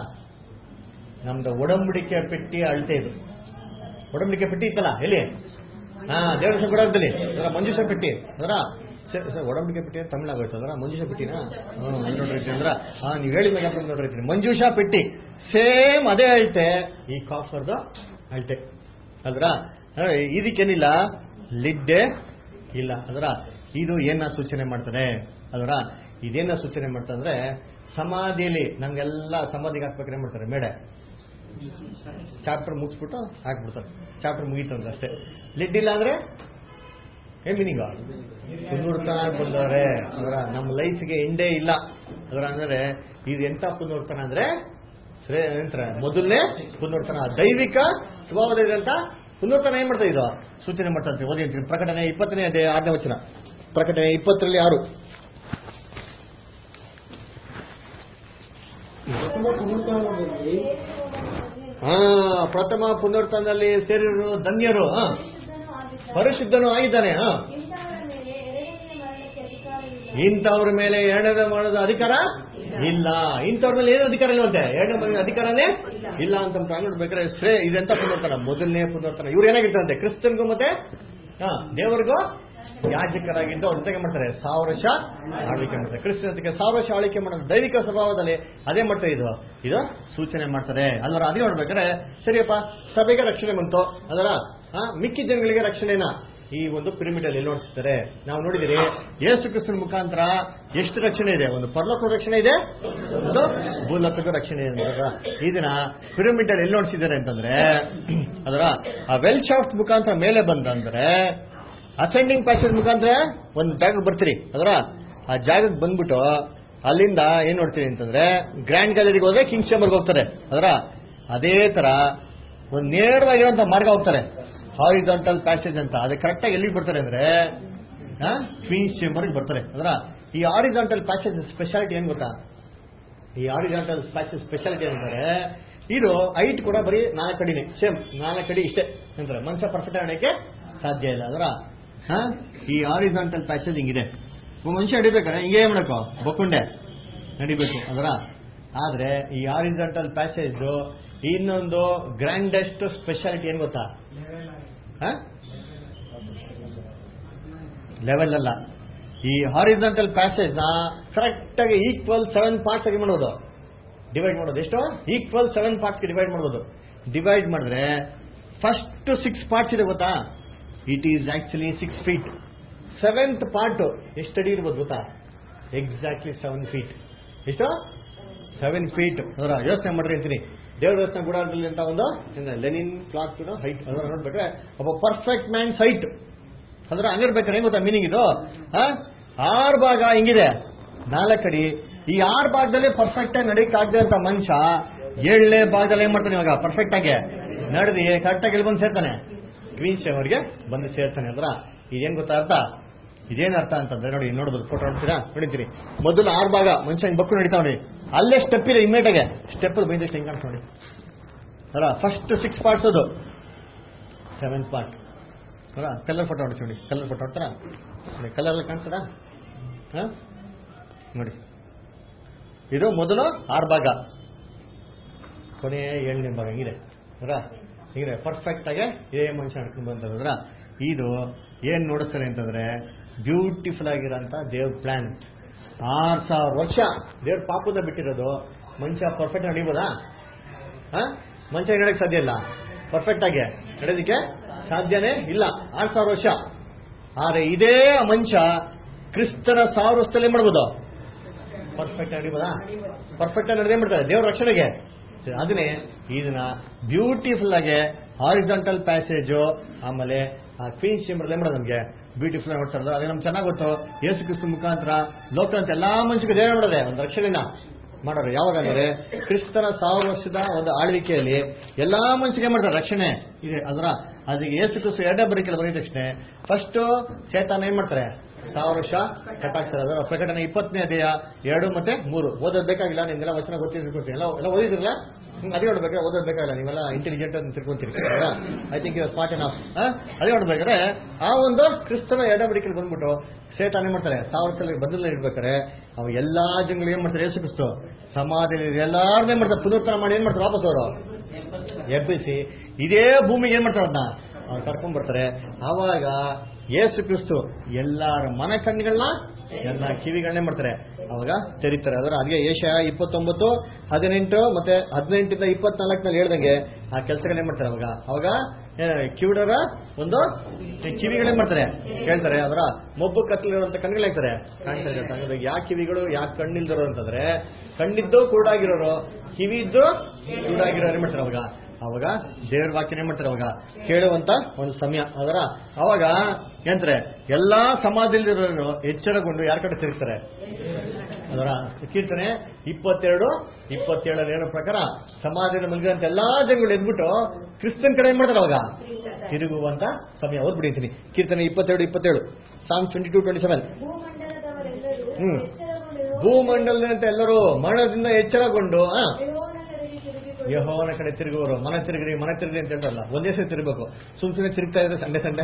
ನಮ್ದು ಒಡಂಬಡಿಕೆ ಪೆಟ್ಟಿ ಅಳತೆ ಇದು ಒಡಂಬಡಿಕೆ ಪೆಟ್ಟಿ ಇತ್ತಲ್ಲ ಎಲ್ಲಿ ಹಾ ದೇವರ ಸಂಕಟದಲ್ಲಿ ಅದರ ಮಂಜುಷ ಪೆಟ್ಟಿ ಅದರ ಸ- ಸ- ಒಡಂಬಡಿಕೆ ಪೆಟ್ಟಿ ಅಂತ ತಮಿಳಾಗೋಯ್ತು ಅದರ ಮಂಜುಷ ಪೆಟ್ಟಿನ ಹ್ಮ್ ಅಲ್ಲಿ ನೋಡ್ರಿ ಅಂದ್ರ ಹಾ ನೀವು ಹೇಳಿ ಮೇಲೆ ನೋಡ್ರಿ ಮಂಜುಷ ಪೆಟ್ಟಿ ಸೇಮ್ ಅದೇ ಅಳತೆ ಈ ಕಾಫರ್ದು ಅಳತೆ ಅಲ್ರ ಅಂದ್ರೆ ಇದಕ್ಕೇನಿಲ್ಲ ಲಿಡ್ಡೆ ಇಲ್ಲ ಅದರ ಇದು ಏನ ಸೂಚನೆ ಮಾಡ್ತದೆ ಅದರ ಇದೇನ ಸೂಚನೆ ಮಾಡ್ತಂದ್ರೆ ಸಮಾಧಿಯಲ್ಲಿ ನಮ್ಗೆಲ್ಲ ಸಮಾಧಿಗೆ ಹಾಕ್ಬೇಕಾದ್ರೆ ಏನ್ ಮಾಡ್ತಾರೆ ಮೇಡೆ ಚಾಪ್ಟರ್ ಮುಗಿಸ್ಬಿಟ್ಟು ಹಾಕ್ಬಿಡ್ತಾರೆ ಚಾಪ್ಟರ್ ಮುಗೀತು ಅಂತ ಅಷ್ಟೇ ಲಿಡ್ ಇಲ್ಲ ಅಂದ್ರೆ ಏನ್ ಮೀನಿಂಗ್ ಪುನರುತ್ಥಾನ ಬಂದವ್ರೆ ಅದರ ನಮ್ಮ ಲೈಫ್ಗೆ ಎಂಡೇ ಇಲ್ಲ ಅದರ ಅಂದ್ರೆ ಇದು ಎಂತ ಪುನರುತ್ಥಾನ ಅಂದ್ರೆ ಶ್ರೇ ಏನಂತಾರೆ ಮೊದಲನೇ ಪುನರುತ್ಥಾನ ದೈವಿಕ ಸ್ವಭಾವದಲ್ಲಿರಂತ ಪುನರುತ್ಥಾನ ಏನ್ ಮಾಡ್ತಾ ಇದು ಸೂಚನೆ ಮಾಡ್ತಾ ಇರ್ತೀವಿ ಓದಿ ಅಂತೀನಿ ಪ್ರಕಟಣೆ ಇಪ್ಪತ್ತನೇ ಅದೇ ಆರನೇ ವಚನ ಪ್ರಕಟಣೆ ಇಪ್ಪತ್ತರಲ್ಲಿ ಆರು ಪ್ರಥಮ ಪುನರುತ್ಥಾನದಲ್ಲಿ ಹಾ ಪ್ರಥಮ ಪುನರುತ್ಥಾನದಲ್ಲಿ ಸೇರಿರು ಧನ್ಯರು ಹಾ ಪರಿಶುದ್ಧನೂ ಆಗಿದ್ದಾನೆ. ಪರಿಶುದ್ಧನು ಆಗಿದ್ದಾನೆ ಹಾ ಇಂಥವರ ಮೇಲೆ ಎರಡನೇ ಮರಣಕ್ಕೆ ಅಧಿಕಾರ ಇಂಥವ್ರ ಮೇಲೆ ಎರಡನೇ ಮರಣದ ಅಧಿಕಾರ ಇಲ್ಲ ಇಲ್ಲ. ಇಂಥವ್ರ ಮೇಲೆ ಏನು ಅಧಿಕಾರ ಇಲ್ವಂತೆ ಎರಡನೇ ಮರಣದ ಅಧಿಕಾರನೇ ಇಲ್ಲ ಅಂತ ನೋಡ್ಬೇಕಾದ್ರೆ ಶ್ರೇ ಇದೆಂತ ಪುನರ್ತನ ಮೊದಲನೇ ಪುನರ್ತನ ಇವ್ರು ಏನಾಗಿರ್ತಾರಂತೆ ಕ್ರಿಸ್ತನ್ಗೂ ಮತ್ತೆ ಹಾ ದೇವರಿಗೂ ಯಾಜಕರಾಗಿದ್ದು ಅವ್ರ ಜೊತೆಗೆ ಮಾಡ್ತಾರೆ ಸಾವಿರ ವರ್ಷ ಆಳ್ವಿಕೆ ಮಾಡ್ತಾರೆ ಕ್ರಿಸ್ತನತೆಗೆ ಸಾವಿರ ವರ್ಷ ಆಳ್ವಿಕೆ ಮಾಡೋದು ದೈವಿಕ ಸ್ವಭಾವದಲ್ಲಿ ಅದೇ ಮಾಡ್ತಾರೆ ಇದು ಇದು ಸೂಚನೆ ಮಾಡ್ತಾರೆ ಅಲ್ಲರ ಅದೇ ನೋಡ್ಬೇಕಾದ್ರೆ ಸರಿಯಪ್ಪ ಸಭೆಗೆ ರಕ್ಷಣೆ ಬಂತು ಅದರ ಆ, ಮಿಕ್ಕಿ ಜನಗಳಿಗೆ ರಕ್ಷಣೆನ ಈ ಒಂದು ಪಿರಮಿಡ್ ಅಲ್ಲಿ ಎಲ್ಲಿ ನೋಡ್ತಿರ್ತಾರೆ ನಾವು ನೋಡಿದಿರಿ ಯೇಸು ಕ್ರಿಸ್ತನ ಮುಖಾಂತರ ಎಷ್ಟು ರಕ್ಷಣೆ ಇದೆ ಒಂದು ಪರಲೋಕದ ರಕ್ಷಣೆ ಇದೆ ಒಂದು ಭೂಲೋಕದ ರಕ್ಷಣೆ ಇದೆ ಅಲ್ವಾ? ಈ ದಿನ ಪಿರಮಿಡ್ ಅಲ್ಲಿ ಎಲ್ಲಿ ನೋಡ್ಸಿದ್ದಾರೆ ಅಂತಂದ್ರೆ ಅದರ ಆ ವೆಲ್ ಶಾಫ್ಟ್ ಮುಖಾಂತರ ಮೇಲೆ ಬಂದಂದ್ರೆ ಅಸೆಂಡಿಂಗ್ ಪ್ಯಾಸೇಜ್ ಮುಖಾಂತರ ಒಂದು ಜಾಗಕ್ಕೆ ಬರ್ತೀರಿ ಅದರ ಆ ಜಾಗಕ್ಕೆ ಬಂದ್ಬಿಟ್ಟು ಅಲ್ಲಿಂದ ಏನ್ ನೋಡ್ತೀರಿ ಅಂತಂದ್ರೆ ಗ್ರ್ಯಾಂಡ್ ಗ್ಯಾಲರಿಗೆ ಹೋದ್ರೆ ಕಿಂಗ್ಸ್ ಚೇಂಬರ್ಗೆ ಹೋಗ್ತಾರೆ ಅದರ ಅದೇ ತರ ಒಂದು ನೇರವಾಗಿರುವಂತ ಮಾರ್ಗ ಹೋಗ್ತಾರೆ ಹಾರಿಜಾಂಟಲ್ ಪ್ಯಾಸೇಜ್ ಅಂತ ಅದು ಕರೆಕ್ಟಾಗಿ ಎಲ್ಲಿಗೆ ಬರ್ತಾರೆ ಅಂದ್ರೆ ಕ್ವೀನ್ಸ್ ಚೇಂಬರ್ಗೆ ಬರ್ತಾರೆ ಅದರ ಈ ಹಾರಿಜಾಂಟಲ್ ಪ್ಯಾಸೇಜ್ ಸ್ಪೆಷಾಲಿಟಿ ಏನ್ ಗೊತ್ತಾ ಈ ಹಾರಿಜಾಂಟಲ್ ಪ್ಯಾಸೇಜ್ ಸ್ಪೆಷಾಲಿಟಿ ಏನಂದ್ರೆ ಇದು ಹೈಟ್ ಕೂಡ ಬರೀ ನಾಲ್ಕು ಅಡಿನೇ ಸೇಮ್ ನಾಲ್ಕು ಅಡಿ ಇಷ್ಟೇ ಅಂತಾರೆ ಮನುಷ್ಯ ಪರ್ಫೆಕ್ಟ್ ಆಡಕ್ಕೆ ಸಾಧ್ಯ ಇಲ್ಲ ಅದರ ಈ ಹಾರಿಜಾಂಟಲ್ ಪ್ಯಾಸೇಜ್ ಹಿಂಗಿದೆ ಒಬ್ಬ ಮನುಷ್ಯ ನಡಿಬೇಕಾರೆ ಹಿಂಗೇ ಮಾಡಬೇಕು ಬೊಕ್ಕುಂಡೆ ನಡಿಬೇಕು ಅದರ ಆದ್ರೆ ಈ ಹಾರಿಜಾಂಟಲ್ ಪ್ಯಾಸೇಜ್ ಇನ್ನೊಂದು ಗ್ರ್ಯಾಂಡೆಸ್ಟ್ ಸ್ಪೆಷಾಲಿಟಿ ಏನ್ ಗೊತ್ತಾ ಲೆವೆಲ್ ಅಲ್ಲ ಈ ಹಾರಿಜಾಂಟಲ್ ಪ್ಯಾಸೇಜ್ ನ ಕರೆಕ್ಟ್ ಆಗಿ ಈಕ್ವಲ್ ಸೆವೆನ್ ಪಾರ್ಟ್ಸ್ ಆಗಿ ಮಾಡೋದು ಡಿವೈಡ್ ಮಾಡೋದು ಎಷ್ಟು ಈಕ್ವಲ್ ಸೆವೆನ್ ಪಾರ್ಟ್ಸ್ ಡಿವೈಡ್ ಮಾಡೋದು ಡಿವೈಡ್ ಮಾಡಿದ್ರೆ ಫಸ್ಟ್ ಸಿಕ್ಸ್ ಪಾರ್ಟ್ಸ್ ಇದೆ ಗೊತ್ತಾ it is actually six feet seventh part ಎಷ್ಟು ಅಡಿ ಇರ್ಬೋದು ಗೊತ್ತಾ ಎಕ್ಸಾಕ್ಟ್ಲಿ ಸೆವೆನ್ ಫೀಟ್ ಎಷ್ಟು ಸೆವೆನ್ ಫೀಟ್ ಅದರ ಯೋಚನೆ ಮಾಡ್ರಿ ಅಂತೀನಿ ದೇವರ ದೇವಸ್ಥಾನ ಗುಡಾರದಲ್ಲಿ ಅಂತ ಒಂದು ಲೆನಿನ್ ಕ್ಲಾತ್ ಹೈಟ್ ಅದರ ನೋಡ್ಬೇಕಾದ್ರೆ ಒಬ್ಬ ಪರ್ಫೆಕ್ಟ್ ಮ್ಯಾನ್ಸ್ ಹೈಟ್ ಅದರ ಹಂಗಿರ್ಬೇಕಾದ್ರೆ ಏನ್ ಗೊತ್ತಾ ಮೀನಿಂಗ್ ಇದು ಆ? ಆರು ಭಾಗ ಹಿಂಗಿದೆ ನಾಲ್ಕಡಿ ಈ ಆರು ಭಾಗದಲ್ಲಿ ಪರ್ಫೆಕ್ಟ್ ಆಗಿ ನಡೀಕಾಗದೆ ಅಂತ ಮನುಷ್ಯ ಏಳನೇ ಭಾಗದಲ್ಲಿ ಏನ್ ಮಾಡ್ತಾನೆ ಇವಾಗ ಪರ್ಫೆಕ್ಟ್ ಆಗಿ ನಡೆದಿ ಕರೆಕ್ಟ್ ಆಗಿ ಬಂದು ಸೇರ್ತಾನೆ ಕ್ವೀನ್ಸ್ ಅವರಿಗೆ ಬಂದು ಸೇರ್ತಾನೆ ಅದ್ರ ಇದೇನ್ ಗೊತ್ತಾ ಅರ್ಥ ಇದೇನ್ ಅರ್ಥ ಅಂತಂದ್ರೆ ನೋಡಿ ನೋಡ್ಬೋದು ಫೋಟೋ ನೋಡ್ತೀರಾ ನೋಡಿತೀರಿ ಮೊದಲು ಆರು ಭಾಗ ಮನುಷ್ಯ ಹಿಂಗ್ ಬಕ್ಕು ನಡೀತಾ ನೋಡಿ ಅಲ್ಲೇ ಸ್ಟೆಪ್ ಇದೆ ಇಮ್ಮಿಡಿಯಾಗೆ ಸ್ಟೆಪ್ ಬೈದಷ್ಟು ಹೆಂಗ್ ಕಾಣಿಸ್ ನೋಡಿ ಅಲ್ಲ ಫಸ್ಟ್ ಸಿಕ್ಸ್ ಪಾರ್ಟ್ಸ್ ಅದು ಸೆವೆಂತ್ ಪಾರ್ಟ್ ಅಲ್ಲ ಕಲರ್ ಫೋಟೋ ಹೊಡಿಸಿ ನೋಡಿ ಕಲರ್ ಫೋಟೋ ಹೊಡ್ತಾರಾ ನೋಡಿ ಕಲರ್ ಎಲ್ಲ ಕಾಣಿಸ್ತದ ನೋಡಿ ಇದು ಮೊದಲು ಆರು ಭಾಗ ಕೊನೆಯ ಏಳನೇ ಭಾಗ ಹಿಂಗಿದೆ ಅಲ್ಲ ಹಿಂಗಿದೆ ಪರ್ಫೆಕ್ಟ್ ಆಗಿ ಇದೇ ಮನುಷ್ಯ ನಡ್ಕೊಂಡು ಬಂತಂದ್ರ ಇದು ಏನ್ ನೋಡಿಸ್ತಾರೆ ಅಂತಂದ್ರೆ ಬ್ಯೂಟಿಫುಲ್ ಆಗಿರೋಂಥ ದೇವ್ ಪ್ಲಾನ್ ಆರ್ ಸಾವಿರ ವರ್ಷ ದೇವ್ರ ಪಾಪದ ಬಿಟ್ಟಿರೋದು ಮನುಷ್ಯ ಪರ್ಫೆಕ್ಟ್ ನಡಿಬೋದಾ ಹಾ ಮನುಷ್ಯ ನಡೆಯಕ್ಕೆ ಸಾಧ್ಯ ಇಲ್ಲ ಪರ್ಫೆಕ್ಟ್ ಆಗಿ ನಡೆಯೋದಕ್ಕೆ ಸಾಧ್ಯನೇ ಇಲ್ಲ ಆರು ಸಾವಿರ ವರ್ಷ ಆದ್ರೆ ಇದೇ ಮನುಷ್ಯ ಕ್ರಿಸ್ತನ ಸಾವಿರ ವರ್ಷದಲ್ಲೇ ಮಾಡ್ಬೋದು ಪರ್ಫೆಕ್ಟ್ ನಡಿಬೋದಾ ಪರ್ಫೆಕ್ಟ್ ಆಗಿ ನಡೆದೇ ಮಾಡ್ತಾರೆ ದೇವ್ರ ರಕ್ಷಣೆಗೆ ಅದನ್ನೇ ಇದನ್ನ ಬ್ಯೂಟಿಫುಲ್ ಆಗಿ ಹಾರಿಜಾಂಟಲ್ ಪ್ಯಾಸೇಜು ಆಮೇಲೆ ಆ ಕ್ವೀನ್ ಚೇಂಬರ್ ಮಾಡೋದು ನಮಗೆ ಬ್ಯೂಟಿಫುಲ್ ಆಗಿ ನೋಡ್ತಾ ಇರೋದು ಅದೇ ನಮ್ಗೆ ಚೆನ್ನಾಗಿ ಗೊತ್ತು ಯೇಸು ಕ್ರಿಸ್ತು ಮುಖಾಂತರ ಲೋಕ ಅಂತ ಎಲ್ಲಾ ಮನುಷ್ಯರಿಗೆ ದೇವ ಮಾಡೋದೆ ಒಂದು ರಕ್ಷಣೆನ ಮಾಡೋರು ಯಾವಾಗ ಅಂದ್ರೆ ಕ್ರಿಸ್ತನ ಸಾವಿರ ವರ್ಷದ ಒಂದು ಆಳ್ವಿಕೆಯಲ್ಲಿ ಎಲ್ಲಾ ಮನುಷ್ಯರಿಗೆ ಮಾಡ್ತಾರೆ ರಕ್ಷಣೆ ಇದೆ ಅದರ ಅದಕ್ಕೆ ಯೇಸು ಕ್ರಿಸ್ತು ಎರಡೇ ಬರೀಕೆಲ್ಲ ಬರೀ ತಕ್ಷಣ ಫಸ್ಟ್ ಸೇತಾನ ಏನ್ ಮಾಡ್ತಾರೆ ಸಾವಿರ ವರ್ಷ ಕಟ್ಟಾಕ್ತಾರೆ ಅದರ ಪ್ರಕಟಣೆ ಇಪ್ಪತ್ತನೇ ಅಧ್ಯಾಯ ಎರಡು ಮತ್ತೆ ಮೂರು ಓದೋದ್ ಬೇಕಾಗಿಲ್ಲ ನಿಮ್ಗೆಲ್ಲ ವಚನ ಗೊತ್ತಿರ್ಬೇಕು ಎಲ್ಲ ಎಲ್ಲ ಓದಿದ್ರಲ್ಲ ಹ್ಮ್, ಅದೇ ನೋಡ್ಬೇಕಾದ್ರೆ ಓದೋದ್ ಬೇಕಾಗಿಲ್ಲ ನೀವೆಲ್ಲ ಇಂಟೆಲಿಜೆಂಟ್ ಅಂತ ತಿಳ್ಕೊಂತೀರಿ ಐ ಥಿಂಕ್ ಇವಾಗ ಸ್ಮಾರ್ಟ್ ಏನಫ್ ಅದೇ ನೋಡ್ಬೇಕಾದ್ರೆ ಆ ಒಂದು ಕ್ರಿಸ್ತನ ಎಡಬಡಿಕೆಯಲ್ಲಿ ಬಂದ್ಬಿಟ್ಟು ಸೇತಾನ ಏನ್ ಮಾಡ್ತಾರೆ ಸಾವಿರ ಸಲ ಬದಲಲ್ಲಿ ಇಡ್ಬೇಕಾರೆ ಅವ ಎಲ್ಲಾ ಜನಗಳು ಏನ್ ಮಾಡ್ತಾರೆ ಯೇಸು ಕ್ರಿಸ್ತು ಸಮಾಧಿಯಲ್ಲಿ ಎಲ್ಲಾರನ್ನೇ ಮಾಡ್ತಾರೆ ಪುನರುತ್ಥಾನ ಮಾಡಿ ಏನ್ ಮಾಡ್ತಾರೆ ವಾಪಸ್ ಅವರು ಎಬ್ಬಿಸಿ ಇದೇ ಭೂಮಿಗೆ ಏನ್ ಮಾಡ್ತಾರೆ ಅದನ್ನ ಅವ್ರು ಕರ್ಕೊಂಡ್ ಬರ್ತಾರೆ ಆವಾಗ ಯೇಸು ಕ್ರಿಸ್ತು ಎಲ್ಲಾರ ಮನ ಕಣ್ಣುಗಳನ್ನ ಎಲ್ಲ ಕಿವಿಗಳನ್ನೇ ಮಾಡ್ತಾರೆ ಅವಾಗ ತೆರೀತಾರೆ ಅದರ ಅದಕ್ಕೆ ಏಷ ಇಪ್ಪತ್ತೊಂಬತ್ತು ಹದಿನೆಂಟು ಮತ್ತೆ ಹದಿನೆಂಟಿಂದ ಇಪ್ಪತ್ನಾಲ್ಕನಲ್ಲಿ ಹೇಳ್ದಂಗೆ ಆ ಕೆಲಸಗಳನ್ನೇ ಮಾಡ್ತಾರೆ ಅವಾಗ ಅವಾಗ ಏ, ಕಿವುಡರ ಒಂದು ಕಿವಿಗಳೇ ಮಾಡ್ತಾರೆ ಕೇಳ್ತಾರೆ ಅದರ ಮೊಬ್ಬು ಕತ್ತಲಿರುವಂತ ಕಣ್ಗಳು ಹೇಳ್ತಾರೆ ಕಾಣ್ತಾ ಇದ್ದಾರೆ ಯಾಕೆ ಕಿವಿಗಳು ಯಾಕೆ ಕಣ್ಣಿಲ್ದಿರೋ ಅಂತಂದ್ರೆ ಕಣ್ಣಿದ್ದು ಕುರುಡಾಗಿರೋರು ಕಿವಿದ್ದು ಕುರುಡಾಗಿರೋರು ಏನ್ ಮಾಡ್ತಾರೆ ಅವಾಗ ಅವಾಗ ದೇವ್ರ ವಾಕ್ಯನೇ ಮಾಡ್ತಾರೆ ಅವಾಗ ಕೇಳುವಂತ ಒಂದು ಸಮಯ ಅದರ ಅವಾಗ ಏನಂತಾರೆ ಎಲ್ಲಾ ಸಮಾಜದಲ್ಲಿರೋರು ಎಚ್ಚರಗೊಂಡು ಯಾರ ಕಡೆ ತಿರುಗ್ತಾರೆ ಅದರ ಕೀರ್ತನೆ ಇಪ್ಪತ್ತೆರಡು ಇಪ್ಪತ್ತೇಳರ ಏನೋ ಪ್ರಕಾರ ಸಮಾಜದ ಮಲಗಿದಂತ ಎಲ್ಲಾ ಜನಗಳು ಎದ್ಬಿಟ್ಟು ಕ್ರಿಸ್ತನ್ ಕಡೆ ಏನ್ ಮಾಡ್ತಾರೆ ಅವಾಗ ತಿರುಗುವಂತ ಸಮಯ ಓದ್ಬಿಡಿತೀನಿ ಕೀರ್ತನೆ ಇಪ್ಪತ್ತೆರಡು ಇಪ್ಪತ್ತೇಳು Psalm twenty two twenty seven ಭೂಮಂಡಲದವರೆಲ್ಲರೂ ಹ್ಮ್. ಎಚ್ಚರಗೊಂಡಿರುವ ಭೂಮಂಡಲದಂತೆ ಎಲ್ಲರೂ ಮರಣದಿಂದ ಎಚ್ಚರಗೊಂಡು ಆ, ಯೆಹೋವನ ಕಡೆಗೆ ತಿರುಗಿಕೊಳ್ಳುವರು. ಯಹೋವನ ಕಡೆ ತಿರುಗುವರು ಮನ ತಿರುಗ್ರಿ ಮನ ತಿರುಗ್ರಿ ಅಂತ ಹೇಳ್ತಾರಲ್ಲ ಒಂದೇ ಸರಿ ತಿರುಗಬೇಕು ಸುಮ್ ಸುಮ್ಮನೆ ತಿರುಗ್ತಾ ಇದ್ರೆ ಸಂಡೆ ಸಂಡೆ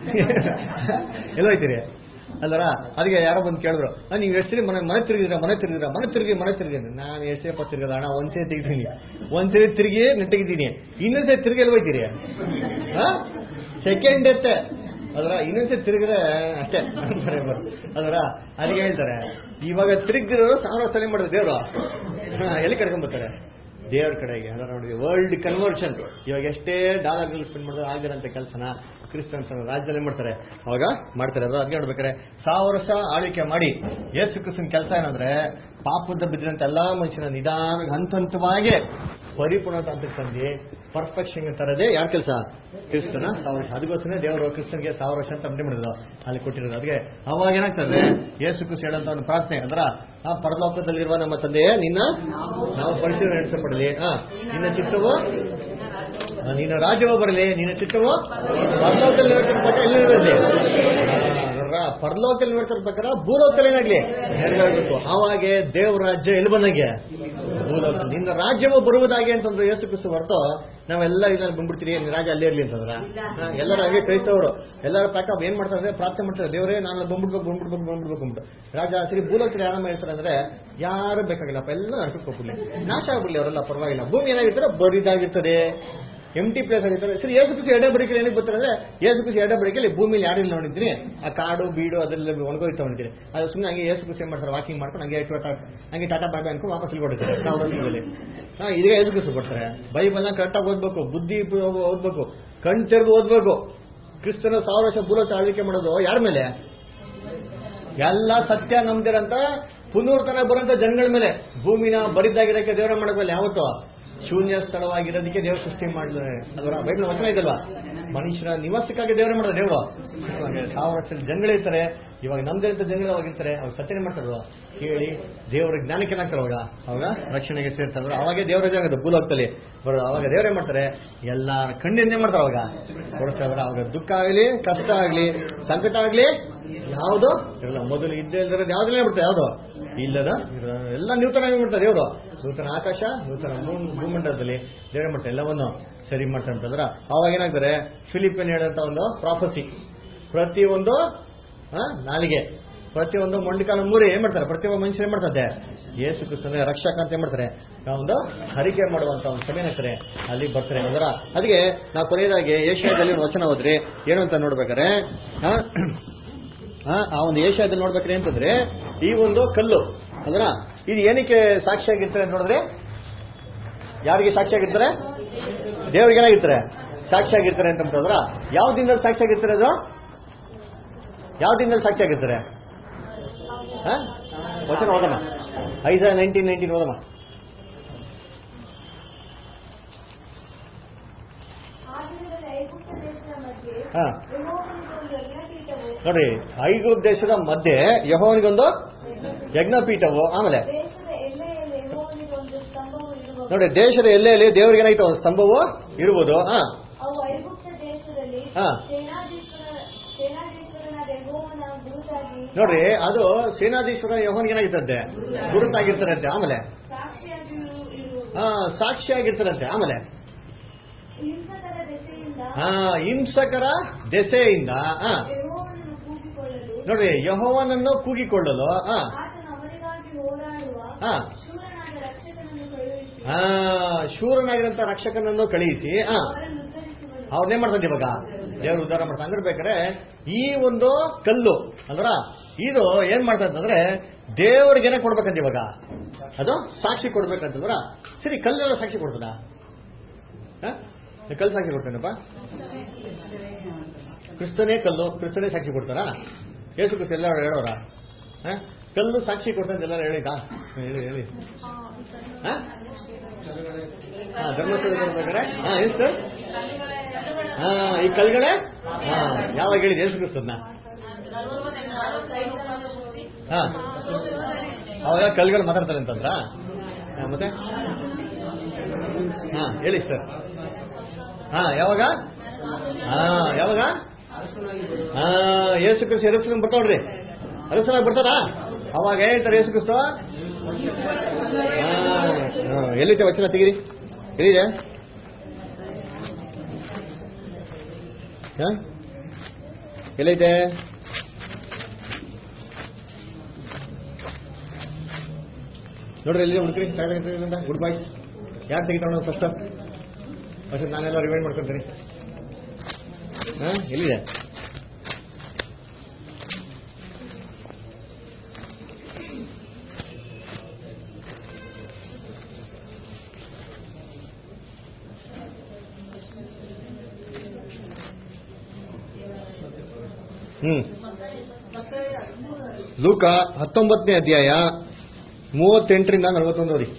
ಎಲ್ಲೋಯ್ತೀರಿ ಅಲ್ಲರ ಅದಕ್ಕೆ ಯಾರೋ ಬಂದು ಕೇಳಿದ್ರು "ಆ, ನೀವು ಎಷ್ಟು ಸರಿ ಮನೆ ಮನೆ ತಿರುಗಿದ್ರ ಮನೆ ತಿರುಗಿದ್ರ ಮನೆ ತಿರುಗಿ ಮನೆ ತಿರುಗಿ ಅಂದೆ. ನಾನು ಎಷ್ಟು ಸೇಪ ತಿರುಗದ ಅಣ್ಣ ಒಂದ್ಸರಿ ತೆಗಿತೀನಿ ಒಂದ್ಸರಿ ತಿರುಗಿ ನೆಟ್ಟಿಗಿದ್ದೀನಿ ಇನ್ನೊಂದ್ಸರಿ ತಿರುಗಿ ಎಲ್ಲಿ ಹೋಯ್ತೀರಿ ಸೆಕೆಂಡ್ ಎತ್ತೆ ಅದರ ಇನ್ನೊಂದ್ಸತಿ ತಿರುಗಿದ್ರೆ ಅಷ್ಟೇ ಅಂತಾರೆ ಇವ್ರು. ಅದರ ಅದಕ್ಕೆ ಹೇಳ್ತಾರೆ ಇವಾಗ ತಿರುಗಿರೋರು ಸಾವಿರ ಸಲ ಮಾಡಿದ್ರು ದೇವರು ಎಲ್ಲಿ ಕರ್ಕೊಂಡ್ಬರ್ತಾರೆ ದೇವ್ರ ಕಡೆಗೆ ಅದರ ನೋಡಿ ವರ್ಲ್ಡ್ ಕನ್ವರ್ಷನ್ ಇವಾಗ ಎಷ್ಟೇ ಡಾಲರ್ಗಳು ಸ್ಪೆಂಡ್ ಮಾಡಿದ್ರು ಆಗಿರೋಂಥ ಕೆಲಸನ ಕ್ರಿಸ್ತನ್ಸ್ ರಾಜ್ಯದಲ್ಲಿ ಮಾಡ್ತಾರೆ ಅವಾಗ ಮಾಡ್ತಾರೆ ಅದು ಅದಕ್ಕೆ ನೋಡ್ಬೇಕಾರೆ ಸಾವಿರ ವರ್ಷ ಆಳ್ವಿಕೆ ಮಾಡಿ ಯೇಸು ಕ್ರಿಸ್ತನ ಕೆಲಸ ಏನಂದ್ರೆ ಪಾಪದ ಬಿದ್ದಿರಂತ ಎಲ್ಲಾ ಮನುಷ್ಯನ ನಿಧಾನ ಹಂತ ಹಂತವಾಗಿ ಪರಿಪೂರ್ಣತೆ ಅಂತ ತಂದು ಪರ್ಫೆಕ್ಷನ್ ತರದೇ ಯಾರ ಕೆಲಸ ಕ್ರಿಸ್ತನ ಸಾವಿರ ವರ್ಷ ಅದಕ್ಕೋಸ್ಕರ ದೇವರು ಕ್ರಿಸ್ತನ್ಗೆ ಸಾವಿರ ವರ್ಷ ಅಂತ ಅಪ್ಡೇ ಮಾಡಿದ್ರು ಅಲ್ಲಿ ಕೊಟ್ಟಿರೋದು ಅದಕ್ಕೆ ಅವಾಗ ಏನಾಗ್ತದೆ ಯೇಸು ಕ್ರಿಸ್ತ ಹೇಳಂತ ಒಂದು ಪ್ರಾರ್ಥನೆ ಅಂದ್ರ ಆ ಪರಲೋಕದಲ್ಲಿರುವ ನಮ್ಮ ತಂದೆಯೇ ನಿನ್ನ ನಾವು ಪರಿಶೀಲನೆ ನಡೆಸಪಡಲಿ ಆ ನಿನ್ನ ಚಿತ್ತವು ಆ, ನಿನ್ನ ರಾಜ್ಯವು ಬರಲಿ ನಿನ್ನ ಚಿತ್ತವು ಪರಲೋಕದಲ್ಲಿ ನೋಡ್ತಿರ್ಬೇಕಾ ಎಲ್ಲಿ ಇರಲಿ ಪರಲೋಕದಲ್ಲಿ ನೋಡ್ತಿರ್ಬೇಕಾರ ಭೂಲೋಕದಲ್ಲಿ ಏನಾಗ್ಲಿ ನೆರವೇರಬೇಕು ಆವಾಗೆ ದೇವ್ರ ರಾಜ್ಯ ಎಲ್ಲಿ ಬಂದಂಗೆ ಭೂಲೋಕದಲ್ಲಿ ನಿನ್ನ ರಾಜ್ಯವು ಬರುವುದಾಗೆ ಅಂತಂದ್ರೆ ಯೇಸು ಕ್ರಿಸ್ತು ಹೊರತು ನಾವೆಲ್ಲ ಇದ್ರಲ್ಲಿ ಬಂದ್ಬಿಡ್ತೀರಿ ನಿನ್ನ ರಾಜ್ಯ ಅಲ್ಲೇ ಇರ್ಲಿ ಅಂತಂದ್ರ ಹಾ, ಎಲ್ಲರೂ ಹಾಗೆ ಕ್ರೈಸ್ತವರು ಎಲ್ಲರ ಪ್ಯಾಕಪ್ ಏನ್ ಮಾಡ್ತಾರೆ ಅಂದ್ರೆ ಪ್ರಾರ್ಥನೆ ಮಾಡ್ತಾರೆ ದೇವರೇ ನಾನು ಬಂದ್ಬಿಡ್ಬೇಕು ಬಂದ್ಬಿಡ್ಬೇಕು ಬಂದ್ಬಿಡ್ಬೇಕು ಅಂದ್ಬಿಟ್ಟು ರಾಜ ಸರಿ ಭೂಲೋಕದಲ್ಲಿ ಆರಾಮ ಇರ್ತಾರೆ ಅಂದ್ರೆ ಯಾರು ಬೇಕಾಗಿಲ್ಲಪ್ಪ ಎಲ್ಲ ನಡ್ಕೊಂಡು ಹೋಗ್ಬಿಡ್ಲಿ ನಾಶ ಆಗ್ಬಿಡ್ಲಿ ಅವರೆಲ್ಲ ಪರವಾಗಿಲ್ಲ ಭೂಮಿ ಏನಾಗಿರ್ತಾರೆ ಬರಿದಾಗಿರ್ತದೆ ಎಮ್ ಟಿ ಪ್ಲೇಸ್ ಆಗಿರ್ತಾರೆ ಸರಿ ಏಸು ಖುಷಿ ಎರಡೇ ಬರಿಕೆ ಏನಕ್ಕೆ ಬರ್ತಾರೆ ಅಂದ್ರೆ ಏಸು ಖುಷಿ ಎರಡೇ ಬರಿಕೆಯಲ್ಲಿ ಭೂಮಿಲಿ ಯಾರಿಲ್ಲ ನೋಡಿದ್ದೀನಿ ಆ ಕಾಡು ಬೀಡು ಅದೆಲ್ಲ ಒಣಗೋಯ್ತಾ ನೋಡಿದ್ದೀನಿ ಅದು ಸುಮ್ಮನೆ ಹಂಗೆ ಏಸು ಖುಷಿ ಏನ್ ಮಾಡ್ತಾರೆ ವಾಕಿಂಗ್ ಮಾಡ್ಕೊಂಡು ಹಂಗೆ ಟಾಟಾ ಹಂಗೆ ಟಾಟಾ ಬಾಯ್ ಬಾಯ್ ಅನ್ಕೊಂಡು ವಾಪಸ್ ಇಲ್ಲಿ ಕೊಡ್ತಾರೆ ಸಾವಿರದಲ್ಲಿ ಹಾ ಇದೇ ಏಸು ಖುಷಿ ಕೊಡ್ತಾರೆ ಬೈಬಲ್ನ ಕರೆಕ್ಟಾಗಿ ಓದ್ಬೇಕು ಬುದ್ಧಿ ಓದ್ಬೇಕು ಕಣ್ ತೆರೆದು ಓದ್ಬೇಕು ಕ್ರಿಸ್ತನ ಸಾವಿರ ವರ್ಷ ಭೂಲೋಕ ಆಳ್ವಿಕೆ ಮಾಡೋದು ಯಾರ ಮೇಲೆ ಎಲ್ಲ ಸತ್ಯ ನಂಬ್ದಿರಂತ ಪುನರ್ತನ ಬರೋಂತ ಜನಗಳ ಮೇಲೆ ಭೂಮಿನ ಬರಿದಾಗಿರಕ್ಕೆ ದೇವರ ಮಾಡಬೇಕಲ್ಲ ಯಾವತ್ತು ಶೂನ್ಯ ಸ್ಥಳವಾಗಿರೋದಕ್ಕೆ ದೇವರು ಸೃಷ್ಟಿ ಮಾಡಿದ್ರೆ ಅದರ ಬೈಬಲ್ ವಚನ ಇದಲ್ವಾ ಮನುಷ್ಯರ ನಿವಾಸಕ್ಕಾಗಿ ದೇವರ ಮಾಡೋದು ದೇವರು ಸಾವಿರ ವರ್ಷದ ಜನಗಳಿರ್ತಾರೆ ಇವಾಗ ನಮ್ದಿರಂತ ಜನಗಳು ಅವಾಗಿರ್ತಾರೆ ಅವ್ರು ಸತ್ಯನೇ ಮಾಡ್ತಾರಲ್ವ ಕೇಳಿ ದೇವರ ಜ್ಞಾನಕ್ಕೆ ಏನಾಗ್ತಾರೆ ಅವಾಗ ಅವಾಗ ರಕ್ಷಣೆಗೆ ಸೇರ್ತಾರೆ ಅವಾಗೇ ದೇವರ ಜಾಗದ ಭೂಲೋಕದಲ್ಲಿ ಬರೋದು ಅವಾಗ ದೇವರೇ ಮಾಡ್ತಾರೆ ಎಲ್ಲಾರ ಕಣ್ಣಿಂದೇ ಮಾಡ್ತಾರೆ ಅವಾಗ ಕೊಡ್ತಾರೆ ಅವಾಗ ದುಃಖ ಆಗಲಿ ಕಷ್ಟ ಆಗಲಿ ಸಂಕಟ ಆಗಲಿ ಯಾವುದು ಇರಲ್ಲ ಮೊದಲು ಇದ್ದೇ ಇಲ್ದಿರೋದು ಯಾವ್ದಲ್ಲೇ ಬಿಡ್ತಾರೆ ಯಾವುದು ಇಲ್ಲದ ಇರೋ- ಎಲ್ಲ ನೂತನ ಮಾಡ್ತಾರೆ ದೇವರು ನೂತನ ಆಕಾಶ ನೂತನ ಭೂ- ಭೂಮಂಡಲದಲ್ಲಿ ದೇವರ ಮಾಡ್ತಾರೆ ಎಲ್ಲವನ್ನು ಸರಿ ಮಾಡ್ತಾರೆ ಅಂತಂದ್ರ ಅವಾಗ ಏನಾಗ್ತಾರೆ ಫಿಲಿಪಿನ್ ಹೇಳಂತ ಒಂದು ಪ್ರಾಫಸಿ ಪ್ರತಿಯೊಂದು ಆ, ನಾಲಿಗೆ ಪ್ರತಿಯೊಂದು ಮೊಂಡಿಕಾಲ ಮೂರಿ ಏನ್ ಮಾಡ್ತಾರೆ ಪ್ರತಿಯೊಬ್ಬ ಮನುಷ್ಯರು ಏನ್ ಮಾಡ್ತಾರೆ ಯೇಸು ಕ್ರಿಸ್ತನ ರಕ್ಷಕ ಅಂತ ಏನ್ ಮಾಡ್ತಾರೆ ಆ ಒಂದು ಹರಿಕೆ ಮಾಡುವಂತ ಒಂದು ಸಭೆ ಏನಾಗ್ತಾರೆ ಅಲ್ಲಿ ಬರ್ತಾರೆ ಅದರ ಅದಕ್ಕೆ ನಾವು ಕೊನೆಯದಾಗಿ ಏಷ್ಯಾದಲ್ಲಿ ಒಂದು ವಚನ ಹೋದ್ರಿ ಏನು ಅಂತ ನೋಡ್ಬೇಕಾರೆ ಆ, ಆ, ಆ ಒಂದು ಏಷ್ಯಾದಲ್ಲಿ ನೋಡ್ಬೇಕ್ರಿ ಅಂತಂದ್ರೆ ಈ ಒಂದು ಕಲ್ಲು ಅಂದ್ರ ಇದು ಏನಕ್ಕೆ ಸಾಕ್ಷಿಯಾಗಿರ್ತಾರೆ ಅಂತ ನೋಡಿದ್ರೆ ಯಾರಿಗೆ ಸಾಕ್ಷಿಯಾಗಿರ್ತಾರೆ ದೇವ್ರಿಗೆ ಏನಾಗಿರ್ತಾರೆ ಸಾಕ್ಷಿಯಾಗಿರ್ತಾರೆ ಅಂತಂದ್ರ ಯಾವ ದಿನದಲ್ಲಿ ಸಾಕ್ಷಿಯಾಗಿರ್ತಾರೆ ಅದು ಯಾವ ದಿನದಲ್ಲಿ ಸಾಕ್ಷಿಯಾಗಿರ್ತಾರೆ ಆ? ವಚನ ಓದಮ್ಮ ಐಸ ನೈನ್ಟೀನ್ ನೈನ್ಟೀನ್ ಓದಮ್ಮ ಆ ದಿನದಲ್ಲಿ ಐಗುಪ್ತ ದೇಶದ ಮಧ್ಯೆ ಹಾ. ಯೆಹೋವನಿಗೆ ಒಂದು ಯಜ್ಞಪೀಠವು ನೋಡಿ ಐಗುಪ್ತ ದೇಶದ ಮಧ್ಯೆ ಯಹೋವನಿಗೊಂದು ಯಜ್ಞಪೀಠವು ಆಮೇಲೆ ದೇಶದ ಎಲ್ಲೆಯಲ್ಲಿ ಯೆಹೋವನಿಗೆ ಒಂದು ಸ್ತಂಭವು ಇರುವುದು ನೋಡಿ ದೇಶದ ಎಲ್ಲೆಯಲ್ಲಿ ದೇವರಿಗೆ ಏನಾಯ್ತು ಒಂದು ಸ್ತಂಭವು ಇರುವುದು ಹಾ ಅವು ಐಗುಪ್ತ ದೇಶದಲ್ಲಿ ಹಾ. ಸೇನಾಧೀಶ್ವರ ಸೇನಾಧೀಶ್ವರನಾದ ಯೆಹೋವನ ಗುರುತಾಗಿ ನೋಡ್ರಿ ಅದು ಸೇನಾಧೀಶ್ವರ ಯಹೋವನಿಗೆ ಏನಾಗಿರ್ತಂತೆ ಗುರುತಾಗಿರ್ತಾರಂತೆ ಆಮೇಲೆ ಸಾಕ್ಷಿಯಾಗಿ ಇರುವುದು ಹಾ ಸಾಕ್ಷಿಯಾಗಿರ್ತಾರಂತೆ ಆಮೇಲೆ ಹಿಂಸಕರ ದೆಸೆಯಿಂದ ಹಾ ಹಿಂಸಕರ ದೆಸೆಯಿಂದ ಹಾ ಯೆಹೋವನನ್ನು ಕೂಗಿಕೊಳ್ಳಲು ನೋಡ್ರಿ ಯಹೋವನನ್ನು ಕೂಗಿಕೊಳ್ಳಲು ಹಾ ಆತನು ಅವರಿಗಾಗಿ ಹೋರಾಡುವ ಹಾ ಶೂರನಾದ ರಕ್ಷಕನನ್ನು ಕಳುಹಿಸಿ ಹಾ ಶೂರನಾಗಿರಂತ ರಕ್ಷಕನನ್ನು ಕಳುಹಿಸಿ ಹಾ ಅವರನ್ನು ಉದ್ಧರಿಸುವನು ಅವ್ರನ್ನೇ ಮಾಡ್ತಾನೆ ಇವಾಗ ದೇವರು ಉದ್ಧಾರ ಮಾಡ್ತಾ ಹಂಗಿರ್ಬೇಕಾದ್ರೆ ಈ ಒಂದು ಕಲ್ಲು ಅಂದ್ರ ಇದು ಏನ್ ಮಾಡ್ತಾ ಅಂತಂದ್ರೆ ದೇವರಿಗೇನೆ ಕೊಡ್ಬೇಕಂತ ಇವಾಗ ಅದು ಸಾಕ್ಷಿ ಕೊಡ್ಬೇಕಂತಂದ್ರ ಸರಿ ಕಲ್ಲೆಲ್ಲ ಸಾಕ್ಷಿ ಕೊಡ್ತದ ಕಲ್ಲು ಸಾಕ್ಷಿ ಕೊಡ್ತಾನಪ್ಪ ಕ್ರಿಸ್ತನೇ ಕಲ್ಲು ಕ್ರಿಸ್ತನೇ ಸಾಕ್ಷಿ ಕೊಡ್ತಾರಾ ಯೇಸು ಕ್ರಿಸ್ತ ಎಲ್ಲ ಹೇಳೋರ ಹ? ಕಲ್ಲು ಸಾಕ್ಷಿ ಕೊಡ್ತಾನೆ ಎಲ್ಲರೂ ಹೇಳಿದಾ ಹೇಳಿ ಹೇಳಿ ಹ? ಹಾ ಧರ್ಮಸ್ಥಳ ಬರ್ಬೇಕಾರೆ ಹಾ ಏನು ಸರ್ ಹಾ ಈ ಕಲ್ಗಳೇ ಹಾ ಯಾವಾಗ ಹೇಳಿದೆ ಯೇಸು ಕ್ರಿಸ್ತನ್ನ ಹಾ ಅವಾಗ ಕಲ್ಗಳು ಮಾತಾಡ್ತಾರೆ ಅಂತಂದ್ರ ಹಾ, ಮತ್ತೆ ಹಾ ಹೇಳಿ ಸರ್ ಹಾ ಯಾವಾಗ ಹಾ ಯಾವಾಗ ಹಾ ಯೇಸು ಕ್ರಿಸ್ತ ಎರಸನ ಬರ್ತಾವ್ರಿ ಅರಸನಾಗಿ ಬರ್ತಾರಾ ಅವಾಗ ಏನ್ ಹೇಳ್ತಾರೆ ಯೇಸು ಕ್ರಿಸ್ತ ಹಾ, ಹಾ, ಎಲ್ಲಿದೆ ವಚನ ತೆಗಿರಿ ಎಲ್ಲಿದೆ ಹಾ? ಎಲ್ಲೈತೆ ನೋಡ್ರಿ ಎಲ್ಲಿ ಹುಡುಕ್ರಿ ಗುಡ್ ಬಾಯ್ಸ್ ಯಾರು ತೆಗಿತಾವ ಫಸ್ಟ್ ಫಸ್ಟ್ ನಾನೆಲ್ಲ ರಿವೈಂಡ್ ಮಾಡ್ಕೊತೀನಿ ಹಾ ಎಲ್ಲಿದೆ ಹ್ಮ್ ಲೂಕ ಹತ್ತೊಂಬತ್ತನೇ ಅಧ್ಯಾಯ ಮೂವತ್ತೆಂಟರಿಂದ ನಲವತ್ತೊಂದವರೆಗೆ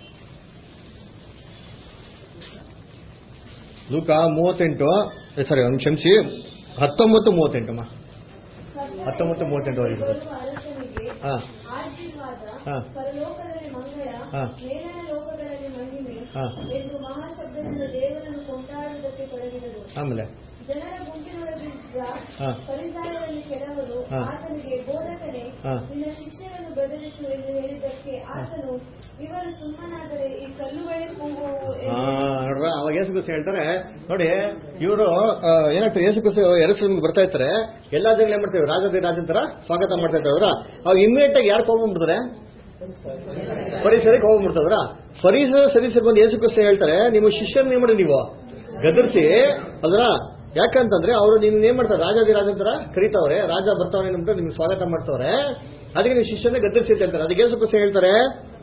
ಲೂಕ ಮೂವತ್ತೆಂಟು ಸಾರಿ ಒಂದು ಕ್ಷಮಿಸಿ ಹತ್ತೊಂಬತ್ತು ಮೂವತ್ತೆಂಟು ಮಾ ಹತ್ತೊಂಬತ್ತು ಮೂವತ್ತೆಂಟುವರೆಗೆ ಬರುವ ಅರಸನಿಗೆ ಹಾ ಆಶೀರ್ವಾದ ಹಾ. ಪರಲೋಕದಲ್ಲಿ ಮಂಗಳ ಹಾ. ಮೇಲಣ ಲೋಕಗಳಲ್ಲಿ ಮಹಿಮೆ ಹಾ. ಎಂದು ಮಹಾಶಬ್ದದಿಂದ ದೇವರನ್ನು ಕೊಂಡಾಡುವುದಕ್ಕೆ ತೊಡಗಿದರು ಆಮೇಲೆ ಜನರ ಗುಂಪಿನೊಳಗಿದ್ದ ಹಾ. ಪರಿಸಾರದಲ್ಲಿ ಕೆಲವರು ಹಾ. ಆತನಿಗೆ ಬೋಧಕನೇ ಹಾ. ನಿನ್ನ ಶಿಷ್ಯರನ್ನು ಬೆದರಿಸು ಎಂದು ಹೇಳಿದ್ದಕ್ಕೆ ಆತನು ಇವರು ಸುಮ್ಮನಾದರೆ ಈ ಕಲ್ಲುಗಳೇ ಕೂಗುವು ಆ, ಎಂದು ನೋಡ್ರ ಅವಾಗ ಯೇಸು ಕ್ರಿಸ್ತ ಹೇಳ್ತಾರೆ ನೋಡಿ ಇವರು ಏನಾಗ್ತಾರೆ ಯೇಸು ಕ್ರಿಸ್ತ ಎರಸಲಿಮ್ಗೆ ಬರ್ತಾ ಇರ್ತಾರೆ ಎಲ್ಲಾ ಜನಗಳು ಏನ್ ಮಾಡ್ತಾರೆ ರಾಜದೇ ರಾಜನ್ ತರ ಸ್ವಾಗತ ಮಾಡ್ತಾ ಇರ್ತಾರೆ ಅವ್ರ ಅವಾಗ ಇಮ್ಮಿಡಿಯೇಟ್ ಆಗಿ ಯಾರು ಹೋಗ್ಬಿಡ್ತಾರೆ ಪರಿಸರಕ್ಕೆ ಹೋಗ್ಬಿಡ್ತದ್ರ ಪರಿಸರ ಸದಸ್ಯರು ಬಂದು ಯೇಸು ಕ್ರಿಸ್ತ ಹೇಳ್ತಾರೆ ನಿಮ್ಮ ಶಿಷ್ಯರನ್ನ ಏನ್ ಮಾಡಿ ನೀವು ಗದರ್ಸಿ ಅಲ್ರ ಯಾಕಂತಂದ್ರೆ ಅವರು ನಿಮ್ನ ಏನ್ ಮಾಡ್ತಾರೆ ರಾಜಾದಿ ರಾಜನ್ ತರ ಕರೀತಾವ್ರೆ ರಾಜ ಬರ್ತಾವ್ರೆ ನಿಮ್ಗೆ ನಿಮ್ಗೆ ಸ್ವಾಗತ ಮಾಡ್ತಾವ್ರೆ ಅದಕ್ಕೆ ನೀವು ಶಿಷ್ಯರನ್ನ ಗದರ್ಸಿ ಅಂತ ಹೇಳ್ತಾರೆ ಅದಕ್ಕೆ ಯೇಸು ಕ್ರಿಸ್ತ ಹೇಳ್ತಾರೆ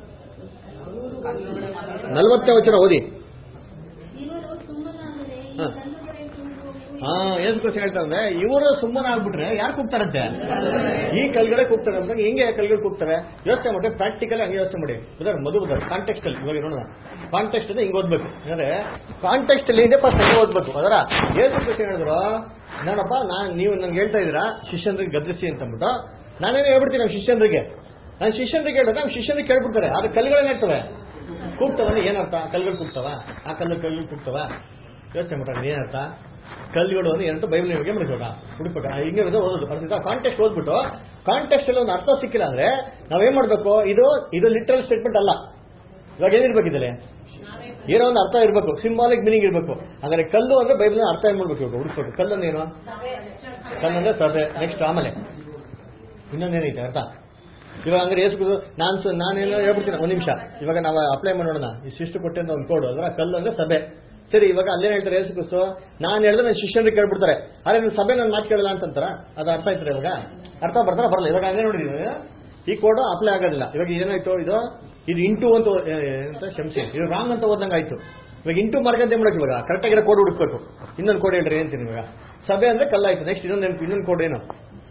ನಲವತ್ತನೇ ವಚನ ಓದಿ ಇವರು ಸುಮ್ಮನಾದರೆ ಈ ಹಾ. ಕಲ್ಲುಗಳೇ ಕೂಗುವು ಹಾ ಯೇಸು ಕ್ರಿಸ್ತ ಹೇಳ್ತಾರೆ ಇವರು ಸುಮ್ಮನೆ ಆಗ್ಬಿಟ್ರೆ ಯಾರು ಕೂಗ್ತಾರಂತೆ ಈ ಕಲ್ಗಳೇ ಕೂಗ್ತಾರೆ ಅಂತ ಹೆಂಗೆ ಕಲ್ಗಳು ಕೂಗ್ತಾರೆ ಯೋಚನೆ ಮಾಡಿ ಪ್ರಾಕ್ಟಿಕಲ್ ಹಂಗೆ ಯೋಚನೆ ಮಾಡಿ ಉದಾಹರಣೆ ಮಧು ಉದಾಹರಣೆ ಕಾಂಟೆಕ್ಸ್ಟ್ ಅಲ್ಲಿ ಇವಾಗ ನೋಡೋಣ ಕಾಂಟೆಕ್ಸ್ಟ್ ಅಂದ್ರೆ ಹಿಂಗ್ ಓದ್ಬೇಕು ಅಂದ್ರೆ ಕಾಂಟೆಕ್ಸ್ಟ್ ಅಲ್ಲಿ ಇದೆ ಫಸ್ಟ್ ಹಂಗೆ ಓದ್ಬೇಕು ಅದರ ಯೇಸು ಕ್ರಿಸ್ತ ಹೇಳಿದ್ರು ನೋಡಪ್ಪ ನಾನು ನೀವು ನನ್ಗೆ ಹೇಳ್ತಾ ಇದ್ದೀರಾ ಶಿಷ್ಯನ್ರಿಗೆ ಗದ್ರಿಸಿ ಅಂತ ಅಂದ್ಬಿಟ್ಟು ನಾನೇನು ಹೇಳ್ಬಿಡ್ತೀನಿ ನಮ್ಮ ಶಿಷ್ಯನ್ರಿಗೆ ನಾನು ಶಿಷ್ಯನ್ರಿಗೆ ಹೇಳಿದ್ರೆ ನಮ್ಮ ಶಿಷ್ಯನ್ರಿಗೆ ಕೇಳ್ಬಿಡ್ತಾರೆ ಆದ್ರೆ ಕಲ್ಗಳೇನಾಗ್ತವೆ ಕೂಗ್ತವ ಏನರ್ಥ ಕಲ್ಗಳು ಕೂಗ್ತವ ಆ ಕಲ್ಲು ಕಲ್ಲು ಕೂಗ್ತವ ಯೋಚನೆ ಮಾಡ್ತಾರೆ ಏನರ್ಥ ಕಲ್ಲುಗಳು ಅಂದ್ರೆ ಏನಂತ ಬೈಬಲ್ ನಿಮಗೆ ಮಾಡ್ಬೇಕ ಹುಡುಕ್ಬೇಕ ಹಿಂಗೆ ಇರೋದು ಓದೋದು ಅರ್ಥ ಕಾಂಟೆಕ್ಸ್ಟ್ ಓದ್ಬಿಟ್ಟು ಕಾಂಟೆಕ್ಸ್ಟ್ ಅಲ್ಲಿ ಒಂದು ಅರ್ಥ ಸಿಕ್ಕಿಲ್ಲ ಅಂದ್ರೆ ನಾವೇನ್ ಮಾಡ್ಬೇಕು ಇದು ಇದು ಲಿಟ್ರಲ್ ಸ್ಟೇಟ್ಮೆಂಟ್ ಅಲ್ಲ ಇವಾಗ ಏನಿರ್ಬೇಕು ಇದ್ರಲ್ಲಿ ಏನೋ ಒಂದು ಅರ್ಥ ಇರಬೇಕು ಸಿಂಬಾಲಿಕ್ ಮೀನಿಂಗ್ ಇರಬೇಕು ಹಾಗಾದ್ರೆ ಕಲ್ಲು ಅಂದ್ರೆ ಬೈಬಲ್ ಅರ್ಥ ಏನ್ ಮಾಡ್ಬೇಕು ಇವಾಗ ಹುಡುಕ್ಬೇಕು ಕಲ್ಲು ಅಂದ್ರೆ ಏನು ಕಲ್ಲಂದ್ರೆ ಸಭೆ ನೆಕ್ಸ್ಟ್ ಆಮೇಲೆ ಇನ್ನೊಂದೇನೈತೆ ಅರ್ಥ ಇವಾಗ ಅಂದ್ರೆ ಏಸು ನಾನು ಸ- ನಾನೇನೋ ಹೇಳ್ಬಿಡ್ತೀನಿ ಒಂದ್ ನಿಮಿಷ ಇವಾಗ ನಾವು ಅಪ್ಲೈ ಮಾಡೋಣ ಈ ಶಿಷ್ಟು ಕೊಟ್ಟೆ ಅಂತ ಒಂದು ಕೋಡ್ ಅದ್ರ ಕಲ್ಲು ಅಂದ್ರೆ ಸಭೆ ಸರಿ ಇವಾಗ ಅಲ್ಲೇ ಹೇಳ್ತಾರೆ ಏಸು ಕ್ರಿಸ್ತು ನಾನು ಹೇಳಿದ್ರೆ ನನ್ನ ಶಿಷ್ಯರಿಗೆ ಕೇಳ್ಬಿಡ್ತಾರೆ ಆದ್ರೆ ನನ್ನ ಸಭೆ ನನ್ನ ಮಾತು ಕೇಳಲ್ಲ ಅಂತಂತಾರ ಅದು ಅರ್ಥ ಆಯ್ತಾರೆ ಇವಾಗ ಅರ್ಥ ಬರ್ತಾರ ಬರಲ್ಲ ಇವಾಗ ಹಂಗೆ ನೋಡಿದೀವಿ ಈ ಕೋಡ್ ಅಪ್ಲೈ ಆಗೋದಿಲ್ಲ ಇವಾಗ ಏನಾಯ್ತು ಇದು ಇದು ಇಂಟು ಅಂತ ಓ- ಏ- ಎಂತ ಕ್ಷಮಿಸಿ ಇದು ರಾಂಗ್ ಅಂತ ಓದಂಗ ಆಯ್ತು ಇವಾಗ ಇಂಟು ಮಾರ್ಕ್ ಅಂತ ಏನ್ ಮಾಡಕ್ ಇವಾಗ ಕರೆಕ್ಟ್ ಆಗಿರೋ ಕೋಡ್ ಹುಡುಕ್ಬೇಕು ಇನ್ನೊಂದು ಕೋಡ್ ಹೇಳ್ರಿ ಅಂತೀನಿ ಇವಾಗ ಸಭೆ ಅಂದ್ರೆ ಕಲ್ಲಾಯ್ತು ನೆಕ್ಸ್ಟ್ ಇನ್ನೊಂದು ಇನ್ನೊಂದು ಕೋಡ್ ಏನು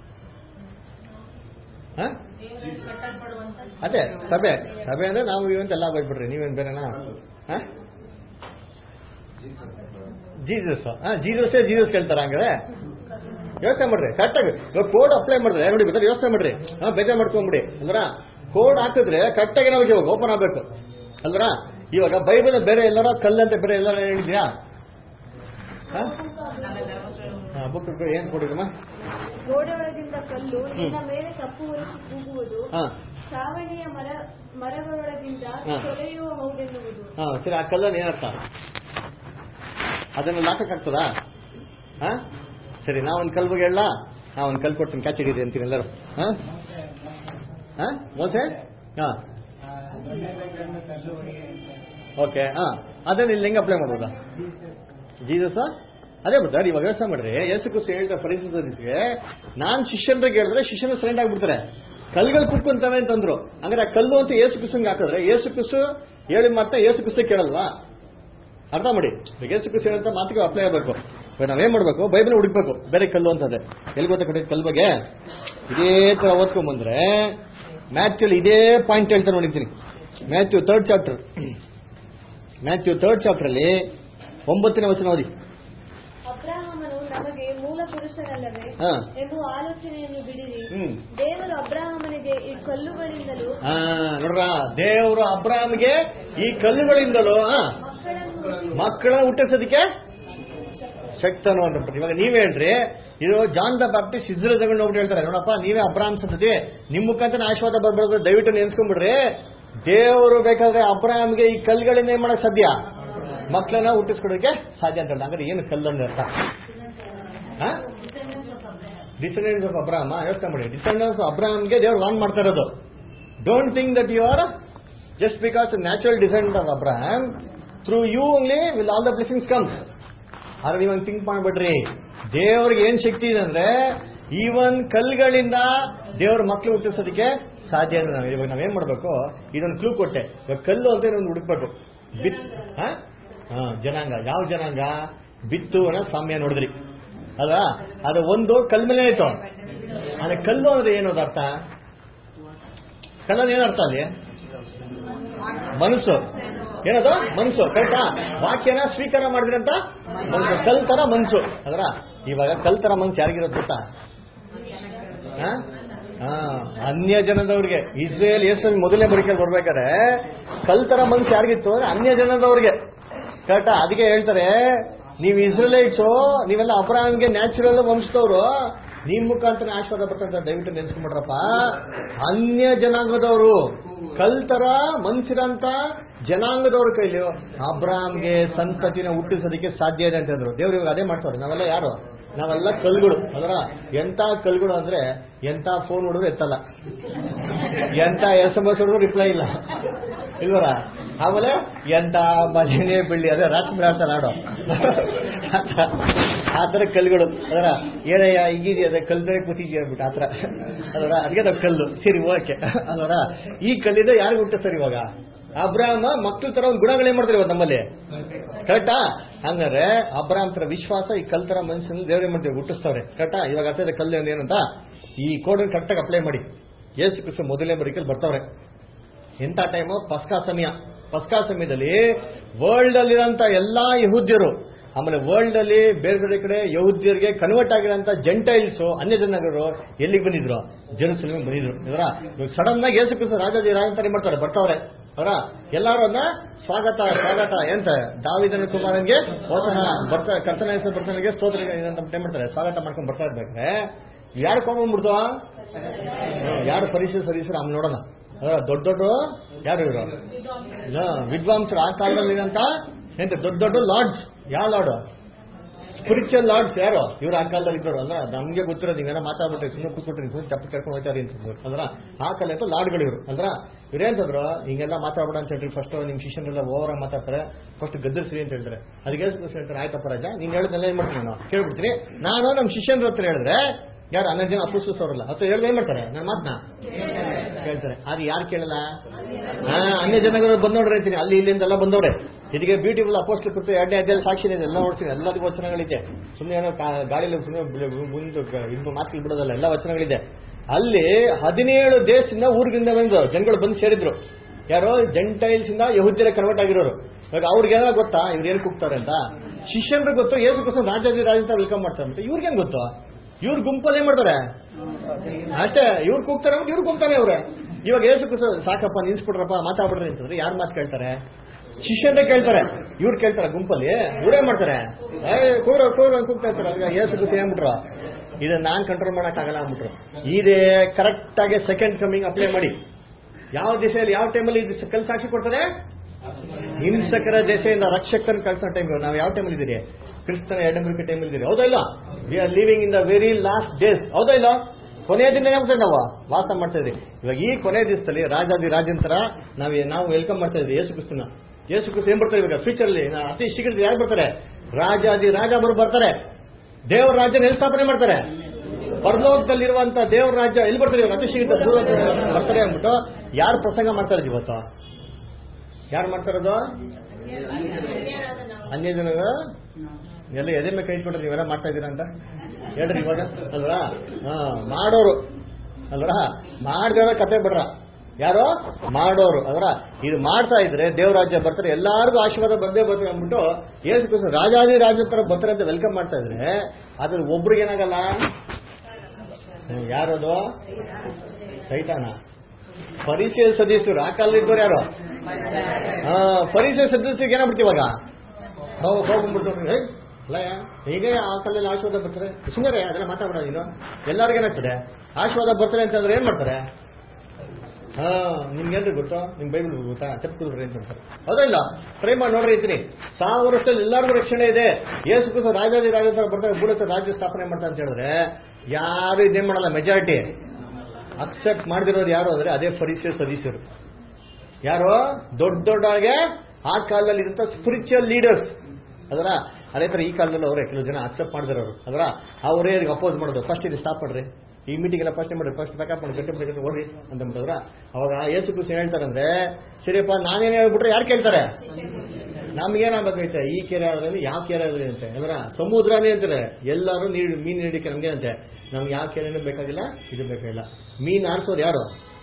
ಹಾ ಅದೇ ಸಭೆ ಸಭೆ ಅಂದ್ರೆ ನಾವು ಇವಂತ ಎಲ್ಲ ಹೋಗ್ಬಿಡ್ರಿ ನೀವೇನ್ ಬೇರೆನಾ ಹಾ? ಜೀಸಸ್ ಹಾ ಜೀಸಸ್ ಜೀಸಸ್ ಕೇಳ್ತಾರ ಹಂಗಾರೆ ಯೋಚನೆ ಮಾಡ್ರಿ ಕರೆಕ್ಟಾಗಿ ಇವಾಗ ಕೋಡ್ ಅಪ್ಲೈ ಮಾಡಿದ್ರೆ ನೋಡಿ ಬೇಕಾದ್ರೆ ಯೋಚನೆ ಮಾಡ್ರಿ ಹಾ ಬೇಜಾರ್ ಮಾಡ್ಕೊಂಬಿಡಿ ಅಂದ್ರ ಕೋಡ್ ಹಾಕಿದ್ರೆ ಕರೆಕ್ಟಾಗಿ ನಾವು ಇವಾಗ ಓಪನ್ ಆಗ್ಬೇಕು ಅಲ್ದ್ರ ಇವಾಗ ಬೈಬಲ್ ಬೇರೆ ಎಲ್ಲಾರ ಕಲ್ಲಂತೆ ಬೇರೆ ಎಲ್ಲಾರ ಹೇಳಿದ್ಯಾ ಬುಕ್ ಏನ್ ಕೊಡಿದ್ರಮ್ಮ ಗೋಡೆಯೊಳಗಿಂದ ಕಲ್ಲು ನಿನ್ನ ಮೇಲೆ ಕಪ್ಪು ಉರಿಸಿ ಕೂಗುವುದು ಹಾ ಚಾವಣಿಯ ಮರ ಮರಗಳೊಳಗಿಂದ ಹಾ. ತೊಲೆಯುವ ಹೌದೆನ್ನುವುದು ಹಾ ಸರಿ ಆ ಕಲ್ಲನ್ನು ಏನರ್ಥ ಅದನ್ನ ಹಾಕಕ್ಕಾಗ್ತದಾ ಹಾ ಸರಿ ನಾ ಒಂದು ಕಲ್ ಬಗ್ಗೆ ಹೇಳ ನಾ ಒಂದು ಕಲ್ ಕೊಡ್ತೀನಿ ಕ್ಯಾಚ್ ಹಿಡಿದೆ ಅಂತೀನಿ ಎಲ್ಲರೂ ಹಾ ಹಾ ಮೋಸೆ ಹಾ ಓಕೆ ಹಾ ಅದನ್ನ ಇಲ್ಲಿ ಹೆಂಗೆ ಅಪ್ಲೈ ಮಾಡ್ಬೋದಾ ಜೀಸಸ್ ಅದೇ ಬರ್ತಾರೆ ಇವಾಗ ಯೋಚನೆ ಮಾಡ್ರಿ ಯೇಸು ಕ್ರಿಸ್ತು ಹೇಳಿದ ಪರಿಸ್ಥಿತಿಗೆ ನಾನ್ ಶಿಷ್ಯನ್ರಿಗೆ ಹೇಳಿದ್ರೆ ಶಿಷ್ಯನ ಸೈಲೆಂಟ್ ಆಗ್ಬಿಡ್ತಾರೆ ಕಲ್ಗಳು ಕುಕ್ಕೊಂತವೆ ಅಂತಂದ್ರು ಹಂಗಾರೆ ಆ ಕಲ್ಲು ಅಂತ ಯೇಸು ಕ್ರಿಸ್ತಂಗೆ ಹಾಕಿದ್ರೆ ಯೇಸು ಕ್ರಿಸ್ತು ಹೇಳಿ ಮಾತ್ರ ಯೇಸು ಕ್ರಿಸ್ತು ಕೇಳಲ್ವಾ ಅರ್ಥ ಮಾಡಿ ಈಗ ಯೇಸು ಕ್ರಿಸ್ತು ಹೇಳಂತ ಮಾತಿಗೆ ಅಪ್ಲೈ ಆಗಬೇಕು ಇವಾಗ ನಾವೇನ್ ಮಾಡ್ಬೇಕು ಬೈಬಲ್ ಹುಡುಕ್ಬೇಕು ಬೇರೆ ಕಲ್ಲು ಅಂತದೆ ಎಲ್ಲಿ ಗೊತ್ತಾ ಕಡೆ ಕಲ್ ಬಗ್ಗೆ ಇದೇ ತರ ಓದ್ಕೊಂಡ್ ಬಂದ್ರೆ ಮ್ಯಾಥ್ಯೂ ಇದೇ ಪಾಯಿಂಟ್ ಹೇಳ್ತಾರೆ ನೋಡಿದ್ದೀನಿ Matthew third chapter Matthew third chapter ಅಲ್ಲಿ ಒಂಬತ್ತನೇ ವಚನ ಓದಿ ಅಬ್ರಾಹಮನು ನಮಗೆ ಮೂಲ ಪುರುಷನಲ್ಲವೇ ಹಾ. ಎಂಬುವ ಆಲೋಚನೆಯನ್ನು ಬಿಡಿರಿ ಹ್ಮ್ ದೇವರು ಅಬ್ರಾಹಮನಿಗೆ ಈ ಕಲ್ಲುಗಳಿಂದಲೂ ಆ, ನೋಡ್ರ ದೇವರು ಅಬ್ರಾಮ್ಗೆ ಈ ಕಲ್ಲುಗಳಿಂದಲೂ ಆ, ಮಕ್ಕಳನ್ನು ಮಕ್ಕಳನ್ನ ಹುಟ್ಟಿಸೋದಕ್ಕೆ ಶಕ್ತನು ಅಂತ ಇವಾಗ ನೀವ್ ಹೇಳ್ರಿ ಇದು ಜಾನ್ ದ ಬ್ಯಾಪ್ಟಿಸ್ಟ್ ಇಸ್ರೇಲ್ ತಗೊಂಡು ಹೋಗ್ಬಿಟ್ಟು ಹೇಳ್ತಾರೆ ನೋಡಪ್ಪ ನೀವೇ ಅಬ್ರಾಮ್ ಸಂತತಿ ನಿಮ್ ಮುಖಾಂತರ ಆಶೀರ್ವಾದ ಬರ್ಬಾರ್ದು ದಯವಿಟ್ಟು ನೆನ್ಸ್ಕೊಂಡ್ಬಿಡ್ರಿ ದೇವರು ಬೇಕಾದ್ರೆ ಅಬ್ರಾಮ್ಗೆ ಈ ಕಲ್ಲುಗಳಿಂದ ಏನ್ ಮಾಡಕ್ ಸಾಧ್ಯ ಮಕ್ಕಳನ್ನ ಹುಟ್ಟಿಸ್ಕೊಡೋಕೆ ಸಾಧ್ಯ ಅಂತ ಹಂಗಾರೆ ಏನು ಕಲ್ಲು ಅಂದ್ರೆ ಅರ್ಥ ಡಿಸೆಂಡೆನ್ಸ್ ಆಫ್ ಅಬ್ರಾಮ್ ಯೋಚನೆ ಮಾಡಿ ಡಿಸೆಂಡೆನ್ಸ್ ಅಬ್ರಾಮ್ಗೆ ದೇವ್ರು ವಾನ್ ಮಾಡ್ತಾ ಇರೋದು don't think that you are just because natural descend of Abram through you only will all the blessings come ಆದ್ರೆ ನೀವು ಹಂಗೆ ಥಿಂಕ್ ಮಾಡ್ಬೇಡ್ರಿ ದೇವ್ರಿಗೆ ಏನ್ ಶಕ್ತಿ ಇದೆ ಅಂದ್ರೆ ಈವನ್ ಕಲ್ಗಳಿಂದ ದೇವ್ರ ಮಕ್ಳು ಹುಟ್ಟಿಸೋದಕ್ಕೆ ಸಾಧ್ಯ ಇಲ್ಲ ನಾವು ಇವಾಗ ನಾವೇನ್ ಮಾಡ್ಬೇಕು ಇದೊಂದು ಕ್ಲೂ ಕೊಟ್ಟೆ ಇವಾಗ ಕಲ್ಲು ಅಂತ ಒಂದು ಹುಡುಕ್ಬೇಕು ಬಿತ್ ಹಾ ಹಾ, ಜನಾಂಗ ಯಾವ ಜನಾಂಗ ಬಿತ್ತು ಅನ್ನೋ ಸಾಮ್ಯ ನೋಡಿದ್ರಿ ಅಲ್ವಾ ಅದು ಒಂದು ಕಲ್ ಮೇಲೆ ಆಯ್ತು ಅದೇ ಕಲ್ಲು ಅಂದ್ರೆ ಏನದು ಅರ್ಥ ಕಲ್ಲಲ್ಲಿ ಏನರ್ಥ ಅಲ್ಲಿ ಮನಸ್ಸು ಏನದು ಮನಸ್ಸು ಕರೆಕ್ಟಾ ವಾಕ್ಯನ ಸ್ವೀಕಾರ ಮಾಡಿದ್ರಂತ ಮನಸ್ಸು ಕಲ್ ತರ ಮನಸ್ಸು ಅದರ ಇವಾಗ ಕಲ್ ತರ ಮನಸ್ಸು ಯಾರಿಗಿರೋದು ಗೊತ್ತಾ ಆ? ಆ, ಅನ್ಯ ಜನದವ್ರಿಗೆ ಇಸ್ರೇಲ್ ಯೇಸು ಮೊದಲನೇ ಬರಿಕೆಯಲ್ಲಿ ಬರ್ಬೇಕಾದ್ರೆ ಕಲ್ ತರ ಮನಸ್ಸು ಯಾರಿಗಿತ್ತು ಅಂದ್ರೆ ಅನ್ಯ ಜನದವ್ರಿಗೆ ಕರೆಕ್ಟಾ ಅದಕ್ಕೆ ಹೇಳ್ತಾರೆ ನೀವು ಇಸ್ರೇಲೈಟ್ಸು ನೀವೆಲ್ಲ ಅಬ್ರಾಹ್ಮ್ಗೆ ನ್ಯಾಚುರಲ್ ವಂಶದವರು ನಿಮ್ ಮುಖಾಂತರ ಆಶೀರ್ವಾದ ಬರ್ತಾರೆ ದಯವಿಟ್ಟು ನೆನ್ಸ್ಕೊಂಡ್ಬಿಡ್ರಪ್ಪ ಅನ್ಯ ಜನಾಂಗದವರು ಕಲ್ತರ ಮನ್ಸಿರಂತ ಜನಾಂಗದವ್ರ ಕೈಲಿ ಅಬ್ರಾಹ್ಮ್ಗೆ ಸಂತತಿನ ಹುಟ್ಟಿಸೋದಕ್ಕೆ ಸಾಧ್ಯ ಇದೆ ಅಂತ ಹೇಳಿದ್ರು ದೇವ್ರು ಇವಾಗ ಅದೇ ಮಾಡ್ತಾರೆ ನಾವೆಲ್ಲ ಯಾರು ನಾವೆಲ್ಲ ಕಲ್ಗಳು ಅದರ ಎಂತ ಕಲ್ಗಳು ಅಂದ್ರೆ ಎಂತ ಫೋನ್ ಹೊಡೆದ್ರು ಎತ್ತಲ್ಲ ಎಂತ ಎಸ್ ಎಂ ಎಸ್ ಹೊಡೆದ್ರು ರಿಪ್ಲೈ ಇಲ್ಲ ಇಲ್ವರ ಆಮೇಲೆ ಎಂತ ಭಜನೆ ಬೆಳ್ಳಿ ಅದೇ ರಾತ್ರಿ ಆಡ್ತಾರೆ ಆಡೋ ಆ ಥರ ಕಲ್ಗಳು ಅದರ ಏನಯ್ಯ ಈಗಿದೆಯಾ ಅದೇ ಕಲ್ದರೆ ಕೂತಿದ್ಯಾ ಅಂದ್ಬಿಟ್ಟು ಆ ಥರ ಅದರ ಅದಕ್ಕೆ ನಾವು ಕಲ್ಲು ಸರಿ ಓಕೆ ಅದರ ಈ ಕಲ್ಲಿಂದ ಯಾರಿಗೂ ಹುಟ್ಟು ಸರ್ ಇವಾಗ ಅಬ್ರಾಹ್ಮ ಮಕ್ಳ ತರ ಒಂದು ಗುಣಗಳೇನ್ ಮಾಡ್ತಾರೆ ಇವತ್ತು ನಮ್ಮಲ್ಲಿ ಕರೆಕ್ಟಾ ಹಂಗಾರೆ ಅಬ್ರಾಹ್ಮ ತರ ವಿಶ್ವಾಸ ಈ ಕಲ್ ತರ ಮನುಷ್ಯನ ದೇವ್ರೇ ಮಾಡ್ತೀವಿ ಹುಟ್ಟಿಸ್ತವ್ರೆ ಕರೆಕ್ಟಾ ಇವಾಗ ಅರ್ಥ ಇದೆ ಕಲ್ಲು ಅಂದ್ರೆ ಏನಂತ ಈ ಕೋಡ್ ಕರೆಕ್ಟಾಗಿ ಅಪ್ಲೈ ಮಾಡಿ ಯೇಸು ಕ್ರಿಸ್ತ ಮೊದಲನೇ ಬರಿಕೆಯಲ್ಲಿ ಬರ್ತಾವ್ರೆ ಎಂಥ ಟೈಮು ಪಸ್ಕಾ ಸಮಯ ಪಸ್ಕಾ ಸಮಯದಲ್ಲಿ ವರ್ಲ್ಡ್ ಅಲ್ಲಿರೋಂಥ ಎಲ್ಲಾ ಯಹೂದ್ಯರು ಆಮೇಲೆ ವರ್ಲ್ಡ್ ಅಲ್ಲಿ ಬೇರೆ ಬೇರೆ ಕಡೆ ಯಹೂದ್ಯರಿಗೆ ಕನ್ವರ್ಟ್ ಆಗಿರೋಂಥ ಜೆಂಟೈಲ್ಸ್ ಅನ್ಯ ಜನಗರು ಎಲ್ಲಿಗೆ ಬಂದಿದ್ರು ಜೆರುಸಲೇಮ್ ಬಂದಿದ್ರು ಇವರ ಸಡನ್ ಆಗಿ ಯೇಸು ಕ್ರಿಸ್ತ ರಾಜಾದಿ ರಾಜಂತಾನೆ ಮಾಡ್ತಾರೆ ಬರ್ತಾವ್ರೆ ಅವರ ಎಲ್ಲಾರು ಅದನ್ನ ಸ್ವಾಗತ ಸ್ವಾಗತ ಎಂತ ದಾವಿದನ ಕುಮಾರನ್ಗೆ ಹೋತನ ಬರ್ತಾರೆ ಕರ್ತನ ಹೆಸರು ಬರ್ತನಿಗೆ ಸ್ತೋತ್ರ ಏನಂತ ಏನ್ ಮಾಡ್ತಾರೆ ಸ್ವಾಗತ ಮಾಡ್ಕೊಂಡು ಬರ್ತಾ ಇರ್ಬೇಕಾದ್ರೆ ಯಾರು ಕೊಂಡ್ಬಿಡ್ತು ಯಾರು ಪರಿಸರ ಸರೀಸರು ಅವ್ನು ನೋಡೋಣ ಅದರ ದೊಡ್ಡ ದೊಡ್ಡ ಯಾರು ಇವರು ಇಲ್ಲ, ವಿದ್ವಾಂಸರು ಆ ಕಾಲದಲ್ಲಿ ಅಂತ ಎಂತ ದೊಡ್ಡ ದೊಡ್ಡ ಲಾರ್ಡ್ಸ್ ಯಾವ ಲಾರ್ಡ್ ಸ್ಪಿರಿಚುವಲ್ ಲಾರ್ಡ್ಸ್ ಯಾರು ಇವ್ರು ಆ ಕಾಲದಲ್ಲಿ ಇದ್ದವರು ಅಲ್ಲ ನಮ್ಗೆ ಗೊತ್ತಿರೋದು ನೀವೆಲ್ಲ ಮಾತಾಡ್ಬಿಟ್ರೆ ಸುಮ್ಮನೆ ಕೂತ್ಬಿಟ್ರಿ ಸುಮ್ಮನೆ ತಪ್ಪು ಕರ್ಕೊಂಡು ಹೋಗ್ತಾರೆ ಅಂತಂದ್ರು ಅಂದ್ರ ಆ ಕಾಲ ಅಂತ ಲಾರ್ಡ್ಗಳು ಇವರು ಅಂದ್ರ ಇವ್ರೇಂತಂದ್ರು ಹಿಂಗೆಲ್ಲ ಮಾತಾಡ್ಬೇಡ ಅಂತ ಹೇಳ್ರಿ ಫಸ್ಟ್ ನಿಮ್ ಶಿಷ್ಯನೆಲ್ಲ ಓವರ್ ಆಗಿ ಮಾತಾಡ್ತಾರೆ ಫಸ್ಟ್ ಗದ್ದರಿಸ್ರಿ ಅಂತ ಹೇಳ್ತಾರೆ ಅದಕ್ಕೆ ಯೇಸು ಹೇಳ್ತಾರೆ ಆಯ್ತಪ್ಪ ರಾಜ ನೀನ್ ಹೇಳಿದ್ನೆಲ್ಲ ಏನ್ ಮಾಡ್ತೀನಿ ನಾನು ಕೇಳ್ಬಿಡ್ತೀನಿ ನಾನು ನಮ್ ಶಿಷ್ಯನ ಹತ್ರ ಹೇಳಿದ್ರೆ ಯಾರು ಹನ್ನೆರಡು ಜನ ಅಪುಸ್ತವ್ರಲ್ಲ ಅಥವಾ ಹೇಳಿದ್ರೆ ಏನ್ ಮಾಡ್ತಾರೆ ನನ್ನ ಮಾತನ್ನ ಕೇಳ್ತಾರೆ ಅದು ಯಾರು ಕೇಳಲ್ಲ ಹಾ ಅನ್ಯ ಜನಗಳು ಬಂದ್ ನೋಡ್ರಿ ಅಂತೀನಿ ಅಲ್ಲಿ ಇಲ್ಲಿಂದೆಲ್ಲ ಬಂದವ್ರೆ ಇದಕ್ಕೆ ಬ್ಯೂಟಿಫುಲ್ ಅಪೋಸ್ಟ್ ಕುರಿತು ಎರಡನೇ ಅಧ್ಯಾಯ ಸಾಕ್ಷಿ ಇದೆ ಎಲ್ಲ ನೋಡ್ತೀನಿ ಎಲ್ಲದಕ್ಕೂ ವಚನಗಳಿದೆ ಸುಮ್ಮನೆ ಏನೋ ಕಾ- ಗಾಳಿಲಿ ಸುಮ್ಮನೆ ಮುಂದೆ ಇದು ಮಾತು ಬಿಡೋದಲ್ಲ ಎಲ್ಲ ವಚನಗಳಿದೆ ಅಲ್ಲಿ ಹದಿನೇಳು ದೇಶದಿಂದ ಊರಿಗಿಂದ ಬಂದು ಜನಗಳು ಬಂದು ಸೇರಿದ್ರು ಯಾರೋ ಜೆಂಟೈಲ್ಸ್ ಇಂದ ಯಹುದ್ಯರ ಕನ್ವರ್ಟ್ ಆಗಿರೋರು ಇವಾಗ ಅವ್ರಿಗೇನೋ ಗೊತ್ತಾ ಇವ್ರು ಏನ್ ಕೂಗ್ತಾರೆ ಅಂತ ಶಿಷ್ಯನ್ರಿಗೆ ಗೊತ್ತು ಏಸು ಕ್ರಿಸ್ತ ರಾಜಾದಿ ರಾಜ ಅಂತ ವೆಲ್ಕಮ್ ಮಾಡ್ತಾರೆ ಅಂತ ಇವ್ರಿಗೇನ್ ಗೊತ್ತು ಇವ್ರ ಗುಂಪಲ್ಲಿ ಏನ್ ಮಾಡ್ತಾರೆ ಅಷ್ಟೇ ಇವ್ರು ಕೂಗ್ತಾರೆ ಅಂದ್ರೆ ಇವ್ರು ಕೂಗ್ತಾನೆ ಅವ್ರೆ ಇವಾಗ ಏಸು ಕ್ರಿಸ್ತ ಸಾಕಪ್ಪ ನಿಲ್ಸ್ಬಿಡ್ರಪ್ಪ ಮಾತಾಡ್ಬಿಡ್ರಿ ಅಂತಂದ್ರೆ ಯಾರು ಮಾತು ಕೇಳ್ತಾರೆ ಶಿಷ್ಯನ್ನೇ ಕೇಳ್ತಾರೆ ಇವ್ರು ಕೇಳ್ತಾರೆ ಗುಂಪಲ್ಲಿ ಇವ್ರೇನ್ ಮಾಡ್ತಾರೆ ಏ ಕೂರ ಕೂರ ಅಂತ ಕೂಗ್ತಾ ಇರ್ತಾರೆ ಅದ್ಕೆ ಏಸು ಕ್ರಿಸ್ತ ಏನ್ಬಿಟ್ರು ಇದನ್ನ ನಾನ್ ಕಂಟ್ರೋಲ್ ಮಾಡಕ್ ಆಗಲ್ಲ ಅಂದ್ಬಿಟ್ರು ಇದೇ ಕರೆಕ್ಟ್ ಆಗಿ ಸೆಕೆಂಡ್ ಕಮಿಂಗ್ ಅಪ್ಲೈ ಮಾಡಿ ಯಾವ ದಿಸೆಯಲ್ಲಿ ಯಾವ ಟೈಮಲ್ಲಿ ಇದು ಕಲ್ ಸಾಕ್ಷಿ ಕೊಡ್ತಾರೆ ಹಿಂಸಕರ ದೆಸೆಯಿಂದ ರಕ್ಷಕನ ಕಳ್ಸೋ ಟೈಮ್ ನಾವು ಯಾವ ಟೈಮಲ್ಲಿ ಇದ್ದೀರಿ ಕ್ರಿಸ್ತನ ಎಡಂಬರಿಕೆ ಟೈಮಲ್ಲಿ ಇದ್ದೀರಿ ಹೌದಾ ಇಲ್ಲ we are living in the very last days ಹೌದಾ ಇಲ್ಲ ಕೊನೆಯ ದಿನ ಏನಾಗ್ತದೆ ನಾವು ವಾಸ ಮಾಡ್ತಾ ಇದ್ರಿ ಇವಾಗ ಈ ಕೊನೆಯ ದಿವಸದಲ್ಲಿ ರಾಜಾದಿ ರಾಜಂತರ ನಾವು ನಾವು ವೆಲ್ಕಮ್ ಮಾಡ್ತಾ ಇದ್ರಿ ಯೇಸು ಕ್ರಿಸ್ತನ ಯೇಸು ಕ್ರಿಸ್ತ ಏನ್ ಬರ್ತಾರೆ ಇವಾಗ ಫ್ಯೂಚರ್ ಅಲ್ಲಿ ನಾ- ಅತಿ ಶೀಘ್ರದಲ್ಲಿ ಯಾರು ಬರ್ತಾರೆ ರಾಜಾದಿ ರಾಜ ಬರು ಬರ್ತಾರೆ ದೇವರ ರಾಜ್ಯ ಎಲ್ಲಿ ಸ್ಥಾಪನೆ ಮಾಡ್ತಾರೆ ಪರಲೋಕದಲ್ಲಿರುವಂತ ದೇವರ ರಾಜ್ಯ ಎಲ್ಲಿ ಬರ್ತಾರೆ ಇವಾಗ ಅತಿ ಶೀಘ್ರ ದೂರ ಬರ್ತಾರೆ ಅಂದ್ಬಿಟ್ಟು ಯಾರು ಪ್ರಸಂಗ ಮಾಡ್ತಾ ಇರೋದು ಇವತ್ತು ಯಾರು ಮಾಡ್ತಾ ಇರೋದು ಅನ್ಯ ಜನ ಎಲ್ಲ ಎದೆ ಮೇಲೆ ಕೈ ಇಟ್ಬಿಟ್ರೆ ನೀವೆಲ್ಲ ಮಾಡ್ತಾ ಇದ್ದೀರಾ ಅಂತ ಹೇಳ್ರಿ ಇವಾಗ ಅಲ್ವಾ ಹಾ ಮಾಡೋರು ಅಲ್ವಾ ಮಾಡ್ದವ್ರ ಕತೆ ಬಿಡ್ರ ಯಾರೋ ಮಾಡೋರು ಅದರ ಇದು ಮಾಡ್ತಾ ಇದ್ರೆ ದೇವರಾಜ್ಯ ಬರ್ತಾರೆ ಎಲ್ಲಾರ್ಗು ಆಶೀರ್ವಾದ ಬಂದೇ ಬರ್ತಾರೆ ಅಂದ್ಬಿಟ್ಟು ಏಸು ಕ್ರಿಸ್ತ ರಾಜಾದಿ ರಾಜ ತರ ಬರ್ತಾರೆ ಅಂತ ವೆಲ್ಕಮ್ ಮಾಡ್ತಾ ಇದ್ರೆ ಅದ್ರ ಒಬ್ರಿಗೆ ಏನಾಗಲ್ಲ ಹ್ಮ್, ಯಾರದು ಸೈತಾನ ಪರಿಚಯ ಸದಸ್ಯರು ಆ ಕಾಲದಲ್ಲಿ ಇದ್ದವ್ರು ಯಾರು ಆ, ಪರಿಚಯ ಸದಸ್ಯರಿಗೆ ಏನಾಗ್ಬಿಡ್ತು ಇವಾಗ ಹೋಗ್ ಹೋಗ್ಬಿಡ್ತು ಹೇ ಅಲ್ಲ ಹೀಗೆ ಆ ಕಾಲದಲ್ಲಿ ಆಶೀರ್ವಾದ ಬರ್ತಾರೆ ಸುಮ್ಮನೆ ಅದನ್ನ ಮಾತಾಡೋಣ ನೀನು ಎಲ್ಲರಿಗೂ ಏನಾಗ್ತದೆ ಆಶೀರ್ವಾದ ಬರ್ತಾರೆ ಅಂತಂದ್ರೆ ಏನ್ ಮಾಡ್ತಾರೆ ಹಾ ನಿಮ್ಗೇನ್ರಿ ಗೊತ್ತಾ ನಿಮ್ ಬೈಬಲ್ ಗೊತ್ತಾ ತಪ್ಪಿದ್ರಿ ಅಂತ ಅಂತಾರೆ ಹೌದಾ ಇಲ್ಲ ಟ್ರೈ ಮಾಡಿ ನೋಡ್ರಿ ಇದ್ದೀನಿ ಸಾವಿರ ವರ್ಷದಲ್ಲಿ ಎಲ್ಲರಿಗೂ ರಕ್ಷಣೆ ಇದೆ ಏಸು ಕ್ರಿಸ್ತ ರಾಜಾದಿ ರಾಜ ತರ ಬರ್ತಾರೆ ಭೂಲೋಕ ರಾಜ್ಯ ಸ್ಥಾಪನೆ ಮಾಡ್ತಾರೆ ಅಂತ ಹೇಳಿದ್ರೆ ಯಾರು ಇದೇನ್ ಮಾಡಲ್ಲ ಮೆಜಾರಿಟಿ ಅಕ್ಸೆಪ್ಟ್ ಮಾಡದಿರೋರು ಯಾರು ಅಂದ್ರೆ ಅದೇ ಫರಿಸಿಯ ಸದಸ್ಯರು ಯಾರು ದೊಡ್ಡ ದೊಡ್ಡಗೆ ಆ ಕಾಲದಲ್ಲಿ ಇದ್ದಂತ ಸ್ಪಿರಿಚುವಲ್ ಲೀಡರ್ಸ್ ಅದರ ಅದೇ ತರ ಈ ಕಾಲದಲ್ಲಿ ಅವರೇ ಕೆಲವು ಜನ ಅಕ್ಸೆಪ್ಟ್ ಮಾಡಿದಿರೋರು ಅದರ ಅವರೇ ಅಪೋಸ್ ಮಾಡೋದು ಫಸ್ಟ್ ಇದು ಸ್ಟಾಪ್ ಮಾಡ್ರಿ ಈ ಮೀಟಿಂಗ್ ಎಲ್ಲ ಫಸ್ಟ್ ಮಾಡ್ರಿ ಫಸ್ಟ್ ಬ್ಯಾಕಪ್ ಮಾಡಿ ಗಟ್ಟಿ ಮಾಡಿ ಓಡ್ರಿ ಅಂತ ಬಿಟ್ಟದ್ರ ಅವಾಗ ಯೇಸು ಕ್ರಿಸ್ತ ಏನ್ ಹೇಳ್ತಾರಂದ್ರೆ ಸರಿಯಪ್ಪ ನಾನೇನು ಹೇಳ್ಬಿಟ್ರೆ ಯಾರು ಕೇಳ್ತಾರೆ ನಮ್ಗೇನಾಗಬೇಕೈತೆ ಈ ಕೆರೆ ಆದ್ರೆ ಯಾವ ಕೆರೆ ಆದ್ರೆ ಅಂತೆ ಅಂದ್ರೆ ಸಮುದ್ರನೇ ಅಂತಾರೆ ಎಲ್ಲರೂ ನೀರು ಮೀನು ಹಿಡಿಕೆ ನಮ್ಗೆ ಅಂತೆ ನಮ್ಗೆ ಯಾವ ಕೆರೆನೂ ಬೇಕಾಗಿಲ್ಲ ಇದು ಬೇಕಾಗಿಲ್ಲ ಮೀನ್ ಆರಿಸೋರು ಯಾರು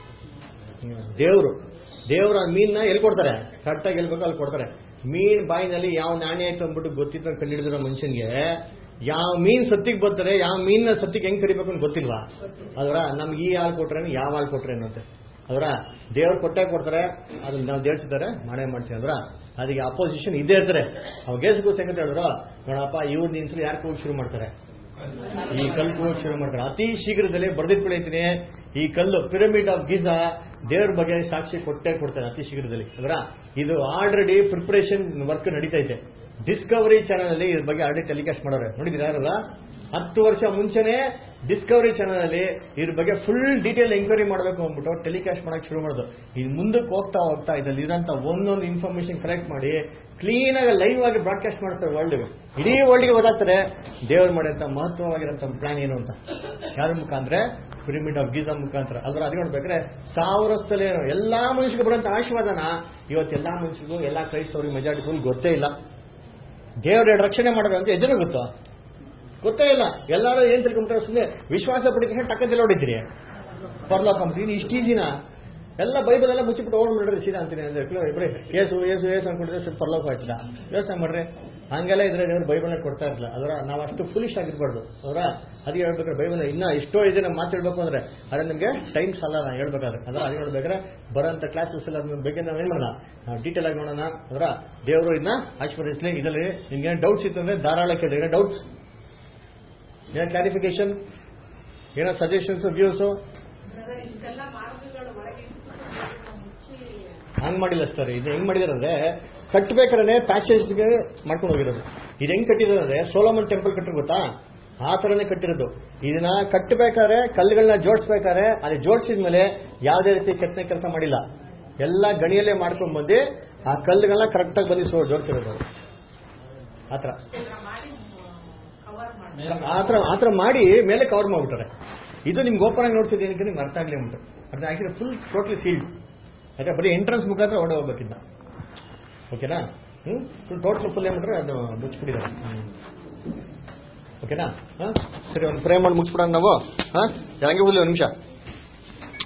ದೇವರು ದೇವ್ರ ಆ ಮೀನ್ನ ಎಲ್ಲಿ ಕೊಡ್ತಾರೆ ಕರೆಕ್ಟಾಗಿ ಎಲ್ಲಿ ಬೇಕೋ ಅಲ್ಲಿ ಕೊಡ್ತಾರೆ ಮೀನ್ ಬಾಯಿನಲ್ಲಿ ಯಾವ ನಾಣ್ಯ ಆಯ್ತು ಅಂದ್ಬಿಟ್ಟು ಗೊತ್ತಿತ್ತು ಅಂತ ಕಂಡಿಡಿದಿರೋ ಮನುಷ್ಯನ್ಗೆ ಯಾವ ಮೀನ್ ಸತ್ತಿಗೆ ಬರ್ತಾರೆ ಯಾವ ಮೀನ್ನ ಸತ್ತಿಗೆ ಹೆಂಗ್ ಕರಿಬೇಕು ಅಂತ ಗೊತ್ತಿಲ್ವಾ ಅದರ ನಮ್ಗೆ ಈ ಹಾಲು ಕೊಟ್ರೇನು ಯಾವ ಹಾಲು ಕೊಟ್ರೇನು ಅಂತ ಅದರ ದೇವ್ರು ಕೊಟ್ಟೆ ಕೊಡ್ತಾರೆ ಅದನ್ನ ನಾವು ದೇವ್ಸಿದ್ದಾರೆ ಮಾಡೇ ಮಾಡ್ತೀವಿ ಅಂದ್ರ ಅದಕ್ಕೆ ಅಪೋಸಿಷನ್ ಇದ್ದೇ ಇರ್ತಾರೆ ಅವ್ ಗೇಸ್ ಗೊತ್ತ ಹೆಂಗಂತ ಹೇಳಿದ್ರು ನೋಡಪ್ಪ ಇವ್ರ ನಿನ್ಸಲು ಯಾರು ಕೂಗ್ ಶುರು ಮಾಡ್ತಾರೆ ಈ ಕಲ್ಲು ಕೂಗಕ್ ಶುರು ಮಾಡ್ತಾರೆ ಅತಿ ಶೀಘ್ರದಲ್ಲಿ ಬರ್ದಿಟ್ಬಿಡೈತೀನಿ ಈ ಕಲ್ಲು ಪಿರಮಿಡ್ ಆಫ್ ಗೀಸಾ ದೇವ್ರ ಬಗ್ಗೆ ಸಾಕ್ಷಿ ಕೊಟ್ಟೆ ಕೊಡ್ತಾರೆ ಅತಿ ಶೀಘ್ರದಲ್ಲಿ ಅದರ ಇದು ಆಲ್ರೆಡಿ ಪ್ರಿಪರೇಷನ್ ವರ್ಕ್ ನಡೀತೈತೆ ಡಿಸ್ಕವರಿ ಚಾನಲ್ ಅಲ್ಲಿ ಇದ್ರ ಬಗ್ಗೆ ಆಲ್ರೆಡಿ ಟೆಲಿಕಾಸ್ಟ್ ಮಾಡೋರೆ ನೋಡಿದ್ರೆ ಯಾರಲ್ಲ ಹತ್ತು ವರ್ಷ ಮುಂಚೆನೆ ಡಿಸ್ಕವರಿ ಚಾನಲ್ ಅಲ್ಲಿ ಇದ್ರ ಬಗ್ಗೆ ಫುಲ್ ಡೀಟೇಲ್ ಎಂಕ್ವೈರಿ ಮಾಡಬೇಕು ಅಂದ್ಬಿಟ್ಟು ಟೆಲಿಕಾಸ್ಟ್ ಮಾಡಕ್ ಶುರು ಮಾಡೋದು ಇದು ಮುಂದಕ್ಕೆ ಹೋಗ್ತಾ ಹೋಗ್ತಾ ಇದ್ರಲ್ಲಿ ಇರೋಂಥ ಒಂದೊಂದು ಇನ್ಫಾರ್ಮೇಶನ್ ಕಲೆಕ್ಟ್ ಮಾಡಿ ಕ್ಲೀನ್ ಆಗಿ ಲೈವ್ ಆಗಿ ಬ್ರಾಡ್ಕಾಸ್ಟ್ ಮಾಡ್ತಾರೆ ವರ್ಲ್ಡ್ಗೆ ಇಡೀ ವರ್ಲ್ಡ್ಗೆ ಗೊತ್ತಾಗ್ತಾರೆ ದೇವ್ರು ಮಾಡಿದಂತ ಮಹತ್ವವಾಗಿರೋಂಥ ಪ್ಲಾನ್ ಏನು ಅಂತ ಯಾರ ಮುಖಾಂತರ ಪಿರಮಿಡ್ ಆಫ್ ಗೀಸಾ ಮುಖಾಂತರ ಅದ್ರ ಅದು ನೋಡ್ಬೇಕಾದ್ರೆ ಸಾವಿರ ವರ್ಷದಲ್ಲಿ ಏನು ಎಲ್ಲಾ ಮನುಷ್ಯರಿಗೆ ಬರುವಂತ ಆಶೀರ್ವಾದನ ಇವತ್ತು ಎಲ್ಲಾ ಮನುಷ್ಯರಿಗೂ ಎಲ್ಲಾ ಕ್ರೈಸ್ತವ್ರಿಗೆ ಮೆಜಾರಿಟಿಗೂ ಗೊತ್ತೇ ಇಲ್ಲ ದೇವ್ರ ರಕ್ಷಣೆ ಮಾಡೋದು ಅಂತ ಎದುರು ಗೊತ್ತೋ ಗೊತ್ತೇ ಇಲ್ಲ ಎಲ್ಲರೂ ಏನ್ ತಿಳ್ಕೊಂಡ್ರೆ ಸುಮ್ಮನೆ ವಿಶ್ವಾಸ ಪಡಿತ ಟಕ್ಕದಲ್ಲಿ ಹೊಡಿತೀರಿ ಪರ್ಲೋಕ ಇದು ಇಷ್ಟು ಈಜಿನ ಎಲ್ಲ ಬೈಬಲ್ ಎಲ್ಲ ಮುಚ್ಚಿಬಿಟ್ಟು ಓಡ್ ಮಾಡ್ರಿ ಸೀದಾ ಅಂತೀನಿ ಅಂದ್ರೆ ಇಬ್ರಿ ಏಸು ಏಸು ಏಸು ಅನ್ಕೊಂಡಿದ್ರೆ ಸ್ವಲ್ಪ ಪರ್ಲೋಕ ಆಯ್ತದ ಯೋಚನೆ ಮಾಡ್ರಿ ಹಂಗೆಲ್ಲ ಇದ್ರೆ ದೇವ್ರು ಬೈಬಲ್ ಕೊಡ್ತಾ ಇರಲಿಲ್ಲ ಅದರ ನಾವು ಅಷ್ಟು ಫುಲಿಶ್ ಆಗಿರ್ಬಾರ್ದು ಅವರ ಅದಕ್ಕೆ ಹೇಳ್ಬೇಕಾದ್ರೆ ಬೈಬಲ್ ಇನ್ನ ಎಷ್ಟೋ ಇದೆ ನಮ್ಮ ಮಾತು ಹೇಳ್ಬೇಕು ಅಂದ್ರೆ ಅದೇ ನಿಮಗೆ ಟೈಮ್ ಸಾಲ ನಾನು ಹೇಳ್ಬೇಕಾದ್ರೆ ಅದರ ಅದು ಹೇಳ್ಬೇಕಾದ್ರೆ ಬರೋಂಥ ಕ್ಲಾಸಸ್ ಎಲ್ಲ ಬಗ್ಗೆ ನಾವು ಏನ್ ಮಾಡೋಣ ನಾವು ಡೀಟೇಲ್ ಆಗಿ ನೋಡೋಣ ಅದರ ದೇವರು ಇದನ್ನ ಆಶೀರ್ವದಿಸ್ಲಿ ಇದರಲ್ಲಿ ನಿಮ್ಗೆ ಏನು ಡೌಟ್ಸ್ ಇತ್ತು ಅಂದ್ರೆ ಧಾರಾಳ ಕೇಳಿ ಏನೋ ಡೌಟ್ಸ್ ಏನೋ ಕ್ಲಾರಿಫಿಕೇಶನ್ ಏನೋ ಸಜೆಷನ್ಸ್ ವ್ಯೂಸು ಬ್ರದರ್ ಇಷ್ಟೆಲ್ಲ ಮಾರ್ಗಗಳು ಒಳಗೆ ಮುಚ್ಚಿ ಹಂಗ್ ಮಾಡಿಲ್ಲ ಸರ್ ಇದು ಹೆಂಗ್ ಮಾಡಿದಾರಂದ್ರೆ ಕಟ್ಬೇಕಾದ್ರೆ ಪ್ಯಾಸೇಜ್ಗೆ ಮಾಡ್ಕೊಂಡು ಹೋಗಿರೋದು ಇದು ಹೆಂಗ್ ಕಟ್ಟಿರೋದು ಅಂದ್ರೆ ಸೋಲಮನ್ ಟೆಂಪಲ್ ಕಟ್ಟಿರೋ ಗೊತ್ತಾ ಆ ತರನೇ ಕಟ್ಟಿರೋದು ಇದನ್ನ ಕಟ್ಟಬೇಕಾದ್ರೆ ಕಲ್ಲುಗಳನ್ನ ಜೋಡಿಸ್ಬೇಕಾದ್ರೆ ಅಲ್ಲಿ ಜೋಡಿಸಿದ್ಮೇಲೆ ಯಾವುದೇ ರೀತಿ ಕೆತ್ತನೆ ಕೆಲಸ ಮಾಡಿಲ್ಲ ಎಲ್ಲ ಗಣಿಯಲ್ಲೇ ಮಾಡ್ಕೊಂಡ್ ಬಂದು ಆ ಕಲ್ಲುಗಳನ್ನ ಕರೆಕ್ಟಾಗಿ ಬಂದು ಸೋ ಜೋಡಿಸಿರೋದು ಅದು. ಆ ಥರ ಮಾಡಿ ಕವರ್ ಮಾಡಿ ಆ ಥರ ಆ ಥರ ಮಾಡಿ ಮೇಲೆ ಕವರ್ ಮಾಡ್ಬಿಟ್ಟಾರೆ ಇದು ನಿಮ್ಗೆ ಓಪನ್ ಆಗಿ ನೋಡ್ತಿದ್ದು ಏನಕ್ಕೆ ನಿಮ್ಗೆ ಅರ್ಥ ಆಗ್ಲಿ ಉಂಟು ಅರ್ಥ ಆಕ್ಚುಲಿ ಫುಲ್ ಟೋಟ್ಲಿ ಸೀಲ್ಡ್ ಯಾಕೆ ಬರೀ ಎಂಟ್ರೆನ್ಸ್ ಮುಖಾಂತರ ಹೊಡೆ ಹೋಗ್ಬೇಕಿದ್ದ ಓಕೆನಾ ಹ್ಮ್ ಫುಲ್ ಟೋಟಲ್ ಫುಲ್ ಏನ್ಬಿಟ್ರೆ ಅದು ಮುಚ್ಚಿಬಿಟ್ಟಿದ್ದಾರೆ ಓಕೆನಾ ಹಾಂ ಸರಿ ಒಂದು ಪ್ರೇ ಮಾಡಿ ಮುಗಿಸ್ಬಿಡೋಣ ನಾವು ಹಾಂ ಹಂಗೆ ಒಂದು ನಿಮಿಷ